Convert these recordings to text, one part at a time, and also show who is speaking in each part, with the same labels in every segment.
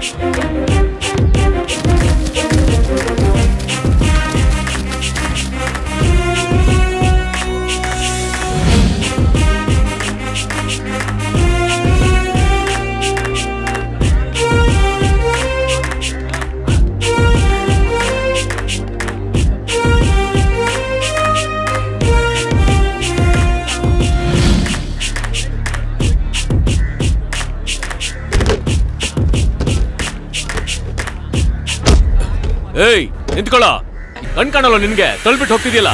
Speaker 1: ಏಯ್ ನಿಂತ್ಕೊಳ್ಳ ಕಣ್ ಕಾಣಲ್ಲ ನಿನ್ಗೆ ತಳ್ಬಿಟ್ಟು ಹೋಗ್ತಿದ್ಯಲ್ಲ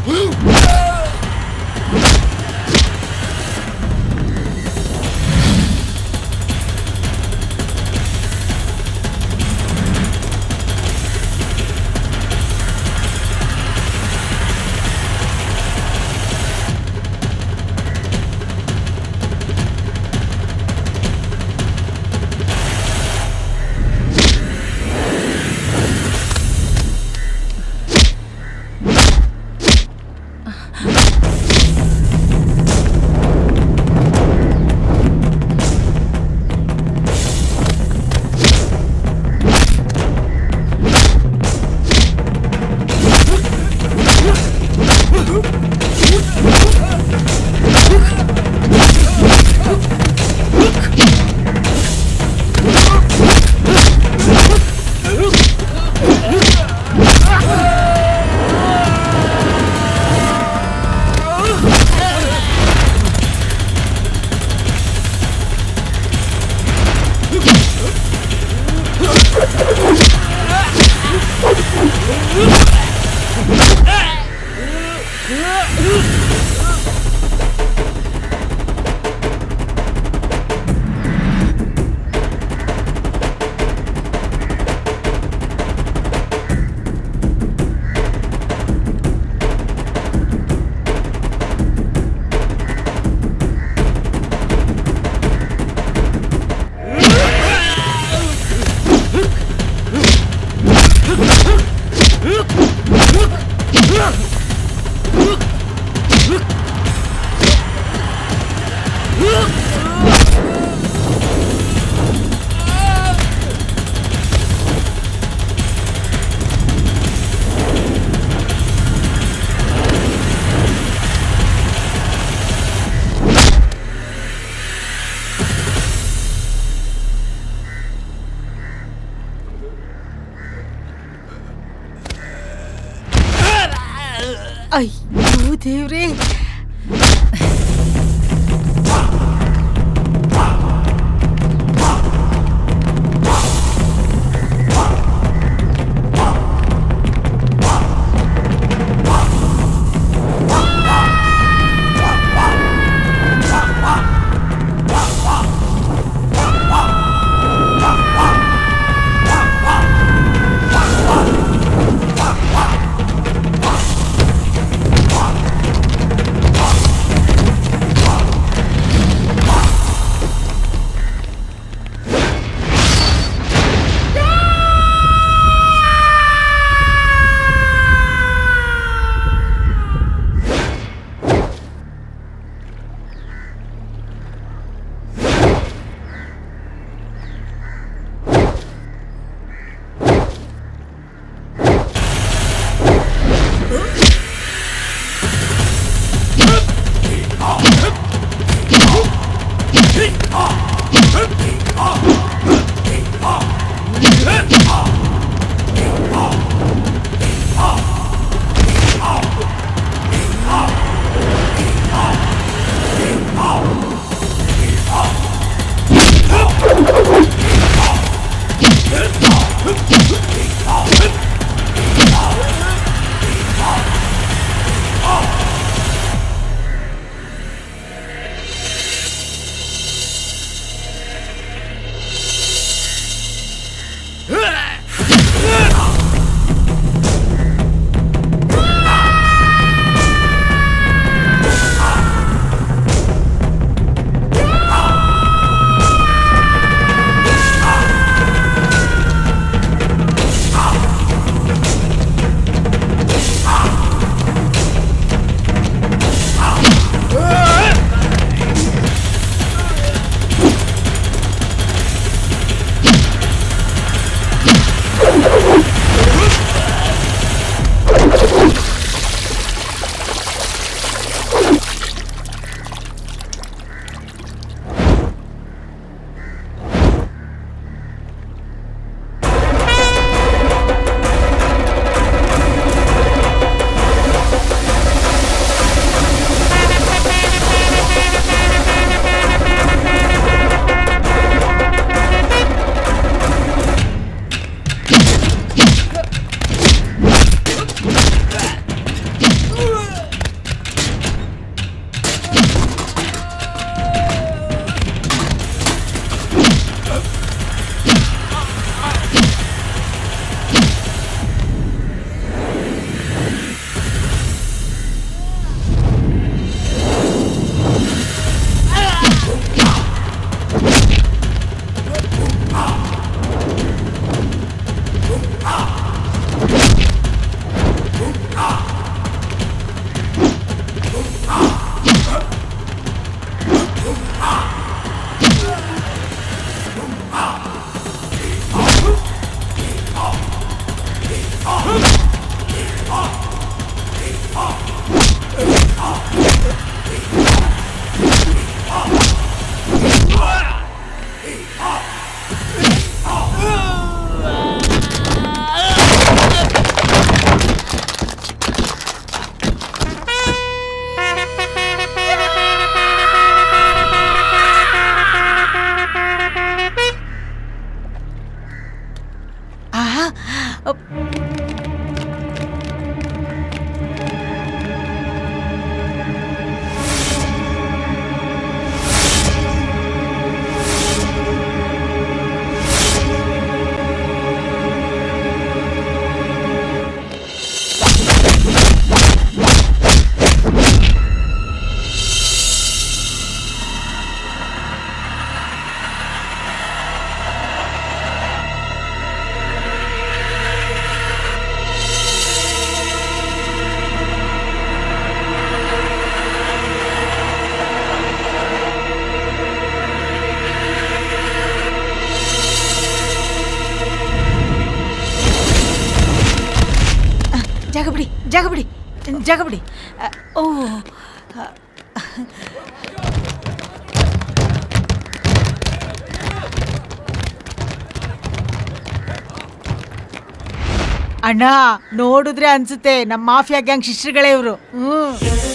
Speaker 2: ಅಯ್ಯೋ ದೇವ್ರೇ
Speaker 3: ಆ
Speaker 2: ಅಪ್. ಜಾಗ ಬಿಡಿ ಜಾಗ ಬಿಡಿ ಜಾಗ ಬಿಡಿ ಅ, ಓ ಅ, ಅಣ್ಣ ನೋಡಿದ್ರೆ ಅನ್ಸುತ್ತೆ ನಮ್ಮ ಮಾಫಿಯಾ ಗ್ಯಾಂಗ್ ಶಿಷ್ಯಗಳೇ ಇವರು ಹ್ಮ್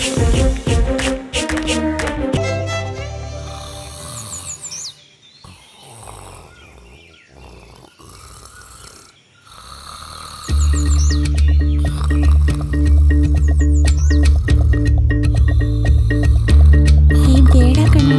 Speaker 3: ಏ ಬೇಡ ಕಣೋ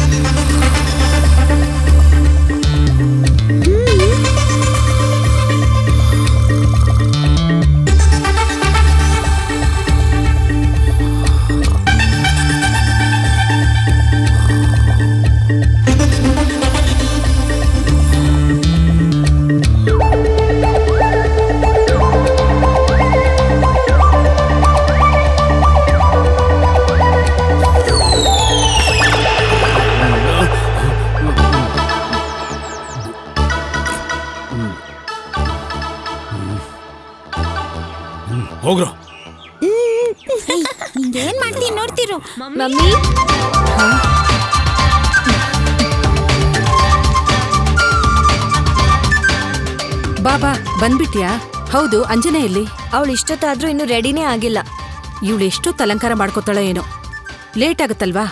Speaker 1: ಹೋಗ್ರು
Speaker 3: ನಿಂಗೇನ್ ಮಾಡ್ತೀನಿ ನೋಡ್ತಿರು
Speaker 4: ಮಮ್ಮಿ
Speaker 5: ಬಾಬಾ ಬಂದ್ಬಿಟ್ಯಾ ಹೌದು ಅಂಜನೆ ಎಲ್ಲಿ
Speaker 4: ಅವಳು ಇಷ್ಟೊತ್ತಾದ್ರೂ ಇನ್ನು ರೆಡಿನೇ ಆಗಿಲ್ಲ
Speaker 5: ಇವಳು ಎಷ್ಟೊತ್ತು ಅಲಂಕಾರ ಮಾಡ್ಕೋತಾಳೋ ಏನೋ ಲೇಟ್ ಆಗುತ್ತಲ್ವಾ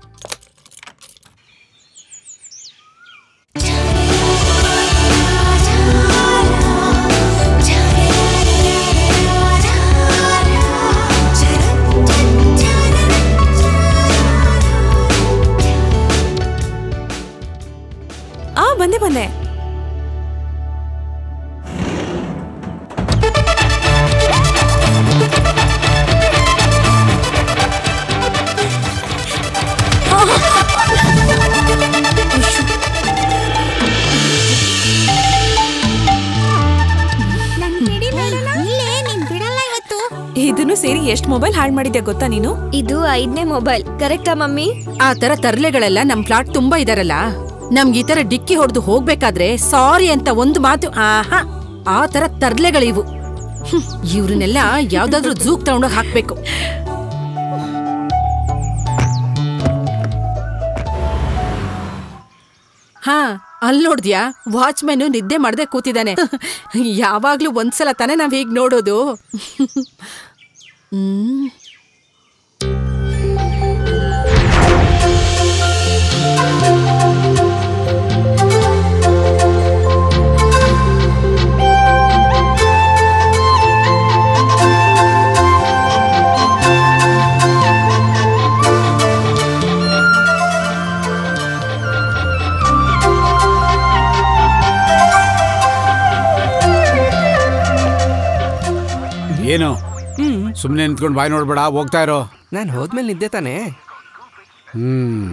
Speaker 6: ಆ ಬಂದೆ ಬಂದೆ
Speaker 3: ಇಲ್ಲೇ ನೀನ್ ಬಿಡಲ್ಲ ಇವತ್ತು
Speaker 6: ಇದನ್ನು ಸೇರಿ ಎಷ್ಟ್ ಮೊಬೈಲ್ ಹಾಳು ಮಾಡಿದ್ಯಾ ಗೊತ್ತಾ ನೀನು
Speaker 4: ಇದು ಐದನೇ ಮೊಬೈಲ್ ಕರೆಕ್ಟಾ ಮಮ್ಮಿ
Speaker 5: ಆ ತರ ತರ್ಲೆಗಳೆಲ್ಲ ನಮ್ ಫ್ಲಾಟ್ ತುಂಬಾ ಇದಾರಲ್ಲ ನಮ್ಗೆ ಈ ತರ ಡಿಕ್ಕಿ ಹೊಡೆದು ಹೋಗ್ಬೇಕಾದ್ರೆ ಸಾರಿ ಅಂತ ಒಂದು ಮಾತು ಆಹಾ ಆ ತರ ತರ್ಲೆಗಳಿವು ಹ್ಮ್, ಇವ್ರನ್ನೆಲ್ಲ ಯಾವ್ದಾದ್ರೂ ಜೂಕ್ ತಗೊಂಡೋಗ್ ಹಾಕ್ಬೇಕು ಹಾ ಅಲ್ ನೋಡ್ದ್ಯಾ ವಾಚ್ಮೆನ್ ನಿದ್ದೆ ಮಾಡದೆ ಕೂತಿದ್ದಾನೆ ಯಾವಾಗ್ಲೂ ಒಂದ್ಸಲ ತಾನೇ ನಾವ್ ಹೀಗ್ ನೋಡೋದು ಹ್ಮ್
Speaker 7: ಏನು ಸುಮ್ಮನೆ ನಿಂತ್ಕೊಂಡು ಬಾಯ್ ನೋಡ್ಬೇಡ ಹೋಗ್ತಾ ಇರೋ
Speaker 8: ನಾನು ಹೋದ್ಮೇಲೆ ನಿದ್ದೆ ತಾನೇ
Speaker 7: ಹ್ಮ್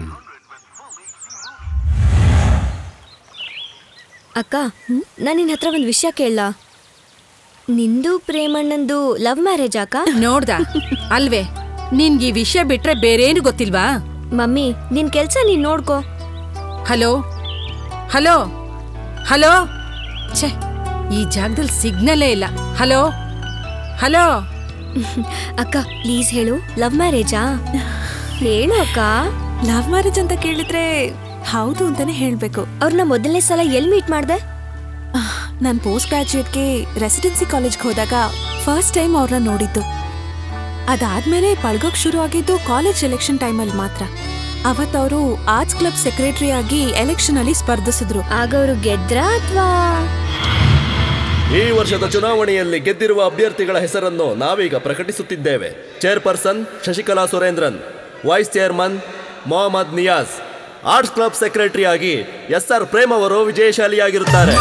Speaker 4: ಅಕ್ಕ ನಾನು ನಿನ್ನ ಹತ್ರ ಒಂದು ವಿಷಯ ಕೇಳಲ್ಲ ನಿಂದು ಪ್ರೇಮಣ್ಣಂದು ಲವ್ ಮ್ಯಾರೇಜ್ ಅಕ್ಕ
Speaker 5: ನೋಡ್ದ ಅಲ್ವೇ ನಿನ್ಗೆ ಈ ವಿಷಯ ಬಿಟ್ರೆ ಬೇರೇನು ಗೊತ್ತಿಲ್ವಾ
Speaker 4: ಮಮ್ಮಿ ನಿನ್ ಕೆಲ್ಸ ನೀನ್ ನೋಡ್ಕೋ
Speaker 5: ಹಲೋ ಹಲೋ ಹಲೋ ಛೆ ಈ ಜಾಗದಲ್ಲಿ ಸಿಗ್ನಲೇ ಇಲ್ಲ ಹಲೋ ಹಲೋ
Speaker 4: ಅಕ್ಕ ಪ್ಲೀಸ್ ಹೇಳು ಲವ್ ಮ್ಯಾರೇಜಾ ಹೇಳು ಅಕ್ಕ
Speaker 6: ಲವ್ ಮ್ಯಾರೇಜ್ ಅಂತ ಕೇಳಿದ್ರೆ ಹೌದು ಅಂತಾನೆ ಹೇಳ್ಬೇಕು
Speaker 4: ಅವ್ರನ್ನ ಮೊದಲನೇ ಸಲ ಎಲ್ ಮೀಟ್ ಮಾಡ್ದೆ
Speaker 6: ನಾನು ಪೋಸ್ಟ್ ಗ್ರಾಜುಯೇಟ್ಗೆ ರೆಸಿಡೆನ್ಸಿ ಕಾಲೇಜ್ಗೆ ಹೋದಾಗ ಫಸ್ಟ್ ಟೈಮ್ ಅವ್ರನ್ನ ನೋಡಿದ್ದು ಅದಾದ್ಮೇಲೆ ಪಳ್ಗೋಕ್ ಶುರು ಆಗಿದ್ದು ಕಾಲೇಜ್ ಎಲೆಕ್ಷನ್ ಟೈಮಲ್ಲಿ ಮಾತ್ರ ಅವತ್ತವರು ಆರ್ಟ್ಸ್ ಕ್ಲಬ್ ಸೆಕ್ರೆಟರಿ ಆಗಿ ಎಲೆಕ್ಷನ್ ಅಲ್ಲಿ ಸ್ಪರ್ಧಿಸಿದ್ರು
Speaker 4: ಆಗ ಅವರು ಗೆದ್ರಾ ಅಥವಾ
Speaker 8: ಈ ವರ್ಷದ ಚುನಾವಣೆಯಲ್ಲಿ ಗೆದ್ದಿರುವ ಅಭ್ಯರ್ಥಿಗಳ ಹೆಸರನ್ನು ನಾವೀಗ ಪ್ರಕಟಿಸುತ್ತಿದ್ದೇವೆ chairperson Shashikala Surendran vice chairman Mohammed Niyaz arts club secretary ಆಗಿ ಎಸ್ ಆರ್ ಪ್ರೇಮ್ ಅವರು ವಿಜಯಶಾಲಿಯಾಗಿರುತ್ತಾರೆ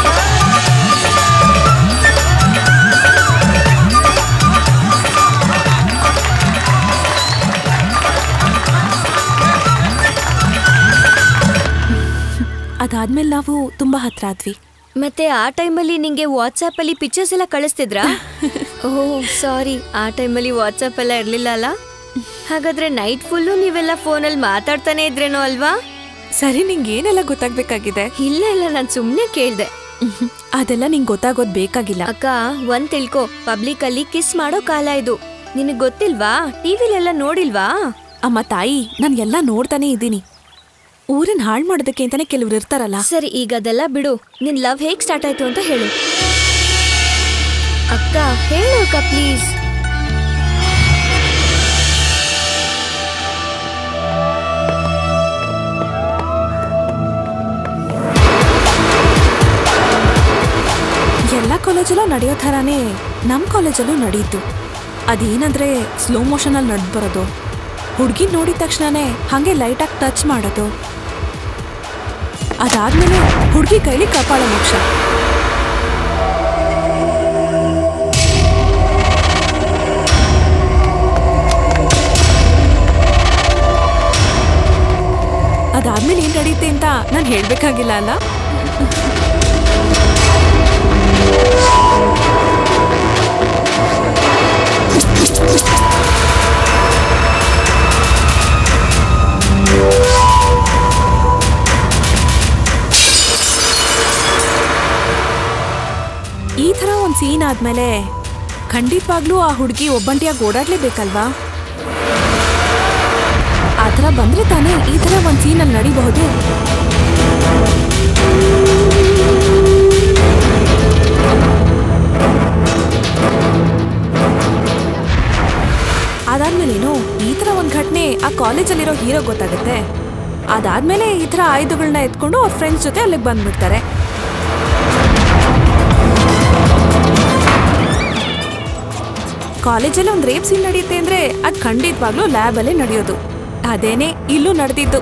Speaker 6: ಅದಾದ್ಮೇಲೆ ನಾವು ತುಂಬಾ ಹತ್ರ ಆದ್ವಿ
Speaker 4: ಮತ್ತೆ ಆ ಟೈಮಲ್ಲಿ ನಿಂಗೆ ವಾಟ್ಸಾಪ್ ಅಲ್ಲಿ ಪಿಕ್ಚರ್ಸ್ ಎಲ್ಲ ಕಳಿಸ್ತಿದ್ರಾ ಓಹ್ ಸಾರಿ ಆ ಟೈಮಲ್ಲಿ ವಾಟ್ಸಾಪ್ ಎಲ್ಲ ಇರ್ಲಿಲ್ಲ ಅಲ್ಲ ಹಾಗಾದ್ರೆ ನೈಟ್ ಫುಲ್ಲು ನೀವೆಲ್ಲ ಫೋನಲ್ಲಿ ಮಾತಾಡ್ತಾನೆ ಇದ್ರೇನೋ ಅಲ್ವಾ
Speaker 6: ಸರಿ ನಿಂಗೆ ಏನೆಲ್ಲ ಗೊತ್ತಾಗ್ಬೇಕಾಗಿದೆ
Speaker 4: ಇಲ್ಲ ಇಲ್ಲ ನಾನು ಸುಮ್ಮನೆ ಕೇಳ್ದೆ
Speaker 6: ಅದೆಲ್ಲ ನಿಂಗೆ ಗೊತ್ತಾಗೋದ್ ಬೇಕಾಗಿಲ್ಲ
Speaker 4: ಅಕ್ಕ ಒಂದ್ ತಿಳ್ಕೊ ಪಬ್ಲಿಕ್ ಅಲ್ಲಿ ಕಿಸ್ ಮಾಡೋ ಕಾಲ ಇದು ನಿನಗ್ ಗೊತ್ತಿಲ್ವಾ ಟಿವಿಲೆಲ್ಲ ನೋಡಿಲ್ವಾ
Speaker 6: ಅಮ್ಮ ತಾಯಿ ನಾನು ಎಲ್ಲ ನೋಡ್ತಾನೆ ಇದ್ದೀನಿ ಊರನ್ ಹಾಳು ಮಾಡೋದಕ್ಕೆ ಅಂತಾನೆ ಕೆಲವ್ರು ಇರ್ತಾರಲ್ಲ
Speaker 4: ಸರಿ ಈಗ ಅದೆಲ್ಲ ಬಿಡು ನಿನ್ ಲವ್ ಹೇಗ್ ಸ್ಟಾರ್ಟ್ ಆಯ್ತು ಅಂತ ಹೇಳು ಅಕ್ಕ ಹೇಳು ಅಕ್ಕ ಪ್ಲೀಸ್
Speaker 6: ಎಲ್ಲ ಕಾಲೇಜಲ್ಲೂ ನಡೆಯೋ ಥರಾನೇ ನಮ್ಮ ಕಾಲೇಜಲ್ಲೂ ನಡೆಯಿತು ಅದೇನಂದ್ರೆ ಸ್ಲೋ ಮೋಷನಲ್ಲಿ ನಡ್ ಬರೋದು ಹುಡುಗಿ ನೋಡಿದ ತಕ್ಷಣನೇ ಹಾಗೆ ಲೈಟಾಗಿ ಟಚ್ ಮಾಡೋದು ಅದಾದ್ಮೇಲೆ ಹುಡುಗಿ ಕೈಲಿ ಕಪಾಳ ಮೋಕ್ಷ ಅದಾದ್ಮೇಲೆ ಏನ್ ನಡೆಯುತ್ತೆ ಅಂತ ನಾನು ಹೇಳ್ಬೇಕಾಗಿಲ್ಲ ಅಲ್ಲ ಈ ಥರ ಒಂದು ಸೀನ್ ಆದ್ಮೇಲೆ ಖಂಡಿತವಾಗ್ಲೂ ಆ ಹುಡುಗಿ ಒಬ್ಬಂಟಿಯಾಗಿ ಓಡಾಡ್ಲೇಬೇಕಲ್ವಾ ಆ ಥರ ಬಂದ್ರೆ ತಾನೇ ಈ ಥರ ಒಂದು ಸೀನಲ್ಲಿ ನಡಿಬಹುದು ಅದಾದ್ಮೇಲೇನು ಈ ಥರ ಒಂದು ಘಟನೆ ಆ ಕಾಲೇಜಲ್ಲಿರೋ ಹೀರೋ ಗೊತ್ತಾಗುತ್ತೆ ಅದಾದ್ಮೇಲೆ ಈ ಥರ ಆಯುಧಗಳನ್ನ ಎತ್ಕೊಂಡು ಅವ್ರ ಫ್ರೆಂಡ್ಸ್ ಜೊತೆ ಅಲ್ಲಿಗೆ ಬಂದ್ಬಿಡ್ತಾರೆ ಕಾಲೇಜಲ್ಲಿ ಒಂದು ರೇಪ್ ಸೀನ್ ನಡೆಯುತ್ತೆ ಅಂದ್ರೆ ಅದು ಖಂಡಿತವಾಗ್ಲೂ ಲ್ಯಾಬಲ್ಲೇ ನಡೆಯೋದು ಅದೇನೆ ಇಲ್ಲೂ ನಡೆದಿದ್ದು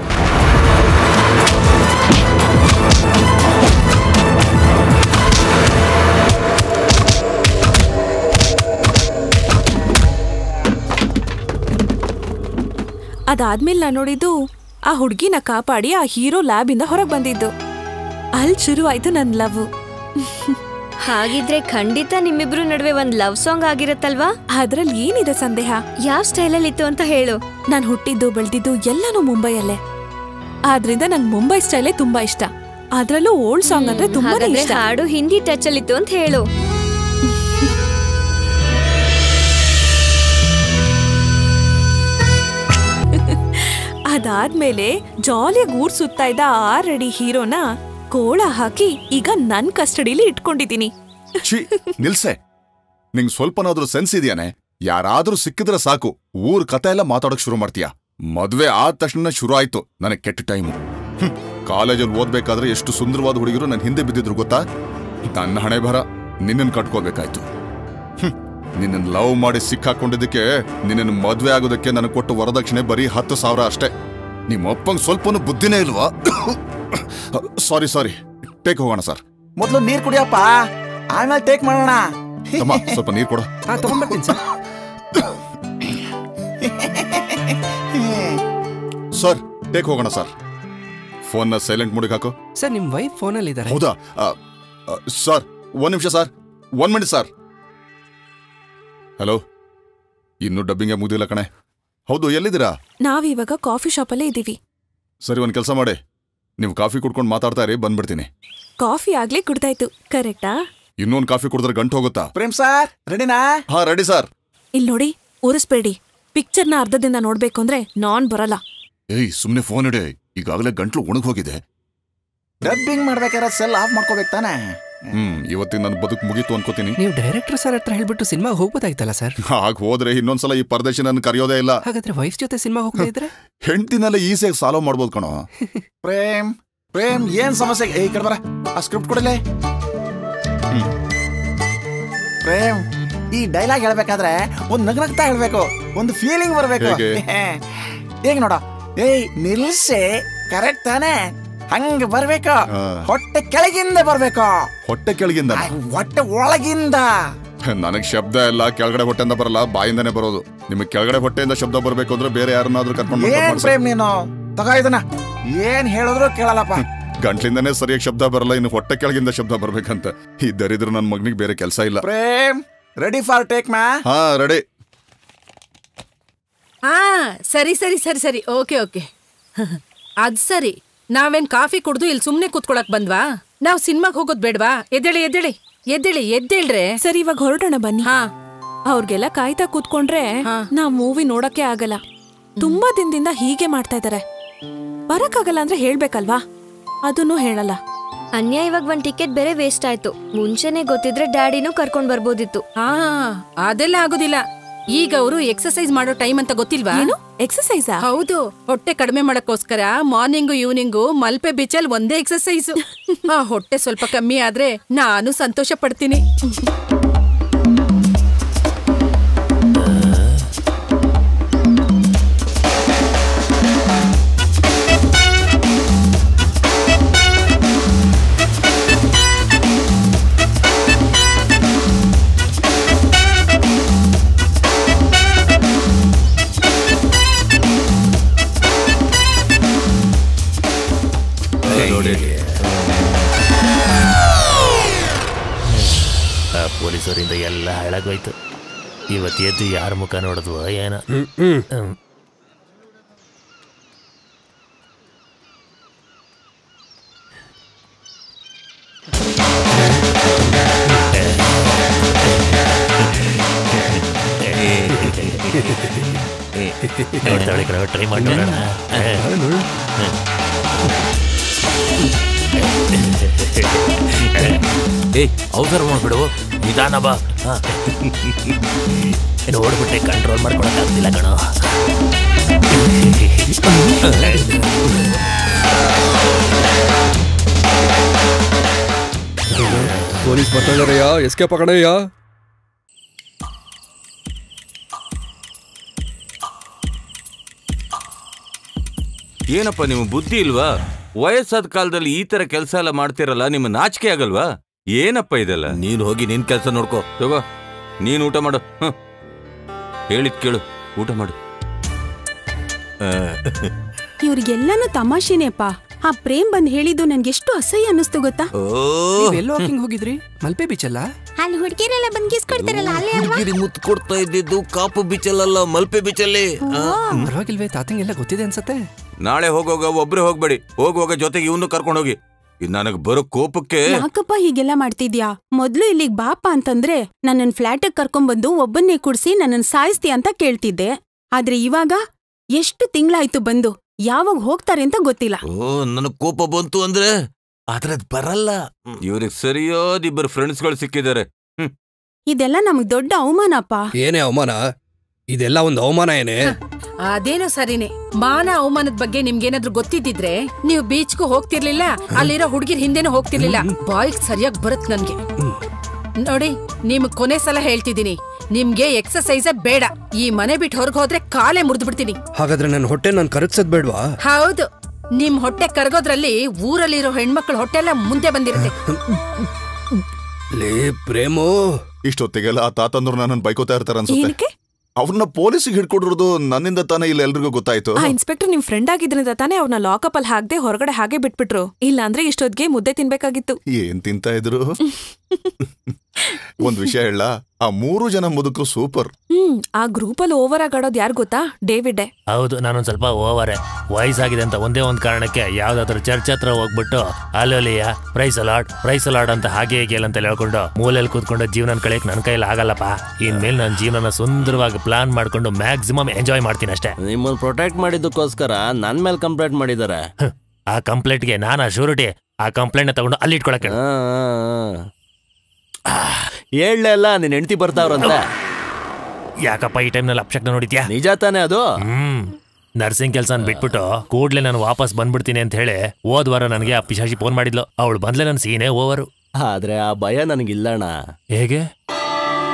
Speaker 6: ಅದಾದ್ಮೇಲೆ ನಾನು ನೋಡಿದ್ದು ಆ ಹುಡುಗಿನ ಕಾಪಾಡಿ ಆ ಹೀರೋ ಲ್ಯಾಬಿಂದ ಹೊರಗೆ ಬಂದಿದ್ದು ಅಲ್ಲಿ ಶುರು ಆಯ್ತು ನನ್ನ ಲವ್
Speaker 4: ಹಾಗಿದ್ರೆ ಖಂಡಿತ ನಿಮ್ಮಿಬ್ರು ನಡುವೆ ಒಂದ್ ಲವ್ ಸಾಂಗ್ ಆಗಿರತ್ತಲ್ವಾ
Speaker 6: ಅದ್ರಲ್ಲಿ ಏನಿದೆ ಸಂದೇಹ
Speaker 4: ಯಾವ ಸ್ಟೈಲಲ್ಲಿ ಇತ್ತು ಅಂತ ಹೇಳು
Speaker 6: ನಾನು ಹುಟ್ಟಿದ್ದು ಬೆಳೆದಿದ್ದು ಎಲ್ಲಾನು ಮುಂಬೈಯಲ್ಲೇ ಆದ್ರಿಂದ ನಂಗೆ ಮುಂಬೈ ಸ್ಟೈಲೇ ತುಂಬಾ ಇಷ್ಟ ಅದ್ರಲ್ಲೂ ಓಲ್ಡ್ ಸಾಂಗ್ ಅಂದ್ರೆ ತುಂಬಾ
Speaker 4: ಹಾಗಾದ್ರೆ
Speaker 6: ಇಷ್ಟ
Speaker 4: ಹಾಡು ಹಿಂದಿ ಟಚ್ ಅಲ್ಲಿ ಇತ್ತು ಅಂತ ಹೇಳು
Speaker 6: ಅದಾದ್ಮೇಲೆ ಜಾಲಿಯಾಗಿ ಊರ್ ಸುತ್ತಾ ಇದ್ದ ಆ ರೆಡಿ ಹೀರೋನ ಕೋಳ ಹಾಕಿ ಈಗ ನನ್ ಕಸ್ಟಡಿಲಿ ಇಟ್ಕೊಂಡಿದ್ದೀನಿ
Speaker 9: ಛೀ ನಿಲ್ಸೆ ನಿಂಗ್ ಸ್ವಲ್ಪನಾದ್ರೂ ಸೆನ್ಸ್ ಇದೆಯಾನೆ ಯಾರಾದ್ರೂ ಸಿಕ್ಕಿದ್ರೆ ಸಾಕು ಊರ್ ಕತೆ ಎಲ್ಲ ಮಾತಾಡಕ್ ಶುರು ಮಾಡ್ತೀಯ ಮದ್ವೆ ಆದ ತಕ್ಷಣ ಶುರು ಆಯ್ತು ನನಗ್ ಕೆಟ್ಟ ಟೈಮು ಕಾಲೇಜಲ್ಲಿ ಓದ್ಬೇಕಾದ್ರೆ ಎಷ್ಟು ಸುಂದರವಾದ ಹುಡುಗಿರು ನನ್ನ ಹಿಂದೆ ಬಿದ್ದಿದ್ರು ಗೊತ್ತಾ ನನ್ನ ಹಣೆ ಬರ ನಿನ್ನನ್ ಕಟ್ಕೋಬೇಕಾಯ್ತು ನಿನ್ನನ್ ಲವ್ ಮಾಡಿ ಸಿಕ್ಕಾಕೊಂಡಿದ್ದಕ್ಕೆ ನಿನ್ನನ್ ಮದ್ವೆ ಆಗೋದಕ್ಕೆ ನನಗೆ ಕೊಟ್ಟು ವರದಕ್ಷಿಣೆ ಬರೀ ಹತ್ತು ಸಾವಿರ ಅಷ್ಟೇ ನಿಮ್ಮ ಅಪ್ಪಂಗ್ ಸ್ವಲ್ಪನೂ ಬುದ್ಧಿನೇ ಇಲ್ವಾ ಸಾರಿ ಸಾರಿ ಟೇಕ್ ಹೋಗೋಣ ಸರ್
Speaker 10: ಮೊದ್ಲು ನೀರ್ ಕುಡಿಯಪ್ಪ ಆಮೇಲೆ ಟೇಕ್ ಮಾಡೋಣ
Speaker 9: ತಮ್ಮ ಸ್ವಲ್ಪ ನೀರ್ ಕೊಡು
Speaker 10: ಹಾ ತಗೊಂಡ್ಬರ್ತೀನಿ ಸರ್
Speaker 9: ಸರ್ ಟೇಕ್ ಹೋಗೋಣ ಸರ್ ಫೋನ್ನ ಸೈಲೆಂಟ್ ಮುಡಿಗೆ ಹಾಕು
Speaker 10: ಸರ್ ನಿಮ್ ವೈಫ್ ಫೋನಲ್ಲಿ ಇದ್ದಾರೆ
Speaker 9: ಹೌದಾ ಆ, ಆ, ಸರ್ ಒಂದ್ ನಿಮಿಷ sir one minute sir hello ಇನ್ನೂ ಡಬ್ಬಿಂಗೆ ಮುಗಿದಿಲ್ಲ ಕಣೆ ಹೌದು ಎಲ್ಲಿದ್ದೀರಾ
Speaker 6: ನಾವಿವಾಗ ಕಾಫಿ ಶಾಪಲ್ಲೇ ಇದ್ದೀವಿ
Speaker 9: ಸರಿ ಒಂದ್ ಕೆಲಸ ಮಾಡಿ ನೀವು ಕಾಫಿ ಕುಡ್ಕೊಂಡು ಮಾತಾಡ್ತಾ ಇರಿ ಬಂದ್ಬಿಡ್ತೀನಿ
Speaker 6: ಕಾಫಿ ಆಗ್ಲೇ ಕುಡ್ದಾಯ್ತು ಕರೆಕ್ಟಾ
Speaker 9: ಇನ್ನೊಂದು ಕಾಫಿ ಕುಡಿದ್ರೆ ಗಂಟು ಹೋಗುತ್ತಾ
Speaker 10: ಪ್ರೇಮ್ ಸರ್ ರೆಡಿನಾ
Speaker 9: ಹಾ ರೆಡಿ ಸರ್
Speaker 6: ಇಲ್ಲಿ ನೋಡಿ ಉರಿಸ್ಬೇಡಿ ಪಿಕ್ಚರ್ನ ಅರ್ಧದಿಂದ ನೋಡ್ಬೇಕು ಅಂದ್ರೆ ನಾನ್ ಬರಲ್ಲ
Speaker 9: ಏಯ್ ಸುಮ್ನೆ ಫೋನ್ ಇಡಿ ಈಗಾಗಲೇ ಗಂಟ್ಲು ಒಣಗ್ ಹೋಗಿದೆ
Speaker 10: ಡಬ್ಬಿಂಗ್ ಮಾಡ್ಬೇಕಾದ್ರೆ ಸೆಲ್ ಆಫ್ ಮಾಡ್ಕೋಬೇಕು ತಾನೆ
Speaker 9: ಹ್ಮ್ ಇವತ್ತಿನ ನನ್ನ ಬದುಕು ಮುಗೀತು ಅನ್ಕೋತೀನಿ
Speaker 10: ನೀವು ಡೈರೆಕ್ಟರ್ ಸರ್ ಹತ್ರ ಹೇಳ್ಬಿಟ್ಟು ಸಿನಿಮಾ ಹೋಗ್ಬೋದಾಯ್ತಲ್ಲ ಸರ್
Speaker 9: ಹಾಗ ಹೋದ್ರೆ ಇನ್ನೊಂದ್ಸಲ ಈ ಪರದೇಶಿ ನನ್ನ ಕರೆಯೋದೇ ಇಲ್ಲ
Speaker 10: ಹಾಗಾದ್ರೆ ವೈಫ್ ಜೊತೆ ಸಿನಿಮಾ ಹೋಗ್ತಾ ಇದ್ರೆ
Speaker 9: ಹೆಂಡ್ತಿನೆಲ್ಲ ಈಸಿಯಾಗಿ ಸಾಲ್ವ್ ಮಾಡ್ಬೋದು ಕಣೋ
Speaker 10: ಪ್ರೇಮ್ ಪ್ರೇಮ್ ಏನ್ ಸಮಸ್ಯೆ ಏ ಈ ಕಡೆ ಬರ ಆ ಸ್ಕ್ರಿಪ್ಟ್ ಕೊಡಲೇ ಪ್ರೇಮ್ ಈ ಡೈಲಾಗ್ ಹೇಳ್ಬೇಕಾದ್ರೆ ಒಂದ್ ನಗ್ನಗ್ತಾ ಹೇಳ್ಬೇಕು ಒಂದು ಫೀಲಿಂಗ್ ಬರ್ಬೇಕು
Speaker 9: ಹೇಗೆ?
Speaker 10: ಹೇಗ್ ನೋಡ ಏಯ್ ನಿಲ್ಸೆ ಕರೆಕ್ಟ್ ತಾನೇ ಹಂಗ ಬರ್ಬೇಕು ಹೊಟ್ಟೆ ಕೆಳಗಿಂದ ಬರ್ಬೇಕು
Speaker 9: ಹೊಟ್ಟೆ ಕೆಳಗಿಂದ
Speaker 10: ಆ, ಹೊಟ್ಟೆ ಒಳಗಿಂದ
Speaker 9: ನನಗ್ ಶಬ್ದ ಎಲ್ಲ ಕೆಳಗಡೆ ಹೊಟ್ಟೆಯಿಂದ ಬರಲ್ಲ ಬಾಯಿಂದಾನೆ ಬರೋದು ನಿಮಗೆ ಕೆಳಗಡೆ ಹೊಟ್ಟೆಯಿಂದ ಶಬ್ದ ಬರ್ಬೇಕು ಅಂದ್ರೆ ಬೇರೆ ಯಾರನ್ನಾದ್ರೂ ಕರ್ಕೊಂಡು
Speaker 10: ಏನ್ ಪ್ರೇಮ್ ನೀನು ತಗೋ ಇದನ್ನ ಏನ್ ಹೇಳಿದ್ರು ಕೇಳಲ್ಲಪ್ಪ
Speaker 9: ಗಂಟ್ಲಿಂದಾನೇ ಸರಿಯಾಗಿ ಶಬ್ದ ಬರಲ್ಲ ಇನ್ನು ಹೊಟ್ಟೆ ಕೆಳಗಿಂದ ಶಬ್ದ ಬರ್ಬೇಕಂತ ಈ ದರಿದ್ರ ನನ್ನ ಮಗನಿಗೆ ಬೇರೆ ಕೆಲಸ ಇಲ್ಲ
Speaker 10: ಪ್ರೇಮ್ ರೆಡಿ ಫಾರ್ ಟೇಕ್ ಮಾ
Speaker 9: ಹಾ ರೆಡಿ
Speaker 5: ಆ ಸರಿ ಸರಿ ಸರಿ ಸರಿ ಓಕೆ ಓಕೆ ಅದ್ ಸರಿ ನಾವೇನ್ ಕಾಫಿ ಕುಡ್ದು ಇಲ್ಲಿ ಸುಮ್ನೆ ಕೂತ್ಕೊಳಕ್ ಬಂದ್ವಾ ನಾವ್ ಸಿನಿಮಾಗ್ ಹೋಗೋದ್ ಬೇಡ್ವಾ ಎದ್ದೇಳಿ ಎದ್ದೇಳಿ ಎದ್ದೇಳಿ ಎದ್ದೇಳ್ರೆ
Speaker 6: ಸರಿ ಇವಾಗ ಹೊರಡೋಣ ಬನ್ನಿ
Speaker 5: ಹಾ
Speaker 6: ಅವ್ರಿಗೆಲ್ಲ ಕಾಯ್ತಾ ಕೂತ್ಕೊಂಡ್ರೆ ನಾವ್ ಮೂವಿ ನೋಡಕ್ಕೆ ಆಗಲ್ಲ ತುಂಬಾ ದಿನದಿಂದ ಹೀಗೆ ಮಾಡ್ತಾ ಇದಾರೆ ಬರಕ್ಕಾಗಲ್ಲ ಅಂದ್ರೆ ಹೇಳ್ಬೇಕಲ್ವಾ ಅದನ್ನು ಹೇಳಲ್ಲ
Speaker 4: ಅನ್ಯಾಯವಾಗಿ ಒಂದ್ ಟಿಕೆಟ್ ಬೇರೆ ವೇಸ್ಟ್ ಆಯ್ತು ಮುಂಚೆನೆ ಗೊತ್ತಿದ್ರೆ ಡ್ಯಾಡಿನೂ ಕರ್ಕೊಂಡ್ ಬರ್ಬೋದಿತ್ತು
Speaker 5: ಆ ಅದೆಲ್ಲ ಆಗೋದಿಲ್ಲ ಈಗ ಅವರು ಎಕ್ಸರ್ಸೈಸ್ ಮಾಡೋ ಟೈಮ್ ಅಂತ ಗೊತ್ತಿಲ್ವಾ
Speaker 6: ಏನು ಎಕ್ಸರ್ಸೈಸಾ
Speaker 5: ಹೌದು ಹೊಟ್ಟೆ ಕಡಿಮೆ ಮಾಡಕ್ಕೋಸ್ಕರ ಮಾರ್ನಿಂಗು ಈವ್ನಿಂಗು ಮಲ್ಪೆ ಬೀಚಲ್ ಒಂದೇ ಎಕ್ಸರ್ಸೈಸ್ ಆ ಹೊಟ್ಟೆ ಸ್ವಲ್ಪ ಕಮ್ಮಿ ಆದ್ರೆ ನಾನು ಸಂತೋಷ ಪಡ್ತೀನಿ
Speaker 11: ಆ ಪೊಲೀಸರಿಂದ ಎಲ್ಲ ಹಾಳಾಗೋಯ್ತು ಇವತ್ತು ಎದ್ದು ಯಾರ ಮುಖ ನೋಡಿದ್ವು ಏನ ಹ್ಮ್. ನೋಡ್ತಾಳೆ ಕಣ ಟ್ರೈ ಮಾಡಿ ನೋಡೋಣ ಏಯ್ ಅವಸರ ಮಾಡ್ಬಿಡು ನಿಧಾನ ಬಾ ಹಾ. ನೋಡ್ಬಿಟ್ಟೆ ಕಂಟ್ರೋಲ್ ಮಾಡ್ಕೊಳಕ್ ಆಗ್ತಿಲ್ಲ ಕಣೋ
Speaker 12: ಪೊಲೀಸ್ ಬರ್ತಾ ಇದಾರಯ್ಯ ಎಸ್ಕೇಪ್ ಆಗಣಯ್ಯ
Speaker 13: ಏನಪ್ಪ ನೀವು ಬುದ್ಧಿ ಇಲ್ವಾ ವಯಸ್ಸಾದ ಕಾಲದಲ್ಲಿ ಈ ತರ ಕೆಲಸ ಎಲ್ಲ ಮಾಡ್ತಿರಲ್ಲ ನಿಮ್ಮ ನಾಚಿಕೆ ಆಗಲ್ವಾ ಏನಪ್ಪ ಇದೆಲ್ಲ ನೀನು ಹೋಗಿ ನಿನ್ ಕೆಲಸ ನೋಡ್ಕೋ ತಗೋ ನೀನ್ ಊಟ ಮಾಡು ಹ್ಮ್. ಹೇಳಿದ್ ಕೇಳು ಊಟ ಮಾಡು
Speaker 14: ಇವ್ರಿಗೆಲ್ಲಾನು ತಮಾಷೆನೇಪ್ಪ ಆ ಪ್ರೇಮ್ ಬಂದ್ ಹೇಳಿದ್ದು ನನ್ಗೆ ಎಷ್ಟು ಅಸಹ್ಯ ಅನ್ನಿಸ್ತು ಗೊತ್ತಾ
Speaker 12: ಎಲ್ಲೋ ವಾಕಿಂಗ್ ಹೋಗಿದ್ರಿ ಮಲ್ಪೆ ಬೀಚ್ ಅಲ್ಲ
Speaker 3: ಅಲ್ಲಿ ಹುಡುಗಿರೆಲ್ಲ ಬಂದ್ ಕಿಸ್ಕೊಡ್ತಾರಲ್ಲ ಅಲ್ಲೇ ಅಲ್ವಾ
Speaker 13: ಹುಡುಗಿರಿ ಮುತ್ತು ಕೊಡ್ತಾ ಇದ್ದಿದ್ದು ಕಾಪು ಬೀಚಲ್ಲ ಮಲ್ಪೆ ಬೀಚಲ್ಲಿ
Speaker 12: ಪರವಾಗಿಲ್ವೇ ತಾತಂಗೆಲ್ಲ ಗೊತ್ತಿದೆ ಅನ್ಸತ್ತೆ
Speaker 13: ನಾಳೆ ಹೋಗೋಗ ಒಬ್ರೇ ಹೋಗ್ಬೇಡಿ ಹೋಗುವಾಗ ಜೊತೆಗೆ ಇವನು ಕರ್ಕೊಂಡು ಹೋಗಿ ಇದ್ ನನಗ್ ಬರೋ ಕೋಪಕ್ಕೆ
Speaker 14: ಯಾಕಪ್ಪ ಹೀಗೆಲ್ಲ ಮಾಡ್ತಿದ್ಯಾ ಮೊದ್ಲು ಇಲ್ಲಿಗ್ ಬಾಪ ಅಂತಂದ್ರೆ ನನ್ನನ್ ಫ್ಲಾಟಿಗ್ ಕರ್ಕೊಂಡ್ಬಂದು ಒಬ್ಬನ್ನೇ ಕುಡ್ಸಿ ನನ್ನನ್ ಸಾಯಿಸ್ತಿ ಅಂತ ಕೇಳ್ತಿದ್ದೆ ಆದ್ರೆ ಇವಾಗ ಎಷ್ಟು ತಿಂಗ್ಳಾಯ್ತು ಬಂದು ಯಾವಾಗ ಹೋಗ್ತಾರೆ ಅಂತ ಗೊತ್ತಿಲ್ಲ
Speaker 13: ಓ ನನಗ್ ಕೋಪ ಬಂತು ಅಂದ್ರೆ ಆದ್ರೆ ಅದ್ ಬರಲ್ಲ ಇವ್ರಿಗೆ ಸರಿಯಾದ ಇಬ್ಬರು ಫ್ರೆಂಡ್ಸ್ಗಳು ಸಿಕ್ಕಿದ್ದಾರೆ
Speaker 14: ಇದೆಲ್ಲ ನಮಗ್ ದೊಡ್ಡ ಅವಮಾನಪ್ಪ
Speaker 12: ಏನೇ ಅವಮಾನ ಇದೆಲ್ಲ ಒಂದು ಅವಮಾನ ಏನೇ
Speaker 5: ಅದೇನೋ ಸರಿನೇ ಮಾನ ಅವಮಾನದ ಬಗ್ಗೆ ನಿಮ್ಗೇನಾದ್ರೂ ಗೊತ್ತಿದ್ದಿದ್ರೆ ನೀವು ಬೀಚ್ಗೂ ಹೋಗ್ತಿರ್ಲಿಲ್ಲ ಅಲ್ಲಿರೋ ಹುಡುಗಿರ್ ಹಿಂದೆನೂ ಹೋಗ್ತಿರ್ಲಿಲ್ಲ ಬಾಯ್ ಸರಿಯಾಗಿ ಬರುತ್ ನನ್ಗೆ ನೋಡಿ ನಿಮ್ ಕೊನೆ ಸಲ ಹೇಳ್ತಿದ್ದೀನಿ ನಿಮ್ಗೆ ಎಕ್ಸರ್ಸೈಸ್ ಬೇಡ ಈ ಮನೆ ಬಿಟ್ಟು ಹೊರಗೆ ಹೋದ್ರೆ ಕಾಲೇ ಮುರಿದು ಬಿಡ್ತೀನಿ
Speaker 12: ಹಾಗಾದ್ರೆ ನನ್ನ ಹೊಟ್ಟೆ ನಾನು ಕರಗ್ಸದ್ ಬೇಡ್ವಾ
Speaker 5: ಹೌದು ನಿಮ್ ಹೊಟ್ಟೆ ಕರಗೋದ್ರಲ್ಲಿ ಊರಲ್ಲಿರೋ ಹೆಣ್ಮಕ್ಳ ಹೊಟ್ಟೆ ಎಲ್ಲ ಮುಂದೆ ಬಂದಿರುತ್ತೆ
Speaker 9: ಲೇ ಪ್ರೇಮು ಇಷ್ಟೊತ್ತಿಗೆಲ್ಲ ಆ ತಾತಂದ್ರು ನನ್ನನ್ನು ಬೈಕೋತಾ ಇರ್ತಾರ ಅನ್ಸುತ್ತೆ ಅವ್ರನ್ನ ಪೊಲೀಸಿಗೆ ಹಿಡ್ಕೊಂಡಿರೋದು ನನ್ನಿಂದ ತಾನೇ ಇಲ್ಲ ಎಲ್ರಿಗೂ ಗೊತ್ತಾಯ್ತು
Speaker 6: ಆ ಇನ್ಸ್ಪೆಕ್ಟರ್ ನಿಮ್ ಫ್ರೆಂಡ್ ಆಗಿದ್ರಿಂದ ತಾನೇ ಅವ್ರನ್ನ ಲಾಕಪ್ ಅಲ್ಲಿ ಹಾಕದೆ ಹೊರಗಡೆ ಹಾಗೆ ಬಿಟ್ಬಿಟ್ರು ಇಲ್ಲ ಅಂದ್ರೆ ಇಷ್ಟೊತ್ತಿಗೆ ಮುದ್ದೆ ತಿನ್ಬೇಕಾಗಿತ್ತು
Speaker 9: ಏನ್ ತಿಂತಾ ಇದ್ರು ಒಂದ್ ವಿಷಯ ಹೇಳ ಆ ಮೂರು ಜನ ಮುದುಕರು ಸೂಪರ್
Speaker 6: ಹ್ಮ್ ಆ ಗ್ರೂಪ್ ಅಲ್ಲಿ ಓವರ್ ಆಗಿ ಆಡೋದು ಯಾರು ಗೊತ್ತಾ ಡೇವಿಡ್
Speaker 11: ಹೌದು ನಾನೊಂದ್ ಸ್ವಲ್ಪ ಓವರೇ ವಯಸ್ಸಾಗಿದೆ ಅಂತ ಒಂದೇ ಒಂದ್ ಕಾರಣಕ್ಕೆ ಯಾವ್ದಾದ್ರು ಚರ್ಚ್ ಹತ್ರ ಹೋಗ್ಬಿಟ್ಟು ಅಲ್ಲೋಲಿಯ ಪ್ರೈಸ್ ಅಲಾಡ್ ಪ್ರೈಸ್ ಅಲಾಡ್ ಅಂತ ಹಾಗೆ ಹೀಗೆ ಇಲ್ಲ ಅಂತ ಹೇಳ್ಕೊಂಡು ಮೂಲೆಯಲ್ಲಿ ಕೂತ್ಕೊಂಡು ಜೀವನ ಕಳೆಯಕ್ ನನ್ನ ಕೈಯಲ್ಲಿ ಆಗಲ್ಲಪ್ಪ ಇನ್ಮೇಲೆ ನನ್ನ ಜೀವನನ ಸುಂದರವಾಗಿ ಪ್ಲಾನ್ ಮಾಡ್ಕೊಂಡು ಮ್ಯಾಕ್ಸಿಮಮ್ ಎಂಜಾಯ್ ಮಾಡ್ತೀನಿ ಅಷ್ಟೇ
Speaker 8: ನಿಮ್ಮನ್ನ ಪ್ರೊಟೆಕ್ಟ್ ಮಾಡಿದ್ದಕ್ಕೋಸ್ಕರ ನನ್ ಮೇಲೆ ಕಂಪ್ಲೇಂಟ್ ಮಾಡಿದ್ದಾರೆ
Speaker 11: ಆ ಕಂಪ್ಲೇಂಟ್ಗೆ ನಾನಾ ಶೂರಿಟಿ ಆ ಕಂಪ್ಲೇಂಟ್ ತಗೊಂಡು ಅಲ್ಲಿ ಇಟ್ಕೊಳಕ್ಕೆ
Speaker 8: ಹೇಳಲ್ಲ ನಿನ್ ಹೆಂಡತಿ ಬರ್ತಾವ್ರಂತೆ
Speaker 11: ಯಾಕಪ್ಪ ಈ ಟೈಮ್ನಲ್ಲಿ ಅಪ್ಶಕ್ನ ನೋಡಿದ್ಯಾ
Speaker 8: ನಿಜ ತಾನೇ ಅದು
Speaker 11: ಹ್ಮ್ ನರ್ಸಿಂಗ್ ಕೆಲಸ ಬಿಟ್ಬಿಟ್ಟು ಕೂಡ್ಲೆ ನಾನು ವಾಪಸ್ ಬಂದ್ಬಿಡ್ತೀನಿ ಅಂತ ಹೇಳಿ ಹೋದ್ ವಾರ ನನಗೆ ಆ ಪಿಶಾಚಿ ಫೋನ್ ಮಾಡಿದ್ಲು ಅವಳು ಬಂದ್ಲೆ ನನ್ನ ಸೀನೆ ಓವರು
Speaker 8: ಆದ್ರೆ ಆ ಭಯ ನನಗಿಲ್ಲಣ್ಣ
Speaker 11: ಹೇಗೆ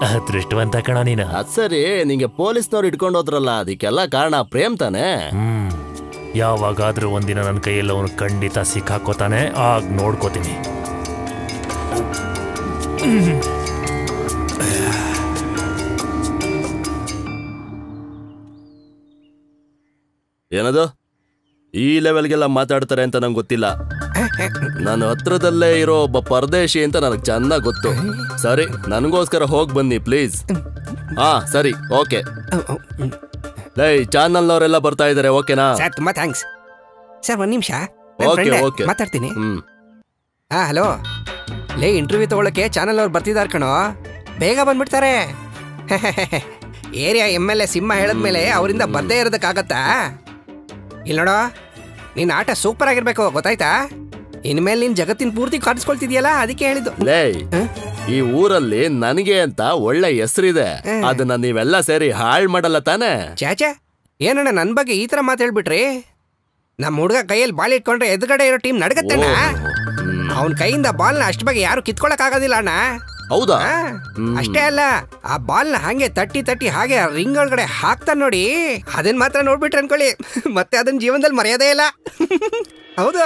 Speaker 11: ಅದೃಷ್ಟವಂತ ಕಣ ನೀನು
Speaker 8: ಅದ್ ಸರಿ ನಿಂಗೆ ಪೊಲೀಸ್ನವ್ರು ಇಟ್ಕೊಂಡು ಹೋದ್ರಲ್ಲ ಅದಕ್ಕೆಲ್ಲ ಕಾರಣ ಪ್ರೇಮ್ ತಾನೇ
Speaker 11: ಹ್ಮ್ ಯಾವಾಗಾದ್ರೂ ಒಂದಿನ ನನ್ನ ಕೈಯಲ್ಲಿ ಅವನು ಖಂಡಿತ ಸಿಕ್ಕಾಕೋತಾನೆ ಆಗ ನೋಡ್ಕೋತೀನಿ
Speaker 8: ಏನದು ಈ ಲೆವೆಲ್ಗೆಲ್ಲ ಮಾತಾಡ್ತಾರೆ ಅಂತ ನಂಗೆ ಗೊತ್ತಿಲ್ಲ ನನ್ನ ಹತ್ರದಲ್ಲೇ ಇರೋ ಒಬ್ಬ ಪರದೇಶಿ ಅಂತ ನನಗೆ ಚೆನ್ನಾಗಿ ಗೊತ್ತು ಸರಿ ನನಗೋಸ್ಕರ ಹೋಗಿ ಬನ್ನಿ ಪ್ಲೀಸ್ ಹಾ ಸರಿ ಓಕೆ ಲೈ ಚಾನಲ್ನವರೆಲ್ಲ ಬರ್ತಾ ಇದ್ದಾರೆ ಓಕೆನಾ
Speaker 12: ಸರ್ ತುಂಬಾ ಥ್ಯಾಂಕ್ಸ್ ಸರ್ ಒಂದ್ ನಿಮಿಷ
Speaker 8: ಓಕೆ ಓಕೆ
Speaker 12: ಮಾತಾಡ್ತೀನಿ
Speaker 8: ಹ್ಮ್
Speaker 12: ಹಾ ಹಲೋ ಲೇ ಇಂಟರ್ವ್ಯೂ ತಗೊಳಕ್ಕೆ ಚಾನಲ್ ಅವ್ರು ಬರ್ತಿದಾರ್ ಕಣೋ ಬೇಗ ಬಂದ್ಬಿಡ್ತಾರೆ area M L A Simha ಹೇಳದ್ಮೇಲೆ ಅವರಿಂದ ಬರ್ದೇ ಇರೋದಕ್ಕಾಗತ್ತಾ ಇಲ್ಲಿ ನೋಡೋ ನಿನ್ನ ಆಟ ಸೂಪರ್ ಆಗಿರ್ಬೇಕು ಗೊತ್ತಾಯ್ತಾ ಇನ್ಮೇಲೆ ನೀನ್ ಜಗತ್ತಿನ ಪೂರ್ತಿ ಕಾಣಿಸ್ಕೊಳ್ತಿದ್ಯಲ್ಲ ಅದಕ್ಕೆ ಹೇಳಿದ್ದು
Speaker 8: ಲೇ ಈ ಊರಲ್ಲಿ ನನಗೆ ಅಂತ ಒಳ್ಳೆ ಹೆಸರಿದೆ ಅದನ್ನ ನೀವೆಲ್ಲ ಸೇರಿ ಹಾಳ್ ಮಾಡಲ್ಲ ತಾನೇ
Speaker 12: ಚಾಚಾ ಏನಣ್ಣ ನನ್ನ ಬಗ್ಗೆ ಈ ತರ ಮಾತು ಹೇಳ್ಬಿಟ್ರಿ ನಮ್ಮ ಹುಡುಗ ಕೈಯಲ್ಲಿ ಬಾಲ್ ಇಟ್ಕೊಂಡ್ರೆ ಎದುರುಗಡೆ ಇರೋ ಟೀಮ್ ನಡ್ಗತ್ತಣ್ಣ ಅವನ ಕೈಯಿಂದ ಬಾಲ್ನ ಅಷ್ಟ ಬಗ್ಗೆ ಯಾರು ಕಿತ್ಕೊಳಕ್ ಆಗೋದಿಲ್ಲ ಅಣ್ಣ
Speaker 8: ಹೌದಾ
Speaker 12: ಅಷ್ಟೇ ಅಲ್ಲ ಆ ಬಾಲ್ನ ಹಾಗೆ ತಟ್ಟಿ ತಟ್ಟಿ ಹಾಗೆ ರಿಂಗ್ ಒಳಗಡೆ ಹಾಕ್ತಾನೆ ನೋಡಿ ಅದನ್ನ ಮಾತ್ರ ನೋಡ್ಬಿಟ್ರೆ ಅನ್ಕೊಳ್ಳಿ ಮತ್ತೆ ಅದನ್ನ ಜೀವನದಲ್ಲಿ ಮರೆಯೋದೇ ಇಲ್ಲ ಹೌದಾ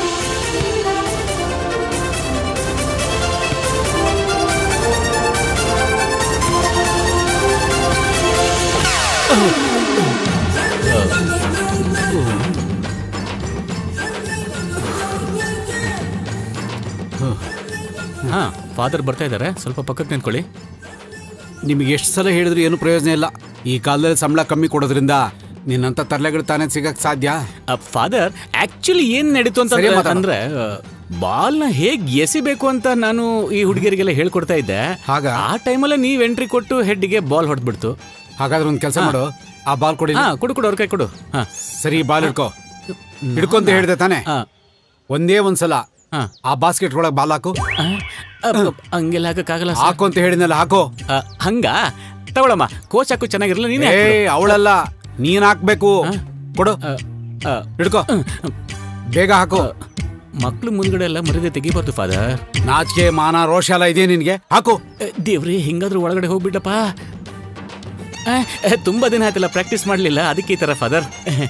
Speaker 1: ಹಾ ಫಾದರ್ ಬರ್ತಾ ಇದ್ದಾರೆ ಸ್ವಲ್ಪ ಪಕ್ಕಕ್ಕೆ ನಿಂತ್ಕೊಳ್ಳಿ
Speaker 7: ನಿಮಗೆ ಎಷ್ಟು ಸಲ ಹೇಳಿದ್ರು ಏನು ಪ್ರಯೋಜನ ಇಲ್ಲ ಈ ಕಾಲದಲ್ಲಿ ಸಂಬಳ ಕಮ್ಮಿ ಕೊಡೋದ್ರಿಂದ ನಿನ್ನಂತ ತರ್ಲೆಗಳು ತಾನೇ ಸಿಗಕ್ ಸಾಧ್ಯ
Speaker 1: ಫಾದರ್ ಆಕ್ಚುಲಿ ಏನ್ ನಡೀತು ಅಂತ
Speaker 7: ಸರಿ ಮಾತಾಡು.
Speaker 1: ಅಂದ್ರೆ ಬಾಲ್ನ ಹೇಗ್ ಎಸಿಬೇಕು ಅಂತ ನಾನು ಈ ಹುಡುಗಿಯರಿಗೆಲ್ಲ ಹೇಳ್ಕೊಡ್ತಾ ಇದ್ದೆ
Speaker 7: ಆಗ
Speaker 1: ಆ ಟೈಮಲ್ಲೇ ನೀವ್ ಎಂಟ್ರಿ ಕೊಟ್ಟು ಹೆಡ್ಗೆ ಬಾಲ್ ಹೊಡೆದ್ಬಿಡ್ತು
Speaker 7: ಹಾಗಾದ್ರೆ ಒಂದು ಕೆಲಸ ಮಾಡು ಆ ಬಾಲ್ ಕೊಡಿ
Speaker 1: ಹಾ ಕೊಡು ಕೊಡು ಅವ್ರ ಕೈ ಕೊಡು ಹಾ
Speaker 7: ಸರಿ ಬಾಲ್ ಹಿಡ್ಕೋ ಹಿಡ್ಕೊಂತ ಹೇಳಿದೆ ತಾನೆ ಒಂದೇ ಒಂದ್ಸಲ ಆ ಬಾಸ್ಕೆಟ್ ಒಳಗೆ ಬಾಲ್ ಹಾಕು
Speaker 1: ಹಂಗೆಲ್ಲ ಹಾಕಕ್ಕಾಗಲ್ಲ sir.
Speaker 7: ಹಾಕು ಅಂತ ಹೇಳಿದ್ನಲ್ಲ ಹಾಕೋ
Speaker 1: ಆ, ಹಂಗ ತಗೊಳಮ್ಮ ಕೋಚ್ ಹಾಕು ಚೆನ್ನಾಗಿರಲ್ಲ ನೀನೇ
Speaker 7: ಏ
Speaker 1: ಹಾಕ್ಬಿಡು.
Speaker 7: ಅವಳಲ್ಲ ನೀನ್ ಹಾಕ್ಬೇಕು ಕೊಡು ಹಿಡ್ಕೋ ಬೇಗ ಹಾಕು
Speaker 1: ಮಕ್ಳು ಮುಂದ್ಗಡೆ ಎಲ್ಲ ಮರ್ಯಾದೆ ತೆಗಿಬಾರ್ದು ಫಾದರ್
Speaker 7: ನಾಚಿಕೆ ಮಾನ ರೋಷ ಎಲ್ಲ ಇದೆ ನಿನ್ಗೆ ಹಾಕು
Speaker 1: ದೇವ್ರಿ ಹಿಂಗಾದ್ರೂ ಒಳಗಡೆ ಹೋಗ್ಬಿಟ್ಟಪ್ಪ ಆ, ಆ, ತುಂಬಾ ದಿನ ಆಯ್ತಲ್ಲ ಪ್ರಾಕ್ಟೀಸ್ ಮಾಡ್ಲಿಲ್ಲ ಅದಕ್ಕೆ ಈ ತರ ಫಾದರ್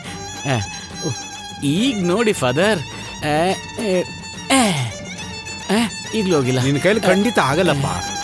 Speaker 1: ಈಗ ನೋಡಿ ಫಾದರ್ ಈಗ್ಲೂ ಹೋಗಿಲ್ಲ
Speaker 7: ನಿನ್ ಕೈಲಿ ಖಂಡಿತ ಆಗಲ್ಲಪ್ಪ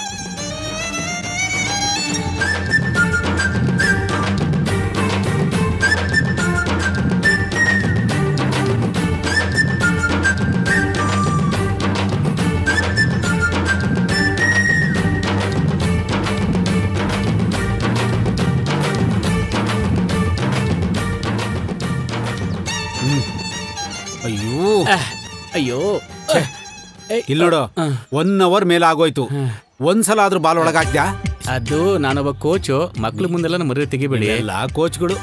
Speaker 7: ಅಯ್ಯೋ
Speaker 1: ಅಯ್ಯೋ
Speaker 7: ಇಲ್ಲಿ ನೋಡು ಒನ್ ಅವರ್ ಮೇಲೆ ಆಗೋಯ್ತು ಒಂದ್ಸಲ ಆದ್ರೂ ಬಾಲ್ ಒಳಗಾಕ್ದ್ಯಾ
Speaker 1: ಅದು ನಾನೊಬ್ಬ ಕೋಚು ಮಕ್ಳು ಮುಂದೆಲ್ಲ ನಮ್ಮ ಮರ್ಯಾದೆ ತೆಗಿಬೇಡಿ
Speaker 7: ಎಲ್ಲ ಕೋಚ್ಗಳು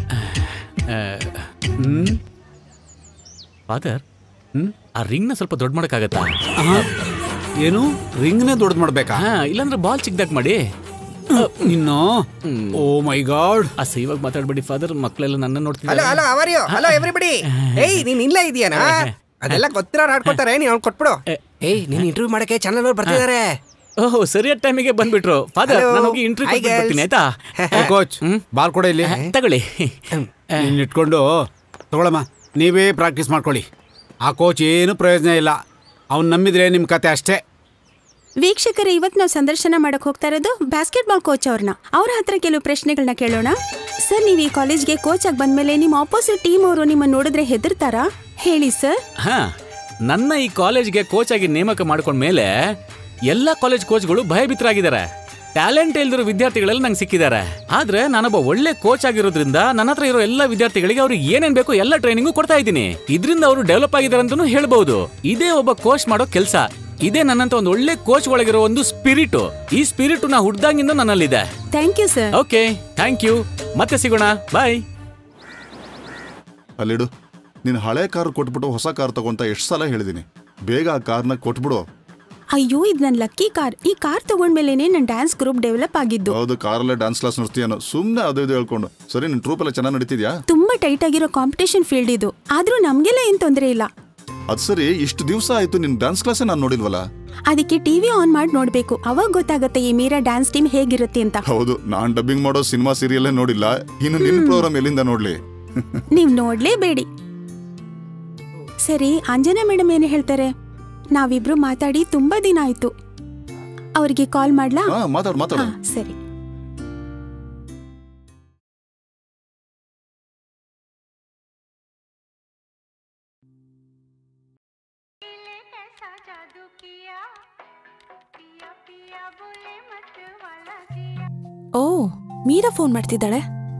Speaker 1: ಹ್ಮ್ ಫಾದರ್ ಆ ರಿಂಗ್ ನ ಸ್ವಲ್ಪ ದೊಡ್ಡ ಮಾಡಕ್ಕಾಗತ್ತಾ
Speaker 7: ಏನು ರಿಂಗ್ನೇ ದೊಡ್ಡದು ಮಾಡ್ಬೇಕಾ
Speaker 1: ಹಾ ಇಲ್ಲಾಂದ್ರೆ ಬಾಲ್ ಚಿಕ್ಕದಾಗ್ ಮಾಡಿ
Speaker 7: ಇನ್ನು ಓ ಮೈ ಗಾಡ್
Speaker 1: ಅಸಹ್ಯವಾಗಿ ಮಾತಾಡ್ಬೇಡಿ ಫಾದರ್ ಮಕ್ಕಳೆಲ್ಲ ನನ್ನ
Speaker 12: ಹಲೋ
Speaker 1: ನೋಡ್ತಿದ್ದಾರೆ
Speaker 12: ಹಲೋ ಅವರಿಯೋ ಹಲೋ ಎವ್ರಿಬಡಿ ಏಯ್ ನೀನ್ ಇಲ್ಲೇ ಇದೆಯಾನಾ ಅದೆಲ್ಲ ಗೊತ್ತಿರೋರು ಆಡ್ಕೊತಾರೆ ನೀನ್ ಅವ್ನು ಕೊಟ್ಬಿಡು ಏಯ್ ನೀನ್ ಇಂಟರ್ವ್ಯೂ ಮಾಡಕ್ಕೆ ಚಾನಲ್ ಅವ್ರು ಬರ್ತಿದ್ದಾರೆ
Speaker 1: ಓಹ್ ಸರಿಯಾದ ಟೈಮಿಗೆ ಬಂದ್ಬಿಟ್ರು ಫಾದರ್
Speaker 12: Hello.
Speaker 1: ನಾನು ಹೋಗಿ ಇಂಟರ್ವ್ಯೂ
Speaker 12: Hi, girls.
Speaker 1: ಬರ್ತೀನಿ ಆಯ್ತಾ
Speaker 7: ಕೋಚ್ ಬಾಲ್ ಕೊಡ ಇಲ್ಲಿ
Speaker 1: ತಗೊಳ್ಳಿ
Speaker 7: ನಿನ್ನ ಇಟ್ಕೊಂಡು ತಗೊಳಮ್ಮ ನೀವೇ ಪ್ರಾಕ್ಟೀಸ್ ಮಾಡ್ಕೊಳ್ಳಿ ಆ ಕೋಚ್ ಏನು ಪ್ರಯೋಜನ ಇಲ್ಲ ಅವ್ನು ನಂಬಿದ್ರೆ ನಿಮ್ಮ ಕತೆ ಅಷ್ಟೇ
Speaker 14: ವೀಕ್ಷಕರೇ ಇವತ್ತು ನಾವು ಸಂದರ್ಶನ ಮಾಡಕ್ ಹೋಗ್ತಾ ಇರೋದು ಬಾಸ್ಕೆಟ್ ಬಾಲ್ ಕೋಚ್ ಅವ್ರನ್ನ ಅವ್ರ ಹತ್ರ ಕೆಲವು ಪ್ರಶ್ನೆಗಳನ್ನ ಕೇಳೋಣ ಸರ್ ನೀವು ಈ ಕಾಲೇಜ್ಗೆ ಕೋಚ್ ಆಗಿ ಬಂದ್ಮೇಲೆ ನಿಮ್ಮ ಆಪೋಸಿಟ್ ಟೀಮ್ ಅವರು ನಿಮ್ಮನ್ನ ನೋಡಿದ್ರೆ ಹೆದರ್ತಾರಾ ಹೇಳಿ ಸರ್
Speaker 1: ಹಾ ನನ್ನ ಈ ಕಾಲೇಜ್ಗೆ ಕೋಚ್ ಆಗಿ ನೇಮಕ ಮಾಡ್ಕೊಂಡ್ಮೇಲೆ ಎಲ್ಲ ಕಾಲೇಜ್ ಕೋಚ್ಗಳು ಭಯಭೀತರಾಗಿದ್ದಾರೆ ಟ್ಯಾಲೆಂಟ್ ಇಲ್ದಿರೋ ವಿದ್ಯಾರ್ಥಿಗಳೆಲ್ಲ ನಂಗೆ ಸಿಕ್ಕಿದ್ದಾರೆ ಆದ್ರೆ ನಾನೊಬ್ಬ ಒಳ್ಳೆ ಕೋಚ್ ಆಗಿರೋದ್ರಿಂದ ನನ್ನ ಹತ್ರ ಇರೋ ಎಲ್ಲ ವಿದ್ಯಾರ್ಥಿಗಳಿಗೆ ಅವ್ರಿಗೆ ಏನೇನ್ ಬೇಕು ಎಲ್ಲ ಟ್ರೈನಿಂಗು ಕೊಡ್ತಾ ಇದ್ದೀನಿ ಇದರಿಂದ ಅವರು ಡೆವಲಪ್ ಆಗಿದ್ದಾರೆ ಅಂತಾನೂ ಹೇಳ್ಬಹುದು ಇದೇ ಒಬ್ಬ ಕೋಚ್ ಮಾಡೋ ಕೆಲಸ ಇದೇ ನನ್ನಂತ ಒಂದು ಒಳ್ಳೆ ಕೋಚ್ ಒಳಗಿರೋ ಒಂದು ಸ್ಪಿರಿಟ್ ಈ ಸ್ಪಿರಿಟ್ ನಾ ಹುಡ್ದಾಗಿಂದ ನನ್ನಲ್ಲಿದೆ
Speaker 14: thank you sir
Speaker 1: okay thank you ಮತ್ತೆ ಸಿಗೋಣ ಬಾಯ್
Speaker 9: ಅಲ್ಲಿಡು ನೀನು ಹಳೆ ಕಾರ್ ಕೊಟ್ಬಿಟ್ಟು ಹೊಸ ಕಾರ್ ತಗೊಂತ ಎಷ್ಟು ಸಲ ಹೇಳಿದೀನಿ ಬೇಗ ಆ ಕಾರ್ನ ಕೊಟ್ಬಿಡು
Speaker 14: ಅಯ್ಯೋ ಇದು ನನ್ನ ಲಕ್ಕಿ ಕಾರ್ ಈ ಕಾರ್ ತಗೊಂಡ್ಮೇಲೆನೆ ನನ್ನ ಡ್ಯಾನ್ಸ್ ಗ್ರೂಪ್ ಡೆವಲಪ್ ಆಗಿದ್ದು
Speaker 9: ಹೌದು ಕಾರಲ್ಲೇ ಡ್ಯಾನ್ಸ್ ಕ್ಲಾಸ್ ನಡೆಸ್ತೀಯನೋ ಸುಮ್ಮನೆ ಅದು ಇದು ಹೇಳ್ಕೊಂಡು ಸರಿ ನಿನ್ನ ಟ್ರೂಪ್ ಎಲ್ಲ ಚೆನ್ನಾಗಿ ನಡೀತಿದ್ಯಾ
Speaker 14: ತುಂಬಾ ಟೈಟ್ ಆಗಿರೋ ಕಾಂಪಿಟೇಷನ್ ಫೀಲ್ಡ್ ಇದು ಆದ್ರೂ ನಮ್ಗೆಲ್ಲ ಏನ್ ತೊಂದರೆ ಇಲ್ಲ
Speaker 9: ಅದು ಸರಿ ಇಷ್ಟು ದಿವಸ ಆಯ್ತು ನಿನ್ ಡ್ಯಾನ್ಸ್ ಕ್ಲಾಸೇ ನಾನು ನೋಡಿಲ್ವಲ್ಲ
Speaker 14: ಅದಕ್ಕೆ ಟಿವಿ ಆನ್ ಮಾಡಿ ನೋಡ್ಬೇಕು ಅವಾಗ ಗೊತ್ತಾಗತ್ತೆ ಈ ಮೀರಾ ಡ್ಯಾನ್ಸ್ ಟೀಮ್ ಹೇಗಿರುತ್ತೆ ಅಂತ
Speaker 9: ಹೌದು ನಾನ್ ಡಬ್ಬಿಂಗ್ ಮಾಡೋ ಸಿನಿಮಾ ಸೀರಿಯಲ್ಲೇ ನೋಡಿಲ್ಲ ಇನ್ನು ನಿನ್ ಪ್ರೋಗ್ರಾಮ್ ಎಲ್ಲಿಂದ ನೋಡ್ಲಿ
Speaker 14: ನೀವ್ ನೋಡ್ಲೇಬೇಡಿ ಸರಿ ಅಂಜನಾ ಮೇಡಮ್ ಏನು ಹೇಳ್ತಾರೆ ನಾವಿಬ್ರು ಮಾತಾಡಿ ತುಂಬಾ ದಿನ ಆಯ್ತು ಅವ್ರಿಗೆ ಕಾಲ್ ಮಾಡ್ಲಾ
Speaker 9: ಹಾ ಮಾತಾಡು ಮಾತಾಡು
Speaker 14: ಹಾ, ಸರಿ
Speaker 6: ಓ ಮೀರಾ ಫೋನ್ ಮಾಡ್ತಿದ್ದಾಳೆ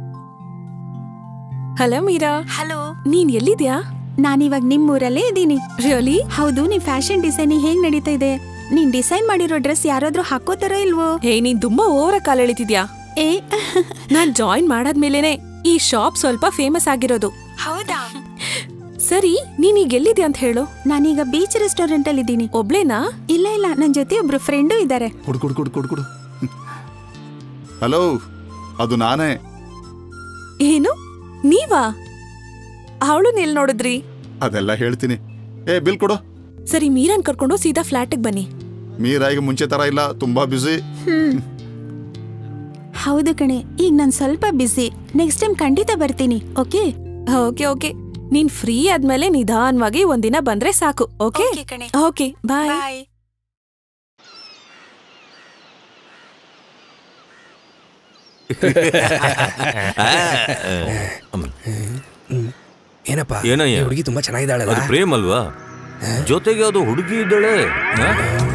Speaker 6: ಹಲೋ ಮೀರಾ
Speaker 14: ಹಲೋ
Speaker 6: ನೀನ್ ಎಲ್ಲಿದ್ಯಾ
Speaker 14: ನಾನಿವಾಗ ನಿಮ್ ಊರಲ್ಲೇ ಇದ್ದೀನಿ
Speaker 6: ರಿಯಲಿ
Speaker 14: ಹೌದು ನಿಮ್ ಫ್ಯಾಷನ್ ಡಿಸೈನಿಂಗ್ ಹೇಗ್ ನಡೀತಾ ಇದೆ ನೀನ್ ಡಿಸೈನ್ ಮಾಡಿರೋ ಡ್ರೆಸ್ ಯಾರಾದ್ರೂ ಹಾಕೋತಾರೋ ಇಲ್ವೋ
Speaker 6: ಹೇ ನೀನ್ ತುಂಬಾ ಓವರ ಕಾಲ್ ಎಳಿತಿದ್ಯಾ
Speaker 14: ಏ
Speaker 6: ನಾನ್ ಜಾಯಿನ್ ಮಾಡಾದ್ಮೇಲೆನೆ ಈ ಶಾಪ್ ಸ್ವಲ್ಪ ಫೇಮಸ್ ಆಗಿರೋದು
Speaker 14: ಹೌದಾ
Speaker 6: ಸರಿ ನೀನ್ ಈಗ ಎಲ್ಲಿದ್ಯಾ ಅಂತ ಹೇಳು
Speaker 14: ನಾನೀಗ ಬೀಚ್ ರೆಸ್ಟೋರೆಂಟ್ ಅಲ್ಲಿ ಇದ್ದೀನಿ
Speaker 6: ಒಬ್ಳೇನಾ
Speaker 14: ಇಲ್ಲ ಇಲ್ಲ ನನ್ ಜೊತೆ ಒಬ್ರು ಫ್ರೆಂಡು ಇದ್ದಾರೆ
Speaker 9: ಕೊಡು ಕೊಡು ಕೊಡು ಕೊಡು ಕೊಡು ಹಲೋ ಅದು ನಾನೇ
Speaker 6: ಏನು ನೀವಾ ಅವಳು ಎಲ್ ನೋಡಿದ್ರಿ
Speaker 9: ಅದೆಲ್ಲ ಹೇಳ್ತೀನಿ ಏ ಬಿಲ್ ಕೊಡು
Speaker 6: ಸರಿ ಮೀರನ್ ಕರ್ಕೊಂಡು ಸೀದಾ ಫ್ಲಾಟಿಗೆ ಬನ್ನಿ
Speaker 9: ಮೀರಾ ಈಗ ಮುಂಚೆ ತರ ಇಲ್ಲ ತುಂಬಾ ಬ್ಯುಸಿ
Speaker 14: ಹ್ಮ್ ಹೌದು ಕಣೆ ಈಗ ನಾನ್ ಸ್ವಲ್ಪ ಬಿಸಿ ನೆಕ್ಸ್ಟ್ ಟೈಮ್ ಖಂಡಿತ ಬರ್ತೀನಿ ಓಕೆ
Speaker 6: ಓಕೆ ಓಕೆ ನೀನ್ ಫ್ರೀ ಆದ್ಮೇಲೆ ನಿಧಾನವಾಗಿ ಒಂದಿನ ಬಂದ್ರೆ ಸಾಕು ಓಕೆ ಓಕೆ ಬಾಯ್
Speaker 12: ಏನಪ್ಪ
Speaker 13: ಏನಯ್ಯ?
Speaker 12: ಈ ಹುಡುಗಿ ತುಂಬಾ ಚೆನ್ನಾಗಿದ್ದಾಳಲ್ಲ
Speaker 13: ಅದು ಪ್ರೇಮ್ ಅಲ್ವಾ ಜೊತೆಗೆ ಅದು ಹುಡುಗಿ ಇದ್ದಾಳೆ ಹಾ?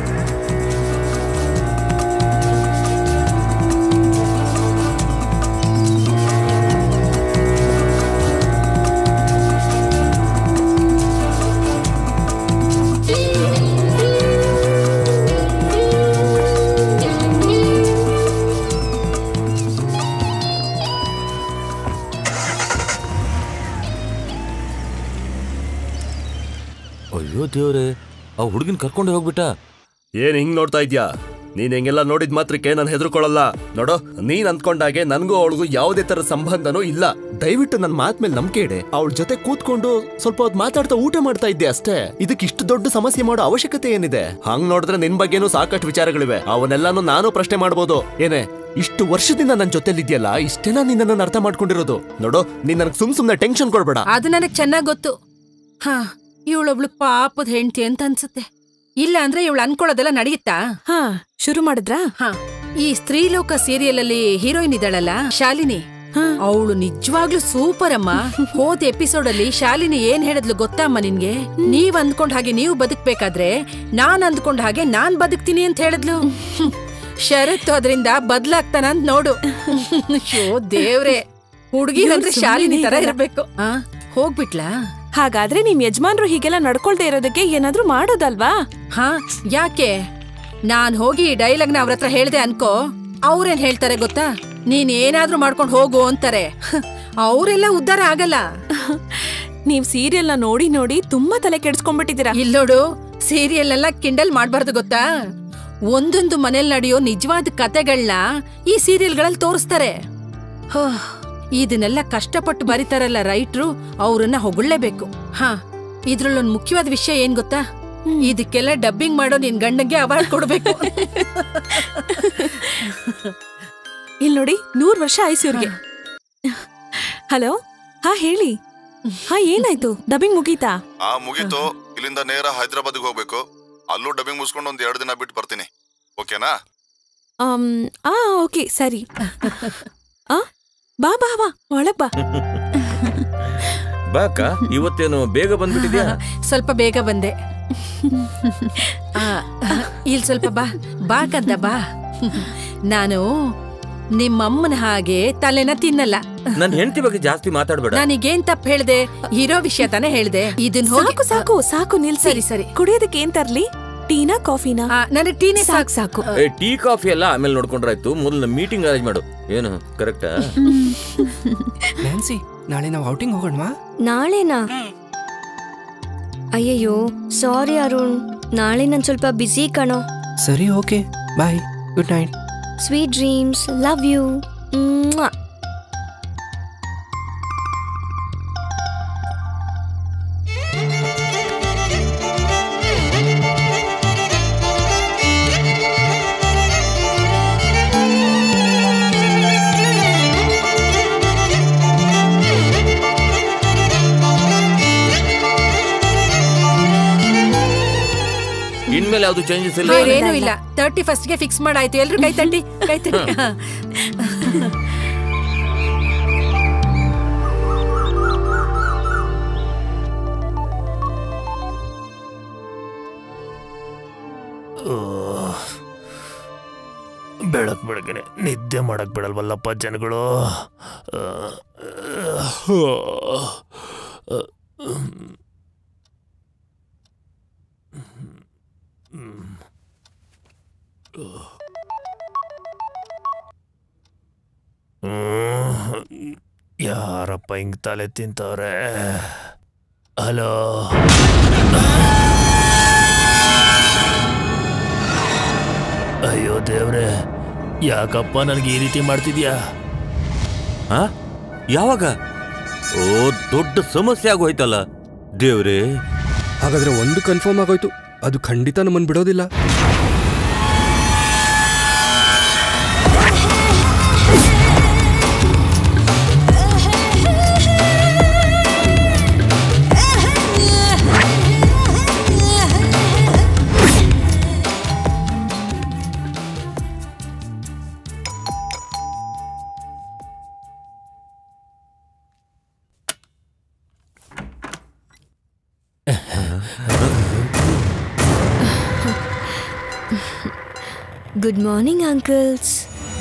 Speaker 13: ಅಯ್ಯೋ ದೇವ್ರೆ ಆ ಹುಡುಗಿನ ಕರ್ಕೊಂಡು ಹೋಗ್ಬಿಟ್ಟ
Speaker 8: ಏನ್ ಹಿಂಗ್ ನೋಡ್ತಾ ಇದ್ಯಾ ನೀನ್ ಹಿಂಗೆಲ್ಲ ನೋಡಿದ್ ಮಾತ್ರಕ್ಕೆ ನಾನು ಹೆದರ್ಕೊಳ್ಳಲ್ಲ ನೋಡೋ ನೀನ್ ಅಂದ್ಕೊಂಡಾಗೆ ನನ್ಗೂ ಅವಳಿಗೂ ಯಾವುದೇ ತರ ಸಂಬಂಧನೂ ಇಲ್ಲ ದಯವಿಟ್ಟು ನನ್ನ ಮಾತ್ ಮೇಲೆ ನಂಬಿಕೆ ಇಡೆ ಅವಳ ಜೊತೆ ಕೂತ್ಕೊಂಡು ಸ್ವಲ್ಪ ಹೊತ್ತು ಮಾತಾಡ್ತಾ ಊಟ ಮಾಡ್ತಾ ಇದ್ದೆ ಅಷ್ಟೇ ಇದಕ್ಕೆ ಇಷ್ಟು ದೊಡ್ಡ ಸಮಸ್ಯೆ ಮಾಡೋ ಅವಶ್ಯಕತೆ ಏನಿದೆ ಹಂಗ್ ನೋಡಿದ್ರೆ ನಿನ್ ಬಗ್ಗೆನೂ ಸಾಕಷ್ಟು ವಿಚಾರಗಳಿವೆ ಅವನ್ನೆಲ್ಲಾನು ನಾನು ಪ್ರಶ್ನೆ ಮಾಡ್ಬೋದು ಏನೇ ಇಷ್ಟು ವರ್ಷದಿಂದ ನನ್ನ ಜೊತೆಲಿದ್ಯಲ್ಲ ಇಷ್ಟೇನಾ ನೀನ್ ನನ್ನನ್ನು ಅರ್ಥ ಮಾಡ್ಕೊಂಡಿರೋದು ನೋಡು ನೀನ್ ನನಗೆ ಸುಮ್ ಸುಮ್ನೆ ಟೆನ್ಷನ್ ಕೊಡ್ಬೇಡ
Speaker 5: ಅದು ನನಗ್ ಚೆನ್ನಾಗ್ ಗೊತ್ತು ಹಾ ಇವಳೊಬ್ಳು ಪಾಪದ ಹೆಂಡತಿ ಅಂತ ಅನ್ಸುತ್ತೆ ಇಲ್ಲ ಅಂದ್ರೆ ಇವಳು ಅನ್ಕೊಳ್ಳೋದೆಲ್ಲ ನಡೆಯುತ್ತಾ
Speaker 6: ಹಾ ಶುರು ಮಾಡಿದ್ರಾ
Speaker 5: ಹಾ ಈ ಸ್ತ್ರೀಲೋಕ ಸೀರಿಯಲ್ ಅಲ್ಲಿ ಹೀರೋಯಿನ್ ಇದ್ದಾಳಲ್ಲ ಶಾಲಿನಿ ಅವಳು ನಿಜವಾಗ್ಲೂ ಸೂಪರ್ ಅಮ್ಮ ಹೋದ ಎಪಿಸೋಡ್ ಅಲ್ಲಿ ಶಾಲಿನಿ ಏನ್ ಹೇಳಿದ್ಲು ಗೊತ್ತಾ ಅಮ್ಮ ನಿನ್ಗೆ ನೀವ್ ಅಂದ್ಕೊಂಡ್ ಹಾಗೆ ನೀವು ಬದುಕ್ಬೇಕಾದ್ರೆ ನಾನ್ ಅಂದ್ಕೊಂಡ್ ಹಾಗೆ ನಾನ್ ಬದುಕ್ತೀನಿ ಅಂತ ಹೇಳಿದ್ಲು ಹ್ಮ್. ಶರತ್ತು ಅದರಿಂದ ಬದ್ಲಾಗ್ತಾನ ಅಂತ ನೋಡು ಅಯ್ಯೋ ದೇವ್ರೆ ಹುಡುಗಿರಂದ್ರೆ
Speaker 6: ಇವ್ಳು
Speaker 5: ಶಾಲಿನಿ ತರ
Speaker 6: ಸುಮ್ನೆ
Speaker 5: ಇರ್ಬೇಕು ಆ ಹೋಗ್ಬಿಟ್ಲಾ
Speaker 6: ಹಾಗಾದ್ರೆ ನಿಮ್ ಯಜಮಾನ್ರು ಹೀಗೆಲ್ಲ ನಡ್ಕೊಳ್ದೆ ಇರೋದಕ್ಕೆ ಏನಾದ್ರೂ ಮಾಡೋದಲ್ವಾ
Speaker 5: ಹಾ ಯಾಕೆ ನಾನ್ ಹೋಗಿ ಈ ಡೈಲಾಗ್ನ ಅವ್ರ ಹತ್ರ ಹೇಳ್ದೆ ಅನ್ಕೋ ಅವ್ರೇನ್ ಹೇಳ್ತಾರೆ ಗೊತ್ತಾ ನೀನ್ ಏನಾದ್ರೂ ಮಾಡ್ಕೊಂಡ್ ಹೋಗು ಅಂತಾರೆ ಅವರೆಲ್ಲ ಉದ್ಧಾರ ಆಗಲ್ಲ
Speaker 6: ನೀವ್ ಸೀರಿಯಲ್ ನ ನೋಡಿ ನೋಡಿ ತುಂಬಾ ತಲೆ ಕೆಡ್ಸ್ಕೊಂಡ್ಬಿಟ್ಟಿದ್ದೀರಾ
Speaker 5: ಇಲ್ಲೋಡು ಸೀರಿಯಲ್ ಎಲ್ಲ ಕಿಂಡಲ್ ಮಾಡ್ಬಾರ್ದು ಗೊತ್ತಾ ಒಂದೊಂದು ಮನೇಲಿ ನಡೆಯೋ ನಿಜವಾದ ಕತೆಗಳನ್ನ ಈ ಸೀರಿಯಲ್ಗಳಲ್ಲಿ ತೋರಿಸ್ತಾರೆ ಹೋ, ಇದನ್ನೆಲ್ಲ ಕಷ್ಟಪಟ್ಟು ಬರೀತಾರಲ್ಲ ರೈಟ್ರು ಅವ್ರನ್ನ ಹೊಗಳ್ಲೇಬೇಕು ಹಾ ಇದ್ರಲ್ಲೊಂದ್ ಮುಖ್ಯವಾದ ವಿಷಯ ಏನ್ ಗೊತ್ತಾ ಇದಕ್ಕೆಲ್ಲ ಡಬ್ಬಿಂಗ್ ಮಾಡೋ ನಿನ್ ಗಂಡಂಗೆ ಅವಾರ್ಡ್ ಕೊಡ್ಬೇಕು
Speaker 6: ಇಲ್ ನೋಡಿ ನೂರ್ ವರ್ಷ ಆಯ್ತು ಇವ್ರಿಗೆ ಹಲೋ ಹಾ ಹೇಳಿ ಹಾ ಏನಾಯ್ತು ಡಬ್ಬಿಂಗ್ ಮುಗೀತಾ
Speaker 9: ಆ ಮುಗೀತು ಇಲ್ಲಿಂದ ನೇರ ಹೈದರಾಬಾದ್ಗೆ ಹೋಗ್ಬೇಕು ಅಲ್ಲೂ ಡಬ್ಬಿಂಗ್ ಮುಗಿಸ್ಕೊಂಡು ಒಂದ್ ಎರಡು ದಿನ ಬಿಟ್ಟು ಬರ್ತೀನಿ ಓಕೆನಾ
Speaker 6: ಆಮ್, ಆ ಓಕೆ ಸರಿ ಆ ಬಾ ಬಾ ಬಾ ಒಳಗ್ ಬಾ
Speaker 13: ಬಾಕ ಇವತ್ತೇನು ಬೇಗ ಬಂದ್ಬಿಟ್ಟಿದ್ಯಾ
Speaker 5: ಸ್ವಲ್ಪ ಬೇಗ ಬಂದೆ ಆ, ಇಲ್ ಸ್ವಲ್ಪ ಬಾ ಬಾ ಕದ್ದ ಬಾ ನಾನು ನಿಮ್ಮಮ್ಮನ ಹಾಗೆ ತಲೆನ ತಿನ್ನಲ್ಲ
Speaker 13: ನನ್ ಹೆಂಡತಿ ಬಗ್ಗೆ ಜಾಸ್ತಿ ಮಾತಾಡ್ಬೇಡ
Speaker 5: ನಾನೀಗೇನ್ ತಪ್ಪು ಹೇಳ್ದೆ ಇರೋ ವಿಷಯ ತಾನೇ ಹೇಳ್ದೆ ಇದನ್ ಹೋಗಿ
Speaker 6: ಸಾಕು ಸಾಕು ಸಾಕು ನಿಲ್ಸಿ
Speaker 5: ಸರಿ ಸರಿ
Speaker 6: ಕುಡಿಯೋದಕ್ಕೆ ಏನ್ ತರ್ಲಿ ಟೀನಾ ಕಾಫಿನಾ
Speaker 5: ನನಗೆ ಟೀನೇ ಸಾಕು
Speaker 6: ಸಾಕು
Speaker 13: ಏ ಟೀ ಕಾಫಿ ಎಲ್ಲ ಆಮೇಲೆ ನೋಡ್ಕೊಂಡ್ರಾಯ್ತು ಮೊದಲು ಮೀಟಿಂಗ್ ಅರೇಂಜ್ ಮಾಡು ಏನು ಕರೆಕ್ಟಾ
Speaker 12: ನ್ಯಾನ್ಸಿ ನಾಳೆ ನಾವು ಔಟಿಂಗ್ ಹೋಗೋಣವಾ
Speaker 4: ನಾಳೆನಾ ಅಯ್ಯಯ್ಯೋ ಸಾರಿ ಅರುಣ್ ನಾಳೆ ನಾನು ಸ್ವಲ್ಪ ಬ್ಯುಸಿ ಕಣೋ
Speaker 12: ಸರಿ okay bye good night
Speaker 4: sweet dreams love you
Speaker 13: ಅದಾದ್ಮೇಲೆ ಯಾವ್ದು ಚೇಂಜಸ್ ಇಲ್ಲ
Speaker 5: ಬೇರೇನೂ ಇಲ್ಲ ತರ್ಟಿ ಫಸ್ಟ್ಗೆ ಫಿಕ್ಸ್ ಮಾಡಾಯ್ತು ಎಲ್ರು ಕೈ ತಟ್ಟಿ ಕೈ ತಟ್ಟಿ ಹಾ.
Speaker 11: ಬೆಳಕ್ ಬೆಳಗ್ಗೆನೆ ನಿದ್ದೆ ಮಾಡಕ್ ಬಿಡಲ್ವಲ್ಲಪ್ಪ ಜನಗಳು ಆ, ಆ, ಹ್ಮ್. ಯಾರಪ್ಪ ಹಿಂಗ್ ತಲೆ ತಿಂತವ್ರೆ ಹಲೋ ಅಯ್ಯೋ ದೇವ್ರೆ ಯಾಕಪ್ಪ ನನಗೆ ಈ ರೀತಿ ಮಾಡ್ತಿದ್ಯಾ
Speaker 13: ಆ? ಯಾವಾಗ ಓ ದೊಡ್ಡ ಸಮಸ್ಯೆ ಆಗೋಯ್ತಲ್ಲ ದೇವ್ರೇ
Speaker 15: ಹಾಗಾದ್ರೆ ಒಂದು ಕನ್ಫರ್ಮ್ ಆಗೋಯ್ತು ಅದು ಖಂಡಿತ ನಮ್ಮನ್ನು ಬಿಡೋದಿಲ್ಲ
Speaker 4: ಗುಡ್ ಮಾರ್ನಿಂಗ್ ಅಂಕಲ್ಸ್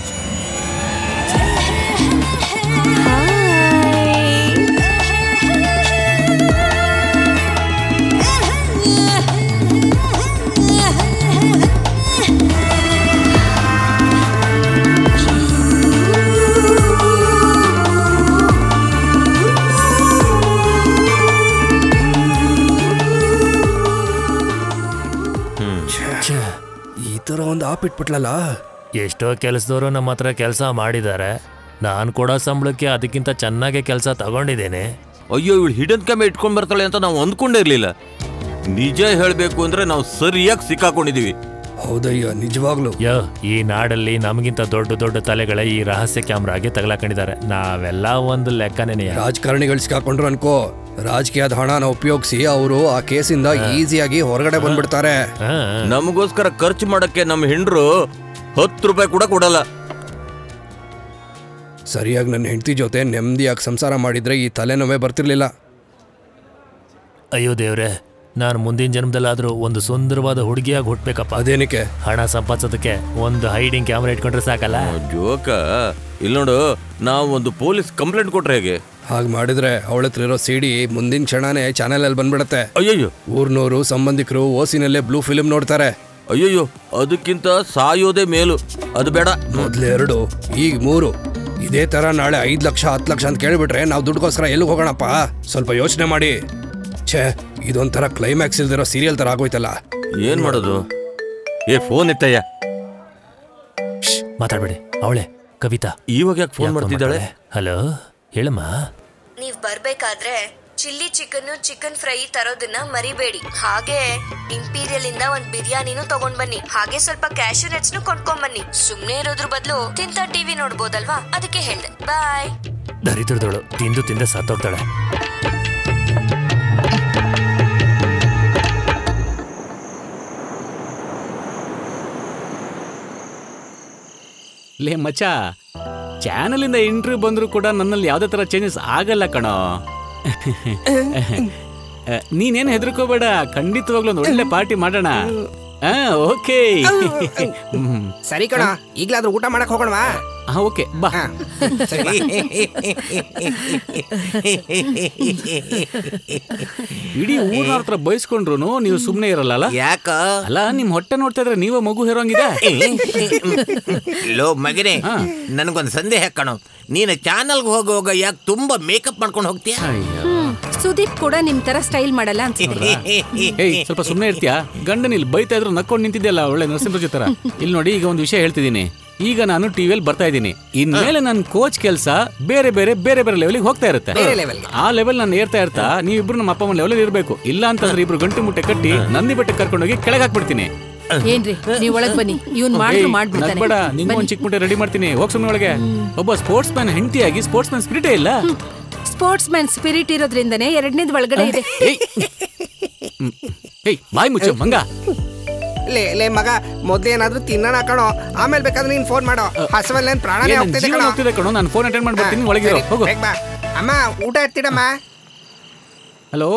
Speaker 15: ಛೇ, ಈ ತರ ಒಂದು ಆಪ್ ಇಟ್ಬಿಟ್ಲಲ್ಲ
Speaker 11: ಎಷ್ಟೋ ಕೆಲಸದವರು ನಮ್ಮ ಹತ್ರ ಕೆಲಸ ಮಾಡಿದ್ದಾರೆ ನಾನು ಕೊಡೋ ಸಂಬಳಕ್ಕೆ ಅದಕ್ಕಿಂತ ಚೆನ್ನಾಗೆ ಕೆಲಸ ತಗೊಂಡಿದ್ದೇನೆ
Speaker 13: ಅಯ್ಯೋ ಇವಳು ಹಿಡನ್ ಕ್ಯಾಮೆ ಇಟ್ಕೊಂಡ್ ಬರ್ತಾಳೆ ಅಂತ ನಾವು ಅಂದ್ಕೊಂಡೇ ಇರ್ಲಿಲ್ಲ ನಿಜ ಹೇಳ್ಬೇಕು ಅಂದ್ರೆ ನಾವು ಸರಿಯಾಗಿ ಸಿಕ್ಕಾಕೊಂಡಿದೀವಿ
Speaker 15: ಹೌದಯ್ಯ ನಿಜವಾಗ್ಲು
Speaker 11: ಯೋ ಈ ನಾಡಲ್ಲಿ ನಮಗಿಂತ ದೊಡ್ಡ ದೊಡ್ಡ ತಲೆಗಳ ಈ ರಹಸ್ಯ ಕ್ಯಾಮ್ರಾಗೆ ತಗಲಾಕೊಂಡಿದ್ದಾರೆ ನಾವೆಲ್ಲ ಒಂದು ಲೆಕ್ಕನೇನೆಯ
Speaker 15: ರಾಜಕಾರಣಿಗಳು ಸಿಕ್ಕಾಕೊಂಡ್ರು ಅನ್ಕೋ ರಾಜಕೀಯದ ಹಣನ ಉಪಯೋಗಿಸಿ ಅವರು ಆ ಕೇಸಿಂದ ಈಸಿಯಾಗಿ ಹೊರಗಡೆ ಬಂದ್ಬಿಡ್ತಾರೆ
Speaker 13: ನಮಗೋಸ್ಕರ ಖರ್ಚು ಮಾಡಕ್ಕೆ ನಮ್ಮ ಹೆಂಡ್ರು ಹತ್ತು ರೂಪಾಯಿ ಕೂಡ ಕೊಡಲ್ಲ
Speaker 15: ಸರಿಯಾಗಿ ನನ್ನ ಹೆಂಡತಿ ಜೊತೆ ನೆಮ್ಮದಿಯಾಗಿ ಸಂಸಾರ ಮಾಡಿದ್ರೆ ಈ ತಲೆನೋವೇ ಬರ್ತಿರ್ಲಿಲ್ಲ
Speaker 11: ಅಯ್ಯೋ ದೇವ್ರೆ ನಾನು ಮುಂದಿನ ಜನ್ಮದಲ್ಲಾದ್ರೂ ಒಂದು ಸುಂದರವಾದ ಹುಡುಗಿಯಾಗಿ ಹುಟ್ಬೇಕಪ್ಪ
Speaker 15: ಅದೇನಕ್ಕೆ
Speaker 11: ಹಣ ಸಂಪಾದಿಸೋದಕ್ಕೆ ಒಂದು ಹೈಡಿಂಗ್ ಕ್ಯಾಮ್ರಾ ಇಟ್ಕೊಂಡ್ರೆ ಸಾಕಲ್ಲ
Speaker 13: ಜೋಕ ಇಲ್ಲಿ ನೋಡು ನಾವು ಒಂದು ಪೊಲೀಸ್ ಕಂಪ್ಲೇಂಟ್ ಕೊಟ್ರೆ ಹೇಗೆ
Speaker 15: ಹಾಗೆ ಮಾಡಿದ್ರೆ ಅವಳ ಹತ್ರ ಇರೋ ಸಿಡಿ ಮುಂದಿನ ಕ್ಷಣನೇ ಚಾನೆಲ್ ಅಲ್ಲಿ ಬಂದ್ಬಿಡತ್ತೆ
Speaker 13: ಅಯ್ಯಯ್ಯೋ
Speaker 15: ಊರ್ನೂರು ಸಂಬಂಧಿಕರು ಓಸಿನಲ್ಲೇ ಬ್ಲೂ ಫಿಲ್ಮ್ ನೋಡ್ತಾರೆ
Speaker 13: ಅಯ್ಯಯ್ಯೋ ಅದಕ್ಕಿಂತ ಸಾಯೋದೇ ಮೇಲು ಅದು ಬೇಡ
Speaker 15: ಮೊದ್ಲು ಎರಡು ಈಗ ಮೂರು ಇದೇ ತರ ನಾಳೆ ಐದ್ ಲಕ್ಷ ಹತ್ತು ಲಕ್ಷ ಅಂತ ಕೇಳ್ಬಿಟ್ರೆ ನಾವು ದುಡ್ಡುಗೋಸ್ಕರ ಎಲ್ಲಿಗೆ ಹೋಗೋಣಪ್ಪ ಸ್ವಲ್ಪ ಯೋಚನೆ ಮಾಡಿ ಛೇ ಇದೊಂಥರ ಕ್ಲೈಮ್ಯಾಕ್ಸ್ ಇಲ್ದಿರೋ ಸೀರಿಯಲ್ ತರ ಆಗೋಯ್ತಲ್ಲ
Speaker 13: ಏನ್ ಮಾಡೋದು ಏ ಫೋನ್ ಎತ್ತಯ್ಯ
Speaker 11: ಮಾತಾಡ್ಬೇಡಿ ಅವಳೆ ಕವಿತಾ
Speaker 13: ಇವಾಗ ಯಾಕೆ ಫೋನ್ ಮಾಡ್ತಿದ್ದಾಳೆ
Speaker 11: ಹಲೋ ಹೇಳಮ್ಮ
Speaker 4: ನೀವ್ ಬರ್ಬೇಕಾದ್ರೆ ಚಿಲ್ಲಿ ಚಿಕನ್ ಚಿಕನ್ ಫ್ರೈ ತರೋದನ್ನ ಮರಿಬೇಡಿ ಹಾಗೆ ಇಂಪೀರಿಯಲ್ ಇಂದ ಒಂದ್ ಬಿರಿಯಾನಿನೂ ತಗೊಂಡ್ ಬನ್ನಿ ಹಾಗೆ ಸ್ವಲ್ಪ ಕ್ಯಾಶು ನಟ್ಸ್ನು ಕೊಂಡ್ಕೊಂಡ್ ಬನ್ನಿ ಸುಮ್ನೆ ಇರೋದ್ರ ಬದಲು ತಿಂತ ಟಿವಿ ನೋಡ್ಬೋದಲ್ವಾ ಅದಕ್ಕೆ ಹೇಳ್ದೆ ಬಾಯ್
Speaker 11: ದರಿದ್ರದವಳು ತಿಂದು ತಿಂದೆ ಸತ್ತೋಗ್ತಾಳೆ
Speaker 1: ಲೇ ಮಚ್ಚ ಚಾನಲ್ ಇಂದ ಇಂಟರ್ವ್ಯೂ ಬಂದ್ರು ಕೂಡ ನನ್ನಲ್ಲಿ ಯಾವ್ದೇ ತರ ಚೇಂಜಸ್ ಆಗಲ್ಲ ಕಣೋ ನೀನೇನು ಹೆದರ್ಕೋಬೇಡ ಖಂಡಿತವಾಗ್ಲೂ ಒಂದು ಒಳ್ಳೆ ಪಾರ್ಟಿ ಮಾಡೋಣ ಆ, ಓಕೆ ಹ್ಮ್.
Speaker 12: ಸರಿ ಕಣ ಈಗ್ಲಾದ್ರೂ ಊಟ ಮಾಡಕ್ ಹೋಗೋಣವಾ
Speaker 1: ಆ, ಓಕೆ ಬಾ
Speaker 12: ಸರಿ
Speaker 1: ಇಡೀ ಊರ್ನ ಹತ್ರ ಬಯಸ್ಕೊಂಡ್ರು ನೀವು ಸುಮ್ನೆ ಇರಲ್ಲ
Speaker 13: ಯಾಕ
Speaker 1: ಅಲ್ಲ ನಿಮ್ ಹೊಟ್ಟೆ ನೋಡ್ತಾ ಇದ್ರೆ ನೀವೇ ಮಗು ಹೇರೋಂಗಿದೆ
Speaker 16: ಲೋ ಮಗನೇ ನನಗೊಂದು ಸಂದೇಹ ಕಣೋ ನೀನು ಚಾನಲ್ಗೆ ಹೋಗುವಾಗ ಯಾಕೆ ತುಂಬಾ ಮೇಕಪ್ ಮಾಡ್ಕೊಂಡು ಹೋಗ್ತೀಯಾ
Speaker 5: ಸುದೀಪ್ ಕೂಡ ನಿಮ್ ತರ ಸ್ಟೈಲ್ ಮಾಡಲ್ಲ ಅನ್ಸುತ್ತೆ
Speaker 1: ಏಯ್ ಸ್ವಲ್ಪ ಸುಮ್ನೆ ಇರ್ತೀಯಾ ಗಂಡನ ಇಲ್ಲಿ ಬೈತಾ ಇದ್ರು ನಕ್ಕೊಂಡು ನಿಂತಿದ್ಯಲ್ಲ ಒಳ್ಳೆ ನರಸಿಂಹ ತರ ಇಲ್ಲಿ ನೋಡಿ ಈಗ ಒಂದು ವಿಷಯ ಹೇಳ್ತಿದ್ದೀನಿ ಈಗ ನಾನು ಟಿವಿಯಲ್ಲಿ ಬರ್ತಾ ಇದ್ದೀನಿ ಇನ್ಮೇಲೆ ನನ್ನ ಕೋಚ್ ಕೆಲಸ ಬೇರೆ ಬೇರೆ ಬೇರೆ ಬೇರೆ ಲೆವೆಲ್ಗೆ ಹೋಗ್ತಾ ಇರುತ್ತೆ
Speaker 12: ಬೇರೆ level ಗೆ.
Speaker 1: ಆ ಲೆವೆಲ್ ನಾನು ಏರ್ತಾ ಇರ್ತಾ ನೀವಿಬ್ರು ನಮ್ಮ ಅಪ್ಪ ಅಮ್ಮ ಲೆವೆಲ್ ಇರಬೇಕು ಇಲ್ಲ ಅಂತಂದ್ರೆ ಇಬ್ರು ಗಂಟು ಮುಟ್ಟೆ ಕಟ್ಟಿ ನಂದಿ ಬೆಟ್ಟಕ್ಕೆ ಕರ್ಕೊಂಡೋಗಿ ಕೆಳಗೆ ಹಾಕ್ಬಿಡ್ತೀನಿ
Speaker 5: ಏನ್ರಿ ನೀವ್ ಒಳಗ್ ಬನ್ನಿ ಇವ್ನ್ ಮಾಡಿದ್ರು ಮಾಡ್ಬಿಡ್ತಾನೆ
Speaker 1: ನಗ್ಬೇಡ ನಿಂಗೆ ಒಂದು ಚಿಕ್ಕ ಮುಟ್ಟೆ ರೆಡಿ ಮಾಡ್ತೀನಿ ಹೋಗ್ ಸುಮ್ಮನೆ ಒಳಗೆ ಒಬ್ಬ ಸ್ಪೋರ್ಟ್ಸ್ ಮ್ಯಾನ್ ಹೆಂಡತಿಯಾಗಿ ಸ್ಪೋರ್ಟ್ಸ್ ಮ್ಯಾನ್ ಸ್ಪಿರಿಟೇ ಇಲ್ಲ
Speaker 5: ಸ್ಪೋರ್ಟ್ಸ್ ಮ್ಯಾನ್ ಸ್ಪಿರಿಟ್ ಇರೋದ್ರಿಂದನೇ ಎರಡನೇದ್ ಒಳಗಡೆ ಇದೆ
Speaker 1: ಏಯ್ ಬಾಯ್ ಮುಚ್ಚು ಮಂಗ
Speaker 12: ಲೇ ಲೇ ಮಗ ಮೊದ್ಲು ಏನಾದ್ರೂ ತಿನ್ನೋಣ ಕಣೋ ಆಮೇಲೆ ಬೇಕಾದ್ರೆ ನೀನ್ ಫೋನ್ ಮಾಡೋ ಹಸುವಲ್ಲಿ ನನ್ ಪ್ರಾಣನೇ
Speaker 1: ಏ, ನನ್
Speaker 12: ಹೋಗ್ತಿದೆ
Speaker 1: ಜೀವನ
Speaker 12: ಕಣೋ
Speaker 1: ಹೋಗ್ತಿದೆ ಕಣೋ ನಾನು ಫೋನ್ ಅಟೆಂಡ್ ಮಾಡಿ ಬರ್ತೀನಿ ಒಳಗಿರೋ ಹೋಗು
Speaker 12: ಬೇಗ ಬಾ ಅಮ್ಮ ಊಟ ಎತ್ತಿಡಮ್ಮ
Speaker 1: ಹಲೋ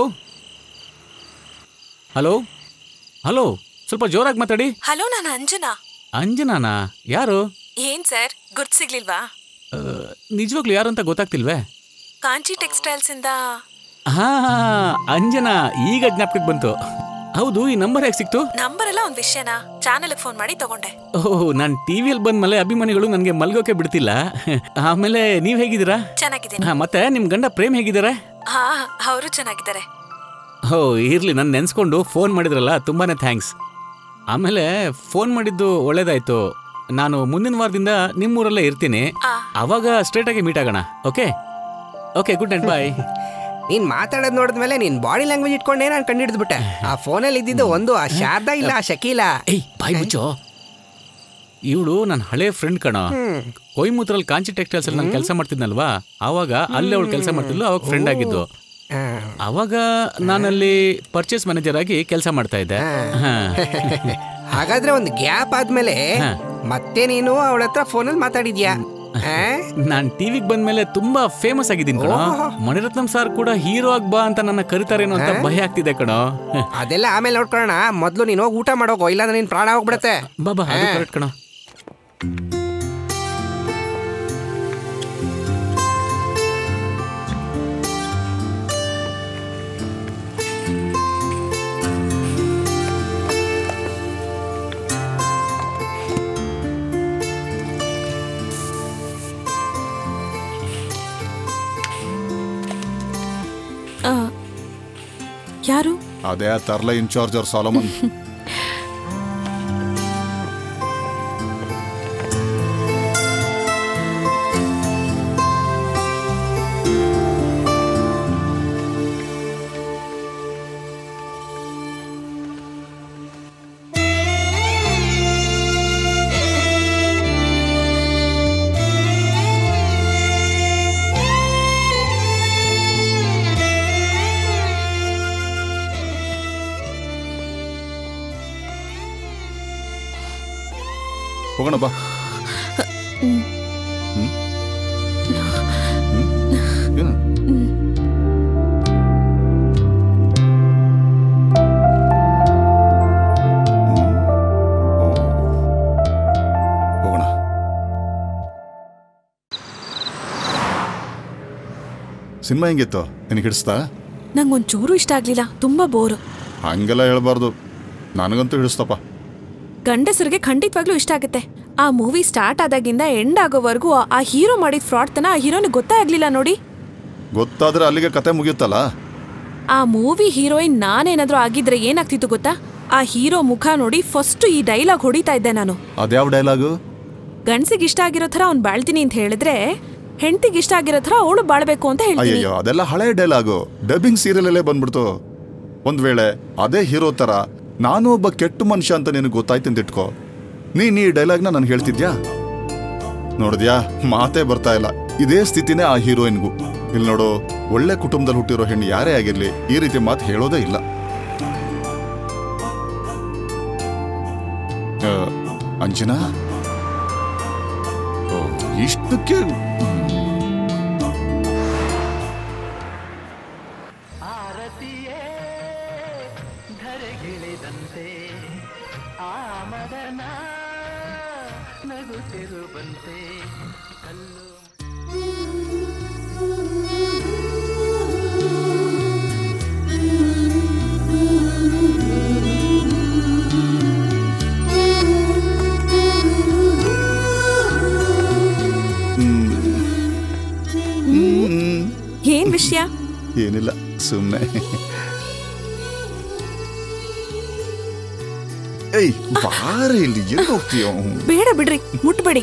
Speaker 1: ಹಲೋ ಹಲೋ ಸ್ವಲ್ಪ ಜೋರಾಗಿ ಮಾತಾಡಿ
Speaker 6: ಹಲೋ ನಾನು ಅಂಜನಾ
Speaker 1: ಅಂಜನಾನಾ ಯಾರು
Speaker 6: ಏನ್ ಸರ್ ಗುರ್ತ್ ಸಿಗ್ಲಿಲ್ವಾ
Speaker 1: ಆ, ನಿಜವಾಗ್ಲೂ ಯಾರು ಅಂತ ಗೊತ್ತಾಗ್ತಿಲ್ವೇ
Speaker 6: ಕಾಂಚಿ ಟೆಕ್ಸ್ಟೈಲ್ಸ್ ಇಂದ
Speaker 1: ಹಾ ಅಂಜನಾ ಈಗ ಜ್ಞಾಪಕಕ್ಕೆ ಬಂತು ಹೌದು ಈ ನಂಬರ್ ಹೇಗೆ ಸಿಕ್ತು
Speaker 6: ನಂಬರ್ ಎಲ್ಲ ಒಂದ್ ವಿಷಯನಾ ಚಾನಲ್ ಫೋನ್ ಮಾಡಿ ತಗೊಂಡೆ
Speaker 1: ಓಹ್ ನಾನು ಟಿವಿಯಲ್ಲಿ ಬಂದ್ಮೇಲೆ ಅಭಿಮಾನಿಗಳು ನನಗೆ ಮಲ್ಗೋಕೆ ಬಿಡ್ತಿಲ್ಲ ಆಮೇಲೆ ನೀವ್ ಹೇಗಿದ್ದೀರಾ
Speaker 6: ಚೆನ್ನಾಗಿದ್ದೀನಿ
Speaker 1: ಹಾ ಮತ್ತೆ ನಿಮ್ ಗಂಡ ಪ್ರೇಮ್ ಹೇಗಿದ್ದಾರೆ
Speaker 6: ಹಾ ಅವರು ಚೆನ್ನಾಗಿದ್ದಾರೆ
Speaker 1: ಓ ಇರ್ಲಿ ನಾನು ನೆನ್ಸ್ಕೊಂಡು ಫೋನ್ ಮಾಡಿದ್ರಲ್ಲ ತುಂಬಾನೇ ಥ್ಯಾಂಕ್ಸ್ ಆಮೇಲೆ ಫೋನ್ ಮಾಡಿದ್ದು ಒಳ್ಳೇದಾಯ್ತು ನಾನು ಮುಂದಿನ ವಾರದಿಂದ ನಿಮ್ಮೂರಲ್ಲೇ ಇರ್ತೀನಿ ಅವಾಗ ಸ್ಟ್ರೇಟ್ ಆಗಿ ಮೀಟ್ ಆಗೋಣ okay okay good night bye
Speaker 12: ನೀನ್ ಮಾತಾಡೋದ್ ನೋಡಿದ್ಮೇಲೆ ನೀನ್ ಬಾಡಿ ಲ್ಯಾಂಗ್ವೇಜ್ ಇಟ್ಕೊಂಡೇ ನಾನು ಕಂಡಿಡ್ದ್ಬಿಟ್ಟೆ ಆ ಫೋನಲ್ಲಿ ಇದ್ದಿದ್ದು ಒಂದು ಆ ಶಾರದಾ ಇಲ್ಲ ಆ ಶಕೀಲ
Speaker 1: ಏಯ್ ಬಾಯ್ ಮುಚ್ಚೋ ಇವಳು ನನ್ನ ಹಳೆ ಫ್ರೆಂಡ್ ಕಣ ಕೊಯ್ಮೂತ್ರಲ್ಲಿ ಕಾಂಚಿ ಟೆಕ್ಸ್ಟೈಲ್ಸ್ ಅಲ್ಲಿ ನಾನು ಕೆಲಸ ಮಾಡ್ತಿದ್ನಲ್ವಾ ಆವಾಗ ಅಲ್ಲಿ ಅವಳು ಕೆಲಸ ಮಾಡ್ತಿದ್ಲು ಅವಾಗ ಫ್ರೆಂಡ್ ಆಗಿದ್ದು ಅವಾಗ ನಾನಲ್ಲಿ ಪರ್ಚೇಸ್ ಮ್ಯಾನೇಜರ್ ಆಗಿ ಕೆಲಸ ಮಾಡ್ತಾ ಇದ್ದೆ ಹಾ.
Speaker 12: ಹಾಗಾದ್ರೆ ಒಂದು ಗ್ಯಾಪ್ ಆದ್ಮೇಲೆ
Speaker 1: ಹಾ.
Speaker 12: ಮತ್ತೆ ನೀನು ಅವಳ ಹತ್ರ ಫೋನಲ್ಲಿ ಮಾತಾಡಿದ್ಯಾ ಆ?
Speaker 1: ನಾನ್ ಟಿವಿಗೆ ಬಂದ್ಮೇಲೆ ತುಂಬಾ ಫೇಮಸ್ ಆಗಿದ್ದೀನಿ ಕಣೋ
Speaker 12: ಓಹೋ.
Speaker 1: ಮಣಿರತ್ನಂ ಸಾರ್ ಕೂಡ ಹೀರೋ ಆಗ್ ಬಾ ಅಂತ ನನ್ನ ಕರಿತಾರೇನೋ ಅಂತ
Speaker 12: ಹಾ?
Speaker 1: ಭಯ ಆಗ್ತಿದೆ ಕಣೋ
Speaker 12: ಅದೆಲ್ಲ ಆಮೇಲೆ ನೋಡ್ಕೊಳ್ಳೋಣ ಮೊದ್ಲು ನೀನು ಹೋಗಿ ಊಟ ಮಾಡೋಗೋ ಇಲ್ಲಾಂದ್ರೆ ನಿನ್ ಪ್ರಾಣ ಹೋಗ್ಬಿಡತ್ತೆ
Speaker 1: ಬಾಬಾ ಅದು
Speaker 12: ಹಾ.
Speaker 1: ಕರೆಕ್ಟ್ ಕಣೋ
Speaker 6: ಆ, ಯಾರು
Speaker 9: ಅದೇ ಆ ತರ್ಲ ಇನ್ಚಾರ್ಜರ್ ಸಾಲಮನ್ ಹೋಗೋಣ ಬಾ ಹ್ಮ್? ಹ್ಮ್? ಏನು? ಹೋಗೋಣ ಸಿನಿಮಾ ಹೆಂಗಿತ್ತು ನಿನಗೆ ಹಿಡಿಸ್ತಾ
Speaker 6: ನಂಗೊಂಚೂರು ಇಷ್ಟ ಆಗ್ಲಿಲ್ಲ ತುಂಬಾ ಬೋರು
Speaker 9: ಹಂಗೆಲ್ಲ ಹೇಳ್ಬಾರ್ದು ನನಗಂತೂ ಹಿಡಿಸ್ತಪ್ಪ
Speaker 6: ಗಂಡಸರಿಗೆ ಖಂಡಿತವಾಗ್ಲೂ ಇಷ್ಟ ಆಗುತ್ತೆ ಆ ಮೂವಿ ಸ್ಟಾರ್ಟ್ ಆದಾಗಿಂದ ಎಂಡ್ ಆಗೋವರೆಗೂ ಆ ಹೀರೋ ಮಾಡಿದ ಫ್ರಾಡ್ ತನ ಆ ಹೀರೋನಿಗೆ ಗೊತ್ತೇ ಆಗ್ಲಿಲ್ಲ ನೋಡಿ
Speaker 9: ಗೊತ್ತಾದ್ರೆ ಅಲ್ಲಿಗೆ ಕತೆ ಮುಗಿಯುತ್ತಲ್ಲ
Speaker 6: ಆ ಮೂವಿ ಹೀರೋಯಿನ್ ನಾನೇನಾದ್ರೂ ಆಗಿದ್ರೆ ಏನಾಗ್ತಿತ್ತು ಗೊತ್ತಾ ಆ ಹೀರೋ ಮುಖ ನೋಡಿ ಫಸ್ಟ್ ಈ ಡೈಲಾಗ್ ಹೊಡಿತಾ ಇದ್ದೆ ನಾನು
Speaker 9: ಅದ್ಯಾವ ಡೈಲಾಗು
Speaker 6: ಗಂಡ್ಸಿಗೆ ಇಷ್ಟ ಆಗಿರೋ ಥರ ಅವ್ನು ಬಾಳ್ತೀನಿ ಅಂತ ಹೇಳಿದ್ರೆ ಹೆಂಡತಿಗೆ ಇಷ್ಟ ಆಗಿರೋ ಥರ ಅವಳು ಬಾಳ್ಬೇಕು ಅಂತ ಹೇಳ್ತೀನಿ
Speaker 9: ಅಯ್ಯಯ್ಯೋ ಅದೆಲ್ಲ ಹಳೆ ಡೈಲಾಗು ಡಬ್ಬಿಂಗ್ ಸೀರಿಯಲಲ್ಲೇ ಬಂದ್ಬಿಡ್ತು ಒಂದ್ ವೇಳೆ ಅದೇ ಹೀರೋ ತರ ನಾನು ಒಬ್ಬ ಕೆಟ್ಟ ಮನುಷ್ಯ ಅಂತ ನಿನಗೆ ಗೊತ್ತಾಯ್ತು ಅಂತ ಇಟ್ಕೋ ನೀನ್ ಈ ಡೈಲಾಗ್ನ ನಾನು ಹೇಳ್ತಿದ್ಯಾ ನೋಡಿದ್ಯಾ ಮಾತೇ ಬರ್ತಾ ಇಲ್ಲ ಇದೇ ಸ್ಥಿತಿನೇ ಆ ಹೀರೋಯಿನ್ಗೂ ಇಲ್ಲಿ ನೋಡು ಒಳ್ಳೆ ಕುಟುಂಬದಲ್ಲಿ ಹುಟ್ಟಿರೋ ಹೆಣ್ಣು ಯಾರೇ ಆಗಿರ್ಲಿ ಈ ರೀತಿ ಮಾತು ಹೇಳೋದೇ ಇಲ್ಲ ಆ, ಅಂಜನಾ ಓ, ಇಷ್ಟಕ್ಕೆ
Speaker 17: ಧರೆಗಿಳಿದಂತೆ ಆ ಮದನ ನಗುತ್ತಿರುವಂತೆ ಕಲ್ಲು
Speaker 6: ಏನ್ ವಿಷಯ
Speaker 9: ಏನಿಲ್ಲ ಸುಮ್ಮನೆ ಏಯ್ ಬಾರ ಇಲ್ಲಿ ಎಲ್ಲಿ ಹೋಗ್ತೀಯೋ
Speaker 6: ಬೇಡ ಬಿಡ್ರಿ ಮುಟ್ಬೇಡಿ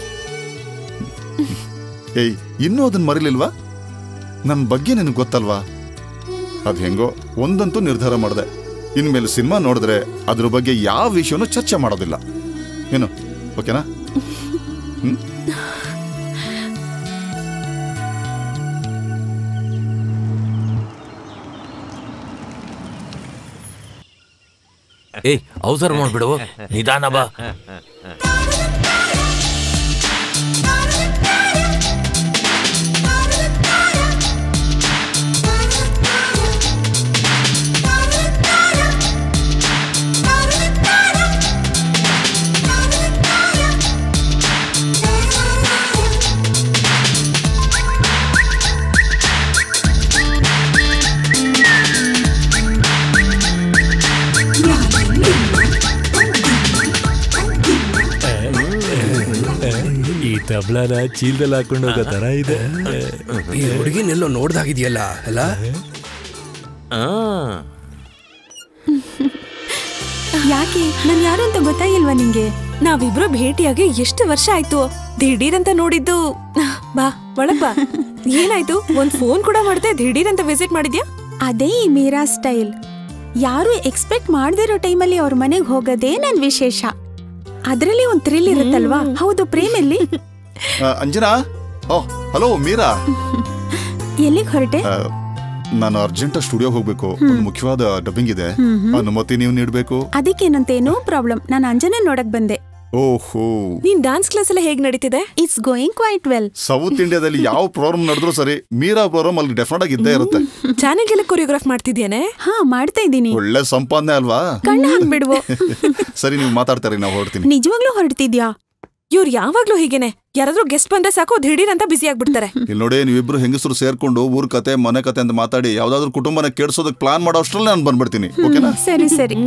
Speaker 9: ಏಯ್ ಇನ್ನೂ ಅದನ್ನ ಮರಿಲಿಲ್ವಾ ನನ್ನ ಬಗ್ಗೆ ನಿನಗೆ ಗೊತ್ತಲ್ವಾ ಅದ್ ಹೆಂಗೋ ಒಂದಂತೂ ನಿರ್ಧಾರ ಮಾಡಿದೆ ಇನ್ಮೇಲೆ ಸಿನಿಮಾ ನೋಡಿದ್ರೆ ಅದ್ರ ಬಗ್ಗೆ ಯಾವ ವಿಷಯನೂ ಚರ್ಚೆ ಮಾಡೋದಿಲ್ಲ ಏನು ಓಕೆನಾ ಹ್ಮ್
Speaker 11: ಏಯ್ ಅವಸರ ಮಾಡ್ಬಿಡು ನಿಧಾನ ಬಾ
Speaker 15: ಈ ತಬ್ಲಾನ ಚೀಲದಲ್ಲಿ ಹಾಕೊಂಡು ಹೋಗೋ ತರ ಇದೆ ಈ ಹುಡುಗಿನೆಲ್ಲೋ ನೋಡ್ದಾಗಿದೆಯಲ್ಲ ಅಲ್ಲ
Speaker 14: ಯಾಕೆ ನಾನ್ ಯಾರು ಅಂತ ಗೊತ್ತಾಗಿಲ್ವಾ ನಿಂಗೆ
Speaker 6: ನಾವಿಬ್ರು ಭೇಟಿಯಾಗಿ ಎಷ್ಟು ವರ್ಷ ಆಯ್ತು ದಿಢೀರಂತ ನೋಡಿದ್ದು ಬಾ ಒಳಗ್ ಬಾ ಏನಾಯ್ತು ಒಂದ್ ಫೋನ್ ಕೂಡ ಮಾಡ್ದೆ ದಿಢೀರಂತ ವಿಸಿಟ್ ಮಾಡಿದ್ಯಾ
Speaker 14: ಅದೇ ಈ ಮೀರಾ ಸ್ಟೈಲ್ ಯಾರು ಎಕ್ಸ್ಪೆಕ್ಟ್ ಮಾಡದಿರೋ ಟೈಮಲ್ಲಿ ಅವ್ರ ಮನೆಗೆ ಹೋಗೋದೇ ನನ್ ವಿಶೇಷ ಅದ್ರಲ್ಲಿ ಒಂದ್ ಥ್ರಿಲ್ ಇರುತ್ತಲ್ವಾ ಹೌದು ಪ್ರೇಮಲ್ಲಿ
Speaker 9: ಆ, ಅಂಜನಾ ಓ ಹಲೋ ಮೀರಾ
Speaker 14: ಎಲ್ಲಿಗೆ ಹೊರಟೆ
Speaker 9: ಆ, ನಾನು ಅರ್ಜೆಂಟ್ ಸ್ಟುಡಿಯೋ ಹೋಗ್ಬೇಕು ಒಂದು ಮುಖ್ಯವಾದ ಡಬ್ಬಿಂಗ್ ಇದೆ
Speaker 14: ಹ್ಮ್ ಹ್ಮ್.
Speaker 9: ಅನುಮತಿ ನೀವು ನೀಡಬೇಕು
Speaker 14: ಅದಕ್ಕೇನಂತೆ ನೋ ಪ್ರಾಬ್ಲಮ್ ನಾನು ಅಂಜನ ನೋಡಕ್ ಬಂದೆ
Speaker 9: ಓಹೋ
Speaker 6: ನೀನ್ ಡಾನ್ಸ್ ಕ್ಲಾಸ್ ಎಲ್ಲ ಹೇಗ್ ನಡೀತಿದೆ
Speaker 14: it's going quite well
Speaker 9: South ಇಂಡಿಯಾದಲ್ಲಿ ಯಾವ ಪ್ರೋಗ್ರಾಮ್ ನಡೆದ್ರು ಸರಿ ಮೀರಾ ಪ್ರೋಗ್ರಾಮ್ ಅಲ್ಲಿ ಡೆಫಿನೆಟ್ ಆಗಿ ಇದ್ದೇ ಇರುತ್ತೆ
Speaker 6: ಚಾನೆಲ್ಗೆಲ್ಲ ಕೊರಿಯೋಗ್ರಾಫ್ ಮಾಡ್ತಿದ್ಯಾನೆ
Speaker 14: ಹಾ ಮಾಡ್ತಾ ಇದ್ದೀನಿ
Speaker 9: ಒಳ್ಳೆ ಸಂಪಾದನೆ ಅಲ್ವಾ
Speaker 14: ಕಣ್ಣು ಹಾಕ್ಬಿಡ್ವು
Speaker 9: ಸರಿ ನೀವು ಮಾತಾಡ್ತಾರೆ ನಾವು ಹೊರಡ್ತೀನಿ
Speaker 14: ನಿಜವಾಗ್ಲೂ ಹೊರಡ್ತಿದ್ಯಾ
Speaker 6: ಇವ್ರು ಯಾವಾಗ್ಲೂ ಹೀಗೇನೆ ಯಾರಾದ್ರೂ ಗೆಸ್ಟ್ ಬಂದ್ರೆ ಸಾಕು ದಿಢೀರ್ ಅಂತ ಬಿಸಿ ಆಗ್ಬಿಡ್ತಾರೆ
Speaker 9: ಇಲ್ಲಿ ನೋಡಿ ನೀವಿಬ್ರು ಹೆಂಗಸರು ಸೇರ್ಕೊಂಡು ಊರ್ ಕತೆ ಮನೆ ಕತೆ ಅಂತ ಮಾತಾಡಿ ಯಾವ್ದಾದ್ರು ಕುಟುಂಬನ ಕೆಡ್ಸೋದಕ್ಕೆ ಪ್ಲಾನ್ ಮಾಡೋ ಅಷ್ಟ್ರಲ್ಲಿ ನಾನು ಬಂದ್ಬಿಡ್ತೀನಿ ಓಕೆನಾ
Speaker 14: ಸರಿ ಸರಿ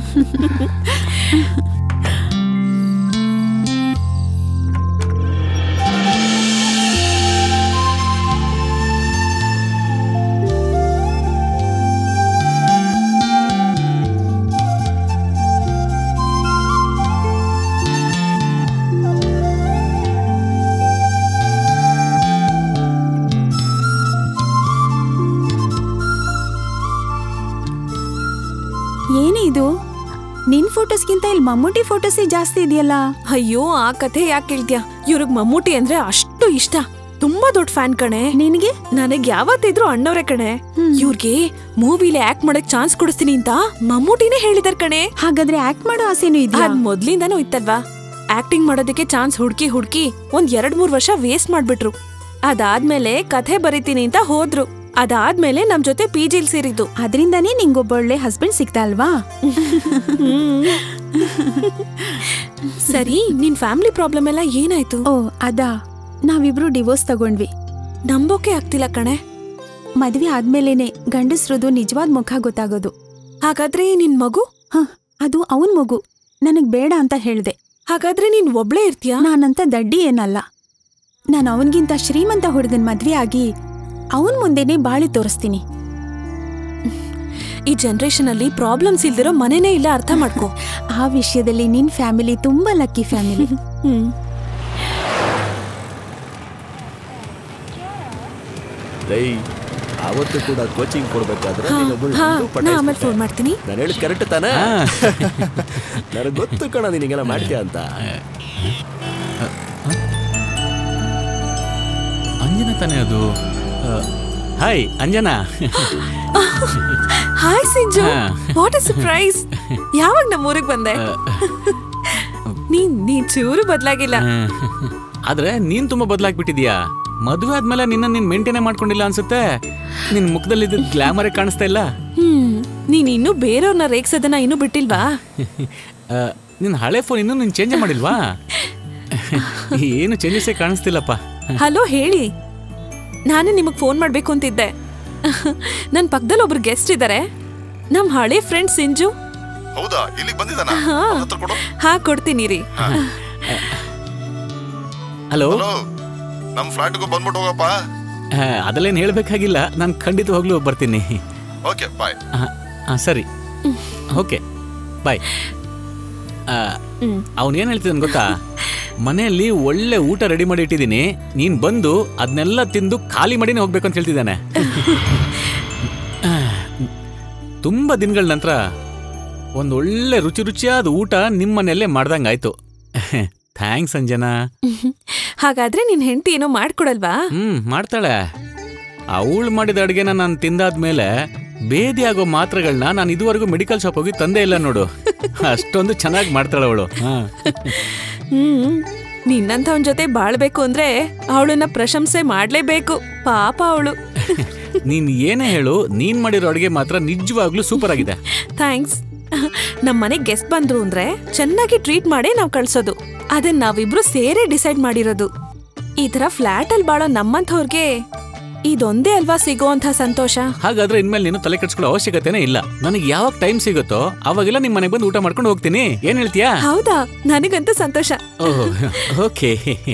Speaker 14: ಏನೇ ಇದು ನಿನ್ ಫೋಟೋಸ್ಗಿಂತ ಇಲ್ಲಿ ಮಮ್ಮೂಟಿ ಫೋಟೋಸೇ ಜಾಸ್ತಿ ಇದೆಯಲ್ಲ
Speaker 6: ಅಯ್ಯೋ ಆ ಕಥೆ ಯಾಕೆ ಕೇಳ್ತ್ಯಾ ಇವ್ರಿಗೆ ಮಮ್ಮೂಟಿ ಅಂದ್ರೆ ಅಷ್ಟು ಇಷ್ಟ ತುಂಬಾ ದೊಡ್ಡ ಫ್ಯಾನ್ ಕಣೆ
Speaker 14: ನಿನಗೆ
Speaker 6: ನನಗ್ ಯಾವತ್ತಿದ್ರು ಅಣ್ಣವ್ರೆ ಕಣೆ ಇವ್ರಿಗೆ ಮೂವಿಲಿ ಆಕ್ಟ್ ಮಾಡಕ್ ಚಾನ್ಸ್ ಕೊಡಿಸ್ತೀನಿ ಅಂತ ಮಮ್ಮೂಟಿನೇ ಹೇಳಿದಾರ್ ಕಣೆ
Speaker 14: ಹಾಗಾದ್ರೆ ಆಕ್ಟ್ ಮಾಡೋ ಆಸೆನೂ ಇದೆಯಾ
Speaker 6: ಅದ್ ಮೊದ್ಲಿಂದಾನು ಇತ್ತಲ್ವಾ ಆಕ್ಟಿಂಗ್ ಮಾಡೋದಕ್ಕೆ ಚಾನ್ಸ್ ಹುಡ್ಕಿ ಹುಡ್ಕಿ ಒಂದ್ ಎರಡ್ ಮೂರ್ ವರ್ಷ ವೇಸ್ಟ್ ಮಾಡ್ಬಿಟ್ರು ಅದಾದ್ಮೇಲೆ ಕಥೆ ಬರೀತೀನಿ ಅಂತ ಹೋದ್ರು ಅದಾದ್ಮೇಲೆ ನಮ್ ಜೊತೆ ಪಿ ಜಿಲ್ ಸೇರಿದ್ದು
Speaker 14: ಅದರಿಂದಾನೇ ನಿಂಗೊಬ್ಬ ಒಳ್ಳೆ ಹಸ್ಬೆಂಡ್ ಸಿಗ್ತಾ ಅಲ್ವಾ
Speaker 6: ಸರಿ ನಿನ್ ಫ್ಯಾಮಿಲಿ ಪ್ರಾಬ್ಲಮ್ ಎಲ್ಲ ಏನಾಯ್ತು
Speaker 14: ಓ ಅದಾ ನಾವಿಬ್ರು ಡಿವೋರ್ಸ್ ತಗೊಂಡ್ವಿ
Speaker 6: ನಂಬೋಕೆ ಆಗ್ತಿಲ್ಲ ಕಣೆ
Speaker 14: ಮದ್ವೆ ಆದ್ಮೇಲೇನೆ ಗಂಡಸ್ರದು ನಿಜವಾದ ಮುಖ ಗೊತ್ತಾಗೋದು
Speaker 6: ಹಾಗಾದ್ರೆ ನಿನ್ ಮಗು
Speaker 14: ಹ ಅದು ಅವನ್ ಮಗು ನನಗ್ ಬೇಡ ಅಂತ ಹೇಳ್ದೆ
Speaker 6: ಹಾಗಾದ್ರೆ ನೀನ್ ಒಬ್ಳೇ ಇರ್ತೀಯಾ
Speaker 14: ನಾನಂತ ದಡ್ಡಿ ಏನಲ್ಲ ನಾನು ಅವನ್ಗಿಂತ ಶ್ರೀಮಂತ ಹುಡುಗನ್ ಮದ್ವೆ ಆಗಿ ಅವನ್ ಮುಂದೆನೆ ಬಾಳಿ ತೋರಿಸ್ತೀನಿ
Speaker 6: ಈ ಜನರೇಷನ್ ಅಲ್ಲಿ ಪ್ರಾಬ್ಲಮ್ಸ್ ಇಲ್ದಿರೋ ಮನೆನೇ ಇಲ್ಲ ಅರ್ಥ ಮಾಡ್ಕೋ
Speaker 14: ಆ ವಿಷಯದಲ್ಲಿ ನಿನ್ ಫ್ಯಾಮಿಲಿ ತುಂಬಾ ಲಕ್ಕಿ ಫ್ಯಾಮಿಲಿ
Speaker 6: ಹ್ಮ್
Speaker 8: ಲೈ ಅವತ್ತು ಕೂಡ ಕೋಚಿಂಗ್ ಕೊಡ್ಬೇಕಾದ್ರೆ
Speaker 6: ಹಾ,
Speaker 8: ನೀನೊಬ್ಳು
Speaker 6: ಹಾ,
Speaker 8: ಇನ್ನೂ
Speaker 6: ನಾ
Speaker 8: ಪಟಾಯಿಸ್ಬಿಟ್ಟೆ.
Speaker 6: ಆಮೇಲೆ ಫೋನ್ ಮಾಡ್ತೀನಿ
Speaker 8: ನಾನು ಹೇಳಿದ್ ಕರೆಕ್ಟ್ ತಾನೇ ನನಗೆ ಗೊತ್ತು ಕಣ ನಿನಗೆಲ್ಲ ಮಾಡ್ತೀಯ ಅಂತ
Speaker 1: ಅಂಜನಾ ತಾನೇ ಅದು ಆ, ಹಾಯ್ ಅಂಜನಾ
Speaker 6: ಹಾಯ್ ಸಿಂಜು
Speaker 1: ಹಾ.
Speaker 6: ವಾಟ್ ಅ ಸರ್ಪ್ರೈಸ್ ಯಾವಾಗ ನಮ್ಮ ಊರಿಗೆ ಬಂದೆ ನೀನ್ ನೀನ್ ಚೂರು ಬದ್ಲಾಗಿಲ್ಲ
Speaker 1: ಆದ್ರೆ ನೀನ್ ತುಂಬಾ ಬದಲಾಗ್ಬಿಟ್ಟಿದ್ಯಾ ಮದುವೆ ಆದ್ಮೇಲೆ ನಿನ್ನ ನೀನ್ ಮೇಂಟೈನ್ ಮಾಡ್ಕೊಂಡಿಲ್ಲ ಅನ್ಸುತ್ತೆ ನಿನ್ ಮುಖದಲ್ಲಿ ಗ್ಲಾಮರೇ ಕಾಣಿಸ್ತಾ ಇಲ್ಲ
Speaker 6: ಹ್ಮ್ ನೀನ್ ಇನ್ನೂ ಬೇರೆಯವ್ರನ್ನ ರೇಗ್ಸೋದನ್ನ ಇನ್ನೂ ಬಿಟ್ಟಿಲ್ವಾ
Speaker 1: ಆ, ನಿನ್ ಹಳೆ ಫೋನ್ ಇನ್ನೂ ನೀನ್ ಚೇಂಜ್ ಮಾಡಿಲ್ವಾ ಏನು ಚೇಂಜಸ್ಸೇ ಕಾಣಿಸ್ತಿಲ್ಲಪ್ಪ
Speaker 6: ಹಲೋ ಹೇಳಿ ನಾನೇ ನಿಮಗ್ ಫೋನ್ ಮಾಡ್ಬೇಕು ಅಂತಿದ್ದೆ ನನ್ ಪಕ್ಕದಲ್ಲಿ ಒಬ್ರು ಗೆಸ್ಟ್ ಇದ್ದಾರೆ ನಮ್ ಹಳೆ ಫ್ರೆಂಡ್ ಸಿಂಜು
Speaker 9: ಹೌದಾ ಇಲ್ಲಿಗೆ ಬಂದಿದ್ದಾನ
Speaker 6: ಹಾ. ಹಾ ಕೊಡ್ತೀನಿ ರೀ
Speaker 1: ಹಲೋ
Speaker 9: ನಮ್ ಫ್ಲಾಟ್ಗೂ ಬಂದ್ಬಿಟ್ಟು ಹೋಗಪ್ಪ
Speaker 1: ಅದಲ್ಲೇನು ಹೇಳ್ಬೇಕಾಗಿಲ್ಲ ನಾನು ಖಂಡಿತವಾಗ್ಲೂ ಬರ್ತೀನಿ
Speaker 9: ಓಕೆ ಬಾಯ್
Speaker 1: ಆ, ಆ, ಸರಿ ಓಕೆ ಬಾಯ್ ಅವನೇನು ಹೇಳ್ತಿದ್ದಾನೆ ಗೊತ್ತಾ ಮನೆಯಲ್ಲಿ ಒಳ್ಳೆ ಊಟ ರೆಡಿ ಮಾಡಿ ಇಟ್ಟಿದ್ದೀನಿ ನೀನ್ ಬಂದು ಅದನ್ನೆಲ್ಲ ತಿಂದು ಖಾಲಿ ಮಾಡಿನೇ ಹೋಗ್ಬೇಕು ಅಂತ ಹೇಳ್ತಿದ್ದಾನೆ ಆ, ತುಂಬಾ ದಿನಗಳ ನಂತರ ಒಂದು ಒಳ್ಳೆ ರುಚಿ ರುಚಿಯಾದ ಊಟ ನಿಮ್ಮ ಮನೆಯಲ್ಲೇ ಮಾಡ್ದಂಗಾಯ್ತು ಥ್ಯಾಂಕ್ಸ್ ಅಂಜನಾ
Speaker 6: ಹಾಗಾದ್ರೆ ನಿನ್ ಹೆಂಡತಿ ಏನೋ ಮಾಡ್ಕೊಡಲ್ವಾ
Speaker 1: ಹ್ಮ್ ಮಾಡ್ತಾಳೆ ಅವಳು ಮಾಡಿದ ಅಡುಗೆನ ನಾನು ತಿಂದಾದ್ಮೇಲೆ ಬೇದಿ ಆಗೋ ಮಾತ್ರೆಗಳನ್ನ ನಾನು ಇದುವರೆಗೂ ಮೆಡಿಕಲ್ ಶಾಪ್ ಹೋಗಿ ತಂದೆ ಇಲ್ಲ ನೋಡು ಅಷ್ಟೊಂದು ಚೆನ್ನಾಗಿ ಮಾಡ್ತಾಳೆ ಅವಳು ಹಾ
Speaker 6: ಹ್ಮ್ ನಿನ್ನಂಥವನ್ ಜೊತೆ ಬಾಳ್ಬೇಕು ಅಂದ್ರೆ ಅವಳನ್ನ ಪ್ರಶಂಸೆ ಮಾಡ್ಲೇಬೇಕು ಪಾಪ ಅವಳು
Speaker 1: ನೀನ್ ಏನೇ ಹೇಳು ನೀನ್ ಮಾಡಿರೋ ಅಡುಗೆ ಮಾತ್ರ ನಿಜವಾಗ್ಲೂ ಸೂಪರ್ ಆಗಿದೆ
Speaker 6: ಥ್ಯಾಂಕ್ಸ್ ನಮ್ಮ ಮನೆಗೆ ಗೆಸ್ಟ್ ಬಂದ್ರು ಅಂದ್ರೆ ಚೆನ್ನಾಗಿ ಟ್ರೀಟ್ ಮಾಡೇ ನಾವು ಕಳ್ಸೋದು ಅದನ್ನ ನಾವಿಬ್ರು ಸೇರೇ ಡಿಸೈಡ್ ಮಾಡಿರೋದು ಈ ತರ ಫ್ಲಾಟ್ ಅಲ್ಲಿ ಬಾಳೋ ನಮ್ಮಂಥವ್ರಿಗೆ ಇದೊಂದೇ ಅಲ್ವಾ ಸಿಗೋಂಥ ಸಂತೋಷ
Speaker 1: ಹಾಗಾದ್ರೆ ಇನ್ಮೇಲೆ ನೀನು ತಲೆ ಕೆಡ್ಸ್ಕೊಳ್ಳೋ ಅವಶ್ಯಕತೆನೇ ಇಲ್ಲ ನನಗೆ ಯಾವಾಗ ಟೈಮ್ ಸಿಗುತ್ತೋ ಅವಾಗೆಲ್ಲ ನಿಮ್ಮ ಮನೆಗೆ ಬಂದು ಊಟ ಮಾಡ್ಕೊಂಡು ಹೋಗ್ತೀನಿ ಏನ್ ಹೇಳ್ತೀಯಾ
Speaker 6: ಹೌದಾ ನನಗಂತೂ ಸಂತೋಷ
Speaker 1: ಓಹ್ ಓಕೆ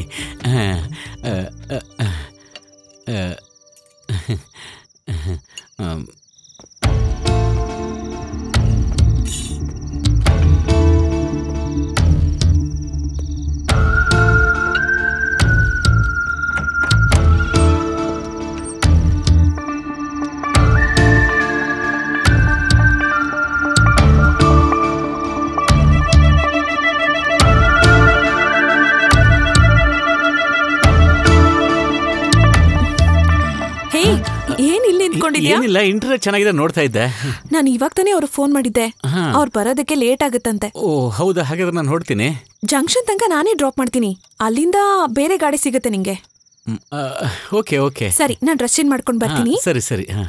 Speaker 6: ಹೇ ಏನ್ ಇಲ್ಲಿ ನಿಂತ್ಕೊಂಡಿದ್ಯಾ
Speaker 1: ಏನಿಲ್ಲ ಇಂಟರ್ನೆಟ್ ಚೆನ್ನಾಗಿದೆ ನೋಡ್ತಾ ಇದ್ದೆ
Speaker 6: ನಾನು ಇವಾಗ ತಾನೇ ಅವ್ರಿಗೆ ಫೋನ್ ಮಾಡಿದ್ದೆ
Speaker 1: ಹಾ.
Speaker 6: ಅವ್ರು ಬರೋದಕ್ಕೆ ಲೇಟ್ ಆಗುತ್ತಂತೆ
Speaker 1: ಓ ಹೌದಾ ಹಾಗಾದ್ರೆ ನಾನು ಹೊಡ್ತೀನಿ
Speaker 6: ಜಂಕ್ಷನ್ ತನಕ ನಾನೇ ಡ್ರಾಪ್ ಮಾಡ್ತೀನಿ ಅಲ್ಲಿಂದ ಬೇರೆ ಗಾಡಿ ಸಿಗುತ್ತೆ ನಿಂಗೆ
Speaker 1: ಹ್ಮ್, ಆ, ಓಕೆ ಓಕೆ
Speaker 6: ಸರಿ ನಾನು ಡ್ರೆಸ್ ಚೇಂಜ್ ಮಾಡ್ಕೊಂಡು
Speaker 1: ಹಾ,
Speaker 6: ಬರ್ತೀನಿ
Speaker 1: ಸರಿ ಸರಿ ಹಾ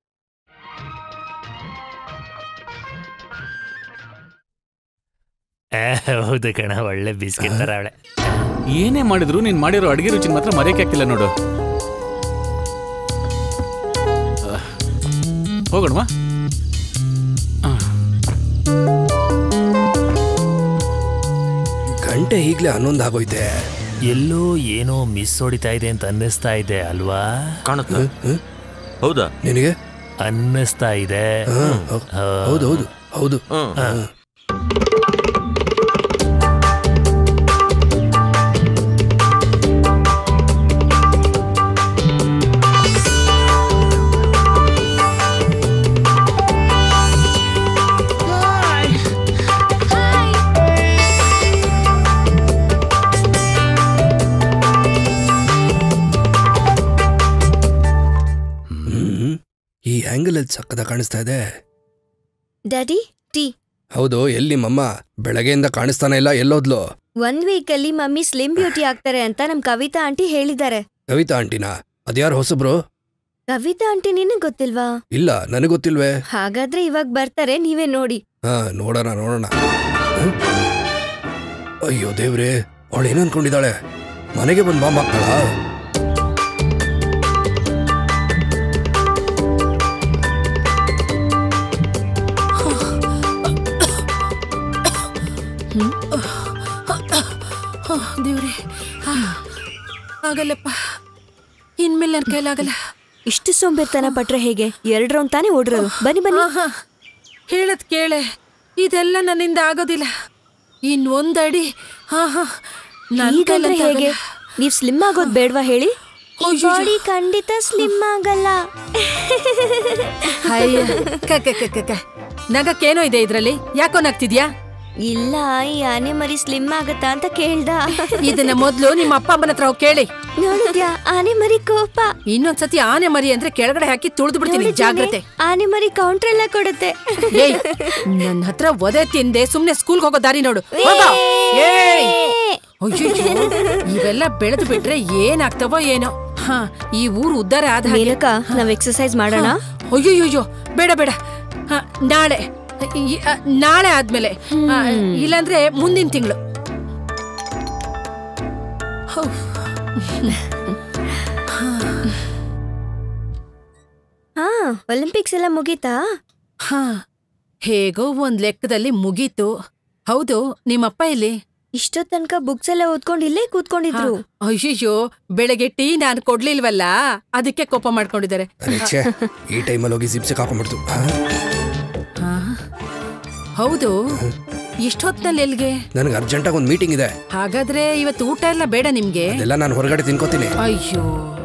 Speaker 11: ಆ, ಹೌದು ಕಣ ಒಳ್ಳೆ ಬಿಸ್ಕೆಟ್ ತರ ಅವಳೆ
Speaker 1: ಏನೇ ಮಾಡಿದ್ರು ನೀನ್ ಮಾಡಿರೋ ಅಡಿಗೆ ರುಚಿ ಮಾತ್ರ ಮರೆಯಕ್ಕೆ ಆಗ್ತಿಲ್ಲ ನೋಡು ಆ, ಹೋಗೋಣವಾ
Speaker 15: ಗಂಟೆ ಈಗ್ಲೇ ಹನ್ನೊಂದು ಆಗೋಯ್ತೆ
Speaker 11: ಎಲ್ಲೋ ಏನೋ ಮಿಸ್ ಹೊಡಿತಾ ಇದೆ ಅಂತ ಅನ್ನಿಸ್ತಾ ಇದೆ ಅಲ್ವಾ
Speaker 13: ಕಾಣುತ್ತ ಹೌದಾ
Speaker 15: ನಿನಗೆ
Speaker 11: ಅನ್ನಿಸ್ತಾ ಇದೆ
Speaker 15: ಹಾ, ಹೌ- ಹೌದು ಹೌದು ಹೌದು
Speaker 11: ಹಾ.
Speaker 15: ಹ್ಮ್. ಈ ಆಂಗಲ್ ಅಲ್ಲಿ ಸಕ್ಕದ ಕಾಣಿಸ್ತಾ ಇದೆ
Speaker 4: ಡ್ಯಾಡಿ ಟೀ
Speaker 15: ಹೌದು ಎಲ್ಲಿ ಮಮ್ಮ ಬೆಳಗ್ಗೆಯಿಂದ ಕಾಣಿಸ್ತಾನೆ ಇಲ್ಲ ಎಲ್ಲೋದ್ಲು
Speaker 4: ಒಂದ್ ವೀಕ್ ಅಲ್ಲಿ ಮಮ್ಮಿ ಸ್ಲಿಮ್ ಬ್ಯೂಟಿ ಆಗ್ತಾರೆ ಅಂತ ನಮ್ ಕವಿತಾ ಆಂಟಿ ಹೇಳಿದ್ದಾರೆ
Speaker 15: ಕವಿತಾ ಆಂಟಿನಾ ಅದ್ಯಾರು ಹೊಸಬ್ರು
Speaker 4: ಕವಿತಾ ಆಂಟಿ ನಿನಗ್ ಗೊತ್ತಿಲ್ವಾ
Speaker 15: ಇಲ್ಲ ನನಗೆ ಗೊತ್ತಿಲ್ವೇ
Speaker 4: ಹಾಗಾದ್ರೆ ಇವಾಗ ಬರ್ತಾರೆ ನೀವೇ ನೋಡಿ
Speaker 15: ಹಾ ನೋಡೋಣ ನೋಡೋಣ ಹ? ಅಯ್ಯೋ ದೇವ್ರೆ ಅವಳು ಏನು ಅನ್ಕೊಂಡಿದ್ದಾಳೆ ಮನೆಗೆ ಬಂದು ಬಾಂಬ್ ಹಾಕ್ತಾಳ
Speaker 5: ದೇವ್ರೆ ಆಗಲ್ಲಪ್ಪ ಇನ್ಮೇಲೆ ನನ್ನ ಕೈಲಾಗಲ್ಲ
Speaker 4: ಇಷ್ಟು ಸೋಂಬೇರ್ತನ ಪಟ್ರೆ ಹೇಗೆ ಎರಡ್ ರೌಂಡ್ ತಾನೇ ಓಡಿರೋದು ಬನ್ನಿ ಬನ್ನಿ
Speaker 5: ಹೇಳದ್ ಕೇಳೆ ಇದೆಲ್ಲ ನನ್ನಿಂದ ಆಗೋದಿಲ್ಲ ಇನ್ ಒಂದಡಿ ಹಾ ಹಾ ನನ್
Speaker 4: ಹೀಗಂದ್ರೆ
Speaker 5: ಕೈಲಂತೂ
Speaker 4: ಹೇಗೆ
Speaker 5: ಆಗಲ್ಲ.
Speaker 4: ನೀವ್ ಸ್ಲಿಮ್ ಆಗೋದ್ ಬೇಡ್ವಾ ಹೇಳಿ ಬಾಡಿ ಖಂಡಿತ ಸ್ಲಿಮ್ ಆಗಲ್ಲ
Speaker 5: ಅಯ್ಯ, ಕ ಕ ಕ ಕ ಕ. ನಗಕ್ಕೇನೋ ಇದೆ ಇದ್ರಲ್ಲಿ ಯಾಕೋ ನಗ್ತಿದ್ಯಾ
Speaker 4: ಇಲ್ಲ ಈ ಆನೆ ಮರಿ ಸ್ಲಿಮ್ ಆಗತ್ತಾ ಅಂತ ಕೇಳ್ದ
Speaker 5: ಇದನ್ನ ಮೊದ್ಲು ನಿಮ್ಮ ಅಪ್ಪ ಅಮ್ಮನ ಹತ್ರ ಹೋಗಿ ಕೇಳಿ
Speaker 4: ನೋಡಿದ್ಯಾ ಆನೆ ಮರಿ ಕೋಪ
Speaker 5: ಇನ್ನೊಂದ್ಸತಿ ಆನೆ ಮರಿ ಅಂದ್ರೆ ಕೆಳಗಡೆ ಹಾಕಿ ತುಳಿದು ಬಿಡ್ತೀನಿ
Speaker 4: ನೋಡಿದ್ಯಾನೆ?
Speaker 5: ಜಾಗ್ರತೆ
Speaker 4: ಆನೆ ಮರಿ ಕೌಂಟರ್ ಎಲ್ಲ ಕೊಡುತ್ತೆ
Speaker 5: ಏಯ್ ನನ್ನ ಹತ್ರ ಒದೆ ತಿಂದೆ ಸುಮ್ನೆ ಸ್ಕೂಲ್ಗೆ ಹೋಗೋ ದಾರಿ ನೋಡು ಹೋಗೋ. ಏಯ್ ಅಯ್ಯಯ್ಯೋ, ಇವೆಲ್ಲ ಬೆಳೆದು ಬಿಟ್ರೆ ಏನಾಗ್ತವೋ ಏನೋ ಹಾ ಈ ಊರು ಉದ್ಧಾರ ಆದ ಹಾಗೆ
Speaker 4: ಮೇನಕ ನಾವ್ ಎಕ್ಸರ್ಸೈಸ್ ಮಾಡೋಣ
Speaker 5: ಅಯ್ಯೋಯ್ಯೋ ಬೇಡ ಬೇಡ ಹಾ, ನಾಳೆ ಈ- ಆ, ನಾಳೆ ಆದ್ಮೇಲೆ ಆ, ಇಲ್ಲಾಂದ್ರೆ ಮುಂದಿನ ತಿಂಗಳು
Speaker 4: ಹಾ ಒಲಿಂಪಿಕ್ಸ್ ಎಲ್ಲ ಮುಗೀತಾ
Speaker 5: ಹಾ ಹೇಗೋ ಒಂದ್ ಲೆಕ್ಕದಲ್ಲಿ ಮುಗೀತು ಹೌದು ನಿಮ್ಮಪ್ಪ ಇಲ್ಲಿ
Speaker 4: ಇಷ್ಟೋ ತನಕ ಬುಕ್ಸ್ ಎಲ್ಲ ಓದ್ಕೊಂಡು ಇಲ್ಲೇ ಕೂತ್ಕೊಂಡಿದ್ರು
Speaker 5: ಅಯ್ಯಯ್ಯೋ ಬೆಳಗ್ಗೆ ಟೀ ನಾನು ಕೊಡ್ಲಿಲ್ವಲ್ಲ ಅದಕ್ಕೆ ಕೋಪ ಮಾಡ್ಕೊಂಡಿದ್ದಾರೆ
Speaker 15: ಅರೆ ಛೇ ಈ ಟೈಮಲ್ಲಿ ಹೋಗಿ ಜಿಪ್ಸೆ ಹಾಕೊಂಡ್ಬಿಡ್ತು
Speaker 5: ಹಾ? ಹೌದು ಇಷ್ಟೊತ್ನಲ್ಲಿ ಎಲ್ಗೆ
Speaker 15: ನನಗೆ ಅರ್ಜೆಂಟಾಗಿ ಒಂದು ಮೀಟಿಂಗ್ ಇದೆ
Speaker 5: ಹಾಗಾದ್ರೆ ಇವತ್ತು ಊಟ ಎಲ್ಲ ಬೇಡ ನಿಮ್ಗೆ
Speaker 15: ಅದೆಲ್ಲ ನಾನು ಹೊರಗಡೆ ತಿನ್ಕೋತೀನಿ
Speaker 5: ಅಯ್ಯೋ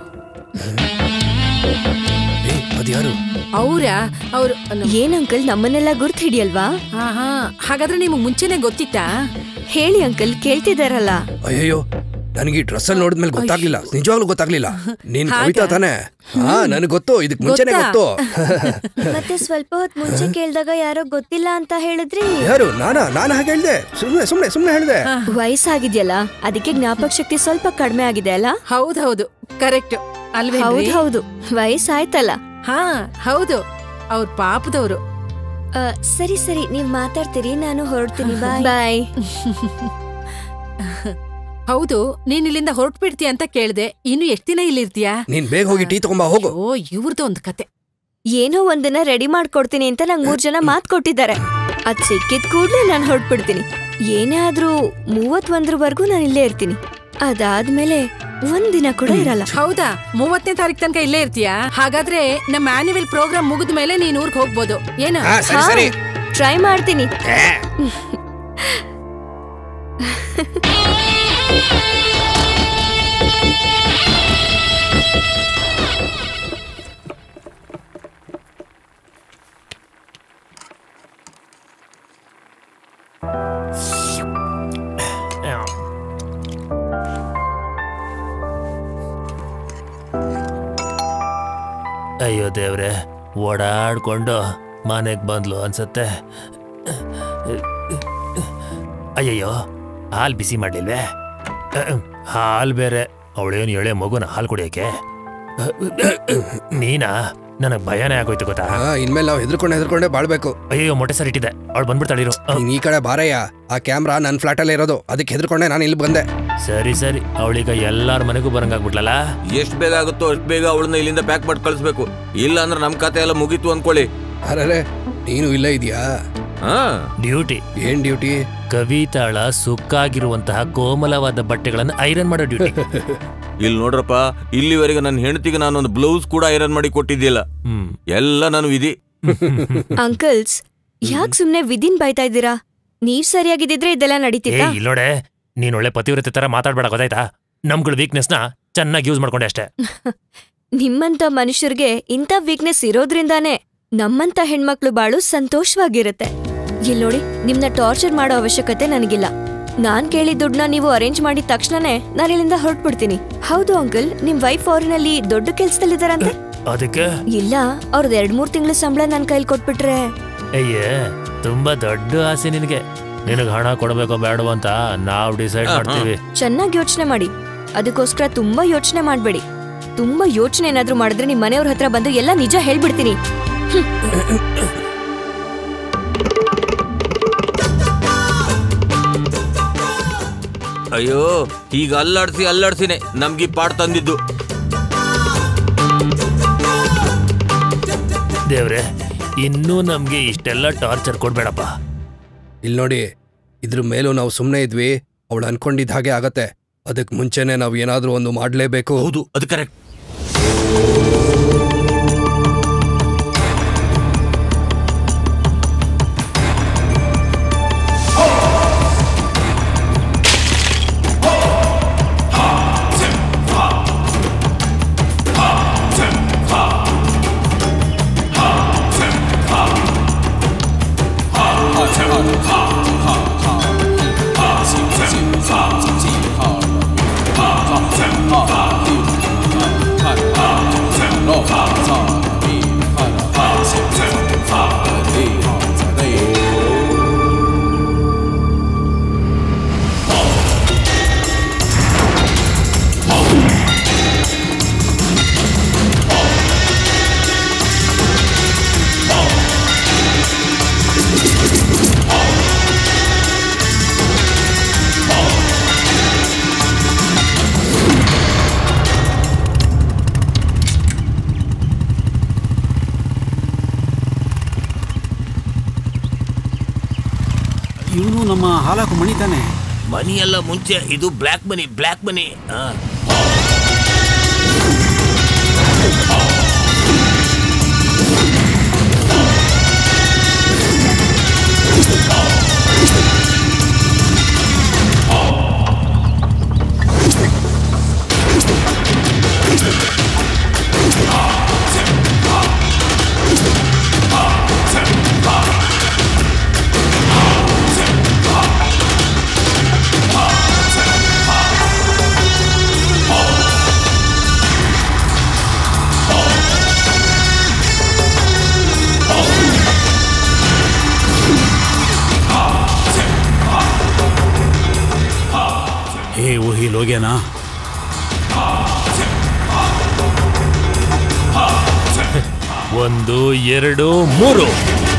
Speaker 15: ಏ ಅದ್ಯಾರು
Speaker 5: ಅವ್ರ ಅವ್ರು
Speaker 4: ಏನ್ ಅಂಕಲ್ ನಮ್ಮನ್ನೆಲ್ಲ ಗುರ್ತು ಹಿಡಿಯಲ್ವಾ
Speaker 5: ಹಾ ಹಾ ಹಾಗಾದ್ರೆ ನಿಮಗೆ ಮುಂಚೆನೆ ಗೊತ್ತಿತ್ತಾ
Speaker 4: ಹೇಳಿ ಅಂಕಲ್ ಕೇಳ್ತಿದಾರಲ್ಲ
Speaker 15: ಅಯ್ಯಯ್ಯೋ ನನಗೆ ಈ ಡ್ರೆಸ್ಸಲ್ಲಿ ನೋಡಿದ್ಮೇಲೆ ಗೊತ್ತಾಗ್ಲಿಲ್ಲ ನಿಜವಾಗ್ಲೂ ಗೊತ್ತಾಗ್ಲಿಲ್ಲ ನೀನ್
Speaker 5: ಹಾಗಾ?
Speaker 15: ಕವಿತಾ ತಾನೆ ಹಾ ನನಗೆ ಗೊತ್ತು ಇದಕ್ ಮುಂಚೆನೆ
Speaker 5: ಗೊತ್ತಾ?
Speaker 15: ಗೊತ್ತು
Speaker 4: ಮತ್ತೆ ಸ್ವಲ್ಪ ಹೊತ್ತು ಮುಂಚೆ ಕೇಳಿದಾಗ ಯಾರೋ ಗೊತ್ತಿಲ್ಲ ಅಂತ ಹೇಳಿದ್ರಿ
Speaker 15: ಯಾರು ನಾನಾ ನಾನು ಹಾಗೆ ಹೇಳ್ದೆ ಸುಮ್ನೆ ಸುಮ್ನೆ ಸುಮ್ನೆ ಹೇಳ್ದೆ
Speaker 4: ವಯಸ್ಸಾಗಿದ್ಯಲ್ಲ ಅದಕ್ಕೆ ಜ್ಞಾಪಕ ಶಕ್ತಿ ಸ್ವಲ್ಪ ಕಡಿಮೆ ಆಗಿದೆ ಅಲ್ಲ
Speaker 5: ಹೌದೌದು ಕರೆಕ್ಟ್ ಅಲ್ವೇ
Speaker 4: ಹೌದ್ ಹೌದು ವಯಸ್ಸಾಯ್ತಲ್ಲ
Speaker 5: ಹಾ ಹೌದು ಅವ್ರ ಪಾಪದವ್ರು
Speaker 4: ಆ, ಸರಿ ಸರಿ ನೀವ್ ಮಾತಾಡ್ತೀರಿ ನಾನು ಹೊರಡ್ತೀನಿ ಬಾಯ್ ಬಾಯ್
Speaker 5: ಹೌದು ನೀನ್ ಇಲ್ಲಿಂದ ಹೊರಟ್ಬಿಡ್ತೀಯ ಅಂತ ಕೇಳ್ದೆ ಇನ್ನು ಎಷ್ಟ್ ದಿನ ಇಲ್ಲಿರ್ತೀಯಾ
Speaker 15: ನೀನ್ ಬೇಗ ಹೋಗಿ ಟೀ ತಗೊಂಬಾ ಹೋಗು
Speaker 5: ಓ ಇವ್ರದ್ದು ಒಂದು ಕತೆ
Speaker 4: ಏನೋ ಒಂದನ್ನ ರೆಡಿ ಮಾಡ್ಕೊಡ್ತೀನಿ ಅಂತ ನಂಗ್ ಮೂರ್ ಜನ ಮಾತ್ ಕೊಟ್ಟಿದ್ದಾರೆ ಅದ್ ಸಿಕ್ಕಿದ್ ಕೂಡ್ಲೆ ನಾನ್ ಹೊರಟ್ಬಿಡ್ತೀನಿ ಏನೇ ಆದ್ರೂ ಮೂವತ್ತೊಂದ್ರವರೆಗೂ ನಾನು ಇಲ್ಲೇ ಇರ್ತೀನಿ ಅದಾದ್ಮೇಲೆ ಒಂದ್ ದಿನ ಕೂಡ ಇರಲ್ಲ
Speaker 5: ಹೌದಾ ಮೂವತ್ತನೇ ತಾರೀಕ್ ತನಕ ಇಲ್ಲೇ ಇರ್ತೀಯಾ ಹಾಗಾದ್ರೆ ನಮ್ಮ ಆನ್ಯುವಲ್ ಪ್ರೋಗ್ರಾಮ್ ಮುಗಿದ ಮೇಲೆ ನೀನ್ ಊರ್ಗ್ ಹೋಗ್ಬೋದು ಏನು
Speaker 4: ಟ್ರೈ ಮಾಡ್ತೀನಿ
Speaker 11: ಅಯ್ಯೋ ದೇವ್ರೆ ಓಡಾಡ್ಕೊಂಡು ಮನೆಗೆ ಬಂದ್ಲು ಅನ್ಸತ್ತೆ ಅಯ್ಯಯ್ಯೋ ಹಾಲು ಬಿಸಿ ಮಾಡಲಿಲ್ವೇ ಹಾಲು ಬೇರೆ ಅವಳೇನು ಎಳೆ ಮಗುನ ಹಾಲು ಕುಡಿಯೋಕೆ ನೀನಾ ನನಗೆ ಭಯನೇ ಆಗೋಯ್ತು ಗೊತ್ತಾ
Speaker 15: ಹಾ ಇನ್ಮೇಲೆ ನಾವು ಹೆದರ್ಕೊಂಡು ಹೆದರ್ಕೊಂಡೆ ಬಾಳ್ಬೇಕು
Speaker 11: ಅಯ್ಯೋ ಮೊಟ್ಟೆ ಸರ್ ಇಟ್ಟಿದ್ದೆ ಅವಳು ಬಂದ್ಬಿಡ್ತಾಳಿರು
Speaker 15: ನೀನ್ ಈ ಕಡೆ ಬಾರಯ್ಯ ಆ ಕ್ಯಾಮ್ರಾ ನನ್ನ ಫ್ಲಾಟಲ್ಲೇ ಇರೋದು ಅದಕ್ಕೆ ಹೆದರ್ಕೊಂಡೆ ನಾನು ಇಲ್ಲಿ ಬಂದೆ
Speaker 11: ಸರಿ ಸರಿ ಅವಳೀಗ ಎಲ್ಲಾರ ಮನೆಗೂ ಬರಂಗಾಗ್ಬಿಟ್ಲಲ್ಲ
Speaker 13: ಎಷ್ಟು ಬೇಗ ಆಗುತ್ತೋ ಅಷ್ಟು ಬೇಗ ಅವಳನ್ನ ಇಲ್ಲಿಂದ ಪ್ಯಾಕ್ ಮಾಡಿ ಕಳಿಸ್ಬೇಕು ಇಲ್ಲ ಅಂದ್ರೆ ನಮ್ ಕತೆ ಎಲ್ಲ ಮುಗೀತು ಅನ್ಕೊಳ್ಳಿ
Speaker 15: ಅರೆ ನೀನು ಇಲ್ಲೇ ಇದೆಯಾ
Speaker 11: ಡ್ಯೂಟಿ
Speaker 15: ಏನ್ ಡ್ಯೂಟಿ
Speaker 11: ಕವಿತಾಳ ಸುಕ್ಕಾಗಿರುವಂತಹ ಕೋಮಲವಾದ ಬಟ್ಟೆಗಳನ್ನು ಐರನ್ ಮಾಡೋ ಡ್ಯೂಟಿ
Speaker 13: ಇಲ್ಲಿ ನೋಡ್ರಪ್ಪ ಇಲ್ಲಿವರೆಗೆ ನನ್ನ ಹೆಂಡತಿಗೆ ನಾನೊಂದು ಬ್ಲೌಸ್ ಕೂಡ ಐರನ್ ಮಾಡಿ ಕೊಟ್ಟಿದ್ದಿಲ್ಲ ಎಲ್ಲ ನಾನು ವಿಧಿ
Speaker 4: ಅಂಕಲ್ಸ್ ಯಾಕ್ ಸುಮ್ನೆ ವಿಧಿನ್ ಬೈತಾ ಇದ್ದೀರಾ ನೀವ್ ಸರಿಯಾಗಿದ್ದಿದ್ರೆ ಇದೆಲ್ಲ
Speaker 11: ಏ
Speaker 4: ನಡೀತಿತ್ತಾ
Speaker 11: ಇಲ್ಲೋಡೆ ನೀನ್ ಒಳ್ಳೆ ಪತಿವ್ರತೆ ತರ ಮಾತಾಡ್ಬೇಡ ಗೊತ್ತಾಯ್ತಾ ನಮ್ಗಳ ವೀಕ್ನೆಸ್ ನ ಚೆನ್ನಾಗಿ ಯೂಸ್ ಮಾಡ್ಕೊಂಡೆ ಅಷ್ಟೇ
Speaker 4: ನಿಮ್ಮಂತ ಮನುಷ್ಯರಿಗೆ ಇಂಥ ವೀಕ್ನೆಸ್ ಇರೋದ್ರಿಂದಾನೇ ನಮ್ಮಂತ ಹೆಣ್ಮಕ್ಳು ಬಾಳು ಸಂತೋಷವಾಗಿರುತ್ತೆ ಇಲ್ ನೋಡಿ ನಿಮ್ನ ಟಾರ್ಚರ್ ಮಾಡೋ ಅವಶ್ಯಕತೆ ನನಗಿಲ್ಲ ನಾನ್ ಕೇಳಿದ ದುಡ್ಡನ್ನ ನೀವು ಅರೇಂಜ್ ಮಾಡಿದ ತಕ್ಷಣನೇ ನಾನು ಇಲ್ಲಿಂದ ಹೊರಟ್ಬಿಡ್ತೀನಿ ಹೌದು ಅಂಕಲ್ ನಿಮ್ ವೈಫ್ ಫಾರಿನಲ್ಲಿ ದೊಡ್ಡ ಕೆಲ್ಸದಲ್ಲಿದ್ದಾರಂತೆ
Speaker 11: ಅದಕ್ಕೆ
Speaker 4: ಇಲ್ಲ ಅವ್ರದ್ ಎರಡ್ ಮೂರ್ ತಿಂಗಳ ಸಂಬಳ ನನ್ ಕೈಲಿ ಕೊಟ್ಬಿಟ್ರೆ
Speaker 11: ಅಯ್ಯೇ ತುಂಬಾ ದೊಡ್ಡ ಆಸೆ ನಿನಗೆ ನಿನಗೆ ಹಣ ಕೊಡಬೇಕೋ ಬೇಡವೋ ಅಂತ ನಾವು ಡಿಸೈಡ್ ಮಾಡ್ತೀವಿ
Speaker 4: ಚೆನ್ನಾಗಿ ಯೋಚನೆ ಮಾಡಿ ಅದಕ್ಕೋಸ್ಕರ ತುಂಬಾ ಯೋಚನೆ ಮಾಡ್ಬೇಡಿ ತುಂಬಾ ಯೋಚನೆ ಏನಾದ್ರೂ ಮಾಡಿದ್ರೆ ನಿಮ್ ಮನೆಯವ್ರ ಹತ್ರ ಬಂದು ಎಲ್ಲ ನಿಜ ಹೇಳ್ಬಿಡ್ತೀನಿ
Speaker 13: ಅಯ್ಯೋ ಈಗ ಅಲ್ಲಾಡ್ಸಿ ಅಲ್ಲಾಡ್ಸಿನೇ ನಮ್ಗೆ ಈ ಪಾಡ್ ತಂದಿದ್ದು
Speaker 11: ದೇವ್ರೆ ಇನ್ನೂ ನಮ್ಗೆ ಇಷ್ಟೆಲ್ಲ ಟಾರ್ಚರ್ ಕೊಡ್ಬೇಡಪ್ಪ
Speaker 15: ಇಲ್ಲಿ ನೋಡಿ ಇದ್ರ ಮೇಲೂ ನಾವು ಸುಮ್ಮನೆ ಇದ್ವಿ ಅವಳು ಅನ್ಕೊಂಡಿದ್ದ ಹಾಗೆ ಆಗತ್ತೆ ಅದಕ್ಕೆ ಮುಂಚೆನೆ ನಾವು ಏನಾದ್ರೂ ಒಂದು ಮಾಡ್ಲೇಬೇಕು
Speaker 13: ಹೌದು ಅದು ಕರೆಕ್ಟ್
Speaker 7: ಇವನು ನಮ್ಮ ಹಾಲಾಕು ಮಣಿ ತಾನೆ
Speaker 16: ಮನಿ ಎಲ್ಲ ಮುಂಚೆ ಇದು ಬ್ಲ್ಯಾಕ್ ಮನಿ ಬ್ಲ್ಯಾಕ್ ಮನಿ ಆ.
Speaker 17: ಆ
Speaker 7: ಬಗೆನಾ
Speaker 11: ಒಂದು ಎರಡು ಮೂರು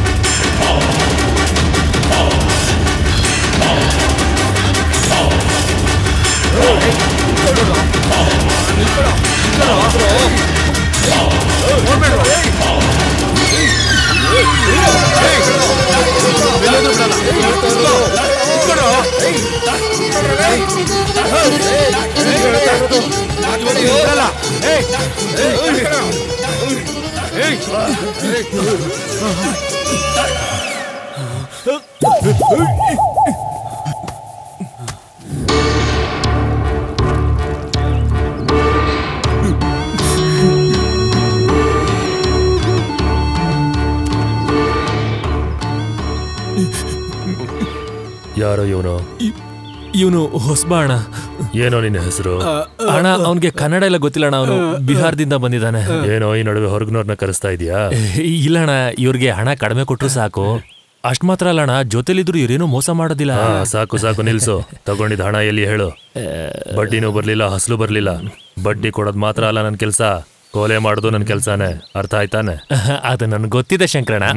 Speaker 11: ಯಾರೋ ಇವನು ಇವನು ಹೊಸಬ ಅಣ್ಣ ಏನೋ ನಿನ್ನ ಹೆಸರು ಅಣ್ಣ ಅವನ್ಗೆ ಕನ್ನಡ ಎಲ್ಲ ಗೊತ್ತಿಲ್ಲ ಅಣ್ಣ ಅವನು ಬಿಹಾರದಿಂದ ಬಂದಿದ್ದಾನೆ ಏನೋ ಈ ನಡುವೆ ಹೊರಗ್ನವ್ರನ್ನ ಕರೆಸ್ತಾ ಇದೀಯಾ ಇಲ್ಲ ಅಣ್ಣ ಇವ್ರಿಗೆ ಹಣ ಕಡಿಮೆ ಕೊಟ್ರು ಸಾಕು ಅಷ್ಟ್ ಮಾತ್ರ ಅಲ್ಲ ಅಣ್ಣ ಜೊತೆಲಿದ್ರು ಇವ್ರೇನು ಮೋಸ ಮಾಡೋದಿಲ್ಲ ಸಾಕು ಸಾಕು ನಿಲ್ಸು ತಗೊಂಡಿದ್ ಹಣ ಎಲ್ಲಿ ಹೇಳು ಬಡ್ಡಿನೂ ಬರ್ಲಿಲ್ಲ ಹಸ್ಲು ಬರ್ಲಿಲ್ಲ ಬಡ್ಡಿ ಕೊಡೋದ್ ಮಾತ್ರ ಅಲ್ಲ ನನ್ ಕೆಲ್ಸ ಕೋಲೆ ಮಾಡೋದು ನನ್ ಕೆಲ್ಸಾನೇ ಅರ್ಥ ಆಯ್ತಾನೆ ಅದು ನನ್ಗೆ ಗೊತ್ತಿದೆ ಶಂಕರಣ್ಣ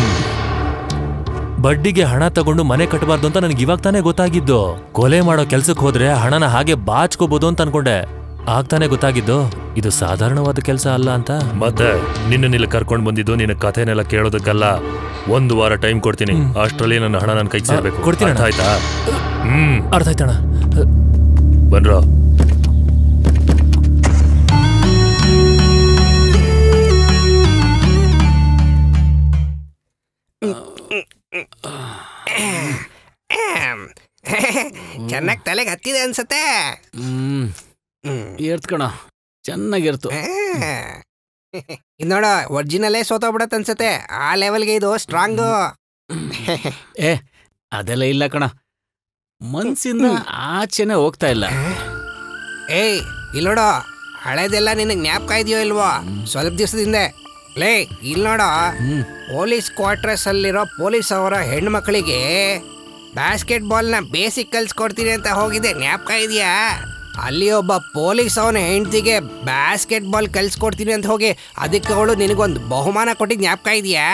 Speaker 11: ಬಡ್ಡಿಗೆ ಹಣ ತಗೊಂಡು ಮನೆ ಕಟ್ಟಬಾರ್ದು ಅಂತ ನನಗೆ ಇವಾಗ ತಾನೇ ಗೊತ್ತಾಗಿದ್ದು ಕೊಲೆ ಮಾಡೋ ಕೆಲ್ಸಕ್ಕೆ ಹೋದ್ರೆ ಹಣನ ಹಾಗೆ ಬಾಚ್ಕೋಬಹುದು ಅಂತ ಅನ್ಕೊಂಡೆ ಆಗ್ತಾನೆ ಗೊತ್ತಾಗಿದ್ದು ಇದು ಸಾಧಾರಣವಾದ ಕೆಲಸ ಅಲ್ಲ ಅಂತ ಮತ್ತೆ ನಿನ್ನ ಇಲ್ಲಿ ಕರ್ಕೊಂಡ್ ಬಂದಿದ್ದು ನಿನ್ನ ಕಥೆನೆಲ್ಲ ಕೇಳೋದಕ್ಕಲ್ಲ ಒಂದು ವಾರ ಟೈಮ್ ಕೊಡ್ತೀನಿ ಅಷ್ಟರಲ್ಲಿ ನನ್ನ ಹಣ ನನ್ನ ಕೈಗೆ ಸೇರ್ಬೇಕು ಕೊಡ್ತೀನಿ ಅರ್ಥ ಆಯ್ತಾ ಹ್ಮ್ ಅರ್ಥ ಆಯ್ತಣ್ಣ ಬನ್ರೋ
Speaker 12: ಚೆನ್ನಾಗಿ ತಲೆಗೆ ಹತ್ತಿದೆ ಅನ್ಸತ್ತೆ
Speaker 1: ಹ್ಮ್ ಏರ್ತ್ಕಣ ಚೆನ್ನಾಗಿರ್ತು
Speaker 12: ಇದು ನೋಡ ಒರಿಜಿನಲ್ಲೇ ಸೋತೋಗ್ಬಿಡತ್ ಅನ್ಸತ್ತೆ ಆ ಲೆವೆಲ್ಗೆ ಇದು ಸ್ಟ್ರಾಂಗು
Speaker 1: ಏ ಅದೆಲ್ಲ ಇಲ್ಲ ಕಣ ಮನ್ಸಿಂದ ಆಚೆನೆ ಹೋಗ್ತಾ ಇಲ್ಲ
Speaker 12: ಏಯ್ ಇಲ್ಲಿ ನೋಡೋ ಹಳೇದೆಲ್ಲ ನಿನಗೆ ಜ್ಞಾಪಕ ಇದೆಯೋ ಇಲ್ವೋ ಸ್ವಲ್ಪ ದಿವಸದಿಂದ ಲೇ ಇಲ್ಲಿ ನೋಡೋ ಪೊಲೀಸ್ ಕ್ವಾರ್ಟರ್ಸ್ ಅಲ್ಲಿರೋ ಪೊಲೀಸ್ ಅವರ ಹೆಣ್ಮಕ್ಳಿಗೆ ಬ್ಯಾಸ್ಕೆಟ್ ಬಾಲ್ನ ಬೇಸಿಕ್ ಕಲ್ಸ್ಕೊಡ್ತೀನಿ ಅಂತ ಹೋಗಿದೆ ಜ್ಞಾಪಕ ಇದೆಯಾ ಅಲ್ಲಿ ಒಬ್ಬ ಪೊಲೀಸ್ ಅವನ ಹೆಂಡತಿಗೆ ಬ್ಯಾಸ್ಕೆಟ್ ಬಾಲ್ ಕಲ್ಸ್ಕೊಡ್ತೀನಿ ಅಂತ ಹೋಗಿ ಅದಕ್ಕೆ ಅವಳು ನಿನಗೊಂದು ಬಹುಮಾನ ಕೊಟ್ಟಿದ್ದು ಜ್ಞಾಪಕ ಇದೆಯಾ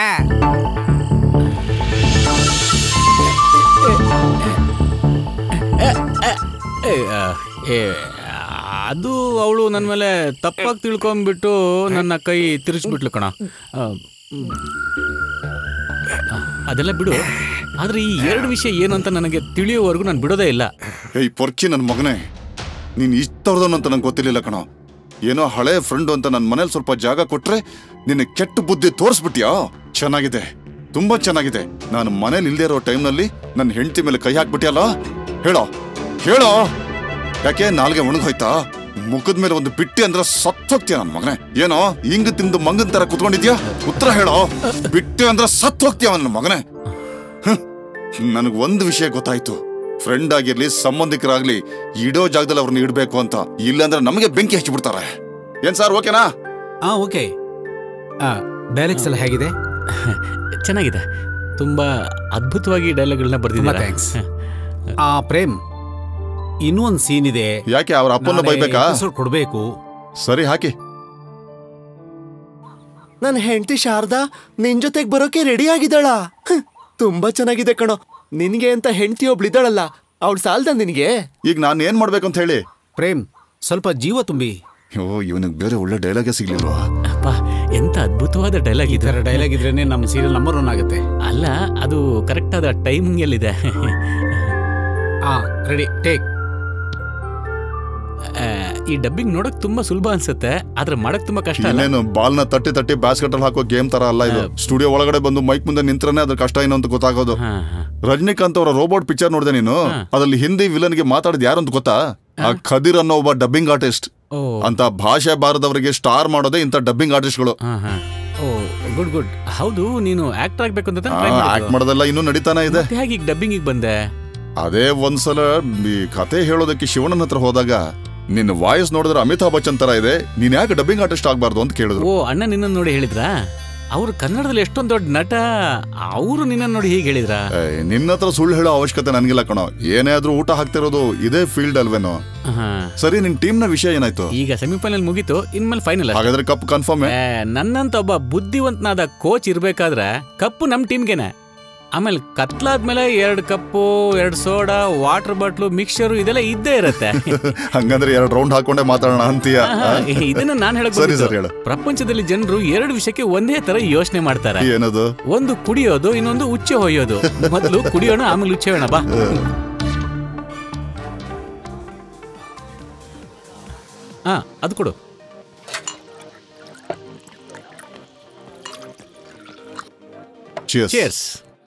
Speaker 1: ಏ, ಆ, ಏ, ಅದು ಅವಳು ನನ್ನ ಮೇಲೆ ತಪ್ಪಾಗಿ ತಿಳ್ಕೊಂಬಿಟ್ಟು ನನ್ನ ಕೈ ತಿರ್ಸ್ಬಿಟ್ಲು ಕಣ ಆ, ಹ್ಮ್. ಆ, ಅದೆಲ್ಲ ಬಿಡು ಆದ್ರೆ ಈ ಎರಡು ವಿಷಯ ಏನು ಅಂತ ನನಗೆ ತಿಳಿಯೋವರೆಗೂ ನಾನು ಬಿಡೋದೇ ಇಲ್ಲ
Speaker 9: ಏಯ್ ಪೊರ್ಚಿ ನನ್ನ ಮಗನೇ ನೀನ್ ಇಷ್ಟವ್ರದವನು ಅಂತ ನಂಗೆ ಗೊತ್ತಿರ್ಲಿಲ್ಲ ಕಣೋ ಏನೋ ಹಳೆ ಫ್ರೆಂಡು ಅಂತ ನನ್ನ ಮನೇಲಿ ಸ್ವಲ್ಪ ಜಾಗ ಕೊಟ್ರೆ ನಿನ್ನ ಕೆಟ್ಟ ಬುದ್ಧಿ ತೋರಿಸ್ಬಿಟ್ಯಾ ಚೆನ್ನಾಗಿದೆ ತುಂಬಾ ಚೆನ್ನಾಗಿದೆ ನಾನು ಮನೇಲಿ ಇಲ್ದೇ ಇರೋ ಟೈಮ್ನಲ್ಲಿ ನನ್ನ ಹೆಂಡತಿ ಮೇಲೆ ಕೈ ಹಾಕ್ಬಿಟ್ಯಲ್ಲ ಹೇಳೋ ಹೇಳೋ ಯಾಕೆ ನಾಲ್ಗೆ ಒಣಗೋಯ್ತಾ ಮುಖದ ಮೇಲೆ ಒಂದು ಬಿಟ್ಟಿ ಅಂದ್ರೆ ಸತ್ತೋಗ್ತೀಯ ನನ್ನ ಮಗನೇ ಏನೋ ಹಿಂಗ್ ತಿಂದು ಮಂಗನ್ ತರ ಕುತ್ಕೊಂಡಿದ್ಯಾ ಉತ್ತರ ಹೇಳೋ ಬಿಟ್ಟಿ ಅಂದ್ರೆ ಸತ್ ಹೋಗ್ತೀಯ ನನ್ನ ಮಗನೇ ನನಗೆ ಒಂದು ವಿಷಯ ಗೊತ್ತಾಯ್ತು ಫ್ರೆಂಡ್ ಆಗಿರ್ಲಿ ಸಂಬಂಧಿಕರಾಗ್ಲಿ ಇಡೋ ಜಾಗದಲ್ಲಿ ಅವ್ರನ್ನ ಇಡ್ಬೇಕು ಅಂತ ಇಲ್ಲಾಂದ್ರೆ ನಮಗೆ ಬೆಂಕಿ ಹಚ್ಚಿಬಿಡ್ತಾರೆ ಏನ್ ಸರ್ ಓಕೆನಾ
Speaker 7: ಹಾ ಓಕೆ ಡೈಲೆಕ್ಟ್ಸ್ ಎಲ್ಲ ಹೇಗಿದೆ
Speaker 1: ಚೆನ್ನಾಗಿದೆ ತುಂಬಾ ಅದ್ಭುತವಾಗಿ ಡೈಲಾಗ್ಗಳನ್ನ
Speaker 7: ತುಂಬಾ
Speaker 1: ಬರ್ದಿದ್ದಾರೆ
Speaker 7: ಥ್ಯಾಂಕ್ಸ್ ಆ ಪ್ರೇಮ್ ಇನ್ನೂ ಒಂದು ಸೀನ್ ಇದೆ
Speaker 9: ಯಾಕೆ ಅವ್ರ ಅಪ್ಪನ ಬೈಬೇಕಾ
Speaker 7: ಕೊಡ್ಬೇಕು
Speaker 9: ಸರಿ ಹಾಕಿ
Speaker 18: ನನ್ನ ಹೆಂಡತಿ ಶಾರದಾ ನಿನ್ ಜೊತೆಗ್ ಬರೋಕೆ ರೆಡಿ ಆಗಿದ್ದಾಳ ಹ್ಮ್, ತುಂಬಾ ಚೆನ್ನಾಗಿದೆ ಕಣೋ ನಿನ್ಗೆ ಅಂತ ಹೆಂಡತಿ ಒಬ್ಳಿದ್ದಾಳಲ್ಲ ಅವಳು ಸಾಲ್ದ ನಿನಗೆ
Speaker 9: ಈಗ ನಾನು ಏನ್ ಮಾಡ್ಬೇಕಂತ ಹೇಳಿ
Speaker 7: ಪ್ರೇಮ್ ಸ್ವಲ್ಪ ಜೀವ ತುಂಬಿ
Speaker 9: ಓ ಇವನಿಗೆ ಬೇರೆ ಒಳ್ಳೆ ಡೈಲಾಗೇ ಸಿಗ್ಲಿಲ್ವಾ
Speaker 1: ಅಪ್ಪ ಎಂತ ಅದ್ಭುತವಾದ ಡೈಲಾಗ್
Speaker 7: ಈ ಥರ ಡೈಲಾಗ್ ಇದ್ರೇನೆ ನಮ್ಮ ಸೀರಿಯಲ್ ನಂಬರ್ ಒನ್ ಆಗುತ್ತೆ
Speaker 1: ಅಲ್ಲ ಅದು ಕರೆಕ್ಟ್ ಆದ ಟೈಮಿಂಗ್ ಎಲ್ಲಿದೆ
Speaker 7: ಹಾ ರೆಡಿ ಟೇಕ್
Speaker 1: ಆ, ಈ ಡಬ್ಬಿಂಗ್ ನೋಡಕ್ ತುಂಬಾ ಸುಲಭ ಅನ್ಸುತ್ತೆ ಆದ್ರೆ ಮಾಡಕ್ ತುಂಬಾ ಕಷ್ಟ ಅಲ್ಲ
Speaker 9: ಇನ್ನೇನು ಬಾಲ್ನ ತಟ್ಟಿ ತಟ್ಟಿ ಬ್ಯಾಸ್ಕೆಟ್ ಅಲ್ಲಿ ಹಾಕೋ ಗೇಮ್ ತರ ಅಲ್ಲ ಇದು ಸ್ಟುಡಿಯೋ ಒಳಗಡೆ ಬಂದು ಮೈಕ್ ಮುಂದೆ ನಿಂತ್ರನೆ ಅದ್ರ ಕಷ್ಟ ಏನು ಅಂತ ಗೊತ್ತಾಗೋದು ರಜನಿಕಾಂತ್ ಅವರ ರೋಬೋಟ್ ಪಿಕ್ಚರ್ ನೋಡಿದೆ ನೀನು ಅದ್ರಲ್ಲಿ ಹಿಂದಿ ವಿಲನ್ ಗೆ ಮಾತಾಡಿದ ಯಾರು ಅಂತ ಗೊತ್ತಾ ಆ ಖದೀರ್ ಅನ್ನೋ ಒಬ್ಬ ಡಬ್ಬಿಂಗ್ ಆರ್ಟಿಸ್ಟ್
Speaker 1: ಓ.
Speaker 9: ಅಂತ ಭಾಷೆ ಬಾರದವರಿಗೆ ಸ್ಟಾರ್ ಮಾಡೋದೇ ಇಂಥ ಡಬ್ಬಿಂಗ್ ಆರ್ಟಿಸ್ಟ್ಗಳು
Speaker 1: ಓ ಗುಡ್ ಗುಡ್ ಹೌದು ನೀನು ಆಕ್ಟರ್ ಆಗ್ಬೇಕು ಅಂತ ತಾನೇ try ಮಾಡಿದ್ದು?
Speaker 9: ಆಕ್ಟ್ ಮಾಡೋದೆಲ್ಲ ಇನ್ನೂ ನಡೀತಾನೆ ಇದೆ
Speaker 1: ಮತ್ತೆ ಹೇಗೆ ಡಬ್ಬಿಂಗ್ ಬಂದೆ
Speaker 9: ಅದೇ ಒಂದ್ಸಲ ಈ ಕತೆ ಹೇಳೋದಕ್ಕೆ ಶಿವಣ್ಣನ ಹತ್ರ ಹೋದಾಗ ನಿನ್ನ ವಾಯ್ಸ್ ನೋಡಿದ್ರೆ ಅಮಿತಾಬ್ ಬಚ್ಚನ್ ತರ ಇದೆ ನೀನ್ ಯಾಕೆ ಡಬ್ಬಿಂಗ್ ಆರ್ಟಿಸ್ಟ್ ಆಗ್ಬಾರ್ದು ಅಂತ ಕೇಳಿದ್ರು
Speaker 1: ಓ ಅಣ್ಣ ನಿನ್ನ ನೋಡಿ ಹೇಳಿದ್ರಾ ಅವ್ರು ಕನ್ನಡದಲ್ಲಿ ಎಷ್ಟೊಂದು ದೊಡ್ಡ ನಟ ಅವರು ನಿನ್ನ ನೋಡಿ ಹೀಗೆ ಹೇಳಿದ್ರ
Speaker 9: ನಿನ್ನ ಹತ್ರ ಸುಳ್ಳು ಹೇಳೋ ಅವಶ್ಯಕತೆ ನನಗಿಲ್ಲ ಕಣೋ ಏನೇ ಆದ್ರೂ ಊಟ ಹಾಕ್ತಿರೋದು ಇದೇ ಫೀಲ್ಡ್ ಅಲ್ವೇನೋ ಸರಿ ನಿನ್ ಟೀಮ್ ನ ವಿಷಯ ಏನಾಯ್ತು
Speaker 1: ಈಗ ಸೆಮಿಫೈನಲ್ ಮುಗೀತು ಇನ್ಮೇಲೆ ಫೈನಲ್
Speaker 9: ಹಾಗಾದ್ರೆ ಕಪ್ ಕನ್ಫರ್ಮ್
Speaker 1: ನನ್ನಂತ ಒಬ್ಬ ಬುದ್ಧಿವಂತನಾದ ಕೋಚ್ ಇರ್ಬೇಕಾದ್ರೆ ಕಪ್ಪು ನಮ್ ಟೀಮ್ಗೆನೆ ಆಮೇಲೆ ಕತ್ಲಾದ್ಮೇಲೆ ಎರಡು ಕಪ್ಪು ಎರಡು ಸೋಡಾ ವಾಟರ್ ಬಾಟ್ಲು ಮಿಕ್ಸರು ಇದೆಲ್ಲ ಇದ್ದೇ ಇರತ್ತೆ
Speaker 9: ಹಂಗಂದ್ರೆ ಎರಡು ರೌಂಡ್ ಹಾಕೊಂಡೆ ಮಾತಾಡೋಣ ಅಂತೀಯ
Speaker 1: ಆಹಾ, ಇದನ್ನ ನಾನು ಹೇಳಕ್
Speaker 9: ಸರಿ
Speaker 1: ಬಂದಿದ್ದು.
Speaker 9: ಸರಿ ಹೇಳು
Speaker 1: ಪ್ರಪಂಚದಲ್ಲಿ ಜನರು ಎರಡು ವಿಷಯಕ್ಕೆ ಒಂದೇ ತರ ಯೋಚನೆ ಮಾಡ್ತಾರೆ
Speaker 9: ಏನದು
Speaker 1: ಒಂದು ಕುಡಿಯೋದು ಇನ್ನೊಂದು ಉಚ್ಚೆ ಹೊಯ್ಯೋದು ಮೊದಲು ಕುಡಿಯೋಣ ಆಮೇಲೆ ಉಚ್ಚೆ ಹೋಯೋಣ ಬಾ ಹಾ ಅದು ಕೊಡು
Speaker 9: Cheers.
Speaker 1: Cheers.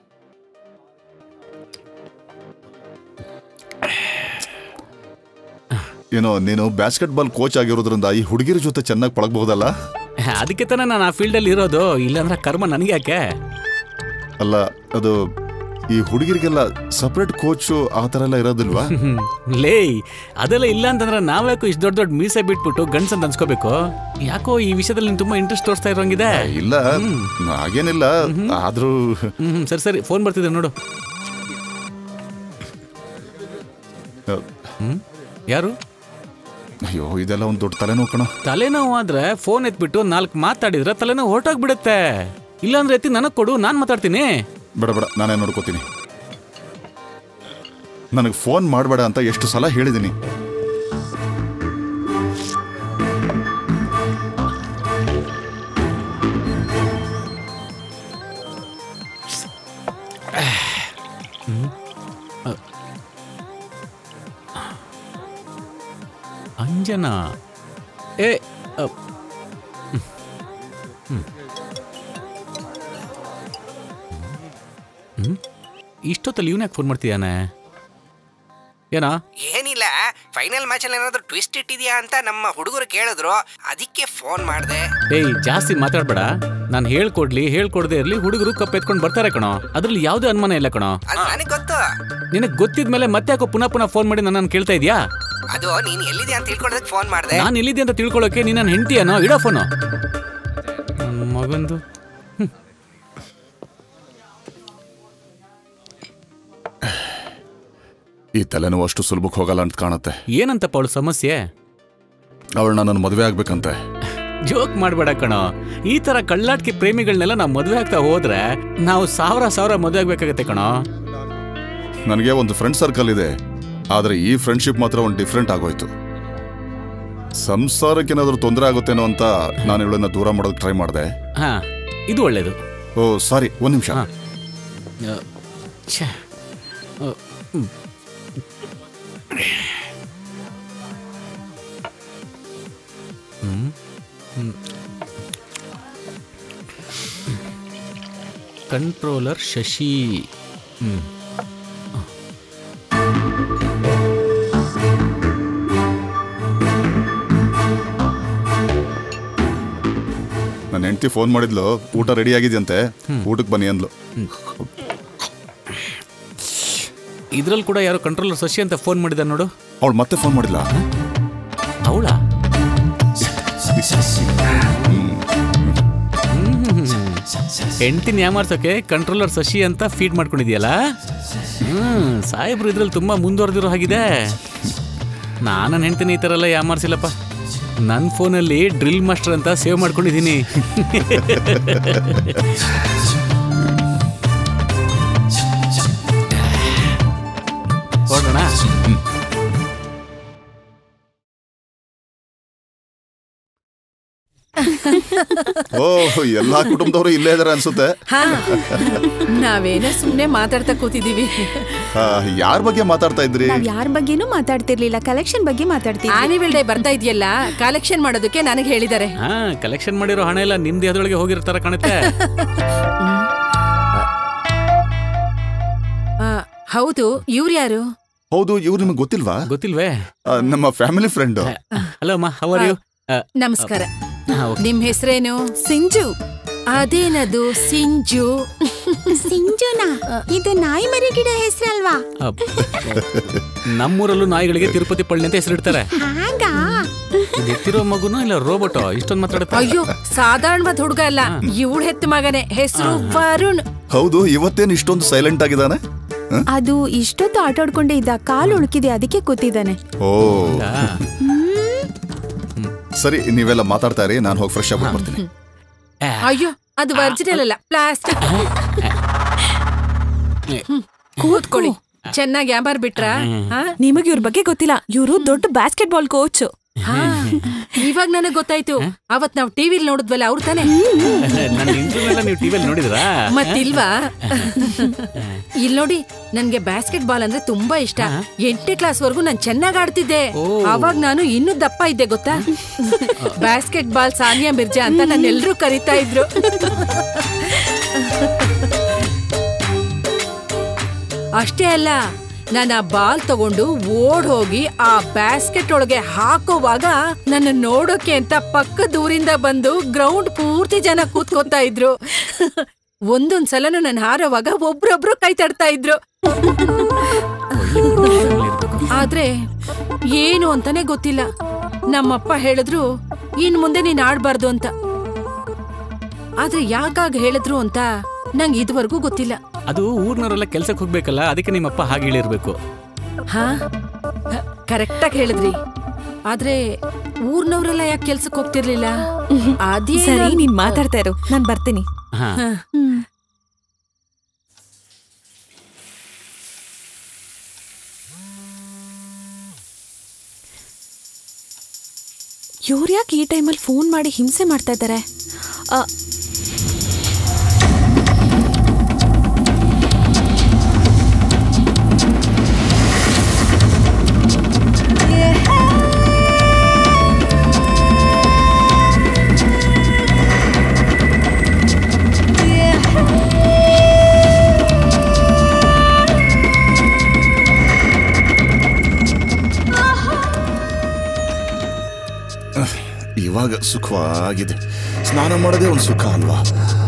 Speaker 9: ಏನೋ ನೀನು ಬ್ಯಾಸ್ಕೆಟ್ ಬಾಲ್ ಕೋಚ್ ಆಗಿರೋದ್ರಿಂದ ಈ ಹುಡುಗಿರ ಜೊತೆ ಚೆನ್ನಾಗಿ ಪಳಗಬಹುದಲ್ಲ
Speaker 1: ಅದಕ್ಕೆ ತಾನೇ ನಾನು ಆ ಫೀಲ್ಡ್ ಅಲ್ಲಿ ಇರೋದು ಇಲ್ಲಾಂದ್ರೆ ಕರ್ಮ ನನಗೆ ಯಾಕೆ
Speaker 9: ಅಲ್ಲ ಅದು ಈ ಹುಡುಗಿರಿಗೆಲ್ಲ ಸಪರೇಟ್ ಕೋಚ್ ಆ ತರ ಎಲ್ಲ ಇರೋದಿಲ್ವಾ
Speaker 1: ಲೇ ಅದೆಲ್ಲ ಇಲ್ಲ ಅಂತಂದ್ರೆ ನಾವ್ಯಾಕೋ ಇಷ್ಟು ದೊಡ್ಡ ದೊಡ್ಡ ಮೀಸೆ ಬಿಟ್ಬಿಟ್ಟು ಗಂಡ್ಸ್ ಅಂತ ಅನ್ಸ್ಕೋಬೇಕು ಯಾಕೋ ಈ ವಿಷಯದಲ್ಲಿ ನೀನ್ ತುಂಬಾ ಇಂಟ್ರೆಸ್ಟ್ ತೋರಿಸ್ತಾ ಇರೋಂಗಿದೆ
Speaker 9: ಇಲ್ಲ ಹಾಗೇನಿಲ್ಲ ಆದ್ರೂ
Speaker 1: ಹ್ಮ್ ಸರಿ ಸರಿ ಫೋನ್ ಬರ್ತಿದೆ ನೋಡು ಹ್ಮ್ ಯಾರು
Speaker 9: ಅಯ್ಯೋ ಇದೆಲ್ಲ ಒಂದು ದೊಡ್ಡ ತಲೆನೋವು ಕಣ
Speaker 1: ತಲೆನೋವು ಆದ್ರೆ ಫೋನ್ ಎತ್ಬಿಟ್ಟು ನಾಲ್ಕು ಮಾತಾಡಿದ್ರೆ ತಲೆನೋವು ಹೊರಟೋಗ್ಬಿಡುತ್ತೆ ಇಲ್ಲಾಂದ್ರೆ ಎತ್ತಿ ನನಗ್ ಕೊಡು ನಾನ್ ಮಾತಾಡ್ತೀನಿ
Speaker 9: ಬೇಡ ಬೇಡ ನಾನೇ ನೋಡ್ಕೋತೀನಿ ನನಗೆ ಫೋನ್ ಮಾಡಬೇಡ ಅಂತ ಎಷ್ಟು ಸಲ ಹೇಳಿದ್ದೀನಿ
Speaker 1: ಹ್ಮ್. ಅ. ಅಂಜನಾ ಏ ಅ. ಹ್ಮ್. ಹ್ಮ್. ಹ್ಮ್ ಇಷ್ಟೊತ್ತಲ್ಲಿ ಇವನ್ಯಾಕೆ ಫೋನ್ ಮಾಡ್ತೀಯಾನೆ ಏನಾ
Speaker 12: ಏನಿಲ್ಲ ಫೈನಲ್ ಮ್ಯಾಚ್ ಅಲ್ಲಿ ಏನಾದ್ರು ಟ್ವಿಸ್ಟ್ ಇಟ್ಟಿದ್ಯಾ ಅಂತ ನಮ್ಮ ಹುಡುಗರು ಕೇಳಿದ್ರು ಅದಕ್ಕೆ ಫೋನ್ ಮಾಡಿದೆ
Speaker 1: ಏಯ್ ಜಾಸ್ತಿ ಮಾತಾಡ್ಬೇಡ ನಾನು ಹೇಳ್ಕೊಡ್ಲಿ ಹೇಳ್ಕೊಡದೆ ಇರ್ಲಿ ಹುಡುಗರು ಕಪ್ ಎತ್ಕೊಂಡು ಬರ್ತಾರೆ ಕಣೋ ಅದ್ರಲ್ಲಿ ಯಾವುದೇ ಅನುಮಾನ ಇಲ್ಲ ಕಣೋ
Speaker 12: ಅದು ನನಗೆ ಗೊತ್ತು
Speaker 1: ನಿನಗೆ ಗೊತ್ತಿದ್ಮೇಲೆ ಮತ್ತೆ ಯಾಕೋ ಪುನಃ ಪುನಃ ಫೋನ್ ಮಾಡಿ ನನ್ನನ್ನು ಕೇಳ್ತಾ ಇದೀಯಾ
Speaker 12: ಅದು ನೀನ್ ಎಲ್ಲಿದೆ ಅಂತ ತಿಳ್ಕೊಳ್ಳೋದಕ್ಕೆ ಫೋನ್ ಮಾಡಿದೆ
Speaker 1: ನಾನು ಎಲ್ಲಿದ್ದೆ ಅಂತ ತಿಳ್ಕೊಳ್ಳೋಕೆ ನೀನು ನನ್ನ ಹೆಂಡತಿಯನೋ ಇಡೋ ಫೋನು ನನ್ನ ಮಗಂದು
Speaker 9: ಈ ತಲೆನೋವು ಅಷ್ಟು ಸುಲಭಕ್ಕೆ ಹೋಗಲ್ಲ ಅಂತ ಕಾಣುತ್ತೆ
Speaker 1: ಏನಂತಪ್ಪ ಅವಳು ಸಮಸ್ಯೆ
Speaker 9: ಅವಳನ್ನ ನನ್ನ ಮದುವೆ ಆಗ್ಬೇಕಂತೆ
Speaker 1: ಜೋಕ್ ಮಾಡಬೇಡ ಕಣೋ ಈ ತರ ಕಳ್ಳಾಟ್ಕೆ ಪ್ರೇಮಿಗಳನ್ನೆಲ್ಲ ನಾವು ಮದುವೆ ಆಗ್ತಾ ಹೋದ್ರೆ ನಾವು ಸಾವಿರ ಸಾವಿರ ಮದುವೆ ಆಗ್ಬೇಕಾಗತ್ತೆ ಕಣೋ
Speaker 9: ನನಗೆ ಒಂದು ಫ್ರೆಂಡ್ ಸರ್ಕಲ್ ಇದೆ ಆದ್ರೆ ಈ ಫ್ರೆಂಡ್ಶಿಪ್ ಮಾತ್ರ ಒಂದು ಡಿಫ್ರೆಂಟ್ ಆಗೋಯ್ತು ಸಂಸಾರಕ್ಕೇನಾದ್ರೂ ತೊಂದರೆ ಆಗುತ್ತೇನೋ ಅಂತ ನಾನು ಇವಳನ್ನ ದೂರ ಮಾಡೋದಕ್ಕೆ ಟ್ರೈ ಮಾಡಿದೆ
Speaker 1: ಹಾ ಇದು ಒಳ್ಳೇದು
Speaker 9: ಓ ಸಾರಿ ಒಂದ್ ನಿಮಿಷ
Speaker 1: ಅ, ಛೆ. ಅ, ಹ್ಮ್. ಹ್ಮ್. ಹ್ಮ್. ಕಂಟ್ರೋಲರ್ ಶಶಿ ಹ್ಮ್
Speaker 9: ನನ್ನ ಹೆಂಡತಿ ಫೋನ್ ಮಾಡಿದ್ಲು ಊಟ ರೆಡಿ ಆಗಿದೆಯಂತೆ ಊಟಕ್ಕೆ ಬನ್ನಿ ಅಂದ್ಲು
Speaker 1: ಇದ್ರಲ್ಲಿ ಕೂಡ ಯಾರೋ ಕಂಟ್ರೋಲರ್ ಶಶಿ ಅಂತ ಫೋನ್ ಮಾಡಿದ ನೋಡು
Speaker 9: ಅವಳು ಮತ್ತೆ ಫೋನ್ ಮಾಡಿಲ್ಲ
Speaker 1: ಅವಳ ಹೆಂಡ್ತಿನ ಯಾಮಾರ್ಸೋಕೆ ಕಂಟ್ರೋಲರ್ ಶಶಿ ಅಂತ ಫೀಡ್ ಮಾಡ್ಕೊಂಡಿದ್ಯಲ್ಲ ಹ್ಮ್ ಸಾಹೇಬ್ರು ಇದ್ರಲ್ಲಿ ತುಂಬಾ ಮುಂದುವರೆದಿರೋ ಹಾಗಿದೆ ನಾನು ಹೆಂಡ್ತಿನ ಈ ಥರ ಎಲ್ಲ ಯಾಮಾರ್ಸಿಲ್ಲಪ್ಪ ನನ್ನ ಫೋನಲ್ಲಿ ಡ್ರಿಲ್ ಮಾಸ್ಟರ್ ಅಂತ ಸೇವ್ ಮಾಡ್ಕೊಂಡಿದ್ದೀನಿ ಹೊರಡೋಣ
Speaker 9: ಓ ಎಲ್ಲಾ ಕುಟುಂಬದವರು ಇಲ್ಲೇ ಇದಾರೆ ಅನ್ಸುತ್ತೆ
Speaker 5: ಹಾ ನಾವೇನೋ ಸುಮ್ನೆ ಮಾತಾಡ್ತಾ ಕೂತಿದೀವಿ
Speaker 9: ಯಾರ ಬಗ್ಗೆ ಮಾತಾಡ್ತಾ ಇದ್ರಿ
Speaker 6: ನಾವ್ ಯಾರ ಬಗ್ಗೆನೂ ಮಾತಾಡ್ತಿರ್ಲಿಲ್ಲ ಕಲೆಕ್ಷನ್ ಬಗ್ಗೆ ಮಾತಾಡ್ತಿದ್ವಿ
Speaker 5: ಆನಿವಲ್ ಡೇ ಬರ್ತಾ ಇದೆಯಲ್ಲ ಕಲೆಕ್ಷನ್ ಮಾಡೋದಕ್ಕೆ ನನಗೆ ಹೇಳಿದ್ದಾರೆ
Speaker 1: ಹಾ ಕಲೆಕ್ಷನ್ ಮಾಡಿರೋ ಹಣ ಎಲ್ಲ ನಿಮ್ ದೇಹದೊಳಗೆ ಹೋಗಿರ್ತಾರ ಕಾಣುತ್ತೆ
Speaker 5: ಆ, ಹೌದು ಇವ್ರು ಯಾರು
Speaker 9: ಹೌದು ಇವ್ರು ನಿಮ್ಗೆ ಗೊತ್ತಿಲ್ವಾ
Speaker 1: ಗೊತ್ತಿಲ್ವೇ
Speaker 9: ನಮ್ಮ ಫ್ಯಾಮಿಲಿ ಫ್ರೆಂಡ್
Speaker 1: ಹಲೋ ಅಮ್ಮ ಹವರ್ ಯು
Speaker 5: ನಮಸ್ಕಾರ ನಿಮ್ ಹೆಸರೇನು ಸಿಂಜು ಅದೇನದು ಸಿಂಜು
Speaker 3: ಸಿಂಜುನಾ ಇದು ನಾಯಿ ಮರಿ ಗಿಡ ಹೆಸರಲ್ವಾ
Speaker 1: ಅಪ್. ನಮ್ಮೂರಲ್ಲೂ ನಾಯಿಗಳಿಗೆ ತಿರುಪತಿ ಪಳ್ಳಿ ಅಂತ ಹೆಸರಿಡ್ತಾರೆ
Speaker 3: ಹಾಗಾ
Speaker 1: ಇದು ಎತ್ತಿರೋ ಮಗುನೋ ಇಲ್ಲ ರೋಬೋಟೋ ಇಷ್ಟೊಂದು ಮಾತಾಡುತ್ತೆ
Speaker 5: ಅಯ್ಯೋ ಸಾಧಾರಣವಾದ ಹುಡುಗ ಅಲ್ಲ ಇವಳು ಹೆತ್ತ ಮಗನೇ ಹೆಸರು ವರುಣ್
Speaker 9: ಹೌದು ಇವತ್ತೇನು ಇಷ್ಟೊಂದು ಸೈಲೆಂಟ್ ಆಗಿದ್ದಾನೆ ಹ?
Speaker 6: ಅದು ಇಷ್ಟೊತ್ತು ಆಟ ಆಡ್ಕೊಂಡೇ ಇದ್ದ ಕಾಲು ಉಳುಕಿದೆ ಅದಕ್ಕೆ ಕೂತಿದ್ದಾನೆ
Speaker 9: ಓ ಸರಿ ನೀವೆಲ್ಲ ಮಾತಾಡ್ತಾ ಇರಿ ನಾನು ಹೋಗಿ ಫ್ರೆಶ್ ಆಗಿ ಬರ್ತೀನಿ
Speaker 5: ಅಯ್ಯೋ ಅದು ಒರಿಜಿನಲ್ ಅಲ್ಲ ಪ್ಲಾಸ್ಟಿಕ್ ಕೂತ್ಕೊಳ್ಳಿ ಚೆನ್ನಾಗಿ ಯಾಮಾರ್ ಬಿಟ್ರಾ ಹಾ?
Speaker 6: ನಿಮಗೆ ಇವ್ರ ಬಗ್ಗೆ ಗೊತ್ತಿಲ್ಲ ಇವರು ದೊಡ್ಡ ಬಾಸ್ಕೆಟ್ ಬಾಲ್ ಕೋಚ್
Speaker 5: ಹಾ, ಇವಾಗ ನನಗ್ ಗೊತ್ತಾಯ್ತು ಅವತ್ ನಾವ್ ಟಿವಿಲ್ ನೋಡಿದ್ವಲ್ಲ ಅವ್ರು ತಾನೆ
Speaker 1: ನನ್ನ ಇಂಟರ್ವ್ಯೂ ಎಲ್ಲ ನೀವು ಟಿವಿಯಲ್ಲಿ ನೋಡಿದ್ರಾ
Speaker 5: ಮತ್ತಿಲ್ವಾ ಇಲ್ ನೋಡಿ ನನ್ಗೆ ಬಾಸ್ಕೆಟ್ ಬಾಲ್ ಅಂದ್ರೆ ತುಂಬಾ ಇಷ್ಟ ಎಂಟನೇ ಕ್ಲಾಸ್ ವರ್ಗು ನಾನ್ ಚೆನ್ನಾಗ್ ಆಡ್ತಿದ್ದೆ ಅವಾಗ ನಾನು ಇನ್ನೂ ದಪ್ಪ ಇದ್ದೆ ಗೊತ್ತಾ ಬಾಸ್ಕೆಟ್ ಬಾಲ್ ಸಾನಿಯಾ ಮಿರ್ಜಾ ಅಂತ ನನ್ನ ಎಲ್ರೂ ಕರಿತಾ ಇದ್ರು ಅಷ್ಟೇ ಅಲ್ಲ ನಾನು ಆ ಬಾಲ್ ತಗೊಂಡು ಓಡ್ ಹೋಗಿ ಆ ಬ್ಯಾಸ್ಕೆಟ್ ಒಳಗೆ ಹಾಕೋವಾಗ ನನ್ನ ನೋಡೋಕೆ ಅಂತ ಪಕ್ಕದ ಊರಿಂದ ಬಂದು ಗ್ರೌಂಡ್ ಪೂರ್ತಿ ಜನ ಕೂತ್ಕೋತಾ ಇದ್ರು ಒಂದೊಂದ್ ಸಲನು ನಾನು ಹಾರೋವಾಗ ಒಬ್ರೊಬ್ರು ಕೈ ತಡ್ತಾ ಇದ್ರು ಆದ್ರೆ ಏನು ಅಂತಾನೆ ಗೊತ್ತಿಲ್ಲ ನಮ್ಮಪ್ಪ ಹೇಳಿದ್ರು ಇನ್ ಮುಂದೆ ನೀನ್ ಆಡ್ಬಾರ್ದು ಅಂತ ಆದ್ರೆ ಯಾಕಾಗ ಹೇಳಿದ್ರು ಅಂತ ನಂಗೆ ಇದುವರೆಗೂ ಗೊತ್ತಿಲ್ಲ
Speaker 1: ಅದು ಊರ್ನವರೆಲ್ಲ ಕೆಲ್ಸಕ್ಕೆ ಹೋಗ್ಬೇಕಲ್ಲ ಅದಕ್ಕೆ ನಿಮ್ಮಪ್ಪ ಹಾಗೆ ಹೇಳಿರ್ಬೇಕು
Speaker 5: ಹಾ ಕರೆಕ್ಟಾಗಿ ಹೇಳಿದ್ರಿ ಆದ್ರೆ ಊರ್ನವ್ರೆಲ್ಲ ಯಾಕೆ ಕೆಲ್ಸಕ್ಕೆ ಹೋಗ್ತಿರ್ಲಿಲ್ಲ ಅದೇ
Speaker 6: ಸರಿ ನೀನ್ ಮಾತಾಡ್ತಾ ಇರು ನಾನ್ ಬರ್ತೀನಿ
Speaker 1: ಹಾ
Speaker 6: ಇವ್ರು ಯಾಕೆ ಈ ಟೈಮಲ್ಲಿ ಫೋನ್ ಮಾಡಿ ಹಿಂಸೆ ಮಾಡ್ತಾ ಇದ್ದಾರೆ ಆ,
Speaker 9: ಇವಾಗ ಸುಖವಾಗಿದೆ ಸ್ನಾನ ಮಾಡೋದೇ ಒಂದು ಸುಖ ಅಲ್ವಾ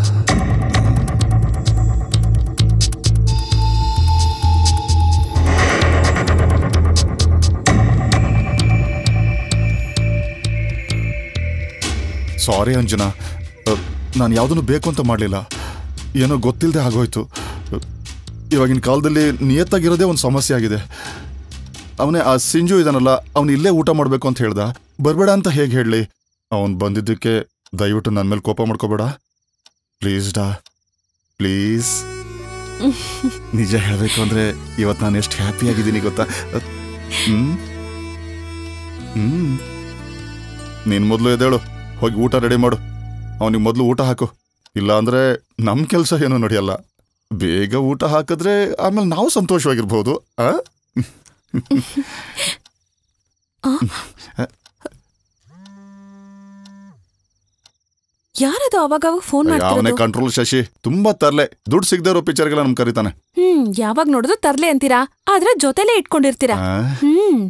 Speaker 9: ಸಾರಿ ಅಂಜನಾ ನಾನು ಯಾವುದನ್ನು ಬೇಕು ಅಂತ ಮಾಡಲಿಲ್ಲ ಏನೋ ಗೊತ್ತಿಲ್ಲದೆ ಆಗೋಯ್ತು ಅ, ಇವಾಗಿನ ಕಾಲದಲ್ಲಿ ನಿಯತ್ತಾಗಿರೋದೇ ಒಂದು ಸಮಸ್ಯೆ ಆಗಿದೆ ಅವನೇ ಆ ಸಿಂಜು ಇದಾನಲ್ಲ ಅವನು ಇಲ್ಲೇ ಊಟ ಮಾಡಬೇಕು ಅಂತ ಹೇಳ್ದ ಬರಬೇಡ ಅಂತ ಹೇಗೆ ಹೇಳಲಿ ಅವನು ಬಂದಿದ್ದಕ್ಕೆ ದಯವಿಟ್ಟು ನನ್ನ ಮೇಲೆ ಕೋಪ ಮಾಡ್ಕೋಬೇಡ ಪ್ಲೀಸ್ ಡಾ ಪ್ಲೀಸ್ ನಿಜ ಹೇಳಬೇಕು ಅಂದ್ರೆ ಇವತ್ತು ನಾನು ಎಷ್ಟು ಹ್ಯಾಪಿ ಆಗಿದ್ದೀನಿ ಗೊತ್ತಾ ಅ, ಹ್ಮ್ ಹ್ಮ್ ನೀನು ಮೊದಲು ಎದ್ದೇಳು ಹೋಗಿ ಊಟ ರೆಡಿ ಮಾಡು ಅವನಿಗೆ ಮೊದಲು ಊಟ ಹಾಕು ಇಲ್ಲ ಅಂದ್ರೆ ನಮ್ಮ ಕೆಲಸ ಏನೂ ನಡೆಯಲ್ಲ ಬೇಗ ಊಟ ಹಾಕಿದ್ರೆ ಆಮೇಲೆ ನಾವು ಸಂತೋಷವಾಗಿರ್ಬೋದು ಆ
Speaker 6: ಯಾರದು ಅವಾಗ ಅವಾಗ ಫೋನ್
Speaker 9: ಅವನೇ
Speaker 6: ಮಾಡ್ತಿರೋದು
Speaker 9: ಕಂಟ್ರೋಲ್ ಶಶಿ ತುಂಬಾ ತರ್ಲೆ ದುಡ್ಡು ಸಿಗದೆ ಇರೋ ಪಿಕ್ಚರ್ಗೆಲ್ಲ ನಮ್ ಕರೀತಾನೆ
Speaker 6: ಹ್ಮ್ ಯಾವಾಗ ನೋಡಿದ್ರು ತರ್ಲೆ ಅಂತೀರಾ ಆದ್ರೆ ಜೊತೆಲೆ ಇಟ್ಕೊಂಡಿರ್ತೀರಾ
Speaker 9: ಆ?
Speaker 6: ಹ್ಮ್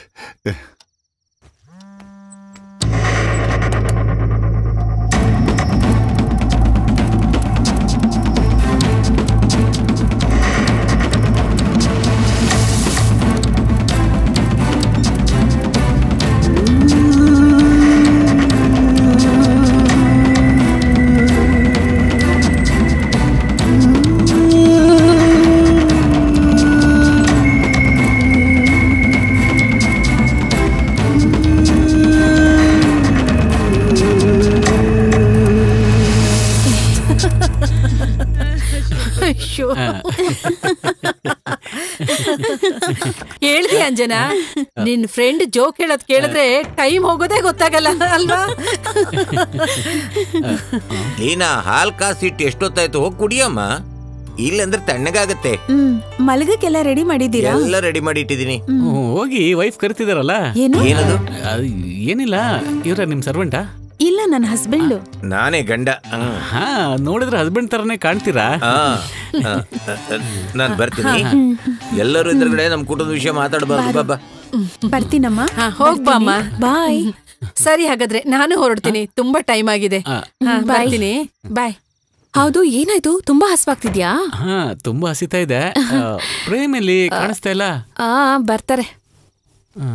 Speaker 5: ಅಯ್ಯೋ ಹೇಳ್ದಿ ಅಂಜನಾ ನಿನ್ ಫ್ರೆಂಡ್ ಜೋಕ್ ಹೇಳೋದ್ ಕೇಳಿದ್ರೆ ಟೈಮ್ ಹೋಗೋದೇ ಗೊತ್ತಾಗಲ್ಲ ಅಲ್ವಾ
Speaker 16: ಲೀನಾ ಹಾಲ್ ಕಾಸಿಟ್ಟು ಎಷ್ಟೊತ್ತಾಯ್ತು ಹೋಗಿ ಕುಡಿಯಮ್ಮ ಇಲ್ಲಂದ್ರೆ ತಣ್ಣಗಾಗತ್ತೆ
Speaker 6: ಹ್ಮ್ ಮಲಗಕ್ಕೆಲ್ಲ ರೆಡಿ ಮಾಡಿದ್ದೀರಾ
Speaker 16: ಎಲ್ಲ ರೆಡಿ ಮಾಡಿ ಇಟ್ಟಿದ್ದೀನಿ
Speaker 1: ಹೋಗಿ ವೈಫ್ ಕರಿತಿದಾರಲ್ಲ
Speaker 6: ಏನು?
Speaker 16: ಏನದು
Speaker 1: ಅದು ಏನಿಲ್ಲ ಇವ್ರ ನಿಮ್ ಸರ್ವೆಂಟಾ
Speaker 6: ಇಲ್ಲ ನನ್ನ ಹಸ್ಬೆಂಡು
Speaker 16: ನಾನೇ ಗಂಡ
Speaker 1: ಹಾ ನೋಡಿದ್ರೆ ಹಸ್ಬೆಂಡ್ ತರನೇ ಕಾಣ್ತೀರಾ
Speaker 16: ನಾನು ಬರ್ತೀನಿ ಎಲ್ಲರೂ ಇದ್ರಗಡೆ ನಮ್ ಕುಟುಂಬದ ವಿಷಯ ಮಾತಾಡಬಾರ್ದು ಬಾಬಾ
Speaker 6: ಬರ್ತೀನಮ್ಮ
Speaker 5: ಹಾ, ಹೋಗ್ಬಾಮ್ಮ
Speaker 6: ಬಾಯ್
Speaker 5: ಸರಿ ಹಾಗಾದ್ರೆ ನಾನು ಹೊರಡ್ತೀನಿ ತುಂಬಾ ಟೈಮ್ ಆಗಿದೆ ಹಾ,
Speaker 6: Bye.
Speaker 5: ಬರ್ತೀನಿ ಬಾಯ್
Speaker 6: ಹೌದು ಏನಾಯ್ತು ತುಂಬಾ ಹಸ್ವಾಗ್ತಿದ್ಯಾ
Speaker 1: ಹಾ ತುಂಬಾ ಹಸಿತಾ ಇದೆ ಆ, ಪ್ರೇಮ್ ಎಲ್ಲಿ ಕಾಣಿಸ್ತಾ ಇಲ್ಲ
Speaker 6: ಆ ಬರ್ತಾರೆ
Speaker 1: ಆ.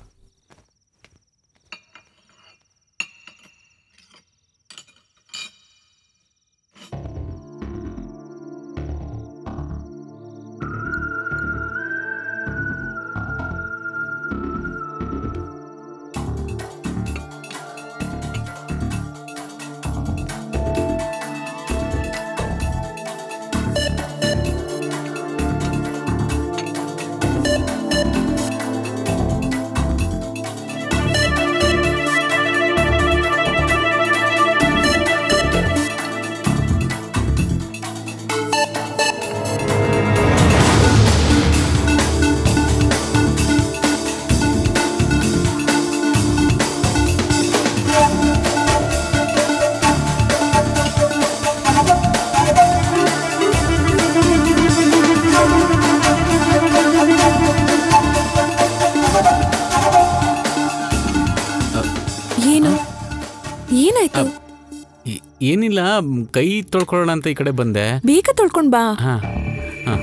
Speaker 6: ಏನು ಏನಾಯ್ತು
Speaker 1: ಏ- ಏನಿಲ್ಲ ಮ್, ಕೈ ತೊಳ್ಕೊಳ್ಳೋಣ ಅಂತ ಈ ಕಡೆ ಬಂದೆ
Speaker 6: ಬೇಗ ತೊಳ್ಕೊಂಡ್ ಬಾ
Speaker 1: ಹಾ ಹಾ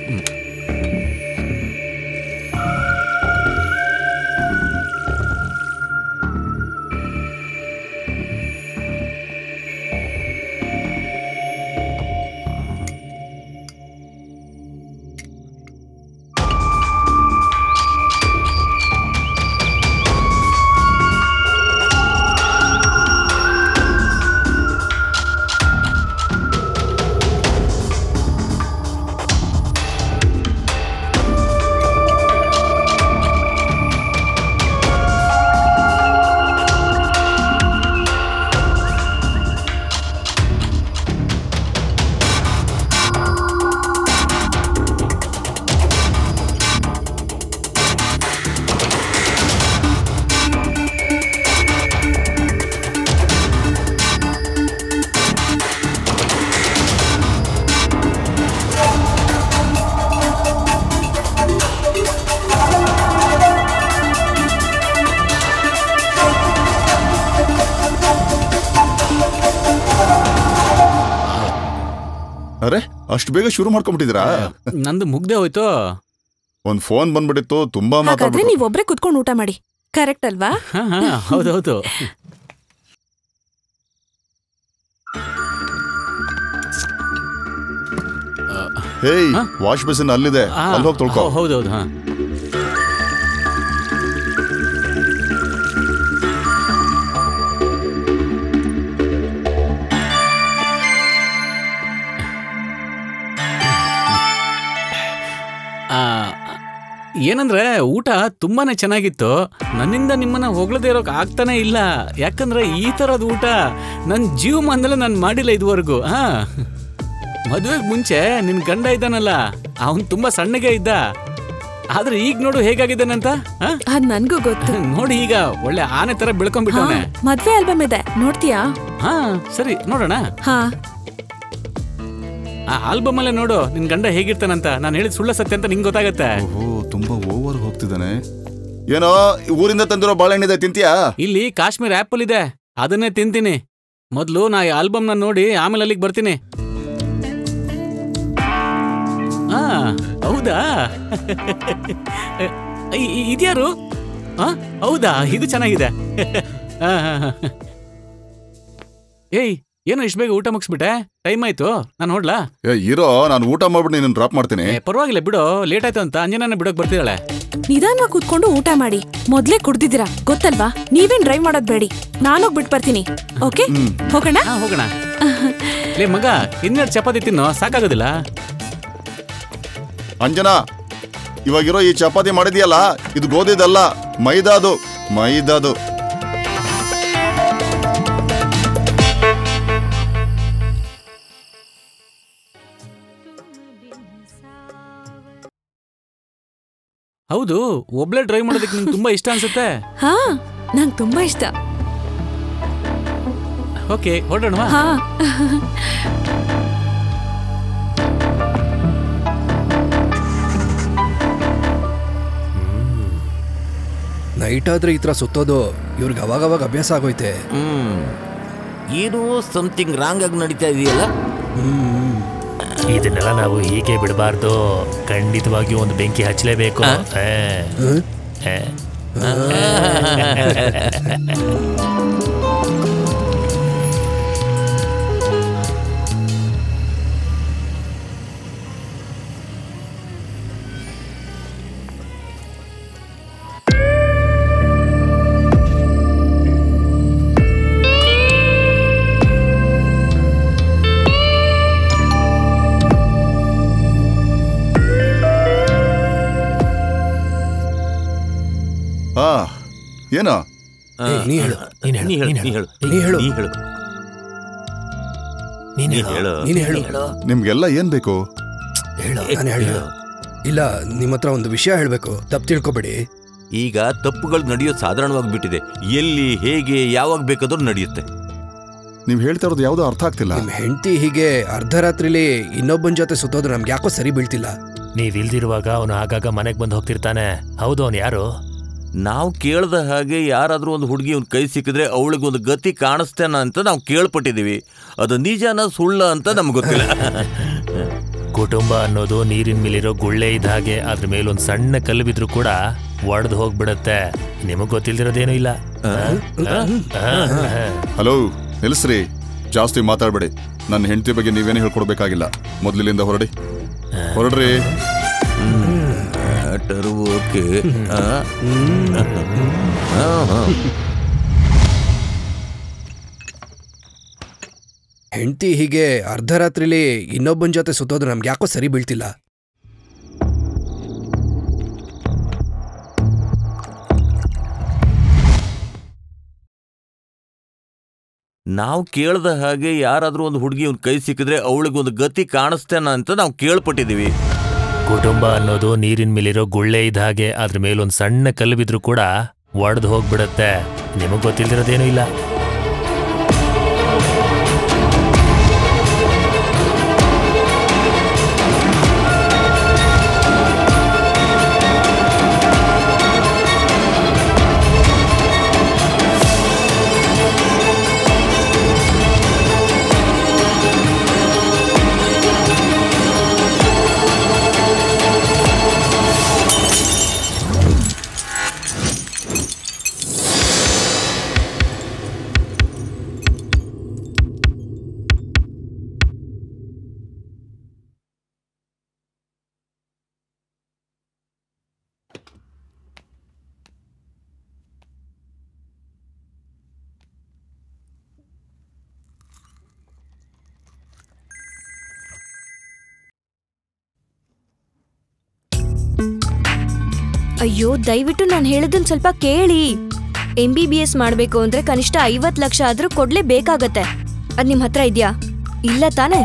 Speaker 9: ಅರೆ ಅಷ್ಟು ಬೇಗ ಶುರು ಮಾಡ್ಕೊಂಡ್ಬಿಟ್ಟಿದ್ದೀರಾ
Speaker 1: ನಂದು ಮುಗ್ದೆ ಹೋಯ್ತು
Speaker 9: ಒಂದ್ ಫೋನ್ ಬಂದ್ಬಿಟ್ಟಿತ್ತು ತುಂಬಾ
Speaker 6: ಹಾಗಾದ್ರೆ
Speaker 9: ಮಾತಾಡ್ಬಿಟ್ಟು
Speaker 6: ನೀವ್ ಒಬ್ರೇ ಕುತ್ಕೊಂಡು ಊಟ ಮಾಡಿ ಕರೆಕ್ಟ್ ಅಲ್ವಾ
Speaker 1: ಹಾ ಹಾ ಹೌದೌದು
Speaker 9: ಹೇಯ್ ವಾಶ್ ಬೇಸಿನ್ ಅಲ್ಲಿದೆ
Speaker 1: ಆ,
Speaker 9: ಅಲ್ಲಿ ಹೋಗಿ ತೊಳ್ಕೊ
Speaker 1: ಹೌ- ಹೌದೌದು ಹಾ ಆ, ಏನಂದ್ರೆ ಊಟ ತುಂಬಾನೇ ಚೆನ್ನಾಗಿತ್ತು ನನ್ನಿಂದ ನಿಮ್ಮನ್ನ ಹೊಗಳದೇ ಇರೋಕ್ ಆಗ್ತಾನೆ ಇಲ್ಲ ಯಾಕಂದ್ರೆ ಈ ತರದ ಊಟ ನನ್ನ ಜೀವಮಾನದಲ್ಲೇ ನಾನು ಮಾಡಿಲ್ಲ ಇದುವರೆಗೂ ಹಾ ಮದುವೆಗೆ ಮುಂಚೆ ನಿನ್ ಗಂಡ ಇದ್ದಾನಲ್ಲ ಅವನ್ ತುಂಬಾ ಸಣ್ಣಗೆ ಇದ್ದ ಆದ್ರೆ ಈಗ ನೋಡು ಹೇಗಾಗಿದ್ದಾನಂತ ಆ?
Speaker 6: ಅದ್ ನನ್ಗೂ ಗೊತ್ತು
Speaker 1: ನೋಡಿ ಈಗ ಒಳ್ಳೆ ಆನೆ ತರ ಬೆಳ್ಕೊಂಡ್ಬಿಟ್ಟವನೆ
Speaker 6: ಹಾ, ಮದ್ವೆ ಆಲ್ಬಮ್ ಇದೆ ನೋಡ್ತೀಯಾ
Speaker 1: ಹಾ ಸರಿ ನೋಡೋಣ
Speaker 6: ಹಾ
Speaker 1: ಆ ಆಲ್ಬಮ್ ಅಲ್ಲೇ ನೋಡು ನಿನ್ ಗಂಡ ಹೇಗಿರ್ತಾನಂತ ನಾನು ಹೇಳಿದ ಸುಳ್ಳ ಸತ್ಯ ಅಂತ ನಿಂಗೆ ಗೊತ್ತಾಗತ್ತೆ
Speaker 9: ಓ ತುಂಬಾ ಓವರ್ ಹೋಗ್ತಿದ್ದಾನೆ ಏನೋ ಊರಿಂದ ತಂದಿರೋ ಬಾಳೆಹಣ್ಣಿದೆ ತಿಂತೀಯಾ
Speaker 1: ಇಲ್ಲಿ ಕಾಶ್ಮೀರ್ ಆಪಲ್ ಇದೆ ಅದನ್ನೇ ತಿಂತೀನಿ ಮೊದಲು ನಾ ಈ ಆಲ್ಬಮ್ನ ನೋಡಿ ಆಮೇಲೆ ಅಲ್ಲಿಗೆ ಬರ್ತೀನಿ ಆ ಹೌದಾ ಇ- ಇ- ಇದ್ಯಾರು ಆ, ಹೌದಾ ಇದು ಚೆನ್ನಾಗಿದೆ ಆ, ಆ, ಆ. ಏಯ್ ಏನೋ ಇಷ್ಟು ಬೇಗ ಊಟ ಮುಗಿಸ್ಬಿಟ್ಟೆ ಟೈಮ್ ಆಯ್ತು ನಾನು ಹೊಡ್ಲಾ
Speaker 9: ಏ ಇರೋ ನಾನು ಊಟ ಮಾಡ್ಬಿಟ್ಟು ನೀನು ಡ್ರಾಪ್ ಮಾಡ್ತೀನಿ
Speaker 1: ಏ, ಪರವಾಗಿಲ್ಲ ಬಿಡು ಲೇಟ್ ಆಯ್ತು ಅಂತ ಅಂಜನಾನ ಬಿಡೋಕ್ ಬರ್ತಿದ್ದಾಳೆ
Speaker 6: ನಿಧಾನವಾಗಿ ಕೂತ್ಕೊಂಡು ಊಟ ಮಾಡಿ ಮೊದ್ಲೇ ಕುಡ್ದಿದ್ದೀರಾ ಗೊತ್ತಲ್ವಾ ನೀವೇನ್ ಡ್ರೈವ್ ಮಾಡೋದ್ ಬೇಡಿ ನಾನೋಗ್ ಬಿಟ್ ಬರ್ತೀನಿ ಓಕೆ ಹೋಗೋಣ
Speaker 1: ಹಾ ಹೋಗೋಣ ಲೇ ಮಗ ಇನ್ನೆರಡು ಚಪಾತಿ ತಿನ್ನು ಸಾಕಾಗೋದಿಲ್ಲ
Speaker 9: ಅಂಜನಾ ಇವಾಗಿರೋ ಈ ಚಪಾತಿ ಮಾಡಿದ್ಯಲ್ಲ ಇದು ಗೋಧಿದಲ್ಲ ಮೈದಾದು ಮೈದಾದು
Speaker 1: ಹೌದು ಒಬ್ಳೆ ಡ್ರೈವ್ ಮಾಡೋದಕ್ಕೆ ನಿಂಗೆ ತುಂಬಾ ಇಷ್ಟ ಅನ್ಸುತ್ತೆ
Speaker 6: ಹಾ ನಂಗ್ ತುಂಬಾ ಇಷ್ಟ
Speaker 1: ಓಕೆ ಹೊರಡೋಣವಾ
Speaker 6: ಹಾ
Speaker 15: ನೈಟ್ ಆದ್ರೆ ಈ ತರ ಸುತ್ತೋದು ಇವ್ರಿಗೆ ಅವಾಗವಾಗ ಅಭ್ಯಾಸ ಆಗೋಯ್ತೆ
Speaker 16: ಹ್ಮ್ ಏನೋ ಸಮಥಿಂಗ್ ರಾಂಗ್ ಆಗಿ ನಡೀತಾ ಇದೆಯಲ್ಲ
Speaker 11: ಇದನ್ನೆಲ್ಲ ನಾವು ಹೀಗೆ ಬಿಡಬಾರ್ದು ಖಂಡಿತವಾಗಿಯೂ ಒಂದು ಬೆಂಕಿ ಹಚ್ಚಲೇಬೇಕು
Speaker 15: ಆ?
Speaker 11: ಏ. ಏ.
Speaker 9: ಆ ಏನೋ
Speaker 15: ನೀ ಹೇಳು
Speaker 11: ನೀನ್ ಹೇಳು,
Speaker 13: ನೀ ಹೇಳು,
Speaker 11: ನೀನ್
Speaker 13: ನೀ
Speaker 11: ಹೇಳು.
Speaker 13: ಹೇಳು.
Speaker 15: ನೀ ಹೇಳು.
Speaker 13: ನೀ ಹೇಳು.
Speaker 11: ನೀನ್
Speaker 13: ನೀ
Speaker 11: ಹೇಳು.
Speaker 13: ಹೇಳು.
Speaker 15: ನೀನ್ ಹೇಳು
Speaker 9: ನಿಮ್ಗೆಲ್ಲ ಏನ್ ಬೇಕು
Speaker 15: ಹೇಳು ನಾನು ಹೇಳು ಇಲ್ಲ ನಿಮ್ಮ ಹತ್ರ ಒಂದು ವಿಷಯ ಹೇಳ್ಬೇಕು ತಪ್ಪು ತಿಳ್ಕೊಬೇಡಿ
Speaker 13: ಈಗ ತಪ್ಪುಗಳು ನಡೆಯೋದು ಸಾಧಾರಣವಾಗಿ ಬಿಟ್ಟಿದೆ ಎಲ್ಲಿ ಹೇಗೆ ಯಾವಾಗ ಬೇಕಾದ್ರೂ ನಡೆಯುತ್ತೆ
Speaker 9: ನೀವ್ ಹೇಳ್ತಾ ಇರೋದು ಯಾವ್ದೋ ಅರ್ಥ ಆಗ್ತಿಲ್ಲ
Speaker 15: ನಿಮ್ ಹೆಂಡತಿ ಹೀಗೆ ಅರ್ಧರಾತ್ರಿಲಿ ಇನ್ನೊಬ್ಬನ ಜೊತೆ ಸುತ್ತೋದು ನಮ್ಗೆ ಯಾಕೋ ಸರಿ ಬೀಳ್ತಿಲ್ಲ
Speaker 11: ನೀವ್ ಇಲ್ದಿರುವಾಗ ಅವನು ಆಗಾಗ ಮನೆಗ್ ಬಂದು ಹೋಗ್ತಿರ್ತಾನೆ ಹೌದು ಅವನು ಯಾರು
Speaker 13: ನಾವು ಕೇಳ್ದ ಹಾಗೆ ಯಾರಾದ್ರೂ ಒಂದು ಹುಡುಗಿ ಒಂದು ಕೈ ಸಿಕ್ಕಿದ್ರೆ ಅವಳಿಗೆ ಒಂದು ಗತಿ ಕಾಣಿಸ್ತೇನ ಅಂತ ನಾವು ಕೇಳ್ಪಟ್ಟಿದೀವಿ ಅದು ನಿಜನ ಸುಳ್ಳ ಅಂತ ನಮ್ಗೆ ಗೊತ್ತಿಲ್ಲ
Speaker 11: ಕುಟುಂಬ ಅನ್ನೋದು ನೀರಿನ ಮೇಲಿರೋ ಗುಳ್ಳೆ ಇದ್ದ ಹಾಗೆ ಅದ್ರ ಮೇಲೊಂದ್ ಸಣ್ಣ ಕಲ್ಲು ಬಿದ್ರು ಕೂಡ ಒಡೆದು ಹೋಗ್ಬಿಡತ್ತೆ ನಿಮಗ್ ಗೊತ್ತಿಲ್ದಿರೋದೇನು ಇಲ್ಲ ಆ? ಆ? ಆ? ಆ?
Speaker 9: ಹಲೋ ನಿಲ್ಸ್ರಿ ಜಾಸ್ತಿ ಮಾತಾಡ್ಬೇಡಿ ನನ್ನ ಹೆಂಡತಿ ಬಗ್ಗೆ ನೀವೇನೇ ಹೇಳ್ಕೊಡ್ಬೇಕಾಗಿಲ್ಲ ಮೊದ್ಲಿನಿಂದ ಹೊರಡಿ ಹೊರಡ್ರಿ
Speaker 13: ಮ್ಯಾಟರ್ ಓಕೆ ಆ? ಆ, ಆ.
Speaker 15: ಹೆಂಡತಿ ಹೀಗೆ ಅರ್ಧರಾತ್ರಿಲಿ ಇನ್ನೊಬ್ಬನ ಜೊತೆ ಸುತ್ತೋದು ನಮ್ಗೆ ಯಾಕೋ ಸರಿ ಬೀಳ್ತಿಲ್ಲ
Speaker 13: ನಾವು ಕೇಳ್ದ ಹಾಗೆ ಯಾರಾದ್ರೂ ಒಂದು ಹುಡುಗಿ ಒಂದು ಕೈ ಸಿಕ್ಕಿದ್ರೆ ಅವಳಿಗೆ ಒಂದು ಗತಿ ಕಾಣಿಸ್ತೇನ ಅಂತ ನಾವು ಕೇಳ್ಪಟ್ಟಿದೀವಿ
Speaker 11: ಕುಟುಂಬ ಅನ್ನೋದು ನೀರಿನ ಮೇಲಿರೋ ಗುಳ್ಳೆ ಇದ್ದ ಹಾಗೆ ಅದ್ರ ಮೇಲೊಂದ್ ಸಣ್ಣ ಕಲ್ಲು ಬಿದ್ರು ಕೂಡ ಒಡೆದು ಹೋಗ್ಬಿಡತ್ತೆ ನಿಮಗ್ ಗೊತ್ತಿಲ್ದಿರೋದೇನು ಇಲ್ಲ
Speaker 4: ಅಯ್ಯೋ ದಯವಿಟ್ಟು ನಾನು ಹೇಳಿದ್ದನ್ ಸ್ವಲ್ಪ ಕೇಳಿ ಎಂ ಬಿ ಬಿ ಎಸ್ ಮಾಡಬೇಕು ಅಂದ್ರೆ ಕನಿಷ್ಠ ಐವತ್ ಲಕ್ಷ ಆದ್ರೂ ಕೊಡ್ಲೇಬೇಕಾಗತ್ತೆ ಅದ್ ನಿಮ್ ಹತ್ರ ಇದ್ಯಾ ಇಲ್ಲ ತಾನೇ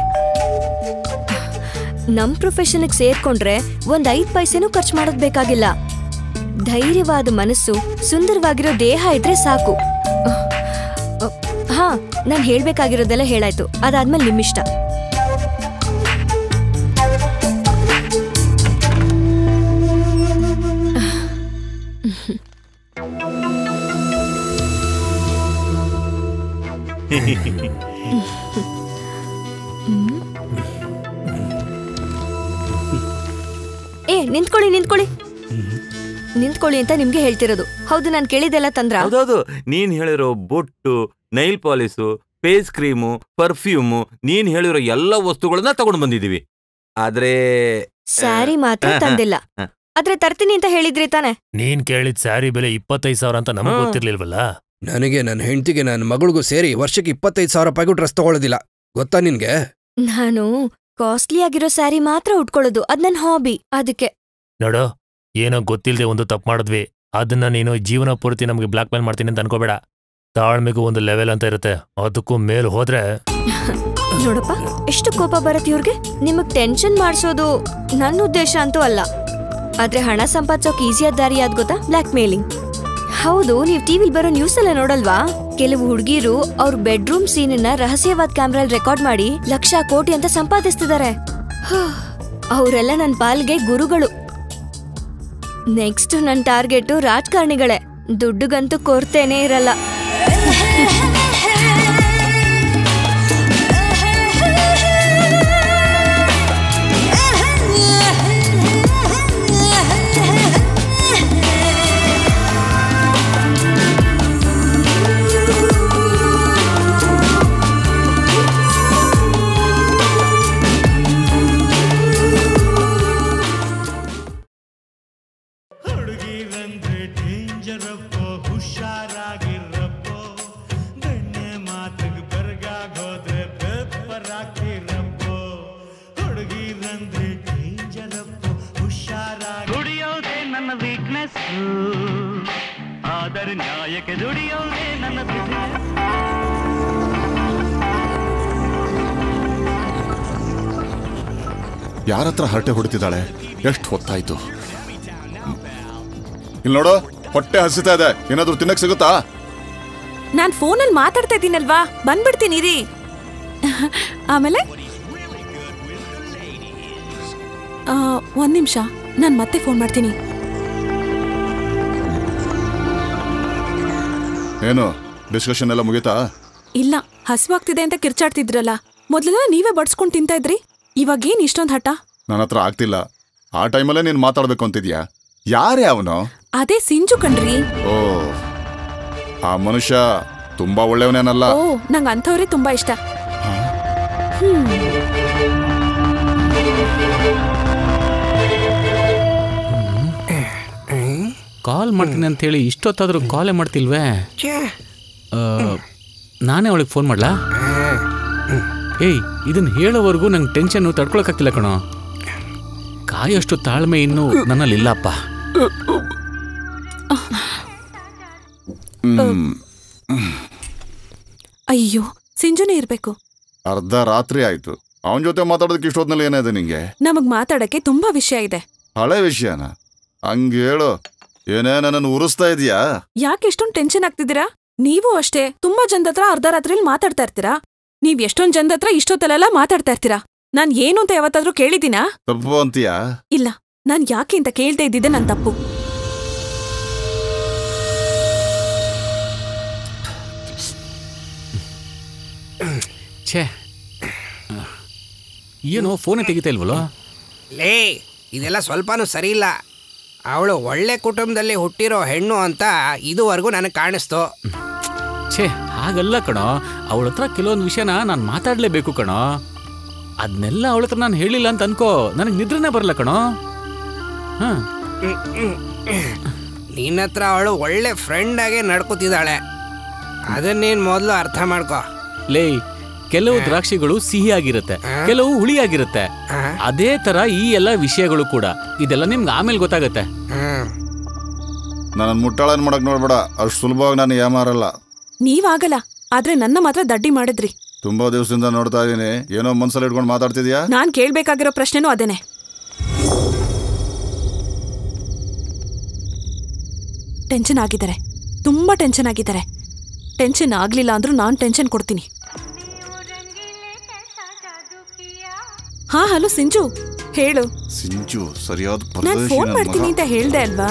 Speaker 4: ನಮ್ ಪ್ರೊಫೆಷನ್ಗೆ ಸೇರ್ಕೊಂಡ್ರೆ ಒಂದ್ ಐದ್ ಪೈಸೆನೂ ಖರ್ಚು ಮಾಡೋದ್ ಬೇಕಾಗಿಲ್ಲ ಧೈರ್ಯವಾದ ಮನಸ್ಸು ಸುಂದರವಾಗಿರೋ ದೇಹ ಇದ್ರೆ ಸಾಕು ಅಹ್, ಅಹ್, ಹಾ ನಾನ್ ಹೇಳ್ಬೇಕಾಗಿರೋದೆಲ್ಲ ಹೇಳಾಯ್ತು ಅದಾದ್ಮೇಲೆ ನಿಮ್ಮಿಷ್ಟ ಏ ನಿಂತ್ಕೊಳ್ಳಿ ನಿಂತ್ಕೊಳ್ಳಿ ನಿಂತ್ಕೊಳ್ಳಿ ಅಂತ ನಿಮ್ಗೆ ಹೇಳ್ತಿರೋದು ಹೌದು ನಾನು ಕೇಳಿದೆಲ್ಲ ತಂದ್ರ
Speaker 13: ಹೌದೌದು ನೀನ್ ಹೇಳಿರೋ ಬೊಟ್ಟು ನೈಲ್ ಪಾಲಿಸು ಫೇಸ್ ಕ್ರೀಮು ಪರ್ಫ್ಯೂಮು ನೀನ್ ಹೇಳಿರೋ ಎಲ್ಲ ವಸ್ತುಗಳನ್ನ ತಗೊಂಡು ಬಂದಿದೀವಿ ಆದ್ರೆ
Speaker 4: ಸ್ಯಾರಿ ಮಾತ್ರ
Speaker 13: ಆ, ಆ,
Speaker 4: ತಂದಿಲ್ಲ
Speaker 13: ಆ.
Speaker 4: ಆದ್ರೆ ತರ್ತೀನಿ ಅಂತ ಹೇಳಿದ್ರಿ ತಾನೆ
Speaker 11: ನೀನ್ ಕೇಳಿದ ಸ್ಯಾರಿ ಬೆಲೆ ಇಪ್ಪತ್ತೈದು ಸಾವಿರ ಅಂತ ನಮಗ್
Speaker 15: ಹಾ.
Speaker 11: ಗೊತ್ತಿರ್ಲಿಲ್ವಲ್ಲ
Speaker 15: ನನಗೆ ನನ್ನ ಹೆಂಡತಿಗೆ ನನ್ನ ಮಗಳಿಗೂ ಸೇರಿ ವರ್ಷಕ್ಕೆ ಇಪ್ಪತ್ತೈದು ಸಾವಿರ ರೂಪಾಯಿಗೂ ಡ್ರೆಸ್ ತಗೊಳ್ಳೋದಿಲ್ಲ ಗೊತ್ತಾ ನಿನ್ಗೆ
Speaker 4: ನಾನು ಕಾಸ್ಟ್ಲಿ ಆಗಿರೋ ಸ್ಯಾರಿ ಮಾತ್ರ ಉಟ್ಕೊಳ್ಳೋದು ಅದ್ ನನ್ ಹಾಬಿ ಅದಕ್ಕೆ
Speaker 11: ನೋಡು ಏನೋ ಗೊತ್ತಿಲ್ಲದೆ ಒಂದು ತಪ್ಪು ಮಾಡಿದ್ವಿ ಅದನ್ನ ನೀನು ಜೀವನ ಪೂರ್ತಿ ನಮಗೆ ಬ್ಲಾಕ್ ಮೇಲ್ ಮಾಡ್ತೀನಿ ಅಂತ ಅನ್ಕೋಬೇಡ ತಾಳ್ಮೆಗೂ ಒಂದು ಲೆವೆಲ್ ಅಂತ ಇರುತ್ತೆ ಅದಕ್ಕೂ ಮೇಲ್ ಹೋದ್ರೆ
Speaker 4: ನೋಡಪ್ಪ ಎಷ್ಟು ಕೋಪ ಬರುತ್ತೆ ಇವ್ರಿಗೆ ನಿಮಗ್ ಟೆನ್ಷನ್ ಮಾಡ್ಸೋದು ನನ್ನ ಉದ್ದೇಶ ಅಂತೂ ಅಲ್ಲ ಆದ್ರೆ ಹಣ ಸಂಪಾದಿಸೋಕ್ ಈಸಿಯಾದ ದಾರಿ ಯಾವ್ದು ಗೊತ್ತಾ ಬ್ಲಾಕ್ ಮೇಲಿಂಗ್ ಹೌದು ನೀವ್ ಟಿವಿಲ್ ಬರೋ ನ್ಯೂಸ್ ಎಲ್ಲ ನೋಡಲ್ವಾ ಕೆಲವು ಹುಡುಗಿರು ಅವ್ರ ಬೆಡ್ರೂಮ್ ಸೀನನ್ನ ರಹಸ್ಯವಾದ ಕ್ಯಾಮ್ರಲ್ಲಿ ರೆಕಾರ್ಡ್ ಮಾಡಿ ಲಕ್ಷ ಕೋಟಿ ಅಂತ ಸಂಪಾದಿಸ್ತಿದ್ದಾರೆ ಅವರೆಲ್ಲ ನನ್ನ ಪಾಲ್ಗೆ ಗುರುಗಳು ನೆಕ್ಸ್ಟ್ ನನ್ನ ಟಾರ್ಗೆಟು ರಾಜಕಾರಣಿಗಳೇ ದುಡ್ಡುಗಂತೂ ಕೊರ್ತೇನೆ ಇರಲ್ಲ
Speaker 17: ಹುಷಾರಾಗ್ತಿರಪ್ಪೋ ಹುಡುಗಿರಂದ್ರೆ ಡೇಂಜರಪ್ಪೋ ಹುಷಾರಾಗಿ ದುಡಿಯೋದೇ ನನ್ನ ವೀಕ್ನೆಸ್ ಆದರೆ ನ್ಯಾಯಕ್ಕೆ ದುಡಿಯೋದೇ ನನ್ನ ಬಿಸಿನೆಸ್
Speaker 9: ಯಾರ ಹತ್ರ ಹರಟೆ ಹೊಡಿತಿದ್ದಾಳೆ ಎಷ್ಟು ಹೊತ್ತಾಯ್ತು ಇಲ್ಲಿ ನೋಡು ಹೊಟ್ಟೆ ಹಸಿತಾ ಇದೆ ಏನಾದ್ರೂ ತಿನ್ನಕ್ ಸಿಗುತ್ತಾ
Speaker 6: ನಾನ್ ಫೋನಲ್ಲಿ ಮಾತಾಡ್ತಾ ಇದ್ದೀನಲ್ವಾ ಬಂದ್ಬಿಡ್ತೀನಿ ರೀ ಆಮೇಲೆ ಆ, ಒಂದ್ ನಿಮಿಷ ನಾನು ಮತ್ತೆ ಫೋನ್ ಮಾಡ್ತೀನಿ
Speaker 9: ಏನು ಡಿಸ್ಕಷನ್ ಎಲ್ಲ ಮುಗೀತಾ
Speaker 6: ಇಲ್ಲ ಹಸುವಾಗ್ತಿದೆ ಅಂತ ಕಿರ್ಚಾಡ್ತಿದ್ರಲ್ಲ ಮೊದ್ಲೆಲ್ಲ ನೀವೇ ಬಡ್ಸ್ಕೊಂಡ್ ತಿಂತಾ ಇದ್ರಿ ಇವಾಗ ಏನ್ ಇಷ್ಟೊಂದ್ ಹಠ
Speaker 9: ನನ್ನ ಹತ್ರ ಆಗ್ತಿಲ್ಲ ಆ ಟೈಮಲ್ಲೇ ನೀನು ಮಾತಾಡ್ಬೇಕು ಅಂತಿದ್ಯಾ ಯಾರೇ ಅವನು
Speaker 6: ಅದೇ ಸಿಂಜು ಕಣ್ರಿ
Speaker 9: ಓ ಆ ಮನುಷ್ಯ ತುಂಬಾ ಒಳ್ಳೆಯವನೇನಲ್ಲ
Speaker 6: ಓ ನಂಗ್ ಅಂಥವ್ರೆ ತುಂಬಾ ಇಷ್ಟ ಹ್ಮ್
Speaker 1: ಕಾಲ್ ಮಾಡ್ತೀನಿ ಅಂತ ಹೇಳಿ ಇಷ್ಟೊತ್ತಾದ್ರೂ ಕಾಲೇ ಮಾಡ್ತಿಲ್ವೇ ಆ, ನಾನೇ ಅವಳಿಗೆ ಫೋನ್ ಮಾಡ್ಲಾ ಏಯ್ ಇದನ್ನ ಹೇಳೋವರೆಗೂ ನಂಗೆ ಟೆನ್ಷನ್ ತಡ್ಕೊಳಕ್ಕಾಗ್ತಿಲ್ಲ ಕಣೋ ಕಾಯೋಷ್ಟು ತಾಳ್ಮೆ ಇನ್ನೂ ನನ್ನಲ್ಲಿ ಇಲ್ಲಪ್ಪ
Speaker 9: ಹ್ಮ್.
Speaker 6: ಅಯ್ಯೋ ಸಿಂಜುನೇ ಇರ್ಬೇಕು
Speaker 9: ಅರ್ಧ ರಾತ್ರಿ ಆಯ್ತು ಅವನ ಜೊತೆ ಮಾತಾಡೋದಕ್ಕೆ ಇಷ್ಟೊತ್ನಲ್ಲಿ ಏನಿದೆ ನಿಂಗೆ
Speaker 6: ನಮಗ್ ಮಾತಾಡಕ್ಕೆ ತುಂಬಾ ವಿಷಯ ಇದೆ
Speaker 9: ಹಳೆ ವಿಷಯನ ಹಂಗ ಹೇಳು ಏನೇ ನನ್ನನ್ನು ಉರಿಸ್ತಾ ಇದೀಯಾ
Speaker 6: ಯಾಕೆ ಎಷ್ಟೊಂದ್ ಟೆನ್ಷನ್ ಆಗ್ತಿದ್ದೀರಾ ನೀವು ಅಷ್ಟೇ ತುಂಬಾ ಜನದ ಹತ್ರ ಅರ್ಧ ರಾತ್ರಿಲಿ ಮಾತಾಡ್ತಾ ಇರ್ತೀರಾ ನೀವ್ ಎಷ್ಟೊಂದ್ ಜನದ ಹತ್ರ ಇಷ್ಟೊತ್ತಲೆಲ್ಲ ಮಾತಾಡ್ತಾ ಇರ್ತೀರಾ ನಾನ್ ಏನು ಅಂತ ಯಾವತ್ತಾದ್ರೂ ಕೇಳಿದ್ದೀನಾ
Speaker 9: ತಪ್ಪು ಅಂತೀಯಾ
Speaker 6: ಇಲ್ಲ ನಾನ್ ಯಾಕೆ ಅಂತ ಕೇಳ್ತಾ ಇದ್ದಿದ್ದೆ ನನ್ ತಪ್ಪು
Speaker 1: ಛೇ ಏನು ಫೋನೇ ತೆಗಿತಾ ಇಲ್ವಲ್ಲ
Speaker 12: ಲೇ ಇದೆಲ್ಲ ಸ್ವಲ್ಪನೂ ಸರಿ ಇಲ್ಲ ಅವಳು ಒಳ್ಳೆ ಕುಟುಂಬದಲ್ಲಿ ಹುಟ್ಟಿರೋ ಹೆಣ್ಣು ಅಂತ ಇದುವರೆಗೂ ನನಗೆ ಕಾಣಿಸ್ತು
Speaker 1: ಛೇ ಹಾಗಲ್ಲ ಕಣೋ ಅವಳ ಹತ್ರ ಕೆಲವೊಂದು ವಿಷಯನ ನಾನು ಮಾತಾಡಲೇಬೇಕು ಕಣೋ ಅದನ್ನೆಲ್ಲ ಅವಳ ಹತ್ರ ನಾನು ಹೇಳಿಲ್ಲ ಅಂತ ಅನ್ಕೋ ನನಗೆ ನಿದ್ರೆನೇ ಬರಲ್ಲ ಕಣೋ ಹಾಂ
Speaker 12: ನಿನ್ನ ಹತ್ರ ಅವಳು ಒಳ್ಳೆ ಫ್ರೆಂಡ್ ಆಗಿ ನಡ್ಕೋತಿದ್ದಾಳೆ ಅದನ್ನೇನು ಮೊದಲು ಅರ್ಥ ಮಾಡ್ಕೋ
Speaker 1: ಲೇ ಕೆಲವು ದ್ರಾಕ್ಷಿಗಳು ಸಿಹಿಯಾಗಿರುತ್ತೆ ಕೆಲವು ಹುಳಿಯಾಗಿರುತ್ತೆ ಅದೇ ತರ ಈ ಎಲ್ಲ ವಿಷಯಗಳು ಕೂಡ ಇದೆಲ್ಲ ನಿಮ್ಗೆ ಆಮೇಲೆ ಗೊತ್ತಾಗತ್ತೆ
Speaker 9: ನನ್ನ ಮುಟ್ಟಾಳನ್ ಮಾಡಕ್ ನೋಡ್ಬೇಡ ಅಷ್ಟು ಸುಲಭವಾಗಿ ನಾನು ಏಮಾರಲ್ಲ
Speaker 6: ನೀವಾಗಲ್ಲ ಆದ್ರೆ ನನ್ನ ಮಾತ್ರ ದಡ್ಡಿ ಮಾಡಿದ್ರಿ
Speaker 9: ತುಂಬಾ ದಿವಸದಿಂದ ನೋಡ್ತಾ ಇದೀನಿ ಏನೋ ಮನ್ಸಲ್ಲಿ ಇಟ್ಕೊಂಡು ಮಾತಾಡ್ತಿದ್ಯಾ
Speaker 6: ನಾನ್ ಕೇಳ್ಬೇಕಾಗಿರೋ ಪ್ರಶ್ನೆನೂ ಅದೇನೆ ಟೆನ್ಷನ್ ಆಗಿದ್ದಾರೆ ತುಂಬಾ ಟೆನ್ಷನ್ ಆಗಿದ್ದಾರೆ ಟೆನ್ಷನ್ ಆಗ್ಲಿಲ್ಲ ಅಂದ್ರೂ ನಾನ್ ಟೆನ್ಷನ್ ಕೊಡ್ತೀನಿ ಹಾ ಹಲೋ ಸಿಂಜು ಹೇಳು
Speaker 9: ಸಿಂಚು ಸರಿಯಾದ
Speaker 6: ನಾನ್
Speaker 9: ಪರದೇಶಿ
Speaker 6: ಫೋನ್
Speaker 9: ನನ್
Speaker 6: ಮಾಡ್ತೀನಿ
Speaker 9: ಮಗ.
Speaker 6: ಅಂತ ಹೇಳ್ದೆ ಅಲ್ವಾ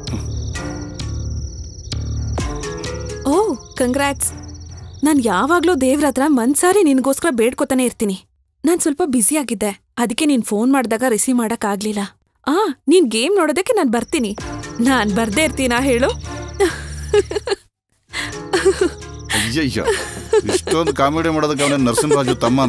Speaker 6: ಓ ಕಂಗ್ರಾಟ್ಸ್ ನಾನ್ ಯಾವಾಗ್ಲೂ ದೇವ್ರ ಹತ್ರ ಮನ್ಸಾರಿ ನಿನ್ಗೋಸ್ಕರ ಬೇಡ್ಕೊತಾನೆ ಇರ್ತೀನಿ ನಾನ್ ಸ್ವಲ್ಪ ಬ್ಯುಸಿ ಆಗಿದ್ದೆ ಅದಕ್ಕೆ ನೀನ್ ಫೋನ್ ಮಾಡಿದಾಗ ರಿಸೀವ್ ಮಾಡಕ್ ಆಗ್ಲಿಲ್ಲ ಆ ನೀನ್ ಗೇಮ್ ನೋಡೋದಕ್ಕೆ ನಾನ್ ಬರ್ತೀನಿ ನಾನ್ ಬರ್ದೇ ಇರ್ತೀನಾ ಹೇಳು
Speaker 9: ಅಯ್ಯಯ್ಯ ಇಷ್ಟೊಂದು ಕಾಮಿಡಿ ಮಾಡೋದಕ್ಕೆ ಅವನ ನರಸಿಂಹರಾಜು ತಮ್ಮನ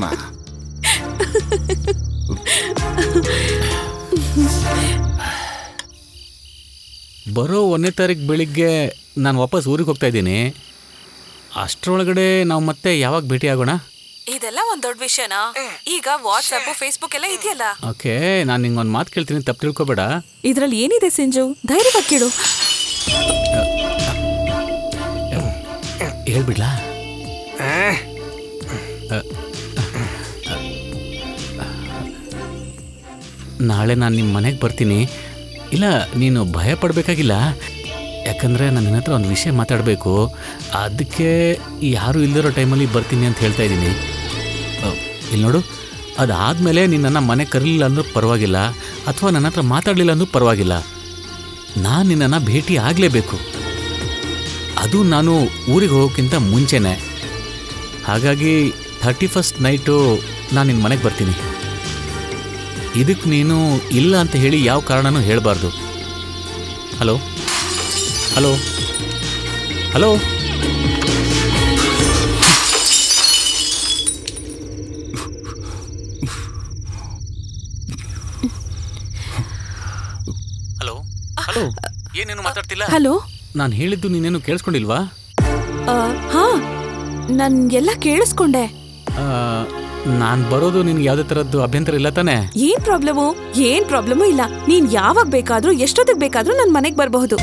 Speaker 1: ಬರೋ ಒಂದನೇ ತಾರೀಕು ಬೆಳಿಗ್ಗೆ ನಾನು ವಾಪಸ್ ಊರಿಗೆ ಹೋಗ್ತಾ ಇದ್ದೀನಿ ಅಷ್ಟರೊಳಗಡೆ ನಾವು ಮತ್ತೆ ಯಾವಾಗ ಭೇಟಿ ಆಗೋಣ
Speaker 6: ಇದೆಲ್ಲ ಒಂದ್ ದೊಡ್ಡ ವಿಷಯನಾ ಈಗ ವಾಟ್ಸ್ಆಪ್ ಫೇಸ್ಬುಕ್ ಎಲ್ಲ ಇದೆಯಲ್ಲ
Speaker 1: ಓಕೆ ನಾನು ನಿಂಗೊಂದು ಮಾತು ಕೇಳ್ತೀನಿ ತಪ್ಪು ತಿಳ್ಕೊಬೇಡ
Speaker 6: ಇದ್ರಲ್ಲಿ ಏನಿದೆ ಸಿಂಜು ಧೈರ್ಯವಾಗಿ ಕೇಳು
Speaker 1: ಹೇಳ್ಬಿಡ್ಲಾ ನಾಳೆ ನಾನು ನಿಮ್ಮ ಮನೆಗೆ ಬರ್ತೀನಿ ಇಲ್ಲ ನೀನು ಭಯ ಪಡಬೇಕಾಗಿಲ್ಲ ಯಾಕಂದರೆ ನನ್ನ ನಿನ್ನ ಹತ್ರ ಒಂದು ವಿಷಯ ಮಾತಾಡಬೇಕು ಅದಕ್ಕೆ ಯಾರೂ ಇಲ್ಲದಿರೋ ಟೈಮಲ್ಲಿ ಬರ್ತೀನಿ ಅಂತ ಹೇಳ್ತಾ ಇದ್ದೀನಿ ಇಲ್ಲಿ ನೋಡು ಅದಾದಮೇಲೆ ನಿನ್ನನ್ನು ಮನೆ ಕರೀಲಿಲ್ಲ ಅಂದ್ರೂ ಪರವಾಗಿಲ್ಲ ಅಥವಾ ನನ್ನ ಹತ್ರ ಮಾತಾಡಲಿಲ್ಲ ಅಂದ್ರೂ ಪರವಾಗಿಲ್ಲ ನಾನು ನಿನ್ನನ್ನು ಭೇಟಿ ಆಗಲೇಬೇಕು ಅದು ನಾನು ಊರಿಗೆ ಹೋಗೋಕ್ಕಿಂತ ಮುಂಚೆನೆ ಹಾಗಾಗಿ ಥರ್ಟಿ ಫಸ್ಟ್ ನೈಟು ನಾನು ನಿನ್ನ ಮನೆಗೆ ಬರ್ತೀನಿ ಇದಕ್ಕೆ ನೀನು ಇಲ್ಲ ಅಂತ ಹೇಳಿ ಯಾವ ಕಾರಣನೂ ಹೇಳಬಾರ್ದು hello hello hello hello hello ಏನೇನು ಮಾತಾಡ್ತಿಲ್ಲ
Speaker 6: ಹಲೋ
Speaker 1: ನಾನು ಹೇಳಿದ್ದು ನೀನೇನು ಕೇಳಿಸ್ಕೊಂಡಿಲ್ವಾ
Speaker 6: ಆ, ಹಾ ನನ್ ಎಲ್ಲ ಕೇಳಿಸ್ಕೊಂಡೆ
Speaker 1: ನಾನ್ ಬರೋದು ನಿನ್ಗೆ ಯಾವ್ದೇ ತರದ್ದು ಅಭ್ಯಂತರ ಇಲ್ಲ ತಾನೆ
Speaker 6: ಏನ್ ಪ್ರಾಬ್ಲಮು ಏನ್ ಪ್ರಾಬ್ಲಮು ಇಲ್ಲ ನೀನ್ ಯಾವಾಗ ಬೇಕಾದ್ರೂ ಎಷ್ಟೊತ್ತಿಗೆ ಬೇಕಾದ್ರೂ ನನ್ ಮನೆಗ್ ಬರಬಹುದು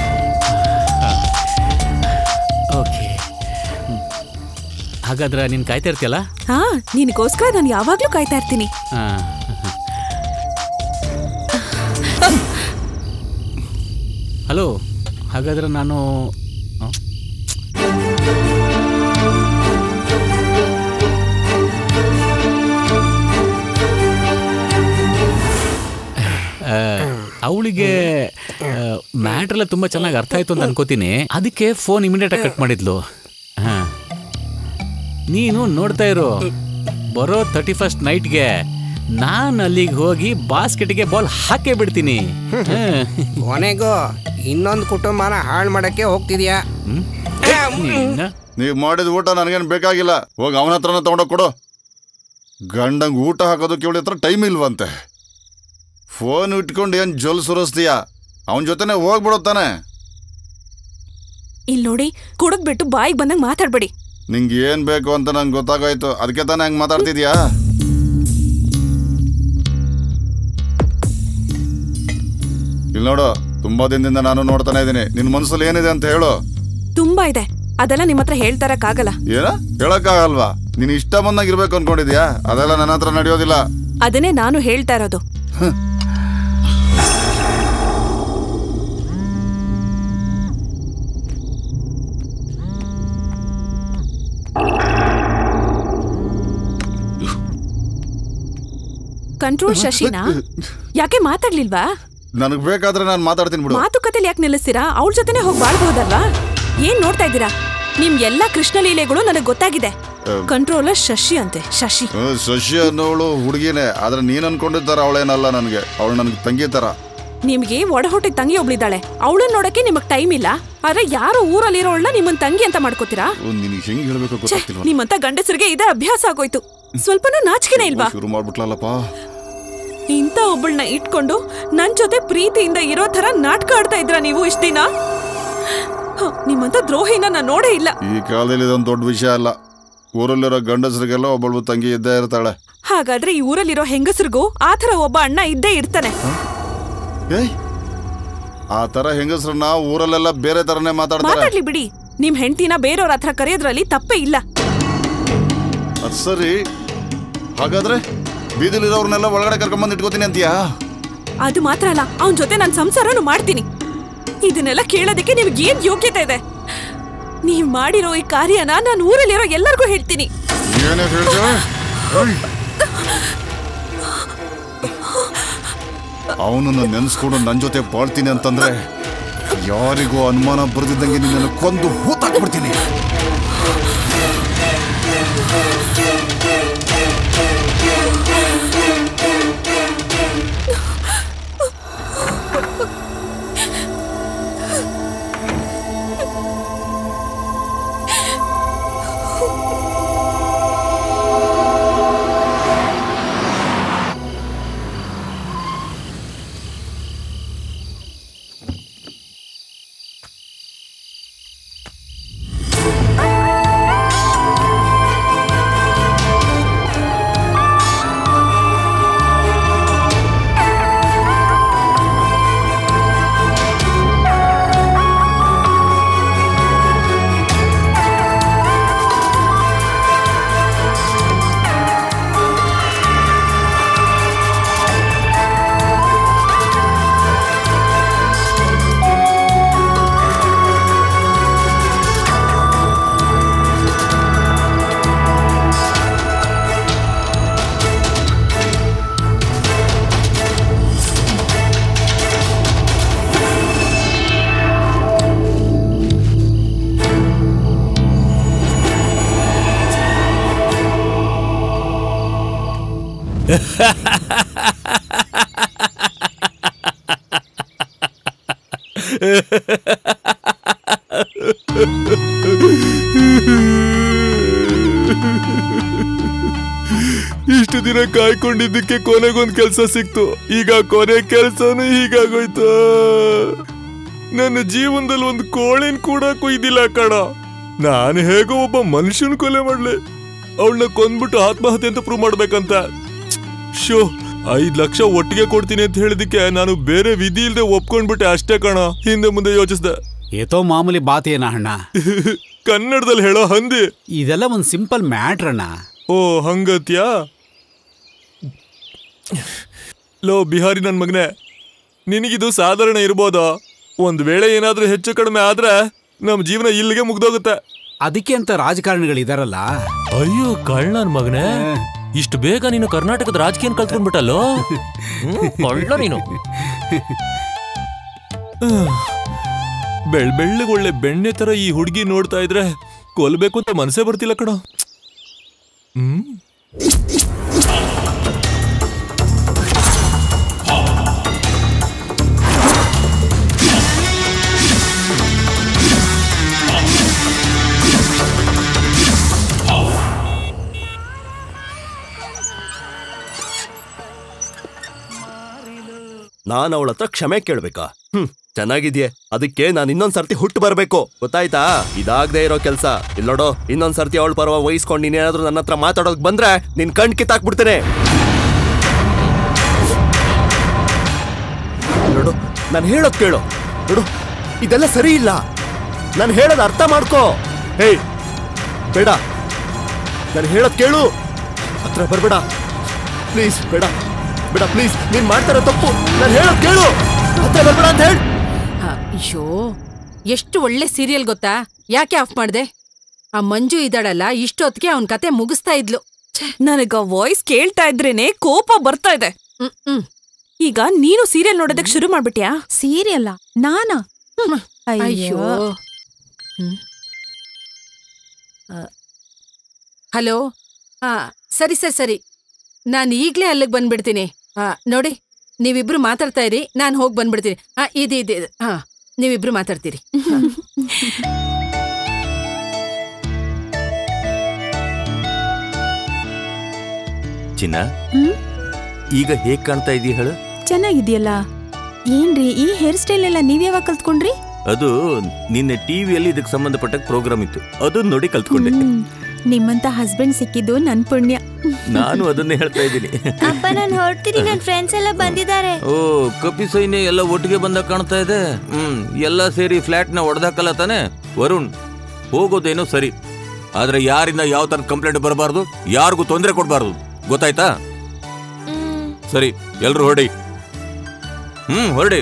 Speaker 1: ಓಕೆ ಹಾಗಾದ್ರೆ ನೀನ್ ಕಾಯ್ತಾ ಇರ್ತೀಯಲ್ಲ
Speaker 6: ಹಾ ನಿನಗೋಸ್ಕರ ನಾನು ಯಾವಾಗ್ಲೂ ಕಾಯ್ತಾ ಇರ್ತೀನಿ
Speaker 1: ಹಾ. ಹಲೋ ಹಾಗಾದ್ರೆ ನಾನು ಆ? ಅವಳಿಗೆ ಮ್ಯಾಟ್ರ್ ಎಲ್ಲ ತುಂಬಾ ಚೆನ್ನಾಗಿ ಅರ್ಥ ಆಯ್ತು ಅಂತ ಅನ್ಕೋತೀನಿ ಅದಕ್ಕೆ ಫೋನ್ ಇಮಿಡಿಯೇಟ್ ಆಗಿ ಕಟ್ ಮಾಡಿದ್ಲು ಹಾ ನೀನು ನೋಡ್ತಾ ಇರು ಬರೋ ತರ್ಟಿ ಫಸ್ಟ್ ನೈಟ್ಗೆ ನಾನು ಅಲ್ಲಿಗೆ ಹೋಗಿ ಬಾಸ್ಕೆಟ್ಗೆ ಬಾಲ್ ಹಾಕೇ ಬಿಡ್ತೀನಿ
Speaker 12: ಕೊನೆಗೂ ಇನ್ನೊಂದು ಕುಟುಂಬನ ಹಾಳು ಮಾಡಕ್ಕೆ ಹೋಗ್ತಿದ್ಯಾ
Speaker 9: ನೀವ್ ಮಾಡಿದ ಊಟ ನನಗೇನು ಬೇಕಾಗಿಲ್ಲ ಹೋಗಿ ಅವನ ಹತ್ರನ ತಗೊಂಡೋಗ್ ಕೊಡು ಗಂಡಂಗ್ ಊಟ ಹಾಕೋದಕ್ಕೆ ಇವಳ ಹತ್ರ ಟೈಮ್ ಇಲ್ವಂತೆ ಫೋನ್ ಇಟ್ಕೊಂಡು ಏನ್ ಜೊಲ್ ಸುರಿಸ್ತೀಯ ಅವನ ಜೊತೆನೆ ಹೋಗ್ಬಿಡೋ ತಾನೆ
Speaker 6: ಇಲ್ಲಿ ನೋಡಿ ಕುಡದ್ಬಿಟ್ಟು ಬಾಯಿಗೆ ಬಂದಂಗ್ ಮಾತಾಡ್ಬೇಡಿ
Speaker 9: ನಿಂಗೆ ಏನ್ ಬೇಕು ಅಂತ ನಂಗೆ ಗೊತ್ತಾಗೋಯ್ತು ಅದಕ್ಕೆ ತಾನೇ ಹಂಗೆ ಮಾತಾಡ್ತಿದ್ಯಾ ಇಲ್ಲಿ ನೋಡು ತುಂಬಾ ದಿನದಿಂದ ನಾನು ನೋಡ್ತಾನೆ ಇದ್ದೀನಿ ನಿನ್ ಮನಸ್ಸಲ್ಲಿ ಏನಿದೆ ಅಂತ ಹೇಳು
Speaker 6: ತುಂಬಾ ಇದೆ ಅದೆಲ್ಲ ನಿಮ್ಮ ಹತ್ರ ಹೇಳ್ತಾರಕ್ಕಾಗಲ್ಲ
Speaker 9: ಏನ ಹೇಳಕ್ಕಾಗಲ್ವಾ ನೀನ್ ಇಷ್ಟ ಬಂದಾಗ ಇರ್ಬೇಕು ಅನ್ಕೊಂಡಿದ್ಯಾ ಅದೆಲ್ಲ ನನ್ನ ಹತ್ರ ನಡೆಯೋದಿಲ್ಲ
Speaker 6: ಅದನ್ನೇ ನಾನು ಹೇಳ್ತಾ ಇರೋದು ಕಂಟ್ರೋಲ್ ಶಶಿನಾ ಯಾಕೆ ಮಾತಾಡ್ಲಿಲ್ವಾ
Speaker 9: ನನಗ್ ಬೇಕಾದ್ರೆ ನಾನು ಮಾತಾಡ್ತೀನಿ ಬಿಡು
Speaker 6: ಮಾತುಕತೆಲಿ ಯಾಕೆ ನಿಲ್ಲಿಸ್ತೀರಾ ಅವಳ ಜೊತೆನೆ ಹೋಗಿ ಬಾಳ್ಬಹುದಲ್ವಾ ಏನ್ ನೋಡ್ತಾ ಇದ್ದೀರಾ ನಿಮ್ ಎಲ್ಲಾ ಕೃಷ್ಣ ಲೀಲೆಗಳು ನನಗೆ ಗೊತ್ತಾಗಿದೆ ಕಂಟ್ರೋಲರ್ ಶಶಿ ಅಂತೆ ಶಶಿ
Speaker 9: ಹ್ಮ್, ಶಶಿ ಅನ್ನೋಳು ಹುಡುಗಿನೇ ಆದ್ರೆ ನೀನ್ ಅನ್ಕೊಂಡಿದ್ದಾರ ಅವಳೇನಲ್ಲ ನನ್ಗೆ ಅವಳು ನನ್ಗೆ ತಂಗಿ ತರ
Speaker 6: ನಿಮ್ಗೆ ಒಡ ಹೊಟ್ಟೆ ತಂಗಿ ಒಬ್ಳಿದ್ದಾಳೆ ಅವಳನ್ನ ನೋಡಕ್ಕೆ ನಿಮಗ್ ಟೈಮ್ ಇಲ್ಲ ಆದ್ರೆ ಯಾರೋ ಊರಲ್ಲಿರೋಳನ್ನ ನಿಮ್ಮನ್ ತಂಗಿ ಅಂತ ಮಾಡ್ಕೋತೀರಾ
Speaker 9: ನಿನಗೆ ಹೆಂಗ್ ಹೇಳ್ಬೇಕು
Speaker 6: ಛೆ,
Speaker 9: ಗೊತ್ತಾಗ್ತಿಲ್ವ
Speaker 6: ನಿಮ್ಮಂತ ಗಂಡಸರಿಗೆ ಇದೇ ಅಭ್ಯಾಸ ಆಗೋಯ್ತು ಸ್ವಲ್ಪನೂ ನಾಚಿಕೆನೇ ಇಲ್ವಾ
Speaker 9: ಶುರು ಮಾಡ್ಬಿಟ್ಲಲ್ಲಪ್ಪ
Speaker 6: ಇಂಥ ಒಬ್ಬಳನ್ನ ಇಟ್ಕೊಂಡು ನನ್ ಜೊತೆ ಪ್ರೀತಿಯಿಂದ ಇರೋ ತರ ನಾಟಕ ಆಡ್ತಾ ಇದ್ರ ನೀವು ಇಷ್ಟ ದಿನ ಹ, ನಿಮ್ಮಂತ ದ್ರೋಹಿನ ನಾನು ನೋಡೇ ಇಲ್ಲ
Speaker 9: ಈ ಕಾಲದಲ್ಲಿ ಇದೊಂದು ದೊಡ್ಡ ವಿಷಯ ಅಲ್ಲ ಊರಲ್ಲಿರೋ ಗಂಡಸರಿಗೆಲ್ಲ ಒಬ್ಬಳು ತಂಗಿ ಇದ್ದೇ ಇರ್ತಾಳೆ
Speaker 6: ಹಾಗಾದ್ರೆ ಈ ಊರಲ್ಲಿರೋ ಹೆಂಗಸರಿಗೂ ಆ ಥರ ಒಬ್ಬ ಅಣ್ಣ ಇದ್ದೇ ಇರ್ತಾನೆ
Speaker 9: ಏಯ್ ಆ ತರ ಹೆಂಗಸ್ರನ್ನ ಊರಲ್ಲೆಲ್ಲ ಬೇರೆ ತರನೇ ಮಾತಾಡ್ತಾರೆ
Speaker 6: ಮಾತಾಡ್ಲಿ ಬಿಡಿ ನಿಮ್ ಹೆಂಡತಿನ ಬೇರೆಯವ್ರ ಹತ್ರ ಕರೆಯೋದ್ರಲ್ಲಿ ತಪ್ಪೇ ಇಲ್ಲ
Speaker 9: ಅದ್ ಸರಿ ಹಾಗಾದ್ರೆ ಬೀದಿಲಿರೋರ್ನೆಲ್ಲ ಒಳಗಡೆ ಕರ್ಕೊಂಬಂದು ಇಟ್ಕೋತೀನಿ ಅಂತೀಯಾ
Speaker 6: ಅದು ಮಾತ್ರ ಅಲ್ಲ ಅವನ್ ಜೊತೆ ನಾನು ಸಂಸಾರನು ಮಾಡ್ತೀನಿ ಇದನ್ನೆಲ್ಲ ಕೇಳೋದಕ್ಕೆ ನಿಮ್ಗೆ ಏನ್ ಯೋಗ್ಯತೆ ಇದೆ ನೀವ್ ಮಾಡಿರೋ ಈ ಕಾರ್ಯನ ನಾನು ಊರಲ್ಲಿರೋ ಎಲ್ಲರಿಗೂ ಹೇಳ್ತೀನಿ
Speaker 9: ಏನೇ ಹೇಳ್ದೆ ಅವನನ್ನ ನೆನ್ಸ್ಕೊಂಡು ನನ್ನ ಜೊತೆ ಬಾಳ್ತೀನಿ ಅಂತಂದ್ರೆ ಯಾರಿಗೂ ಅನುಮಾನ ಬರ್ದಿದ್ದಂಗೆ ನಿನ್ನನ್ನು ಕೊಂದು ಹೂತಾಕ್ಬಿಡ್ತೀನಿ
Speaker 19: ಇಷ್ಟು ದಿನ ಕಾಯ್ಕೊಂಡಿದ್ದಕ್ಕೆ ಕೊನೆಗೊಂದ್ ಕೆಲ್ಸ ಸಿಕ್ತು ಈಗ ಕೊನೆ ಕೆಲ್ಸನೂ ಹೀಗಾಗೋಯ್ತು ನನ್ನ ಜೀವನದಲ್ಲಿ ಒಂದು ಕೋಳಿನ ಕೂಡ ಕುಯ್ದಿಲ್ಲ ಕಣ ನಾನು ಹೇಗೋ ಒಬ್ಬ ಮನುಷ್ಯನ ಕೊಲೆ ಮಾಡ್ಲೆ ಅವಳನ್ನ ಕೊಂದ್ಬಿಟ್ಟು ಆತ್ಮಹತ್ಯೆ ಅಂತ ಪ್ರೂವ್ ಮಾಡ್ಬೇಕಂತ ಶೋ ಐದ್ ಲಕ್ಷ ಒಟ್ಟಿಗೆ ಕೊಡ್ತೀನಿ ಅಂತ ಹೇಳಿದಕ್ಕೆ ನಾನು ಬೇರೆ ವಿಧಿ ಇಲ್ದೆ ಒಪ್ಕೊಂಡ್ಬಿಟ್ಟೆ ಅಷ್ಟೇ ಕಣ ಹಿಂದೆ ಮುಂದೆ ಯೋಚಿಸ್ದೆ
Speaker 7: ಏತೋ ಮಾಮೂಲಿ ಬಾತ್ ಏನ ಅಣ್ಣ
Speaker 19: ಕನ್ನಡದಲ್ಲಿ ಹೇಳೋ ಹಂದಿ
Speaker 7: ಇದೆಲ್ಲ ಒಂದು ಸಿಂಪಲ್ ಮ್ಯಾಟ್ರ್ ಅಣ್ಣ
Speaker 19: ಓ ಹಂಗತ್ಯಾ ಲೋ ಬಿಹಾರಿ ನನ್ ಮಗನೆ ನಿನಗಿದು ಸಾಧಾರಣ ಇರ್ಬೋದೋ ಒಂದ್ ವೇಳೆ ಏನಾದ್ರೂ ಹೆಚ್ಚು ಕಡಿಮೆ ಆದ್ರೆ ನಮ್ ಜೀವನ ಇಲ್ಲಿಗೆ ಮುಗ್ದೋಗುತ್ತೆ
Speaker 7: ಅದಕ್ಕೆ ಅಂತ ರಾಜಕಾರಣಿಗಳಿದಾರಲ್ಲ
Speaker 11: ಅಯ್ಯೋ ಕಳ್ಳನ್ ಮಗನೇ ಇಷ್ಟು ಬೇಗ ನೀನು ಕರ್ನಾಟಕದ ರಾಜಕೀಯ ಕಲ್ತ್ಕೊಂಡ್ಬಿಟ್ಟಲ್ಲೋ ಹ್ಮ್, ಕಳ್ಳ ನೀನು
Speaker 19: ಬೆಳ್ ಬೆಳ್ಳಗ್ ಒಳ್ಳೆ ಬೆಣ್ಣೆ ತರ ಈ ಹುಡುಗಿ ನೋಡ್ತಾ ಇದ್ರೆ ಕೊಲ್ಬೇಕು ಅಂತ ಮನಸ್ಸೇ ಬರ್ತಿಲ್ಲ ಕಣೋ ಹ್ಮ್
Speaker 8: ನಾನು ಅವಳ ಹತ್ರ ಕ್ಷಮೆ ಕೇಳ್ಬೇಕಾ ಹ್ಮ್ ಚೆನ್ನಾಗಿದ್ಯೆ ಅದಕ್ಕೆ ನಾನು ಇನ್ನೊಂದ್ ಸರ್ತಿ ಹುಟ್ಟು ಬರ್ಬೇಕು ಗೊತ್ತಾಯ್ತಾ ಇದಾಗದೆ ಇರೋ ಕೆಲ್ಸ ಇಲ್ ನೋಡು ಇನ್ನೊಂದ್ ಸರ್ತಿ ಅವಳ ಪರವ ವಹಿಸ್ಕೊಂಡು ನೀನೇನಾದ್ರೂ ನನ್ನ ಹತ್ರ ಮಾತಾಡೋಕ್ ಬಂದ್ರೆ ನಿನ್ ಕಣ್ ಕಿತ್ತಾಕ್ಬಿಡ್ತೇನೆ ನೋಡು ನಾನು ಹೇಳೋದ್ ಕೇಳು ನೋಡು ಇದೆಲ್ಲ ಸರಿ ಇಲ್ಲ ನಾನು ಹೇಳೋದ್ ಅರ್ಥ ಮಾಡ್ಕೋ ಹೇಯ್ ಬೇಡ ನಾನು ಹೇಳೋದ್ ಕೇಳು ಹತ್ರ ಬರ್ಬೇಡ ಪ್ಲೀಸ್ ಬೇಡ ಬೇಡ ಪ್ಲೀಸ್ ನೀನ್ ಮಾಡ್ತಾರೋ ತಪ್ಪು ನಾನು ಹೇಳೋದ್ ಕೇಳು ಹತ್ರ ಬರ್ಬೇಡ ಅಂತ ಹೇಳಿ
Speaker 5: ಆ, ಅಯ್ಯೋ ಎಷ್ಟು ಒಳ್ಳೆ ಸೀರಿಯಲ್ ಗೊತ್ತಾ ಯಾಕೆ ಆಫ್ ಮಾಡ್ದೆ ಆ ಮಂಜು ಇದ್ದಾಳಲ್ಲ ಇಷ್ಟೊತ್ತಿಗೆ ಅವನ್ ಕತೆ ಮುಗಿಸ್ತಾ ಇದ್ಲು
Speaker 6: ನನಗ ವಾಯ್ಸ್ ಕೇಳ್ತಾ ಇದ್ರೇನೆ ಕೋಪ ಬರ್ತಾ ಇದೆ ಈಗ ನೀನು ಸೀರಿಯಲ್ ನೋಡೋದಕ್ ಶುರು ಮಾಡ್ಬಿಟ್ಯಾ
Speaker 3: ಸೀರಿಯಲ್ಲ ನಾನಾ
Speaker 5: ಅಯ್ಯೋ ಹಲೋ ಹಾ ಸರಿ ಸರಿ ಸರಿ ನಾನು ಈಗ್ಲೇ ಅಲ್ಲಿಗೆ ಬಂದ್ಬಿಡ್ತೀನಿ ಹಾ ನೋಡಿ ನೀವಿಬ್ರು ಮಾತಾಡ್ತಾ ಇರಿ ನಾನು ಹೋಗಿ ಬಂದ್ಬಿಡ್ತೀನಿ ಹಾ ಇದು ಇದು ಇದು. ಹಾ ನೀವಿಬ್ರು ಮಾತಾಡ್ತೀರಿ
Speaker 13: ಚಿನ್ನ
Speaker 3: ಹ್ಮ್
Speaker 13: ಈಗ ಹೇಗ್ ಕಾಣ್ತಾ ಇದೀಯ ಹೇಳು
Speaker 3: ಚೆನ್ನಾಗಿದ್ಯಲ್ಲ ಏನ್ರಿ ಈ ಹೇರ್ ಸ್ಟೈಲ್ ಎಲ್ಲ ನೀವ್ ಯಾವಾಗ ಕಲ್ತ್ಕೊಂಡ್ರಿ
Speaker 13: ಅದು ನಿನ್ನೆ ಟಿವಿಯಲ್ಲಿ ಇದಕ್ಕೆ ಸಂಬಂಧಪಟ್ಟ ಪ್ರೋಗ್ರಾಮ್ ಇತ್ತು ಅದನ್ನ ನೋಡಿ ಕಲ್ತ್ಕೊಂಡೆ
Speaker 3: ಹ್ಮ್. ನಿಮ್ಮಂತ ಹಸ್ಬೆಂಡ್ ಸಿಕ್ಕಿದ್ದು ನನ್ ಪುಣ್ಯ
Speaker 13: ನಾನು ಅದನ್ನೇ ಹೇಳ್ತಾ ಇದ್ದೀನಿ
Speaker 4: ಅಪ್ಪ ನಾನು ಹೊರಡ್ತೀನಿ ನನ್ನ ಫ್ರೆಂಡ್ಸ್ ಎಲ್ಲ ಬಂದಿದ್ದಾರೆ
Speaker 13: ಓ ಕಪಿ ಸೈನ್ಯ ಎಲ್ಲ ಒಟ್ಟಿಗೆ ಬಂದ ಕಾಣ್ತಾ ಇದೆ ಹ್ಮ್ ಎಲ್ಲ ಸೇರಿ ಫ್ಲಾಟ್ ನ ಹೊಡೆದಾಕಲ್ಲ ತಾನೆ ವರುಣ್ ಹೋಗೋದೇನೋ ಸರಿ ಆದ್ರೆ ಯಾರಿಂದ ಯಾವ ತರ ಕಂಪ್ಲೇಂಟ್ ಬರಬಾರ್ದು ಯಾರಿಗೂ ತೊಂದರೆ ಕೊಡಬಾರ್ದು ಗೊತ್ತಾಯ್ತಾ ಸರಿ ಎಲ್ರು ಹೊರಡಿ ಹ್ಮ್ ಹೊರಡಿ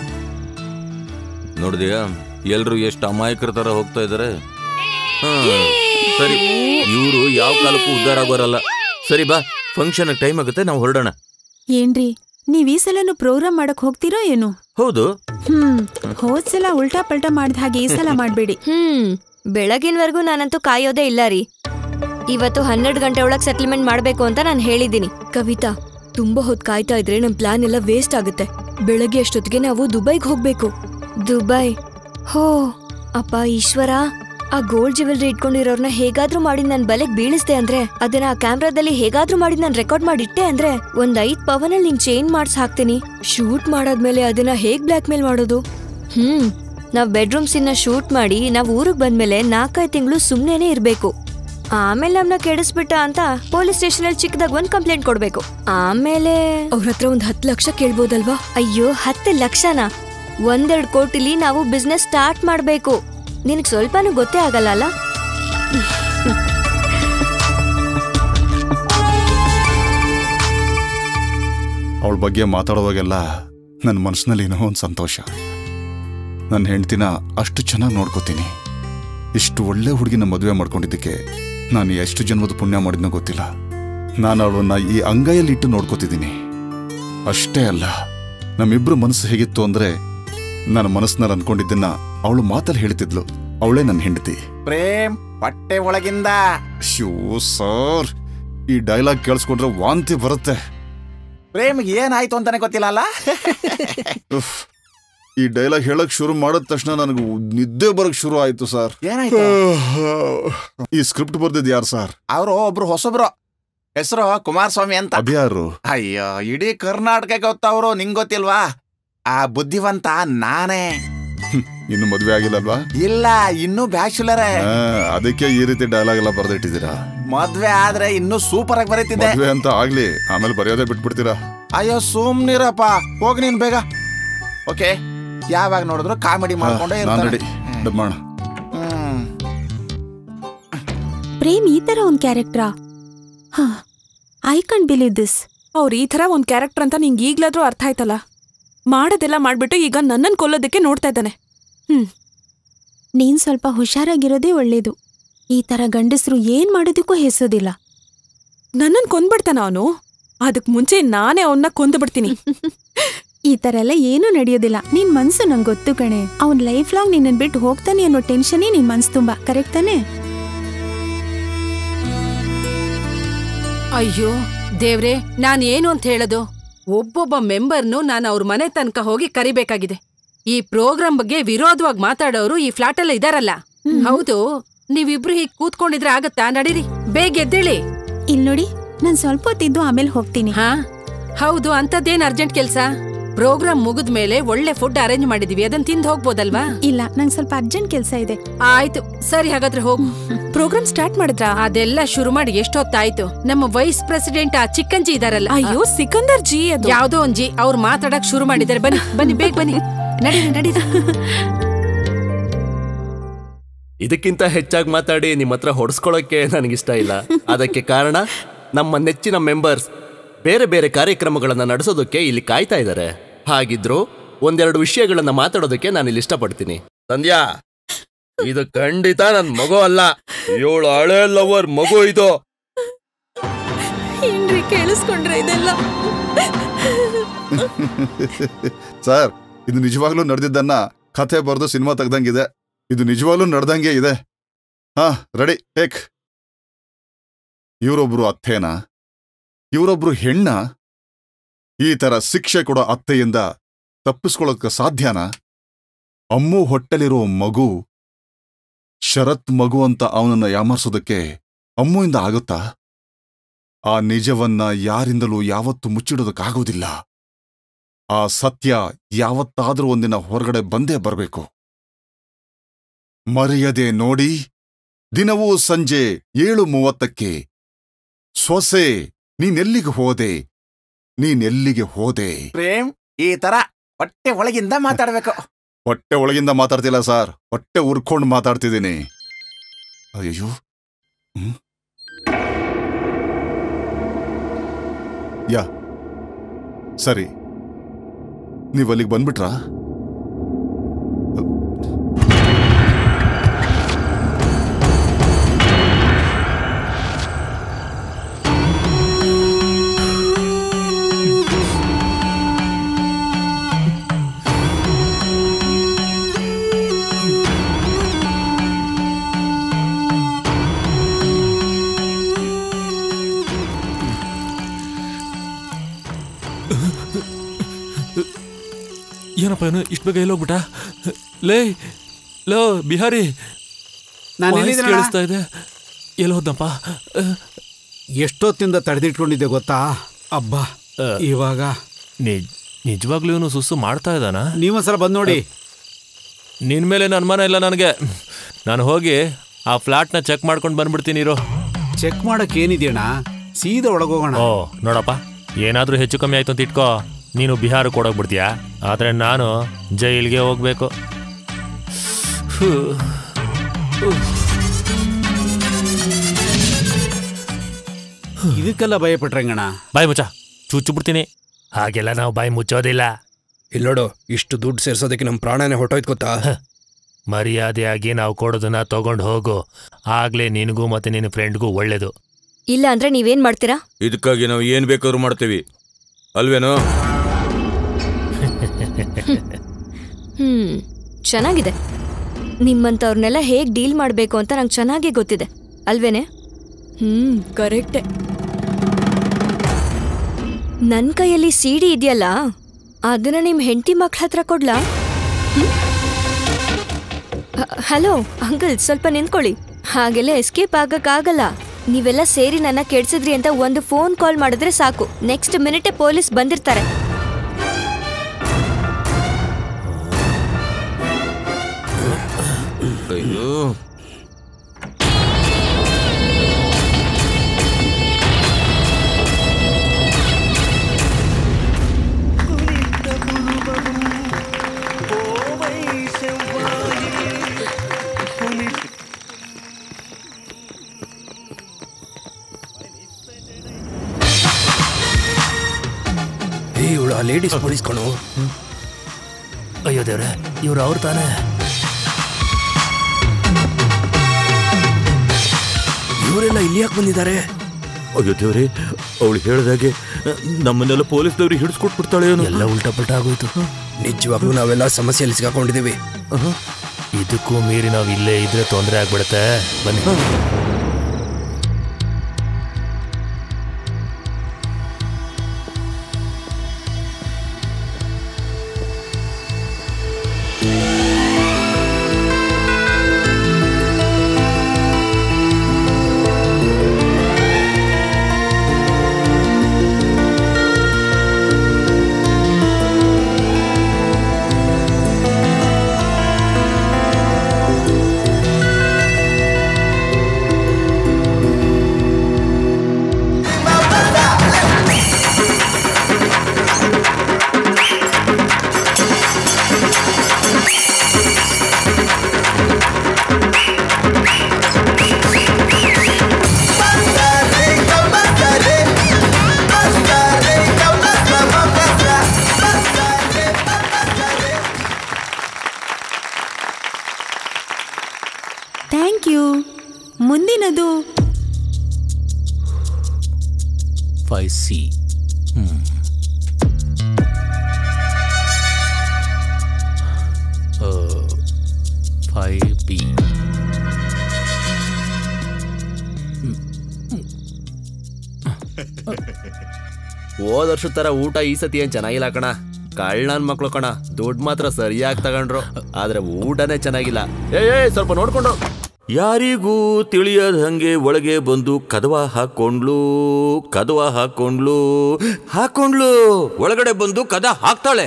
Speaker 13: ನೋಡಿದ್ಯಾ ಎಲ್ರು ಎಷ್ಟು ಅಮಾಯಕರ ತರ ಹೋಗ್ತಾ ಇದಾರೆ ಹ್ಮ್ ಸರಿ ಇವರು ಯಾವ ಕಾಲಕ್ಕೂ ಉದ್ಧಾರ ಆಗೋರಲ್ಲ ಸರಿ ಬಾ ಫಂಕ್ಷನ್ ಟೈಮ್ ಆಗುತ್ತೆ ನಾವು ಹೊರಡೋಣ
Speaker 3: ಏನ್ರಿ ನೀವ್ ಈ ಸಲನು ಪ್ರೋಗ್ರಾಮ್ ಮಾಡಕ್ ಹೋಗ್ತೀರೋ ಏನು
Speaker 13: ಹೌದು
Speaker 3: ಹ್ಮ್ ಹೋದ್ ಸಲ ಉಲ್ಟಾ ಪಲ್ಟಾ ಮಾಡಿದ ಹಾಗೆ ಈ ಸಲ ಮಾಡ್ಬೇಡಿ
Speaker 4: ಹ್ಮ್ ಬೆಳಗಿನವರೆಗೂ ನಾನಂತೂ ಕಾಯೋದೇ ಇಲ್ಲ ರೀ ಇವತ್ತು ಹನ್ನೆರಡು ಗಂಟೆ ಒಳಗೆ ಸೆಟಲ್ಮೆಂಟ್ ಮಾಡ್ಬೇಕು ಅಂತ ನಾನು ಹೇಳಿದ್ದೀನಿ ಕವಿತಾ ತುಂಬಾ ಹೊತ್ತು ಕಾಯ್ತಾ ಇದ್ರೆ ನಮ್ ಪ್ಲಾನ್ ಎಲ್ಲ ವೇಸ್ಟ್ ಆಗುತ್ತೆ ಬೆಳಗ್ಗೆ ಅಷ್ಟೊತ್ತಿಗೆ ನಾವು ದುಬೈಗೆ ಹೋಗ್ಬೇಕು ದುಬೈ ಹೋ ಅಪ್ಪ ಈಶ್ವರ ಆ ಗೋಲ್ಡ್ ಜ್ಯುವೆಲ್ರಿ ಇಟ್ಕೊಂಡಿರೋರ್ನ ಹೇಗಾದ್ರೂ ಮಾಡಿ ನನ್ ಬಲೆಗ್ ಬೀಳಿಸ್ದೆ ಅಂದ್ರೆ ಅದನ್ನ ಆ ಕ್ಯಾಮ್ರಾದಲ್ಲಿ ಹೇಗಾದ್ರೂ ಮಾಡಿ ನಾನು ರೆಕಾರ್ಡ್ ಮಾಡಿಟ್ಟೆ ಅಂದ್ರೆ ಒಂದ್ ಐದ್ ಪವನಲ್ಲಿ ನಿನ್ ಚೇಂಜ್ ಮಾಡ್ಸ್ ಹಾಕ್ತೀನಿ ಶೂಟ್ ಮಾಡಾದ್ಮೇಲೆ ಅದನ್ನ ಹೇಗ್ ಬ್ಲಾಕ್ ಮೇಲ್ ಮಾಡೋದು ಹ್ಮ್ ನಾವ್ ಬೆಡ್ರೂಮ್ ಸಿನ್ನ ಶೂಟ್ ಮಾಡಿ ನಾವ್ ಊರಿಗೆ ಬಂದ್ಮೇಲೆ ನಾಲ್ಕೈದು ತಿಂಗಳು ಸುಮ್ನೆನೆ ಇರ್ಬೇಕು ಆಮೇಲೆ ನಮ್ನ ಕೆಡಿಸ್ಬಿಟ್ಟ ಅಂತ ಪೊಲೀಸ್ ಸ್ಟೇಷನ್ ಅಲ್ಲಿ ಚಿಕ್ಕದಾಗ ಒಂದ್ ಕಂಪ್ಲೇಂಟ್ ಕೊಡ್ಬೇಕು ಆಮೇಲೆ ಅವ್ರ ಹತ್ರ ಒಂದ್ ಹತ್ತು ಲಕ್ಷ ಕೇಳ್ಬೋದಲ್ವಾ ಅಯ್ಯೋ ಹತ್ತು ಲಕ್ಷನಾ ಒಂದೆರಡು ಕೋಟಿಲಿ ನಾವು ಬಿಸ್ನೆಸ್ ಸ್ಟಾರ್ಟ್ ಮಾಡ್ಬೇಕು ನಿನಗ್ ಸ್ವಲ್ಪನೂ ಗೊತ್ತೇ ಆಗಲ್ಲ ಅಲ್ಲ
Speaker 9: ಅವಳ ಬಗ್ಗೆ ಮಾತಾಡುವಾಗೆಲ್ಲ ನನ್ನ ಮನಸ್ಸಿನಲ್ಲಿ ಏನೋ ಒಂದು ಸಂತೋಷ ನನ್ನ ಹೆಂಡ್ತಿನ ಅಷ್ಟು ಚೆನ್ನಾಗಿ ನೋಡ್ಕೋತೀನಿ ಇಷ್ಟು ಒಳ್ಳೆ ಹುಡುಗಿನ ಮದುವೆ ಮಾಡ್ಕೊಂಡಿದ್ದಕ್ಕೆ ನಾನು ಎಷ್ಟು ಜನ್ಮದ ಪುಣ್ಯ ಮಾಡಿದ್ನೋ ಗೊತ್ತಿಲ್ಲ ನಾನು ಅವಳನ್ನ ಈ ಅಂಗೈಯಲ್ಲಿ ಇಟ್ಟು ನೋಡ್ಕೋತಿದ್ದೀನಿ ಅಷ್ಟೇ ಅಲ್ಲ ನಮ್ಮಿಬ್ರು ಮನಸ್ಸು ಹೇಗಿತ್ತು ಅಂದ್ರೆ ನನ್ನ ಮನಸ್ಸಿನಲ್ಲಿ ಅನ್ಕೊಂಡಿದ್ದನ್ನ ಅವಳು ಮಾತಲ್ಲಿ ಹೇಳ್ತಿದ್ಲು ಅವಳೇ ನನ್ನ ಹೆಂಡತಿ
Speaker 10: ಪ್ರೇಮ್ ಹೊಟ್ಟೆ ಒಳಗಿಂದ
Speaker 9: ಶೋ ಸರ್ ಈ ಡೈಲಾಗ್ ಕೇಳಿಸ್ಕೊಂಡ್ರೆ ವಾಂತಿ ಬರುತ್ತೆ
Speaker 10: ಪ್ರೇಮ್ಗೆ ಏನಾಯ್ತು ಅಂತಾನೆ ಗೊತ್ತಿಲ್ಲ ಅಲ್ಲ
Speaker 9: ಉಫ್. ಈ ಡೈಲಾಗ್ ಹೇಳಕ್ ಶುರು ಮಾಡಿದ ತಕ್ಷಣ ನನಗೆ ನಿದ್ದೆ ಬರಕ್ ಶುರು ಆಯ್ತು ಸರ್
Speaker 10: ಏನಾಯ್ತು
Speaker 9: ಈ ಸ್ಕ್ರಿಪ್ಟ್ ಬರ್ದಿದ್ ಯಾರು ಸರ್
Speaker 10: ಅವರು ಒಬ್ರು ಹೊಸಬ್ರು ಹೆಸರು ಕುಮಾರಸ್ವಾಮಿ ಅಂತ
Speaker 9: ಅದ್ಯಾರು
Speaker 10: ಅಯ್ಯೋ ಇಡೀ ಕರ್ನಾಟಕ ಗೊತ್ತವ್ರು ನಿಂಗ್ ಗೊತ್ತಿಲ್ವಾ ಆ ಬುದ್ಧಿವಂತ ನಾನೇ
Speaker 9: ಇನ್ನು ಮದ್ವೆ ಆಗಿಲ್ಲಲ್ವಾ
Speaker 10: ಇಲ್ಲ ಇನ್ನೂ ಬ್ಯಾಚುಲರೇ
Speaker 9: ಆ, ಅದಕ್ಕೆ ಈ ರೀತಿ ಡೈಲಾಗ್ ಎಲ್ಲ ಬರ್ದಿಟ್ಟಿದ್ದೀರಾ
Speaker 10: ಮದ್ವೆ ಆದ್ರೆ ಇನ್ನೂ ಸೂಪರ್ ಆಗಿ ಬರೀತಿದ್ದೆ
Speaker 9: ಮದ್ವೆ ಅಂತ ಆಗ್ಲಿ ಆಮೇಲೆ ಬರೆಯೋದೇ ಬಿಟ್ಬಿಡ್ತೀರಾ
Speaker 10: ಅಯ್ಯೋ ಸುಮ್ನಿರಪ್ಪ ಹೋಗ್ ನೀನ್ ಬೇಗ ಓಕೆ ಯಾವಾಗ ನೋಡಿದ್ರು ಕಾಮಿಡಿ ಮಾಡ್ಕೊಂಡೇ
Speaker 9: ನಾನು
Speaker 10: ಇರ್ತಾನೆ
Speaker 9: ರೆಡಿ ಡಬ್ ಮಾಡೋಣ
Speaker 10: ಹ್ಮ್
Speaker 14: ಪ್ರೇಮ್ ಈ ತರ ಒಂದ್ ಕ್ಯಾರೆಕ್ಟ್ರಾ ಐ ಕಾಂಟ್ ಬಿಲೀವ್ ದಿಸ್
Speaker 6: ಅವ್ರು ಈ ತರ ಒಂದ್ ಕ್ಯಾರೆಕ್ಟರ್ ಅಂತ ನಿಂಗೆ ಈಗ್ಲಾದ್ರೂ ಅರ್ಥ ಆಯ್ತಲ್ಲ ಮಾಡೋದೆಲ್ಲ ಮಾಡ್ಬಿಟ್ಟು ಈಗ ನನ್ನನ್ ಕೊಲ್ಲೋದಕ್ಕೆ ನೋಡ್ತಾ ಇದ್ದಾನೆ
Speaker 14: ನೀನ್ ಸ್ವಲ್ಪ ಹುಷಾರಾಗಿರೋದೇ ಒಳ್ಳೇದು ಈ ತರ ಗಂಡಸರು ಏನ್ ಮಾಡೋದಕ್ಕೂ ಹೆಸೋದಿಲ್ಲ
Speaker 6: ನನ್ನನ್ ಕೊಂದ್ಬಿಡ್ತಾನ ಅವನು ಅದಕ್ ಮುಂಚೆ ನಾನೇ ಅವನ್ನ ಕೊಂದು ಬಿಡ್ತೀನಿ
Speaker 14: ಈ ತರ ಎಲ್ಲ ಏನೂ ನಡೆಯೋದಿಲ್ಲ ನಿನ್ ಮನ್ಸು ನಂಗೆ ಗೊತ್ತು ಕಣೆ ಅವ್ನ್ ಲೈಫ್ ಲಾಂಗ್ ನಿನ್ನನ್ ಬಿಟ್ಟು ಹೋಗ್ತಾನೆ ಅನ್ನೋ ಟೆನ್ಷನೇ ನಿನ್ ಮನ್ಸು ತುಂಬಾ ಕರೆಕ್ಟ್ ತಾನೆ
Speaker 5: ಅಯ್ಯೋ ದೇವ್ರೆ ನಾನ್ ಏನು ಅಂತ ಹೇಳೋದು ಒಬ್ಬೊಬ್ಬ ಮೆಂಬರ್ನು ನಾನು ಅವ್ರ ಮನೆ ತನಕ ಹೋಗಿ ಕರಿಬೇಕಾಗಿದೆ ಈ ಪ್ರೋಗ್ರಾಂ ಬಗ್ಗೆ ವಿರೋಧವಾಗಿ ಮಾತಾಡೋರು ಈ ಫ್ಲಾಟಲ್ಲ ಇದಾರಲ್ಲ ಹೌದು ನೀವಿಬ್ರು ಹೀಗ್ ಕೂತ್ಕೊಂಡಿದ್ರೆ ಆಗತ್ತಾ ನಡೀರಿ ಬೇಗ ಎದ್ದೇಳಿ
Speaker 14: ಇಲ್ ನೋಡಿ ನಾನ್ ಸ್ವಲ್ಪ ಹೊತ್ತಿದ್ದು ಆಮೇಲೆ ಹೋಗ್ತೀನಿ
Speaker 5: ಹಾ ಹೌದು ಅಂತದ್ದೇನ್ ಅರ್ಜೆಂಟ್ ಕೆಲ್ಸ ಪ್ರೋಗ್ರಾಮ್ ಮುಗಿದ್ಮೇಲೆ ಒಳ್ಳೆ ಫುಡ್ ಅರೇಂಜ್ ಮಾಡಿದೀವಿ ಅದನ್ನ ತಿಂದು ಹೋಗ್ಬೋದಲ್ವಾ
Speaker 14: ಇಲ್ಲ ನಂಗೆ ಸ್ವಲ್ಪ ಅರ್ಜೆಂಟ್ ಕೆಲ್ಸ ಇದೆ
Speaker 5: ಆಯ್ತು ಸರಿ ಹಾಗಾದ್ರೆ ಹೋಗು ಪ್ರೋಗ್ರಾಮ್ ಸ್ಟಾರ್ಟ್ ಮಾಡಿದ್ರ ಅದೆಲ್ಲ ಶುರು ಮಾಡಿ ಎಷ್ಟೊತ್ತಾಯ್ತು ನಮ್ಮ ವೈಸ್ ಪ್ರೆಸಿಡೆಂಟ್ ಆ ಚಿಕ್ಕಂಜಿ ಇದಾರಲ್ಲ
Speaker 6: ಅಯ್ಯೋ ಸಿಕಂದರ್ ಜಿ ಅದು
Speaker 5: ಯಾವ್ದೋ ಒಂದ್ ಜಿ ಅವ್ರು ಮಾತಾಡಕ್ ಶುರು ಮಾಡಿದ್ದಾರೆ ಬನ್ನಿ ಬನ್ನಿ ಬೇಗ ಬನ್ನಿ ನಡೀರಿ ನಡೀರಿ
Speaker 8: ಇದಕ್ಕಿಂತ ಹೆಚ್ಚಾಗಿ ಮಾತಾಡಿ ನಿಮ್ಮ ಹತ್ರ ಹೊಡೆಸ್ಕೊಳ್ಳೋಕೆ ನನಗಿಷ್ಟ ಇಲ್ಲ ಅದಕ್ಕೆ ಕಾರಣ ನಮ್ಮ ನೆಚ್ಚಿನ ಮೆಂಬರ್ಸ್ ಬೇರೆ ಬೇರೆ ಕಾರ್ಯಕ್ರಮಗಳನ್ನು ನಡೆಸೋದಕ್ಕೆ ಇಲ್ಲಿ ಕಾಯ್ತಾ ಇದ್ದಾರೆ ಹಾಗಿದ್ರು ಒಂದೆರಡು ವಿಷಯಗಳನ್ನ ಮಾತಾಡೋದಕ್ಕೆ ನಾನು ಇಲ್ಲಿ ಇಷ್ಟಪಡ್ತೀನಿ ಸಂಧ್ಯಾ ಇದು ಖಂಡಿತ ನನ್ನ ಮಗು ಅಲ್ಲ ಏಳು ಹಳೆ ಲವರ್ ಮಗು ಇದು
Speaker 6: ಏನ್ರಿ ಕೇಳಿಸ್ಕೊಂಡ್ರೆ ಇದೆಲ್ಲ
Speaker 9: ಸರ್ ಇದು ನಿಜವಾಗ್ಲೂ ನಡೆದಿದ್ದನ್ನ ಕಥೆ ಬರೆದು ಸಿನಿಮಾ ತೆಗ್ದಂಗಿದೆ ಇದು ನಿಜವಾಗ್ಲೂ ನಡೆದಂಗೆ ಇದೆ ಹಾ ರೆಡಿ ಟೇಕ್ ಇವರೊಬ್ರು ಅತ್ತೆನಾ ಇವರೊಬ್ರು ಹೆಣ್ಣ ಈ ತರ ಶಿಕ್ಷೆ ಕೊಡೋ ಅತ್ತೆಯಿಂದ ತಪ್ಪಿಸ್ಕೊಳ್ಳೋಕೆ ಸಾಧ್ಯನಾ ಅಮ್ಮು ಹೊಟ್ಟೆಲಿರೋ ಮಗು ಶರತ್ ಮಗು ಅಂತ ಅವನನ್ನ ಯಾಮರ್ಸೋದಕ್ಕೆ ಅಮ್ಮುಯಿಂದ ಆಗುತ್ತಾ ಆ ನಿಜವನ್ನ ಯಾರಿಂದಲೂ ಯಾವತ್ತೂ ಮುಚ್ಚಿಡೋದಕ್ಕಾಗೋದಿಲ್ಲ ಆ ಸತ್ಯ ಯಾವತ್ತಾದ್ರೂ ಒಂದಿನ ಹೊರಗಡೆ ಬಂದೇ ಬರಬೇಕು ಮರೆಯದೆ ನೋಡಿ ದಿನವೂ ಸಂಜೆ ಏಳು ಮೂವತ್ತಕ್ಕೆ ಸೊಸೆ ನೀನೆಲ್ಲಿಗೆ ಹೋದೆ ನೀನೆಲ್ಲಿಗೆ ಹೋದೆ
Speaker 10: ಪ್ರೇಮ್ ಈ ತರ ಹೊಟ್ಟೆ ಒಳಗಿಂದ ಮಾತಾಡ್ಬೇಕು
Speaker 9: ಹೊಟ್ಟೆ ಒಳಗಿಂದ ಮಾತಾಡ್ತಿಲ್ಲ ಸರ್ ಹೊಟ್ಟೆ ಉರ್ಕೊಂಡು ಮಾತಾಡ್ತಿದ್ದೀನಿ ಅಯ್ಯೋ ಹ್ಮ್? ಯಾ ಸರಿ ನೀವು ಅಲ್ಲಿಗೆ ಬಂದ್ಬಿಟ್ರಾ
Speaker 19: ಏನಪ್ಪ ಏನು ಇಷ್ಟು ಬೇಗ ಎಲ್ಲೋಗ್ಬಿಟ್ಟ ಲೇ ಲೋ ಬಿಹಾರಿ
Speaker 7: ನಾನ್
Speaker 19: Voice
Speaker 7: ಎಲ್ಲಿದ್ದೀನಣ್ಣ?
Speaker 19: ಕೇಳಿಸ್ತಾ ಇದೆ ಎಲ್ಲಿ ಹೋದ್ನಪ್ಪ
Speaker 7: ಎಷ್ಟೊತ್ತಿಂದ ತಡೆದಿಟ್ಕೊಂಡಿದ್ದೆ ಗೊತ್ತಾ ಅಬ್ಬಾ ಇವಾಗ
Speaker 19: ನಿಜವಾಗ್ಲೂ ಇವನು ಸುಸ್ಸು ಮಾಡ್ತಾ ಇದ್ದಾನ
Speaker 7: ನೀವೊಂದ್ಸಲ ಬಂದ್ ನೋಡಿ
Speaker 19: ನಿನ್ ಮೇಲೆ ನನ್ನ ಅನುಮಾನ ಇಲ್ಲ ನನಗೆ ನಾನು ಹೋಗಿ ಆ ಫ್ಲಾಟ್ನ ಚೆಕ್ ಮಾಡ್ಕೊಂಡು ಬಂದ್ಬಿಡ್ತೀನಿ ಇರೋ
Speaker 7: ಚೆಕ್ ಮಾಡಕ್ ಏನಿದೆಯಣ್ಣ ಸೀದಾ ಒಳಗೋಗೋಣ
Speaker 19: ಓ ನೋಡಪ್ಪ ಏನಾದ್ರೂ ಹೆಚ್ಚು ಕಮ್ಮಿ ಆಯ್ತು ಅಂತ ಇಟ್ಕೋ ನೀನು ಬಿಹಾರಕ್ಕೆ ಕೊಡೋಗ್ಬಿಡ್ತೀಯಾ ಆದ್ರೆ ನಾನು ಜೈಲ್ಗೆ ಹೋಗ್ಬೇಕು ಹೂ.
Speaker 7: ಇದಕ್ಕೆಲ್ಲ ಭಯಪಟ್ರಂಗಣ
Speaker 19: ಬಾಯ್ ಮುಚ್ಚ ಚುಚ್ಚು ಬಿಡ್ತೀನಿ ಹಾಗೆಲ್ಲ ನಾವು ಬಾಯಿ ಮುಚ್ಚೋದಿಲ್ಲ
Speaker 15: ಇಲ್ಲೋಡು ಇಷ್ಟು ದುಡ್ಡು ಸೇರ್ಸೋದಕ್ಕೆ ನಮ್ಮ ಪ್ರಾಣನೇ ಹೊಟ್ಟೋಯ್ತು ಗೊತ್ತಾ
Speaker 19: ಮರ್ಯಾದೆಯಾಗಿ ನಾವು ಕೊಡೋದನ್ನ ತಗೊಂಡು ಹೋಗು ಆಗ್ಲೇ ನಿನಗೂ ಮತ್ತೆ ನಿನ್ನ ಫ್ರೆಂಡ್ಗೂ ಒಳ್ಳೇದು
Speaker 4: ಇಲ್ಲ ಅಂದ್ರೆ ನೀವೇನ್ ಮಾಡ್ತೀರಾ
Speaker 13: ಇದಕ್ಕಾಗಿ ನಾವು ಏನ್ ಬೇಕಾದ್ರೂ ಮಾಡ್ತೀವಿ ಅಲ್ವೇನೋ
Speaker 4: ಹ್ಮ್ ಚೆನ್ನಾಗಿದೆ ನಿಮ್ಮಂಥವ್ರನ್ನೆಲ್ಲ ಹೇಗ್ ಡೀಲ್ ಮಾಡ್ಬೇಕು ಅಂತ ನಂಗೆ ಚೆನ್ನಾಗೇ ಗೊತ್ತಿದೆ ಅಲ್ವೇನೆ ಹ್ಮ್ ಕರೆಕ್ಟೆ ನನ್ ಕೈಯಲ್ಲಿ ಸಿಡಿ ಇದೆಯಲ್ಲ ಅದನ್ನ ನಿಮ್ ಹೆಂಡತಿ ಮಕ್ಳ ಹತ್ರ ಕೊಡ್ಲಾ ಹಲೋ ಅಂಕಲ್ ಸ್ವಲ್ಪ ನಿಂತ್ಕೊಳ್ಳಿ ಹಾಗೆಲ್ಲ ಎಸ್ಕೇಪ್ ಆಗಕ್ಕಾಗಲ್ಲ ನೀವೆಲ್ಲ ಸೇರಿ ನನ್ನ ಕೆಡ್ಸಿದ್ರಿ ಅಂತ ಒಂದು ಫೋನ್ ಕಾಲ್ ಮಾಡಿದ್ರೆ ಸಾಕು ನೆಕ್ಸ್ಟ್ ಮಿನಿಟೇ ಪೊಲೀಸ್ ಬಂದಿರ್ತಾರೆ
Speaker 13: ಅಯ್ಯೋ
Speaker 15: ಏ ಇವಳು ಆ ಲೇಡೀಸ್ ಪೊಲೀಸ್ ಕಣು
Speaker 11: ಅಯ್ಯೋ ದೇವ್ರೆ ಇವ್ರು ಅವ್ರು ತಾನೇ
Speaker 15: ಇವರೆಲ್ಲ ಇಲ್ಲಿ ಯಾಕೆ ಬಂದಿದ್ದಾರೆ
Speaker 13: ಅಯ್ಯೋ ದೇವ್ರೆ ಅವಳು ಹೇಳ್ದಾಗೆ ನಮ್ಮನ್ನೆಲ್ಲ ಪೊಲೀಸ್ದವ್ರಿಗೆ ಹಿಡಿಸ್ಕೊಟ್ಬಿಡ್ತಾಳೆ ಏನೋ
Speaker 11: ಎಲ್ಲ ಉಲ್ಟಾ ಪಲ್ಟಾ ಆಗೋಯ್ತು
Speaker 15: ನಿಜವಾಗ್ಲೂ ನಾವೆಲ್ಲ ಸಮಸ್ಯೆಯಲ್ಲಿ ಸಿಗಾಕೊಂಡಿದ್ದೀವಿ
Speaker 11: ಇದಕ್ಕೂ ಮೀರಿ ನಾವು ಇಲ್ಲೇ ಇದ್ರೆ ತೊಂದರೆ ಆಗ್ಬಿಡುತ್ತೆ ಬನ್ನಿ
Speaker 14: ಥ್ಯಾಂಕ್ ಯು ಮುಂದಿನದು
Speaker 1: ಫೈವ್ ಸಿ ಫೈವ್ ಬಿ
Speaker 8: ಹೋದ ವರ್ಷದ ತರ ಊಟ ಈ ಸತಿ ಏನ್ ಚೆನ್ನಾಗಿಲ್ಲ ಕಣ ಕಳ್ಳನ್ ಮಕ್ಳು ಕಣ ದುಡ್ಡು ಮಾತ್ರ ಸರಿಯಾಗಿ ತಗೊಂಡ್ರು ಆದ್ರೆ ಊಟನೇ ಚೆನ್ನಾಗಿಲ್ಲ ಏ ಏ, ಸ್ವಲ್ಪ ನೋಡ್ಕೊಂಡು
Speaker 13: ಯಾರಿಗೂ ತಿಳಿಯದ ಹಂಗೆ ಒಳಗೆ ಬಂದು ಕದವ ಹಾಕೊಂಡ್ಲು ಕದವ ಹಾಕೊಂಡ್ಲು ಹಾಕೊಂಡ್ಲು ಒಳಗಡೆ ಬಂದು ಕದ ಹಾಕ್ತಾಳೆ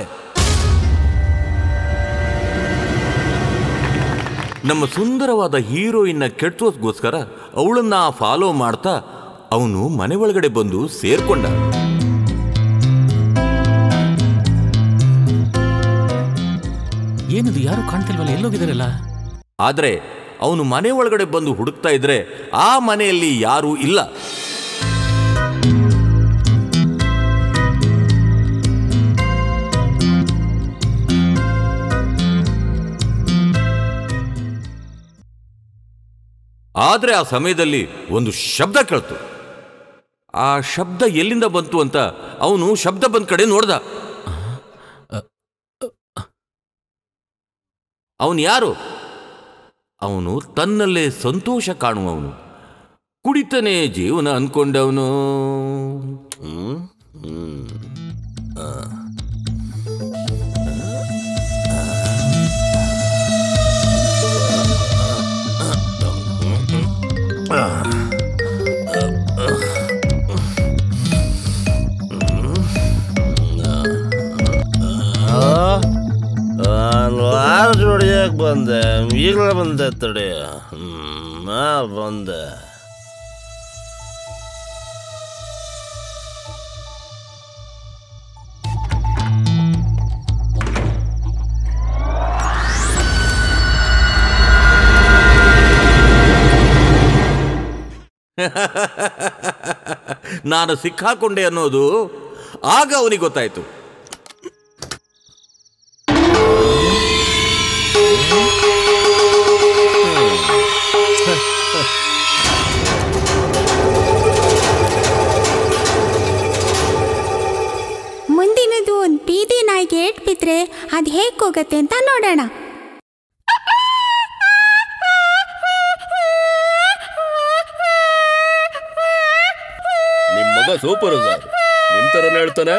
Speaker 13: ನಮ್ಮ ಸುಂದರವಾದ ಹೀರೋಯಿನ್ನ ಕೆಡ್ಸೋಸ್ಗೋಸ್ಕರ ಅವಳನ್ನ ಫಾಲೋ ಮಾಡ್ತಾ ಅವನು ಮನೆ ಒಳಗಡೆ ಬಂದು ಸೇರ್ಕೊಂಡ
Speaker 1: ಏನದು ಯಾರು ಕಾಣ್ತಿಲ್ವಲ್ಲ ಎಲ್ಲೋಗಿದಾರಲ್ಲ
Speaker 13: ಆದ್ರೆ ಅವನು ಮನೆ ಒಳಗಡೆ ಬಂದು ಹುಡುಕ್ತಾ ಇದ್ರೆ ಆ ಮನೆಯಲ್ಲಿ ಯಾರೂ ಇಲ್ಲ ಆದ್ರೆ ಆ ಸಮಯದಲ್ಲಿ ಒಂದು ಶಬ್ದ ಕೇಳ್ತು ಆ ಶಬ್ದ ಎಲ್ಲಿಂದ ಬಂತು ಅಂತ ಅವನು ಶಬ್ದ ಬಂದ ಕಡೆ ನೋಡ್ದ ಅವನು ಯಾರು ಅವನು ತನ್ನಲ್ಲೇ ಸಂತೋಷ ಕಾಣುವವನು ಕುಡಿತನೇ ಜೀವನ ಅನ್ಕೊಂಡವನು ಹ್ಮ್? ಹ್ಮ್. ಆ.
Speaker 20: ವಾರ ಜೋಡಿಯಾಗ ಬಂದೆ ಈಗಲೇ ಬಂದೆ ತಡಿ ಹ್ಮ್, ಆ, ಬಂದೆ
Speaker 13: ನಾನು ಸಿಕ್ಕಾಕೊಂಡೆ ಅನ್ನೋದು ಆಗ ಅವನಿಗೆ ಗೊತ್ತಾಯ್ತು
Speaker 14: ಮುಂದಿನದು ಒಂದು ಬೀದಿ ನಾಯಿಗೆ ಏಟ್ ಬಿದ್ರೆ ಅದು ಹೇಗೆ ಹೋಗತ್ತೆ ಅಂತ ನೋಡೋಣ
Speaker 8: ನಿಮ್ ಮಗ ಸೂಪರ್ ಸರ್ ನಿಮ್ ತರನೇ ಹೇಳ್ತಾನೆ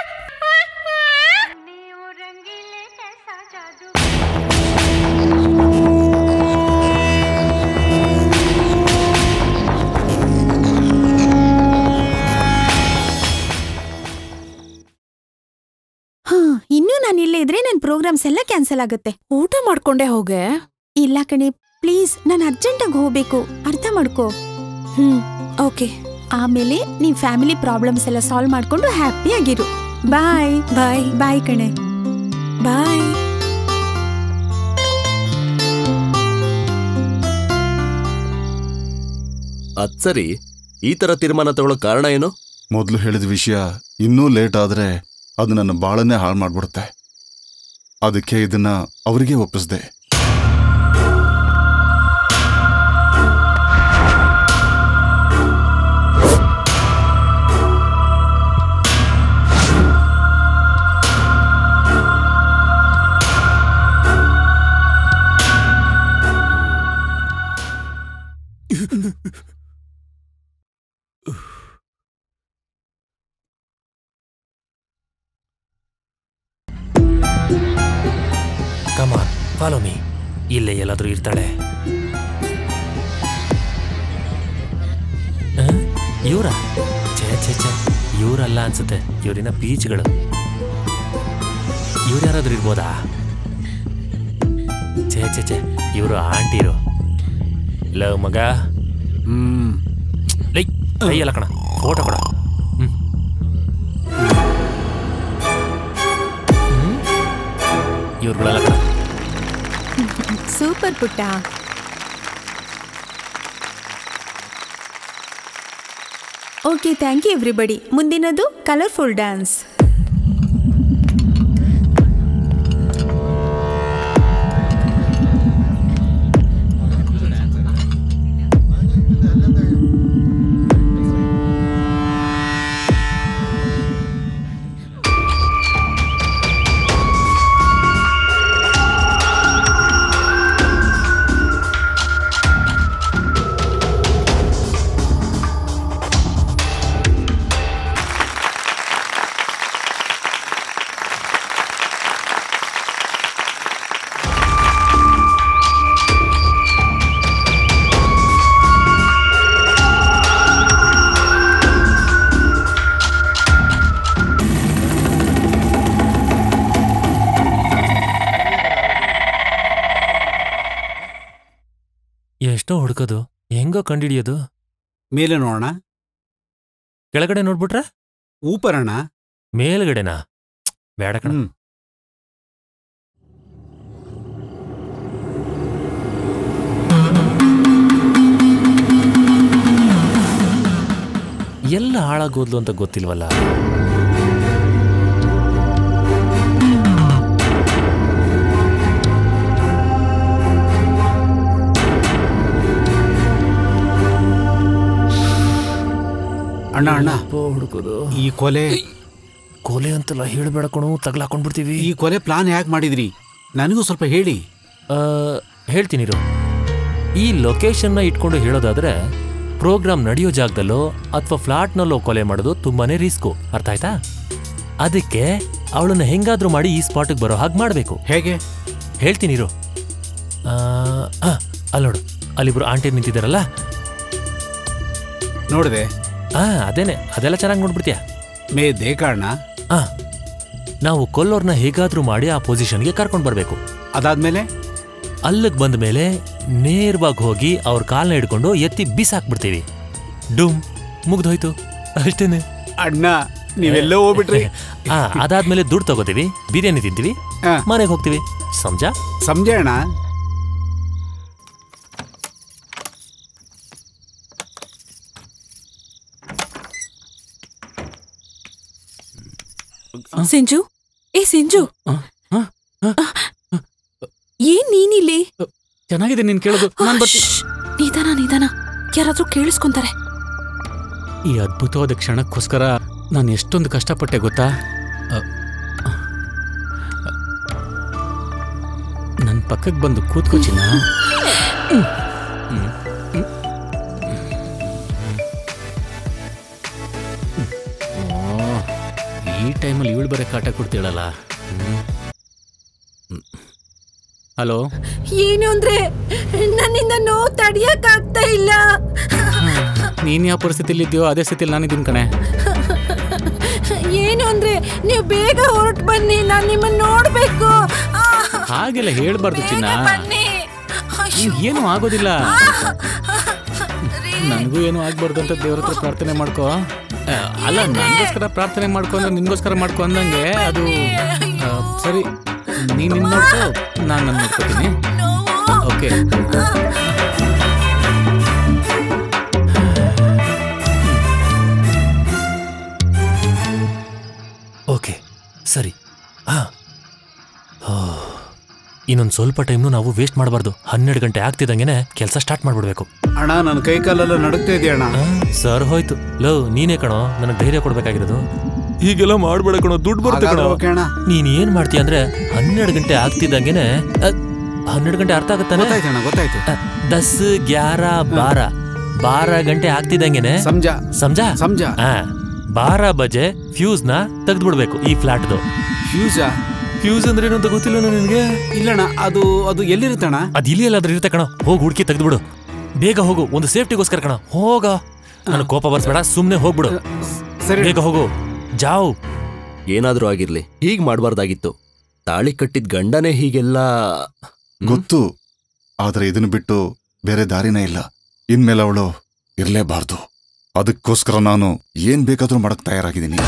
Speaker 14: ಹಾ ಇನ್ನೂ ನಾನು ಇಲ್ಲೇ ಇದ್ರೆ ನನ್ನ ಪ್ರೋಗ್ರಾಮ್ಸ್ ಎಲ್ಲ ಕ್ಯಾನ್ಸಲ್ ಆಗುತ್ತೆ
Speaker 6: ಊಟ ಮಾಡ್ಕೊಂಡೆ ಹೋಗೆ
Speaker 14: ಇಲ್ಲ ಕಣೆ ಪ್ಲೀಸ್ ನಾನು ಅರ್ಜೆಂಟಾಗಿ ಹೋಗ್ಬೇಕು ಅರ್ಥ ಮಾಡ್ಕೋ
Speaker 6: ಹ್ಮ್ ಓಕೆ
Speaker 14: ಆಮೇಲೆ ನಿಮ್ ಫ್ಯಾಮಿಲಿ ಪ್ರಾಬ್ಲಮ್ಸ್ ಎಲ್ಲ ಸಾಲ್ವ್ ಮಾಡ್ಕೊಂಡು ಹ್ಯಾಪಿ ಆಗಿರು ಬಾಯ್
Speaker 6: ಬಾಯ್
Speaker 14: ಬಾಯ್ ಕಣೆ
Speaker 6: ಬಾಯ್
Speaker 8: ಅದ್ ಸರಿ ಈ ತರ ತೀರ್ಮಾನ ತಗೊಳ್ಳೋ ಕಾರಣ ಏನು
Speaker 9: ಮೊದಲು ಹೇಳಿದ ವಿಷಯ ಇನ್ನೂ ಲೇಟ್ ಆದ್ರೆ ಅದು ನನ್ನ ಬಾಳನ್ನೇ ಹಾಳು ಮಾಡ್ಬಿಡುತ್ತೆ ಅದಕ್ಕೆ ಇದನ್ನ ಅವರಿಗೆ ಒಪ್ಪಿಸ್ದೆ
Speaker 11: ಕಮಾನ್ ಫಾಲೋ ಮೀ ಇಲ್ಲೇ ಎಲ್ಲಾದ್ರೂ ಇರ್ತಾಳೆ ಇವರ ಛೇ ಛೇ ಛೇ ಇವರಲ್ಲ ಅನ್ಸುತ್ತೆ ಇವರಿನ ಬೀಚ್ಗಳು ಇವ್ರು ಯಾರಾದ್ರೂ ಇರ್ಬೋದಾ ಛೇ ಛೇ ಛೇ ಇವರು ಆಂಟಿರು ಲವ್ ಮಗ ಹ್ಮ್ ಲೈ ಕೈಯಲ್ಲ ಕಣ ಫೋಟೋ ಕೊಡ ಹ್ಮ್ ಇವ್ರುಗಳೆಲ್ಲ ಕಣ
Speaker 3: ಸೂಪರ್ ಪುಟ್ಟ ಓಕೆ ಥ್ಯಾಂಕ್ ಯು ಎವ್ರಿಬಡಿ ಮುಂದಿನದು ಕಲರ್ಫುಲ್ ಡ್ಯಾನ್ಸ್
Speaker 11: ಎಷ್ಟೋ ಹುಡ್ಕೋದು ಹೆಂಗೋ ಕಂಡಿಡಿಯೋದು
Speaker 7: ಮೇಲೆ ನೋಡೋಣ
Speaker 11: ಕೆಳಗಡೆ ನೋಡ್ಬಿಟ್ರೆ
Speaker 7: ಊಪರಣ
Speaker 11: ಮೇಲ್ಗಡೆನಾ ಬೇಡ ಕಣ ಎಲ್ಲ ಹಾಳಾಗೋದ್ಲು ಅಂತ ಗೊತ್ತಿಲ್ವಲ್ಲ
Speaker 7: ಅಣ್ಣ ಅಣ್ಣ
Speaker 11: ಹುಡುಕೋದು
Speaker 7: ಈ ಕೊಲೆ
Speaker 11: ಕೊಲೆ ಅಂತೆಲ್ಲ ಹೇಳ್ಬೇಡ ಕಣು ತಗ್ಲಾಕೊಂಡ್ಬಿಡ್ತೀವಿ
Speaker 7: ಈ ಕೊಲೆ ಪ್ಲಾನ್ ಯಾಕೆ ಮಾಡಿದ್ರಿ ನನಗೂ ಸ್ವಲ್ಪ ಹೇಳಿ
Speaker 11: ಹೇಳ್ತೀನಿರು ಈ ಲೊಕೇಶನ್ನ ಇಟ್ಕೊಂಡು ಹೇಳೋದಾದ್ರೆ ಪ್ರೋಗ್ರಾಮ್ ನಡೆಯೋ ಜಾಗದಲ್ಲೋ ಅಥವಾ ಫ್ಲಾಟ್ನಲ್ಲೋ ಕೊಲೆ ಮಾಡೋದು ತುಂಬಾನೇ ರಿಸ್ಕು ಅರ್ಥ ಆಯ್ತಾ ಅದಕ್ಕೆ ಅವಳನ್ನ ಹೆಂಗಾದ್ರೂ ಮಾಡಿ ಈ ಸ್ಪಾಟಿಗೆ ಬರೋ ಹಾಗೆ ಮಾಡಬೇಕು
Speaker 7: ಹೇಗೆ
Speaker 11: ಹೇಳ್ತೀನಿರು ಅಲ್ಲಿ ನೋಡು ಅಲ್ಲಿಬ್ರು ಆಂಟಿ ನಿಂತಿದ್ದಾರಲ್ಲ
Speaker 7: ನೋಡಿದೆ
Speaker 11: ಆ ಅದೇನೆ ಅದೆಲ್ಲ ಚೆನ್ನಾಗಿ ನೋಡ್ಬಿಡ್ತೀಯ
Speaker 7: ಮೇ ದೇಕಾಣ
Speaker 11: ಆ ನಾವು ಕೊಲ್ಲೋರ್ನ ಹೇಗಾದ್ರೂ ಮಾಡಿ ಆ ಪೊಸಿಷನ್ಗೆ ಕರ್ಕೊಂಡು ಬರಬೇಕು
Speaker 7: ಅದಾದ್ಮೇಲೆ
Speaker 11: ಅಲ್ಲಿಗೆ ಬಂದ ಮೇಲೆ ನೇರವಾಗಿ ಹೋಗಿ ಅವ್ರ ಕಾಲ್ನ ಹಿಡ್ಕೊಂಡು ಎತ್ತಿ ಬಿಸಾಕ್ಬಿಡ್ತೀವಿ ಡುಮ್ ಮುಗ್ದೋಯ್ತು ಅಷ್ಟೇನೆ
Speaker 7: ಅಣ್ಣ ನೀವೆಲ್ಲೋ ಹೋಗ್ಬಿಟ್ರಿ
Speaker 11: ಆ ಅದಾದ್ಮೇಲೆ ದುಡ್ಡು ತಗೋತೀವಿ ಬಿರಿಯಾನಿ ತಿಂತೀವಿ ಮನೆಗೆ ಹೋಗ್ತೀವಿ ಸಂಜಾ
Speaker 7: ಸಂಜಯಣ
Speaker 6: ಸಿಂಜು ಏ ಸಿಂಜು ಏನ್ ನೀನಿಲ್ಲಿ
Speaker 1: ಚೆನ್ನಾಗಿದೆ ನೀನ್ ಕೇಳೋದು ನಾನ್ ಬರ್ತೀನಿ
Speaker 6: ನಿಧಾನ ನಿಧಾನ ಯಾರಾದ್ರೂ ಕೇಳಿಸ್ಕೊಂತಾರೆ
Speaker 1: ಈ ಅದ್ಭುತವಾದ ಕ್ಷಣಕ್ಕೋಸ್ಕರ ನಾನು ಎಷ್ಟೊಂದು ಕಷ್ಟಪಟ್ಟೆ ಗೊತ್ತಾ ನನ್ನ ಪಕ್ಕಕ್ಕೆ ಬಂದು ಕೂತ್ಕೋ ಚಿನ್ನ ಹ್ಮ್. ಹ್ಮ್. ಹ್ಮ್. ಓ, ಈ ಟೈಮಲ್ಲಿ ಇವಳು ಬರೀ ಕಾಟ ಕೊಡ್ತೀಳಲ್ಲ ಹಲೋ
Speaker 6: ಏನು ಅಂದ್ರೆ ನನ್ನಿಂದ ನೋವು ತಡಿಯಕ್ ಆಗ್ತಾ ಇಲ್ಲ
Speaker 1: ನೀನ್ ಯಾವ ಪರಿಸ್ಥಿತಿಲಿ ಇದೆಯೋ ಅದೇ ಸ್ಥಿತಿಲಿ ನಾನಿದ್ದೀನಿ ಕಣೆ
Speaker 6: ಏನು ಅಂದ್ರೆ ನೀವು ಬೇಗ ಹೊರಟು ಬನ್ನಿ ನಾನ್ ನಿಮ್ಮನ್ನ ನೋಡ್ಬೇಕು ಆ,
Speaker 1: ಹಾಗೆಲ್ಲ ಹೇಳ್ಬಾರ್ದು ಚಿನ್ನ
Speaker 6: ಬನ್ನಿ
Speaker 1: ನಿಂಗ್ ಏನೂ ಆಗೋದಿಲ್ಲ ನನಗೂ ಏನೂ ಆಗ್ಬಾರ್ದು ಅಂತ ದೇವ್ರ ಹತ್ರ ಪ್ರಾರ್ಥನೆ ಮಾಡ್ಕೋ ಆ, ಅಲ್ಲ ನನಗೋಸ್ಕರ ಪ್ರಾರ್ಥನೆ ಮಾಡ್ಕೊ ಅಂದ್ರೆ ನಿನ್ಗೋಸ್ಕರ ಮಾಡ್ಕೊ ಅಂದಂಗೆ ಅದು ಆ, ಸರಿ ನೀನ್ ನಿನ್ ನೋಡ್ಕೋ ನಾನು ನನ್ನ ನೋಡ್ಕೋತೀನಿ ಓಕೆ
Speaker 11: ಓಕೆ ಸರಿ ಹಾ ಇನ್ನೊಂದು ಸ್ವಲ್ಪ ಟೈಮ್ನು ನಾವು ವೇಸ್ಟ್ ಮಾಡಬಾರ್ದು ಹನ್ನೆರಡು ಗಂಟೆ ಆಗ್ತಿದ್ದಂಗೆನೆ ಕೆಲಸ ಸ್ಟಾರ್ಟ್ ಮಾಡ್ಬಿಡ್ಬೇಕು
Speaker 7: ಅಣ್ಣ ನನ್ನ ಕೈ ಕಾಲೆಲ್ಲ ನಡುಗ್ತಾ ಇದೆಯಾ ಅಣ್ಣ
Speaker 11: ಸರ್ ಹೋಯ್ತು ಲೋ ನೀನೇ ಕಣೋ ನನಗೆ ಧೈರ್ಯ ಕೊಡ್ಬೇಕಾಗಿರೋದು
Speaker 19: ಹೀಗೆಲ್ಲ ಮಾಡ್ಬೇಡ ಕಣೋ ದುಡ್ಡು ಬರುತ್ತೆ ಕಣೋ
Speaker 7: ಹಾಗಾದ್ರೆ ಓಕೆ ಅಣ್ಣ
Speaker 11: ನೀನ್ ಏನ್ ಮಾಡ್ತೀಯ ಅಂದ್ರೆ ಹನ್ನೆರಡು ಗಂಟೆ ಆಗ್ತಿದ್ದಂಗೆನೆ ಅ, ಹನ್ನೆರಡು ಗಂಟೆ ಅರ್ಥ ಆಗುತ್ತಾನೆ
Speaker 7: ಗೊತ್ತಾಯ್ತು ಅಣ್ಣ ಗೊತ್ತಾಯ್ತು
Speaker 11: ದಸ್ ಗ್ಯಾರ ಬಾರ ಬಾರ ಗಂಟೆ ಆಗ್ತಿದ್ದಂಗೆನೆ
Speaker 7: ಸಂಜಾ
Speaker 11: ಸಂಜಾ
Speaker 7: ಸಂಜಾ
Speaker 11: ಹಾ ಬಾರ ಬಜೆ ಫ್ಯೂಸ್ ನ ತೆಗೆದ್ಬಿಡ್ಬೇಕು ಈ ಫ್ಲಾಟ್ದು
Speaker 7: ಫ್ಯೂಸಾ
Speaker 11: ಫ್ಯೂಸ್ ಅಂದ್ರೆ ಏನು ಅಂತ ಗೊತ್ತಿಲ್ಲ ನಿನಗೆ
Speaker 7: ಇಲ್ಲಣ್ಣ ಅದು ಅದು ಎಲ್ಲಿರುತ್ತಣ್ಣ
Speaker 11: ಅದ್ ಇಲ್ಲಿ ಎಲ್ಲಾದ್ರೂ ಇರುತ್ತೆ ಕಣ ಹೋಗಿ ಹುಡುಕಿ ತೆಗೆದ್ಬಿಡು ಬೇಗ ಹೋಗು ಒಂದು ಸೇಫ್ಟಿಗೋಸ್ಕರ ಕಣ ಹೋಗ ನನ್ನ ಕೋಪ ಬರ್ಸ್ಬೇಡ ಸುಮ್ನೆ ಹೋಗ್ಬಿಡು ಬೇಗ ಹೋಗು ಜಾವ್
Speaker 8: ಏನಾದ್ರೂ ಆಗಿರ್ಲಿ ಹೀಗ್ ಮಾಡಬಾರ್ದಾಗಿತ್ತು ತಾಳಿ ಕಟ್ಟಿದ ಗಂಡನೇ ಹೀಗೆಲ್ಲ
Speaker 9: ಗೊತ್ತು ಆದ್ರೆ ಇದನ್ನ ಬಿಟ್ಟು ಬೇರೆ ದಾರಿನೇ ಇಲ್ಲ ಇನ್ಮೇಲೆ ಅವಳು ಇರ್ಲೇಬಾರ್ದು ಅದಕ್ಕೋಸ್ಕರ ನಾನು ಏನ್ ಬೇಕಾದ್ರೂ ಮಾಡಕ್ ತಯಾರಾಗಿದ್ದೀನಿ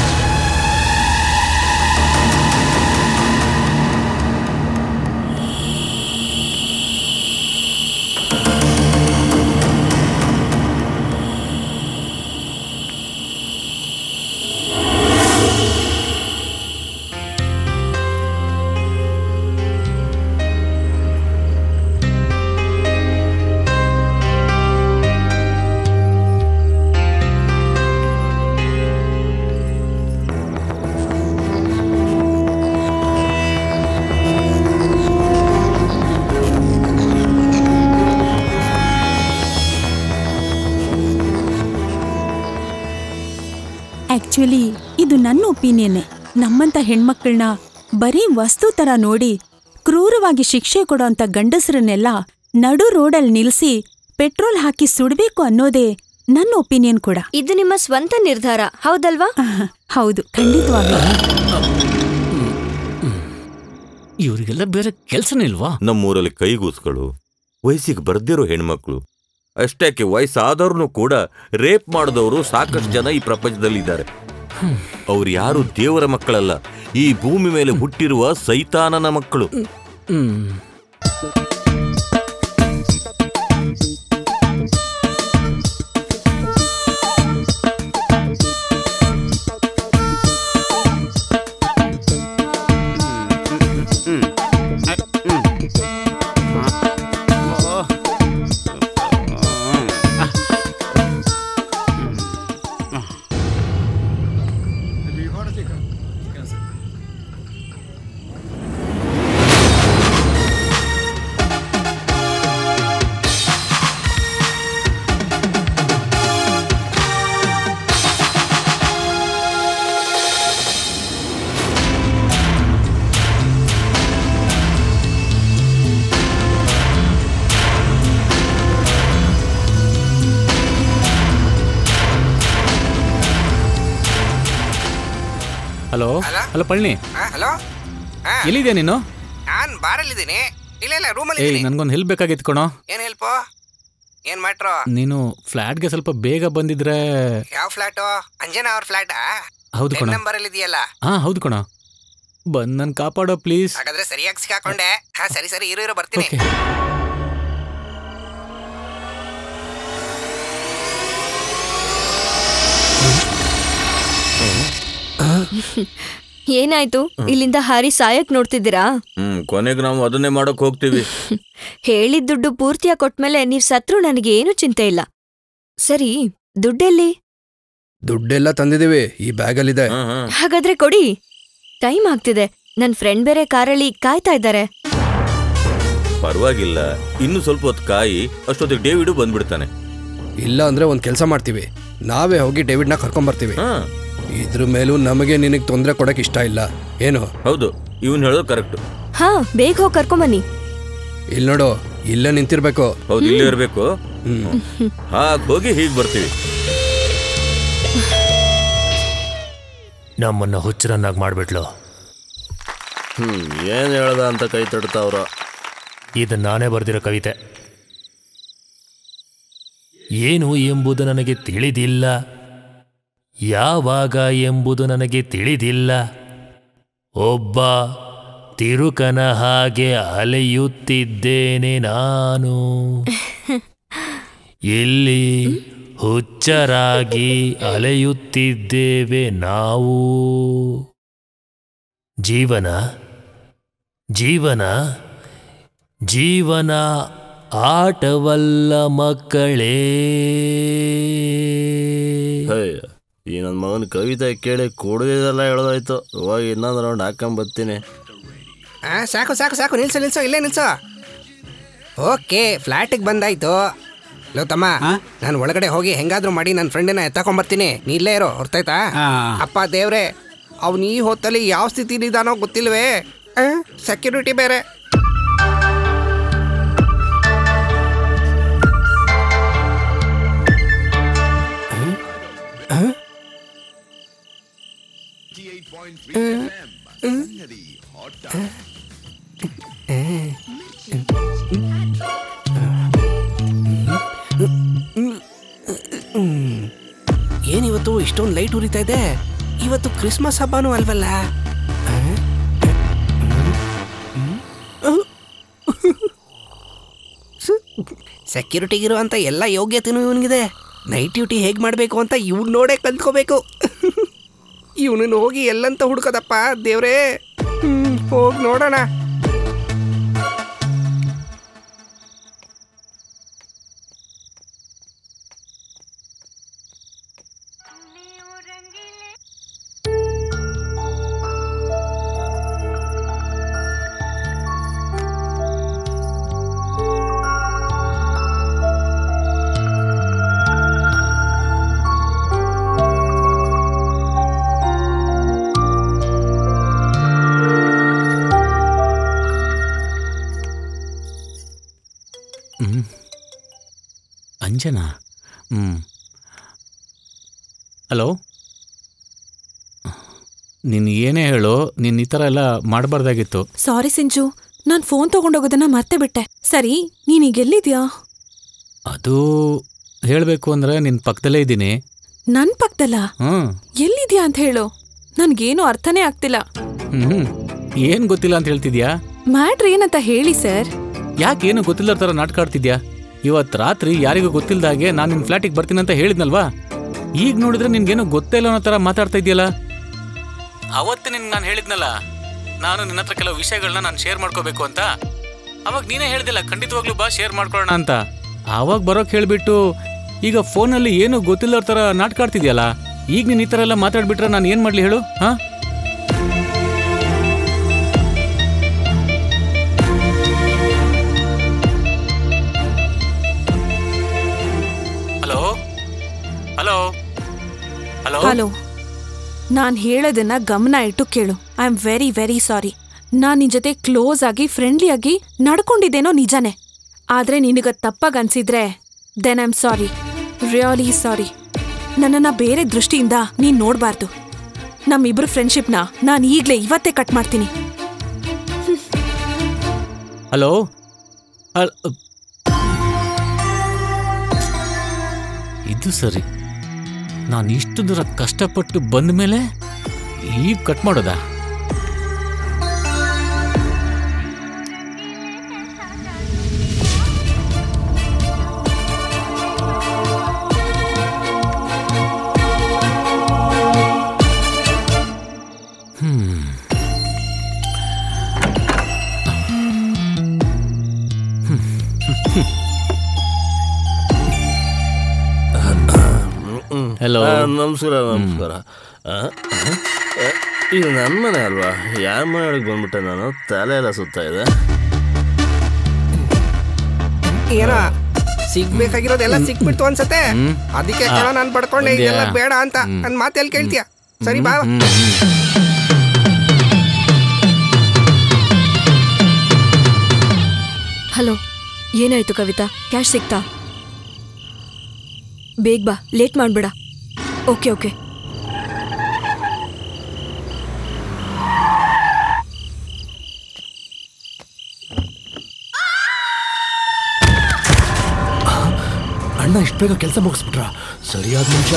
Speaker 14: ಆಕ್ಚುಲಿ ಇದು ನನ್ನ ಒಪಿನಿಯನ್ನೇ ನಮ್ಮಂತ ಹೆಣ್ಮಕ್ಳನ್ನ ಬರೀ ವಸ್ತು ತರ ನೋಡಿ ಕ್ರೂರವಾಗಿ ಶಿಕ್ಷೆ ಕೊಡೋಂತ ಗಂಡಸರನ್ನೆಲ್ಲ ನಡು ರೋಡಲ್ಲಿ ನಿಲ್ಸಿ ಪೆಟ್ರೋಲ್ ಹಾಕಿ ಸುಡ್ಬೇಕು ಅನ್ನೋದೇ ನನ್ನ ಒಪಿನಿಯನ್ ಕೂಡ
Speaker 4: ಇದು ನಿಮ್ಮ ಸ್ವಂತ ನಿರ್ಧಾರ ಹೌದಲ್ವಾ
Speaker 14: ಹೌದು ಖಂಡಿತವಾಗ್ಲೂ
Speaker 1: ಇವರಿಗೆಲ್ಲ ಬೇರೆ ಕೆಲಸನೇ ಇಲ್ವಾ
Speaker 13: ನಮ್ಮೂರಲ್ಲಿ ಕೈಗೂಸ್ಗಳು ವಯಸ್ಸಿಗೆ ಬರ್ದಿರೋ ಹೆಣ್ಮಕ್ಳು ಅಷ್ಟಕ್ಕೆ ವಯಸ್ಸಾದವ್ರನ್ನು ಕೂಡ ರೇಪ್ ಮಾಡಿದವರು ಸಾಕಷ್ಟು ಜನ ಈ ಪ್ರಪಂಚದಲ್ಲಿದ್ದಾರೆ ಅವ್ರು ಯಾರು ದೇವರ ಮಕ್ಕಳಲ್ಲ ಈ ಭೂಮಿ ಮೇಲೆ ಹುಟ್ಟಿರುವ ಸೈತಾನನ ಮಕ್ಕಳು
Speaker 1: ಹಲೋ ಹಲೋ ಪಳ್ಳಿ
Speaker 12: ಹಲೋ
Speaker 1: ಎಲ್ಲಿದ್ಯಾ ನೀನು
Speaker 12: ನಾನ್ ಬಾರಲ್ಲಿದ್ದೀನಿ ಇಲ್ಲ ಇಲ್ಲ ರೂಮಲ್ಲಿ
Speaker 1: ಏಯ್
Speaker 12: ಇದ್ದೀನಿ
Speaker 1: ನನ್ಗೊಂದು ಹೆಲ್ಪ್ ಬೇಕಾಗಿತ್ತು ಕಣೋ
Speaker 12: ಏನ್ ಹೆಲ್ಪು ಏನ್ ಮಾಡ್ರು
Speaker 1: ನೀನು ಫ್ಲಾಟ್ಗೆ ಸ್ವಲ್ಪ ಬೇಗ ಬಂದಿದ್ರೆ
Speaker 12: ಯಾವ ಫ್ಲಾಟು ಅಂಜನಾ ಅವ್ರ ಫ್ಲಾಟಾ
Speaker 1: ಹೌದು ಕಣ
Speaker 12: ನಂಬರ್ ಅಲ್ಲಿ ಇದೆಯಲ್ಲ
Speaker 1: ಹಾ ಹೌದು ಕಣ ಬಂದ್ ನನ್ ಕಾಪಾಡೋ ಪ್ಲೀಸ್
Speaker 12: ಹಾಗಾದ್ರೆ ಸರಿಯಾಗಿ ಸಿಕ್ಕಾಕೊಂಡೆ ಹಾ ಸರಿ ಸರಿ ಇರು ಇರು ಬರ್ತೀನಿ
Speaker 4: ಏನಾಯ್ತು ಇಲ್ಲಿಂದ ಹಾರಿ ಸಾಯಕ್ ನೋಡ್ತಿದ್ದೀರಾ
Speaker 13: ಹ್ಮ್ ಕೊನೆಗೆ ನಾವು ಅದನ್ನೇ ಮಾಡಕ್ ಹೋಗ್ತೀವಿ
Speaker 4: ಹೇಳಿದ ದುಡ್ಡು ಪೂರ್ತಿಯಾಗಿ ಕೊಟ್ಮೇಲೆ ನೀವ್ ಸತ್ರು ನನಗೆ ಏನು ಚಿಂತೆ ಇಲ್ಲ ಸರಿ ದುಡ್ಡೆಲ್ಲಿ
Speaker 15: ದುಡ್ಡೆಲ್ಲ ತಂದಿದೀವಿ ಈ ಬ್ಯಾಗಲ್ಲಿದೆ
Speaker 4: ಹಾಗಾದ್ರೆ ಕೊಡಿ ಟೈಮ್ ಆಗ್ತಿದೆ ನನ್ ಫ್ರೆಂಡ್ ಬೇರೆ ಕಾರಲ್ಲಿ ಕಾಯ್ತಾ ಇದ್ದಾರೆ
Speaker 13: ಪರವಾಗಿಲ್ಲ ಇನ್ನು ಸ್ವಲ್ಪ ಹೊತ್ತು ಕಾಯಿ ಅಷ್ಟೊತ್ತಿಗೆ ಡೇವಿಡು ಬಂದ್ಬಿಡ್ತಾನೆ
Speaker 15: ಇಲ್ಲ ಅಂದ್ರೆ ಒಂದ್ ಕೆಲಸ ಮಾಡ್ತೀವಿ ನಾವೇ ಹೋಗಿ ಡೇವಿಡ್ನ ಕರ್ಕೊಂಬರ್ತೀವಿ ಇದ್ರ ಮೇಲೂ ನಮಗೆ ನಿನಗೆ ತೊಂದರೆ ಕೊಡಕ್ ಇಷ್ಟ ಇಲ್ಲ ಏನು
Speaker 13: ಹೌದು ಇವನ್ ಹೇಳೋದು ಕರೆಕ್ಟ್
Speaker 4: ಹಾ ಬೇಗ ಹೋಗಿ ಕರ್ಕೊಂಬನ್ನಿ
Speaker 15: ಇಲ್ಲಿ ನೋಡು ಇಲ್ಲೇ ನಿಂತಿರ್ಬೇಕು
Speaker 13: ಹೌದು ಇಲ್ಲೇ ಇರ್ಬೇಕು ಹಾಗೆ ಹೋಗಿ ಹೀಗ್ ಬರ್ತೀವಿ
Speaker 11: ನಮ್ಮನ್ನ ಹುಚ್ಚರನ್ನಾಗಿ ಮಾಡ್ಬಿಟ್ಲು
Speaker 8: ಹ್ಮ್ ಏನ್ ಹೇಳ್ದ ಅಂತ ಕೈ ತಡ್ತಾವ್ರ
Speaker 11: ಇದು ನಾನೇ ಬರೆದಿರೋ ಕವಿತೆ ಏನು ಎಂಬುದು ನನಗೆ ತಿಳಿದಿಲ್ಲ ಯಾವಾಗ ಎಂಬುದು ನನಗೆ ತಿಳಿದಿಲ್ಲ ಒಬ್ಬ ತಿರುಕನ ಹಾಗೆ ಅಲೆಯುತ್ತಿದ್ದೇನೆ ನಾನು ಇಲ್ಲಿ ಹುಚ್ಚರಾಗಿ ಅಲೆಯುತ್ತಿದ್ದೇವೆ ನಾವು ಜೀವನ ಜೀವನ ಜೀವನ ಆಟವಲ್ಲ ಮಕ್ಕಳೇ
Speaker 20: ಹೇ ಈ ನನ್ನ ಮಗನ ಕವಿತೆ ಕೇಳಿ ಕುಡಿದಿದ್ದೆಲ್ಲ ಹೇಳೋದಾಯ್ತು ಇವಾಗ ಇನ್ನೊಂದು ರೌಂಡ್ ಹಾಕೊಂಬರ್ತೀನಿ
Speaker 12: ಆ, ಸಾಕು ಸಾಕು ಸಾಕು ನಿಲ್ಸು ನಿಲ್ಸು ಇಲ್ಲೇ ನಿಲ್ಸು ಓಕೆ ಫ್ಲಾಟಿಗೆ ಬಂದಾಯ್ತು ಲೋ ತಮ್ಮ ನಾನು ಒಳಗಡೆ ಹೋಗಿ ಹೆಂಗಾದ್ರೂ ಮಾಡಿ ನನ್ನ ಫ್ರೆಂಡನ್ನ ಎತ್ತಕೊಂಬರ್ತೀನಿ ನೀ ಇಲ್ಲೇ ಇರೋ ಹೊರ್ತಾಯ್ತಾ ಅಪ್ಪ ದೇವ್ರೆ ಅವ್ನು ಈ ಹೊತ್ತಲ್ಲಿ ಯಾವ ಸ್ಥಿತಿಲಿದ್ದಾನೋ ಗೊತ್ತಿಲ್ವೇ ಸೆಕ್ಯೂರಿಟಿ ಬೇರೆ ಏನಿವತ್ತು ಇಷ್ಟೊಂದು ಲೈಟ್ ಉರಿತಾ ಇದೆ ಇವತ್ತು ಕ್ರಿಸ್ಮಸ್ ಹಬ್ಬನೂ ಅಲ್ವಲ್ಲ ಸೆಕ್ಯೂರಿಟಿಗಿರುವಂಥ ಎಲ್ಲ ಯೋಗ್ಯತೆನೂ ಇವನಿಗಿದೆ ನೈಟ್ ಡ್ಯೂಟಿ ಹೇಗೆ ಮಾಡಬೇಕು ಅಂತ ಇವ್ನು ನೋಡೇ ಕಲ್ತ್ಕೋಬೇಕು ಇವನನ್ನು ಹೋಗಿ ಎಲ್ಲಂತ ಹುಡ್ಕೋದಪ್ಪ ದೇವ್ರೇ ಹೋಗಿ ನೋಡೋಣ
Speaker 1: ಹ್ಮ್ ಅಂಜನಾ ಹ್ಮ್ ಹಲೋ ನೀನು ಏನೇ ಹೇಳು ನೀನು ಈ ಥರ ಎಲ್ಲ ಮಾಡಬಾರ್ದಾಗಿತ್ತು
Speaker 6: ಸಾರಿ ಸಿಂಜು ನಾನ್ ಫೋನ್ ತಗೊಂಡೋಗೋದನ್ನ ಮರ್ತೆ ಬಿಟ್ಟೆ ಸರಿ ನೀನೀಗ ಎಲ್ಲಿದ್ಯಾ
Speaker 1: ಅದು ಹೇಳಬೇಕು ಅಂದರೆ ನಿನ್ನ ಪಕ್ಕದಲ್ಲೇ ಇದ್ದೀನಿ
Speaker 6: ನನ್ ಪಕ್ಕದಲ್ಲ
Speaker 1: ಹ್ಞೂ
Speaker 6: ಎಲ್ಲಿದ್ಯಾ ಅಂತ ಹೇಳು ನನ್ಗೇನು ಅರ್ಥನೇ ಆಗ್ತಿಲ್ಲ
Speaker 1: ಹ್ಞೂ ಏನು ಗೊತ್ತಿಲ್ಲ ಅಂತ ಹೇಳ್ತಿದ್ಯಾ
Speaker 6: ಮ್ಯಾಟ್ರ್ ಏನಂತ ಹೇಳಿ ಸರ್
Speaker 1: ಯಾಕೆ ಏನು ಗೊತ್ತಿಲ್ಲದ ಥರ ನಾಟಕ ಆಡ್ತಿದ್ಯಾ ಇವತ್ತು ರಾತ್ರಿ ಯಾರಿಗೂ ಗೊತ್ತಿಲ್ದಾಗೆ ನಾನು ನಿನ್ನ ಫ್ಲ್ಯಾಟಿಗೆ ಬರ್ತೀನಿ ಅಂತ ಹೇಳಿದ್ನಲ್ವಾ ಈಗ ನೋಡಿದ್ರೆ ನಿನ್ಗೇನು ಗೊತ್ತೇ ಇಲ್ಲ ಅನ್ನೋ ಥರ ಮಾತಾಡ್ತಾ ಇದೆಯಲ್ಲ ಅವತ್ತು ನಿನ್ಗೆ ನಾನು ಹೇಳಿದ್ನಲ್ಲ ನಾನು ನಿನ್ನ ಹತ್ರ ಕೆಲವು ವಿಷಯಗಳನ್ನ ನಾನು ಶೇರ್ ಮಾಡ್ಕೋಬೇಕು ಅಂತ ಅವಾಗ ನೀನೇ ಹೇಳ್ದಿಲ್ಲ ಖಂಡಿತವಾಗ್ಲೂ ಬಾ ಶೇರ್ ಮಾಡ್ಕೊಳ್ಳೋಣ ಅಂತ ಆವಾಗ ಬರೋಕ್ ಹೇಳ್ಬಿಟ್ಟು ಈಗ ಫೋನಲ್ಲಿ ಏನು ಗೊತ್ತಿಲ್ಲದ ಥರ ನಾಟಕ ಆಡ್ತಿದ್ಯಲ್ಲ ಈಗ ನೀನು ಈ ಥರ ಎಲ್ಲ ಮಾತಾಡ್ಬಿಟ್ರೆ ನಾನು ಏನು ಮಾಡಲಿ ಹೇಳು ಹಾಂ ಹಲೋ ಹಲೋ ಹಲೋ
Speaker 6: ಹಲೋ ನಾನ್ ಹೇಳೋದನ್ನ ಗಮನ ಇಟ್ಟು ಕೇಳು I am very very sorry ನಾನ್ ನಿನ್ ಜೊತೆ ಕ್ಲೋಸ್ ಆಗಿ ಫ್ರೆಂಡ್ಲಿ ಆಗಿ ನಡ್ಕೊಂಡಿದ್ದೇನೋ ನಿಜಾನೇ ಆದ್ರೆ ನಿನಗದ್ ತಪ್ಪಾಗ್ ಅನ್ಸಿದ್ರೆ then I am sorry really sorry ನನ್ನನ್ನ ಬೇರೆ ದೃಷ್ಟಿಯಿಂದ ನೀನ್ ನೋಡ್ಬಾರ್ದು ನಮ್ಮಿಬ್ರು ಫ್ರೆಂಡ್ಶಿಪ್ನ ನಾನ್ ಈಗ್ಲೇ ಇವತ್ತೇ ಕಟ್ ಮಾಡ್ತೀನಿ
Speaker 1: ಹಲೋ ಅಲ್- ಇದು ಸರಿ ನಾನು ಇಷ್ಟು ದೂರ ಕಷ್ಟಪಟ್ಟು ಬಂದ ಮೇಲೆ ಈಗ ಕಟ್ ಮಾಡೋದಾ ಹ್ಮ್ Hello.
Speaker 20: ಆ, ನಮಸ್ಕಾರ ನಮಸ್ಕಾರ ಆ, ಆ, ಇದು ನನ್ನ ಮನೆ ಅಲ್ವಾ ಯಾರ ಮನೆಯೊಳಗೆ ಬಂದ್ಬಿಟ್ಟೆ ನಾನು ತಲೆ ಎಲ್ಲ ಸುತ್ತ ಇದೆ
Speaker 12: ಏನೋ ಸಿಗ್ಬೇಕಾಗಿರೋದೆಲ್ಲ ಸಿಕ್ಬಿಡ್ತು ಅನ್ಸತ್ತೆ
Speaker 20: ಹ್ಮ್.
Speaker 12: ಅದಕ್ಕೆ
Speaker 20: ಆ,
Speaker 12: ಕಣ ನಾನ್ ಪಡ್ಕೊಂಡೆ
Speaker 20: ಒಂದ್ಯಾ?
Speaker 12: ಇದೆಲ್ಲ ಬೇಡ ಅಂತ
Speaker 20: ಹ್ಮ್.
Speaker 12: ನನ್ ಮಾತೆಲ್ಲಿ ಕೇಳ್ತೀಯ ಸರಿ ಬಾ
Speaker 4: ಹಲೋ ಏನಾಯ್ತು ಕವಿತಾ ಕ್ಯಾಶ್ ಸಿಕ್ತಾ ಬೇಗ ಬಾ ಲೇಟ್ ಮಾಡ್ಬೇಡ ಓಕೆ ಓಕೆ
Speaker 18: ಅಣ್ಣ ಇಷ್ಟು ಬೇಗ ಕೆಲಸ ಮುಗಿಸ್ಬಿಟ್ರ ಸರಿಯಾದ ನಿಮಿಷ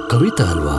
Speaker 20: ಕವಿತಾ ಅಲ್ವಾ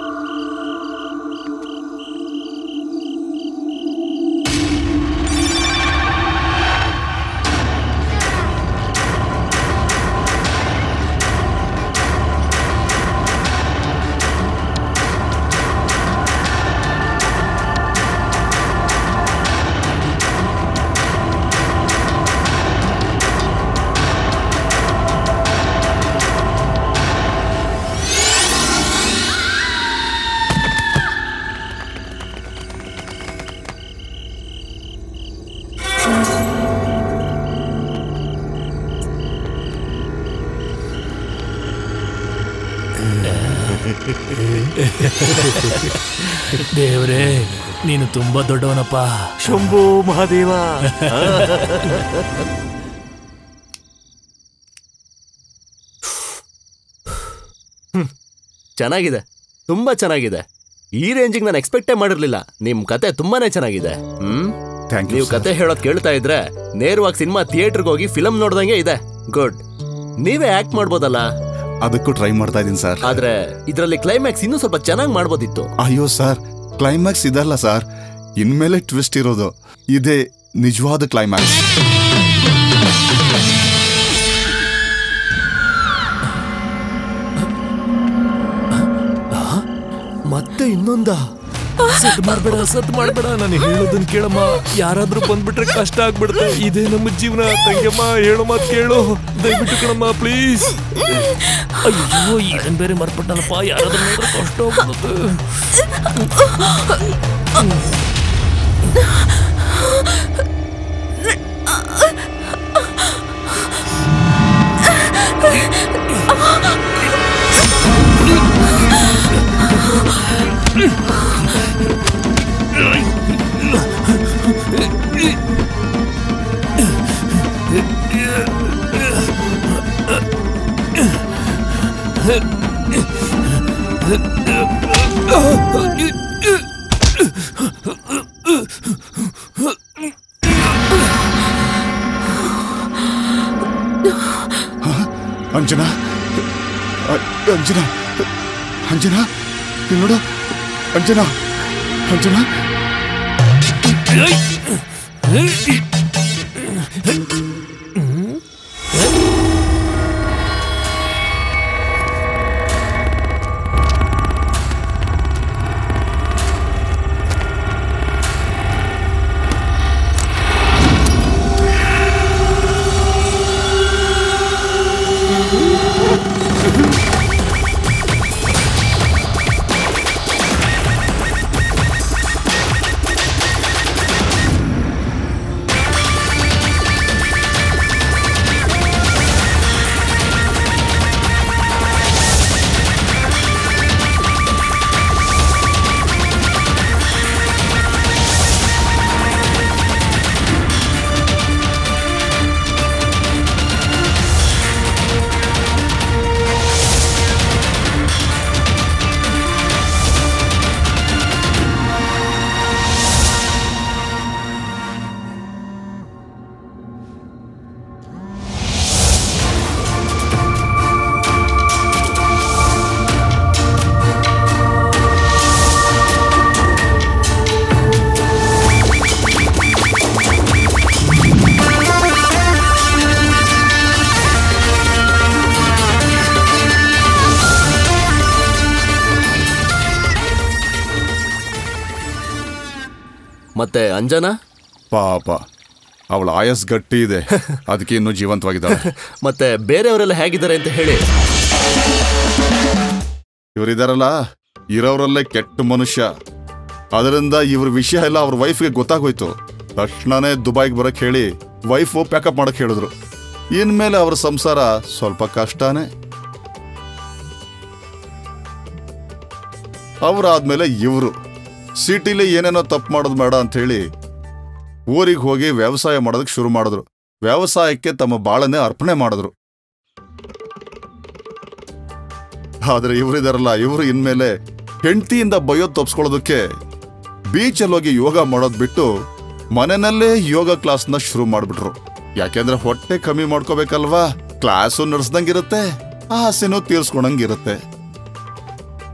Speaker 11: ದೇವ್ರೇ ನೀನು ತುಂಬಾ ದೊಡ್ಡವನಪ್ಪ
Speaker 20: ಶಂಭೋ ಮಹಾದೇವ
Speaker 8: ಚೆನ್ನಾಗಿದೆ ತುಂಬಾ ಚೆನ್ನಾಗಿದೆ ಈ ರೇಂಜಿಗೆ ನಾನು ಎಕ್ಸ್ಪೆಕ್ಟೇ ಮಾಡಿರ್ಲಿಲ್ಲ ನಿಮ್ ಕತೆ ತುಂಬಾನೇ ಚೆನ್ನಾಗಿದೆ ಹ್ಮ್ ನೀವು ಕತೆ ಹೇಳೋದ್ ಕೇಳ್ತಾ ಇದ್ರೆ ನೇರವಾಗಿ ಸಿನಿಮಾ ಥಿಯೇಟರ್ಗೆ ಹೋಗಿ ಫಿಲಂ ನೋಡ್ದಂಗೆ ಇದೆ ಗುಡ್ ನೀವೇ ಆಕ್ಟ್ ಮಾಡ್ಬೋದಲ್ಲ
Speaker 9: ಅದಕ್ಕೂ ಟ್ರೈ ಮಾಡ್ತಾ ಇದೀನಿ ಸರ್
Speaker 8: ಆದ್ರೆ ಇದರಲ್ಲಿ ಕ್ಲೈಮ್ಯಾಕ್ಸ್ ಇನ್ನೂ ಸ್ವಲ್ಪ ಚೆನ್ನಾಗಿ ಮಾಡ್ಬೋದಿತ್ತು
Speaker 9: ಅಯ್ಯೋ ಸರ್ ಕ್ಲೈಮ್ಯಾಕ್ಸ್ ಇದಲ್ಲ ಸರ್ ಇನ್ಮೇಲೆ ಟ್ವಿಸ್ಟ್ ಇರೋದು ಇದೇ ನಿಜವಾದ ಕ್ಲೈಮ್ಯಾಕ್ಸ್
Speaker 20: ಮತ್ತೆ ಇನ್ನೊಂದ
Speaker 11: ಸತ್ ಮಾಡ್ಬೇಡ ಸತ್ ಮಾಡ್ಬೇಡ ನಾನು ಹೇಳೋದನ್ನ ಕೇಳಮ್ಮ ಯಾರಾದ್ರೂ ಬಂದ್ಬಿಟ್ರೆ ಕಷ್ಟ ಆಗ್ಬಿಡುತ್ತೆ ಇದೇ ನಮ್ಮ ಜೀವನ ತಂಗಮ್ಮ ಹೇಳೋ ಮಾತು ಕೇಳು ದಯವಿಟ್ಟು ಕಣಮ್ಮ ಪ್ಲೀಸ್ ಅಯ್ಯೋ ಇದನ್ ಬೇರೆ ಮರ್ಬಿಟ್ಟನಪ್ಪ ಯಾರಾದ್ರೂ ನೋಡಿದ್ರೆ ಕಷ್ಟ ಆಗ್ಬಿಡುತ್ತೆ
Speaker 9: ಅಂಜನಾ ಅ- ಅಂಜನಾ ಅಂಜನಾ ಇಲ್ಲಿ ನೋಡು ಅಂಜನಾ ಅಂಜನಾ
Speaker 8: ಮತ್ತೆ ಅಂಜನಾ
Speaker 9: ಪಾಪ ಅವಳ ಆಯಸ್ ಗಟ್ಟಿ ಇದೆ ಅದಕ್ಕೆ ಇನ್ನೂ ಜೀವಂತವಾಗಿದ್ದಾಳೆ
Speaker 8: ಮತ್ತೆ ಬೇರೆಯವರೆಲ್ಲ ಹೇಗಿದ್ದಾರೆ ಅಂತ ಹೇಳಿ
Speaker 9: ಇವರಿದಾರಲ್ಲ ಇರೋರಲ್ಲೇ ಕೆಟ್ಟ ಮನುಷ್ಯ ಅದರಿಂದ ಇವ್ರ ವಿಷಯ ಎಲ್ಲ ಅವ್ರ ವೈಫ್ಗೆ ಗೊತ್ತಾಗೋಯ್ತು ತಕ್ಷಣನೇ ದುಬೈಗೆ ಬರಕ್ ಹೇಳಿ ವೈಫು ಪ್ಯಾಕಪ್ ಮಾಡಕ್ ಹೇಳಿದ್ರು ಇನ್ಮೇಲೆ ಅವ್ರ ಸಂಸಾರ ಸ್ವಲ್ಪ ಕಷ್ಟನೇ ಅವ್ರಾದ್ಮೇಲೆ ಇವರು ಸಿಟಿಲಿ ಏನೇನೋ ತಪ್ಪು ಮಾಡೋದು ಬೇಡ ಅಂತ ಹೇಳಿ ಊರಿಗೆ ಹೋಗಿ ವ್ಯವಸಾಯ ಮಾಡೋದಕ್ಕೆ ಶುರು ಮಾಡಿದ್ರು ವ್ಯವಸಾಯಕ್ಕೆ ತಮ್ಮ ಬಾಳನ್ನೇ ಅರ್ಪಣೆ ಮಾಡಿದ್ರು ಆದ್ರೆ ಇವರಿದಾರಲ್ಲ ಇವರು ಇನ್ಮೇಲೆ ಹೆಂಡತಿಯಿಂದ ಬಯೋದ್ ತಪ್ಸ್ಕೊಳ್ಳೋದಕ್ಕೆ ಬೀಚಲ್ಲಿ ಹೋಗಿ ಯೋಗ ಮಾಡೋದ್ ಬಿಟ್ಟು ಮನೆಯಲ್ಲೇ ಯೋಗ ಕ್ಲಾಸ್ನ ಶುರು ಮಾಡ್ಬಿಟ್ರು ಯಾಕೆಂದ್ರೆ ಹೊಟ್ಟೆ ಕಮ್ಮಿ ಮಾಡ್ಕೋಬೇಕಲ್ವಾ ಕ್ಲಾಸು ನಡೆಸ್ದಂಗಿರುತ್ತೆ ಆಸೆನೂ ತೀರ್ಸ್ಕೊಳಂಗಿರುತ್ತೆ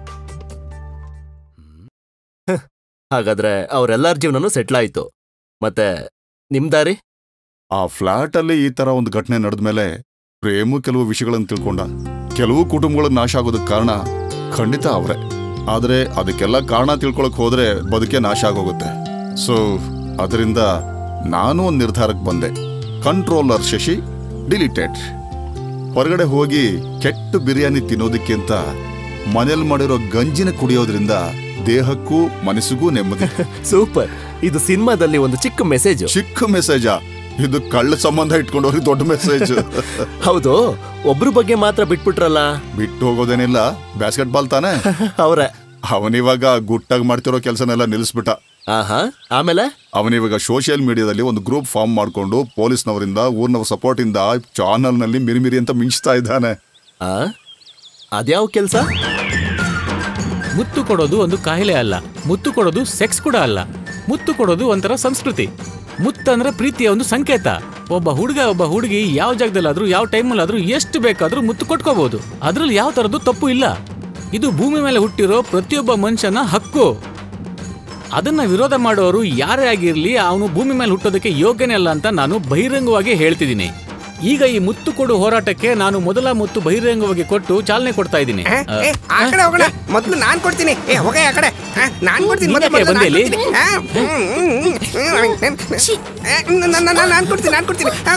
Speaker 20: ಹಾಗಾದ್ರೆ ಅವರೆಲ್ಲರ ಜೀವನನೂ ಸೆಟ್ಲ್ ಆಯ್ತು ಮತ್ತೆ ನಿಮ್ ದಾರಿ
Speaker 9: ಆ ಫ್ಲಾಟ್ ಅಲ್ಲಿ ಈ ತರ ಒಂದು ಘಟನೆ ನಡೆದ ಮೇಲೆ ಪ್ರೇಮು ಕೆಲವು ವಿಷಯಗಳನ್ನು ತಿಳ್ಕೊಂಡ ಕೆಲವು ಕುಟುಂಬಗಳು ನಾಶ ಆಗೋದಕ್ಕೆ ಕಾರಣ ಖಂಡಿತ ಅವರೇ ಆದ್ರೆ ಅದಕ್ಕೆಲ್ಲ ಕಾರಣ ತಿಳ್ಕೊಳಕ್ ಹೋದ್ರೆ ಬದುಕೆ ನಾಶ ಆಗೋಗುತ್ತೆ ಸೊ ಅದರಿಂದ ನಾನು ಒಂದು ನಿರ್ಧಾರಕ್ಕೆ ಬಂದೆ ಕಂಟ್ರೋಲರ್ ಶಶಿ ಡಿಲಿಟೆಡ್ ಹೊರಗಡೆ ಹೋಗಿ ಕೆಟ್ಟ ಬಿರಿಯಾನಿ ತಿನ್ನೋದಕ್ಕಿಂತ ಮನೇಲಿ ಮಾಡಿರೋ ಗಂಜಿನ ಕುಡಿಯೋದ್ರಿಂದ ದೇಹಕ್ಕೂ ಮನಸ್ಸಿಗೂ ನೆಮ್ಮದಿ
Speaker 20: ಸೂಪರ್ ಇದು ಸಿನಿಮಾದಲ್ಲಿ ಒಂದು ಚಿಕ್ಕ ಮೆಸೇಜ್
Speaker 9: ಚಿಕ್ಕ ಮೆಸೇಜಾ ಇದು ಕಳ್ಳ ಸಂಬಂಧ ಇಟ್ಕೊಂಡವ್ರಿಗೆ ದೊಡ್ಡ ಮೆಸೇಜ್
Speaker 20: ಹೌದು ಒಬ್ರ ಬಗ್ಗೆ ಮಾತ್ರ ಬಿಟ್ಬಿಟ್ರಲ್ಲ
Speaker 9: ಬಿಟ್ಟು ಹೋಗೋದೇನಿಲ್ಲ ಬ್ಯಾಸ್ಕೆಟ್ ಬಾಲ್ ತಾನೆ
Speaker 20: ಅವ್ರೆ
Speaker 9: ಅವನಿವಾಗ ಗುಟ್ಟಾಗಿ ಮಾಡ್ತಿರೋ ಕೆಲಸನೆಲ್ಲ ನಿಲ್ಲಿಸ್ಬಿಟ್ಟ
Speaker 20: ಆಹಾ ಆಮೇಲೆ
Speaker 9: ಅವನಿವಾಗ ಸೋಷಿಯಲ್ ಮೀಡಿಯಾದಲ್ಲಿ ಒಂದು ಗ್ರೂಪ್ ಫಾರ್ಮ್ ಮಾಡ್ಕೊಂಡು ಪೊಲೀಸ್ನವರಿಂದ ಊರ್ನವ್ರ ಸಪೋರ್ಟ್ ಇಂದ ಚಾನಲ್ ನಲ್ಲಿ ಮಿರಿಮಿರಿ ಅಂತ ಮಿಂಚ್ತಾ ಇದ್ದಾನೆ
Speaker 20: ಅದ್ಯಾವ ಕೆಲಸ
Speaker 1: ಮುತ್ತು ಕೊಡೋದು ಒಂದು ಕಾಯಿಲೆ ಅಲ್ಲ ಮುತ್ತು ಕೊಡೋದು ಸೆಕ್ಸ್ ಕೂಡ ಅಲ್ಲ ಮುತ್ತು ಕೊಡೋದು ಒಂಥರ ಸಂಸ್ಕೃತಿ ಮುತ್ತಂದ್ರೆ ಪ್ರೀತಿಯ ಒಂದು ಸಂಕೇತ ಒಬ್ಬ ಹುಡುಗ ಒಬ್ಬ ಹುಡುಗಿ ಯಾವ ಜಾಗದಲ್ಲಾದ್ರೂ ಯಾವ ಟೈಮಲ್ಲಾದ್ರೂ ಎಷ್ಟು ಬೇಕಾದ್ರೂ ಮುತ್ತು ಕೊಟ್ಕೋಬಹುದು ಅದ್ರಲ್ಲಿ ಯಾವ ತರದ್ದು ತಪ್ಪು ಇಲ್ಲ ಇದು ಭೂಮಿ ಮೇಲೆ ಹುಟ್ಟಿರೋ ಪ್ರತಿಯೊಬ್ಬ ಮನುಷ್ಯನ ಹಕ್ಕು ಅದನ್ನ ವಿರೋಧ ಮಾಡೋರು ಯಾರೇ ಆಗಿರ್ಲಿ ಅವನು ಭೂಮಿ ಮೇಲೆ ಹುಟ್ಟೋದಕ್ಕೆ ಯೋಗ್ಯನೇ ಅಲ್ಲ ಅಂತ ನಾನು ಬಹಿರಂಗವಾಗಿ ಹೇಳ್ತಿದ್ದೀನಿ ಈಗ ಈ ಮುತ್ತು ಕೊಡು ಹೋರಾಟಕ್ಕೆ ನಾನು ಮೊದಲ ಮುತ್ತು ಬಹಿರಂಗವಾಗಿ ಕೊಟ್ಟು ಚಾಲನೆ ಕೊಡ್ತಾ ಇದ್ದೀನಿ
Speaker 12: ಏ, ಆ ಕಡೆ ಹೋಗೋಣ ಮೊದ್ಲು ನಾನ್ ಕೊಡ್ತೀನಿ ಏ ಹೋಗ ಆ ಕಡೆ ಆ, ನಾನ್ ಕೊಡ್ತೀನಿ ಮೊದ್ಲು,
Speaker 1: ನೀನ್ಯಾಕೆ
Speaker 12: ಮೊದ್ಲು ನಾನ್
Speaker 1: ಬಂದೆ ಇಲ್ಲಿ?
Speaker 12: ಕೊಡ್ತೀನಿ. ಆ, ಹ್ಮ್, ಹ್ಮ್, ಹ್ಮ್, ಹ್ಮ್, ಆ, ನಾನ್- ನಾನ್- ನಾನ್- ನಾನ್ ಕೊಡ್ತೀನಿ ನಾನ್ ಕೊಡ್ತೀನಿ ಆ,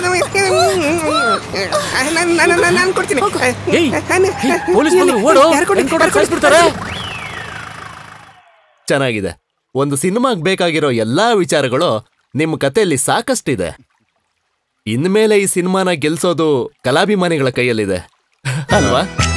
Speaker 12: ನಾನ್- ನಾನ್- ನಾನ್- ನಾನ್ ಕೊಡ್ತೀನಿ
Speaker 1: ಪೊಲೀಸ್ ಬಂದ್ರು, ಓಡು.
Speaker 12: ಯಾರ್ ಕೊಡಿ?
Speaker 1: ಹೆಂಗ್ ಕೊಡೋದು
Speaker 12: ಯಾರ್ ಕೊಡಿ?
Speaker 1: ಕಳ್ಸ್ಬಿಡ್ತಾರೆ?
Speaker 20: ಚೆನ್ನಾಗಿದೆ ಒಂದು ಸಿನಿಮಾಗ್ ಬೇಕಾಗಿರೋ ಎಲ್ಲಾ ವಿಚಾರಗಳು ನಿಮ್ಮ ಕಥೆಯಲ್ಲಿ ಸಾಕಷ್ಟಿದೆ ಇನ್ಮೇಲೆ ಈ ಸಿನಿಮಾನ ಗೆಲ್ಸೋದು ಕಲಾಭಿಮಾನಿಗಳ ಕೈಯಲ್ಲಿದೆ ಅಲ್ವಾ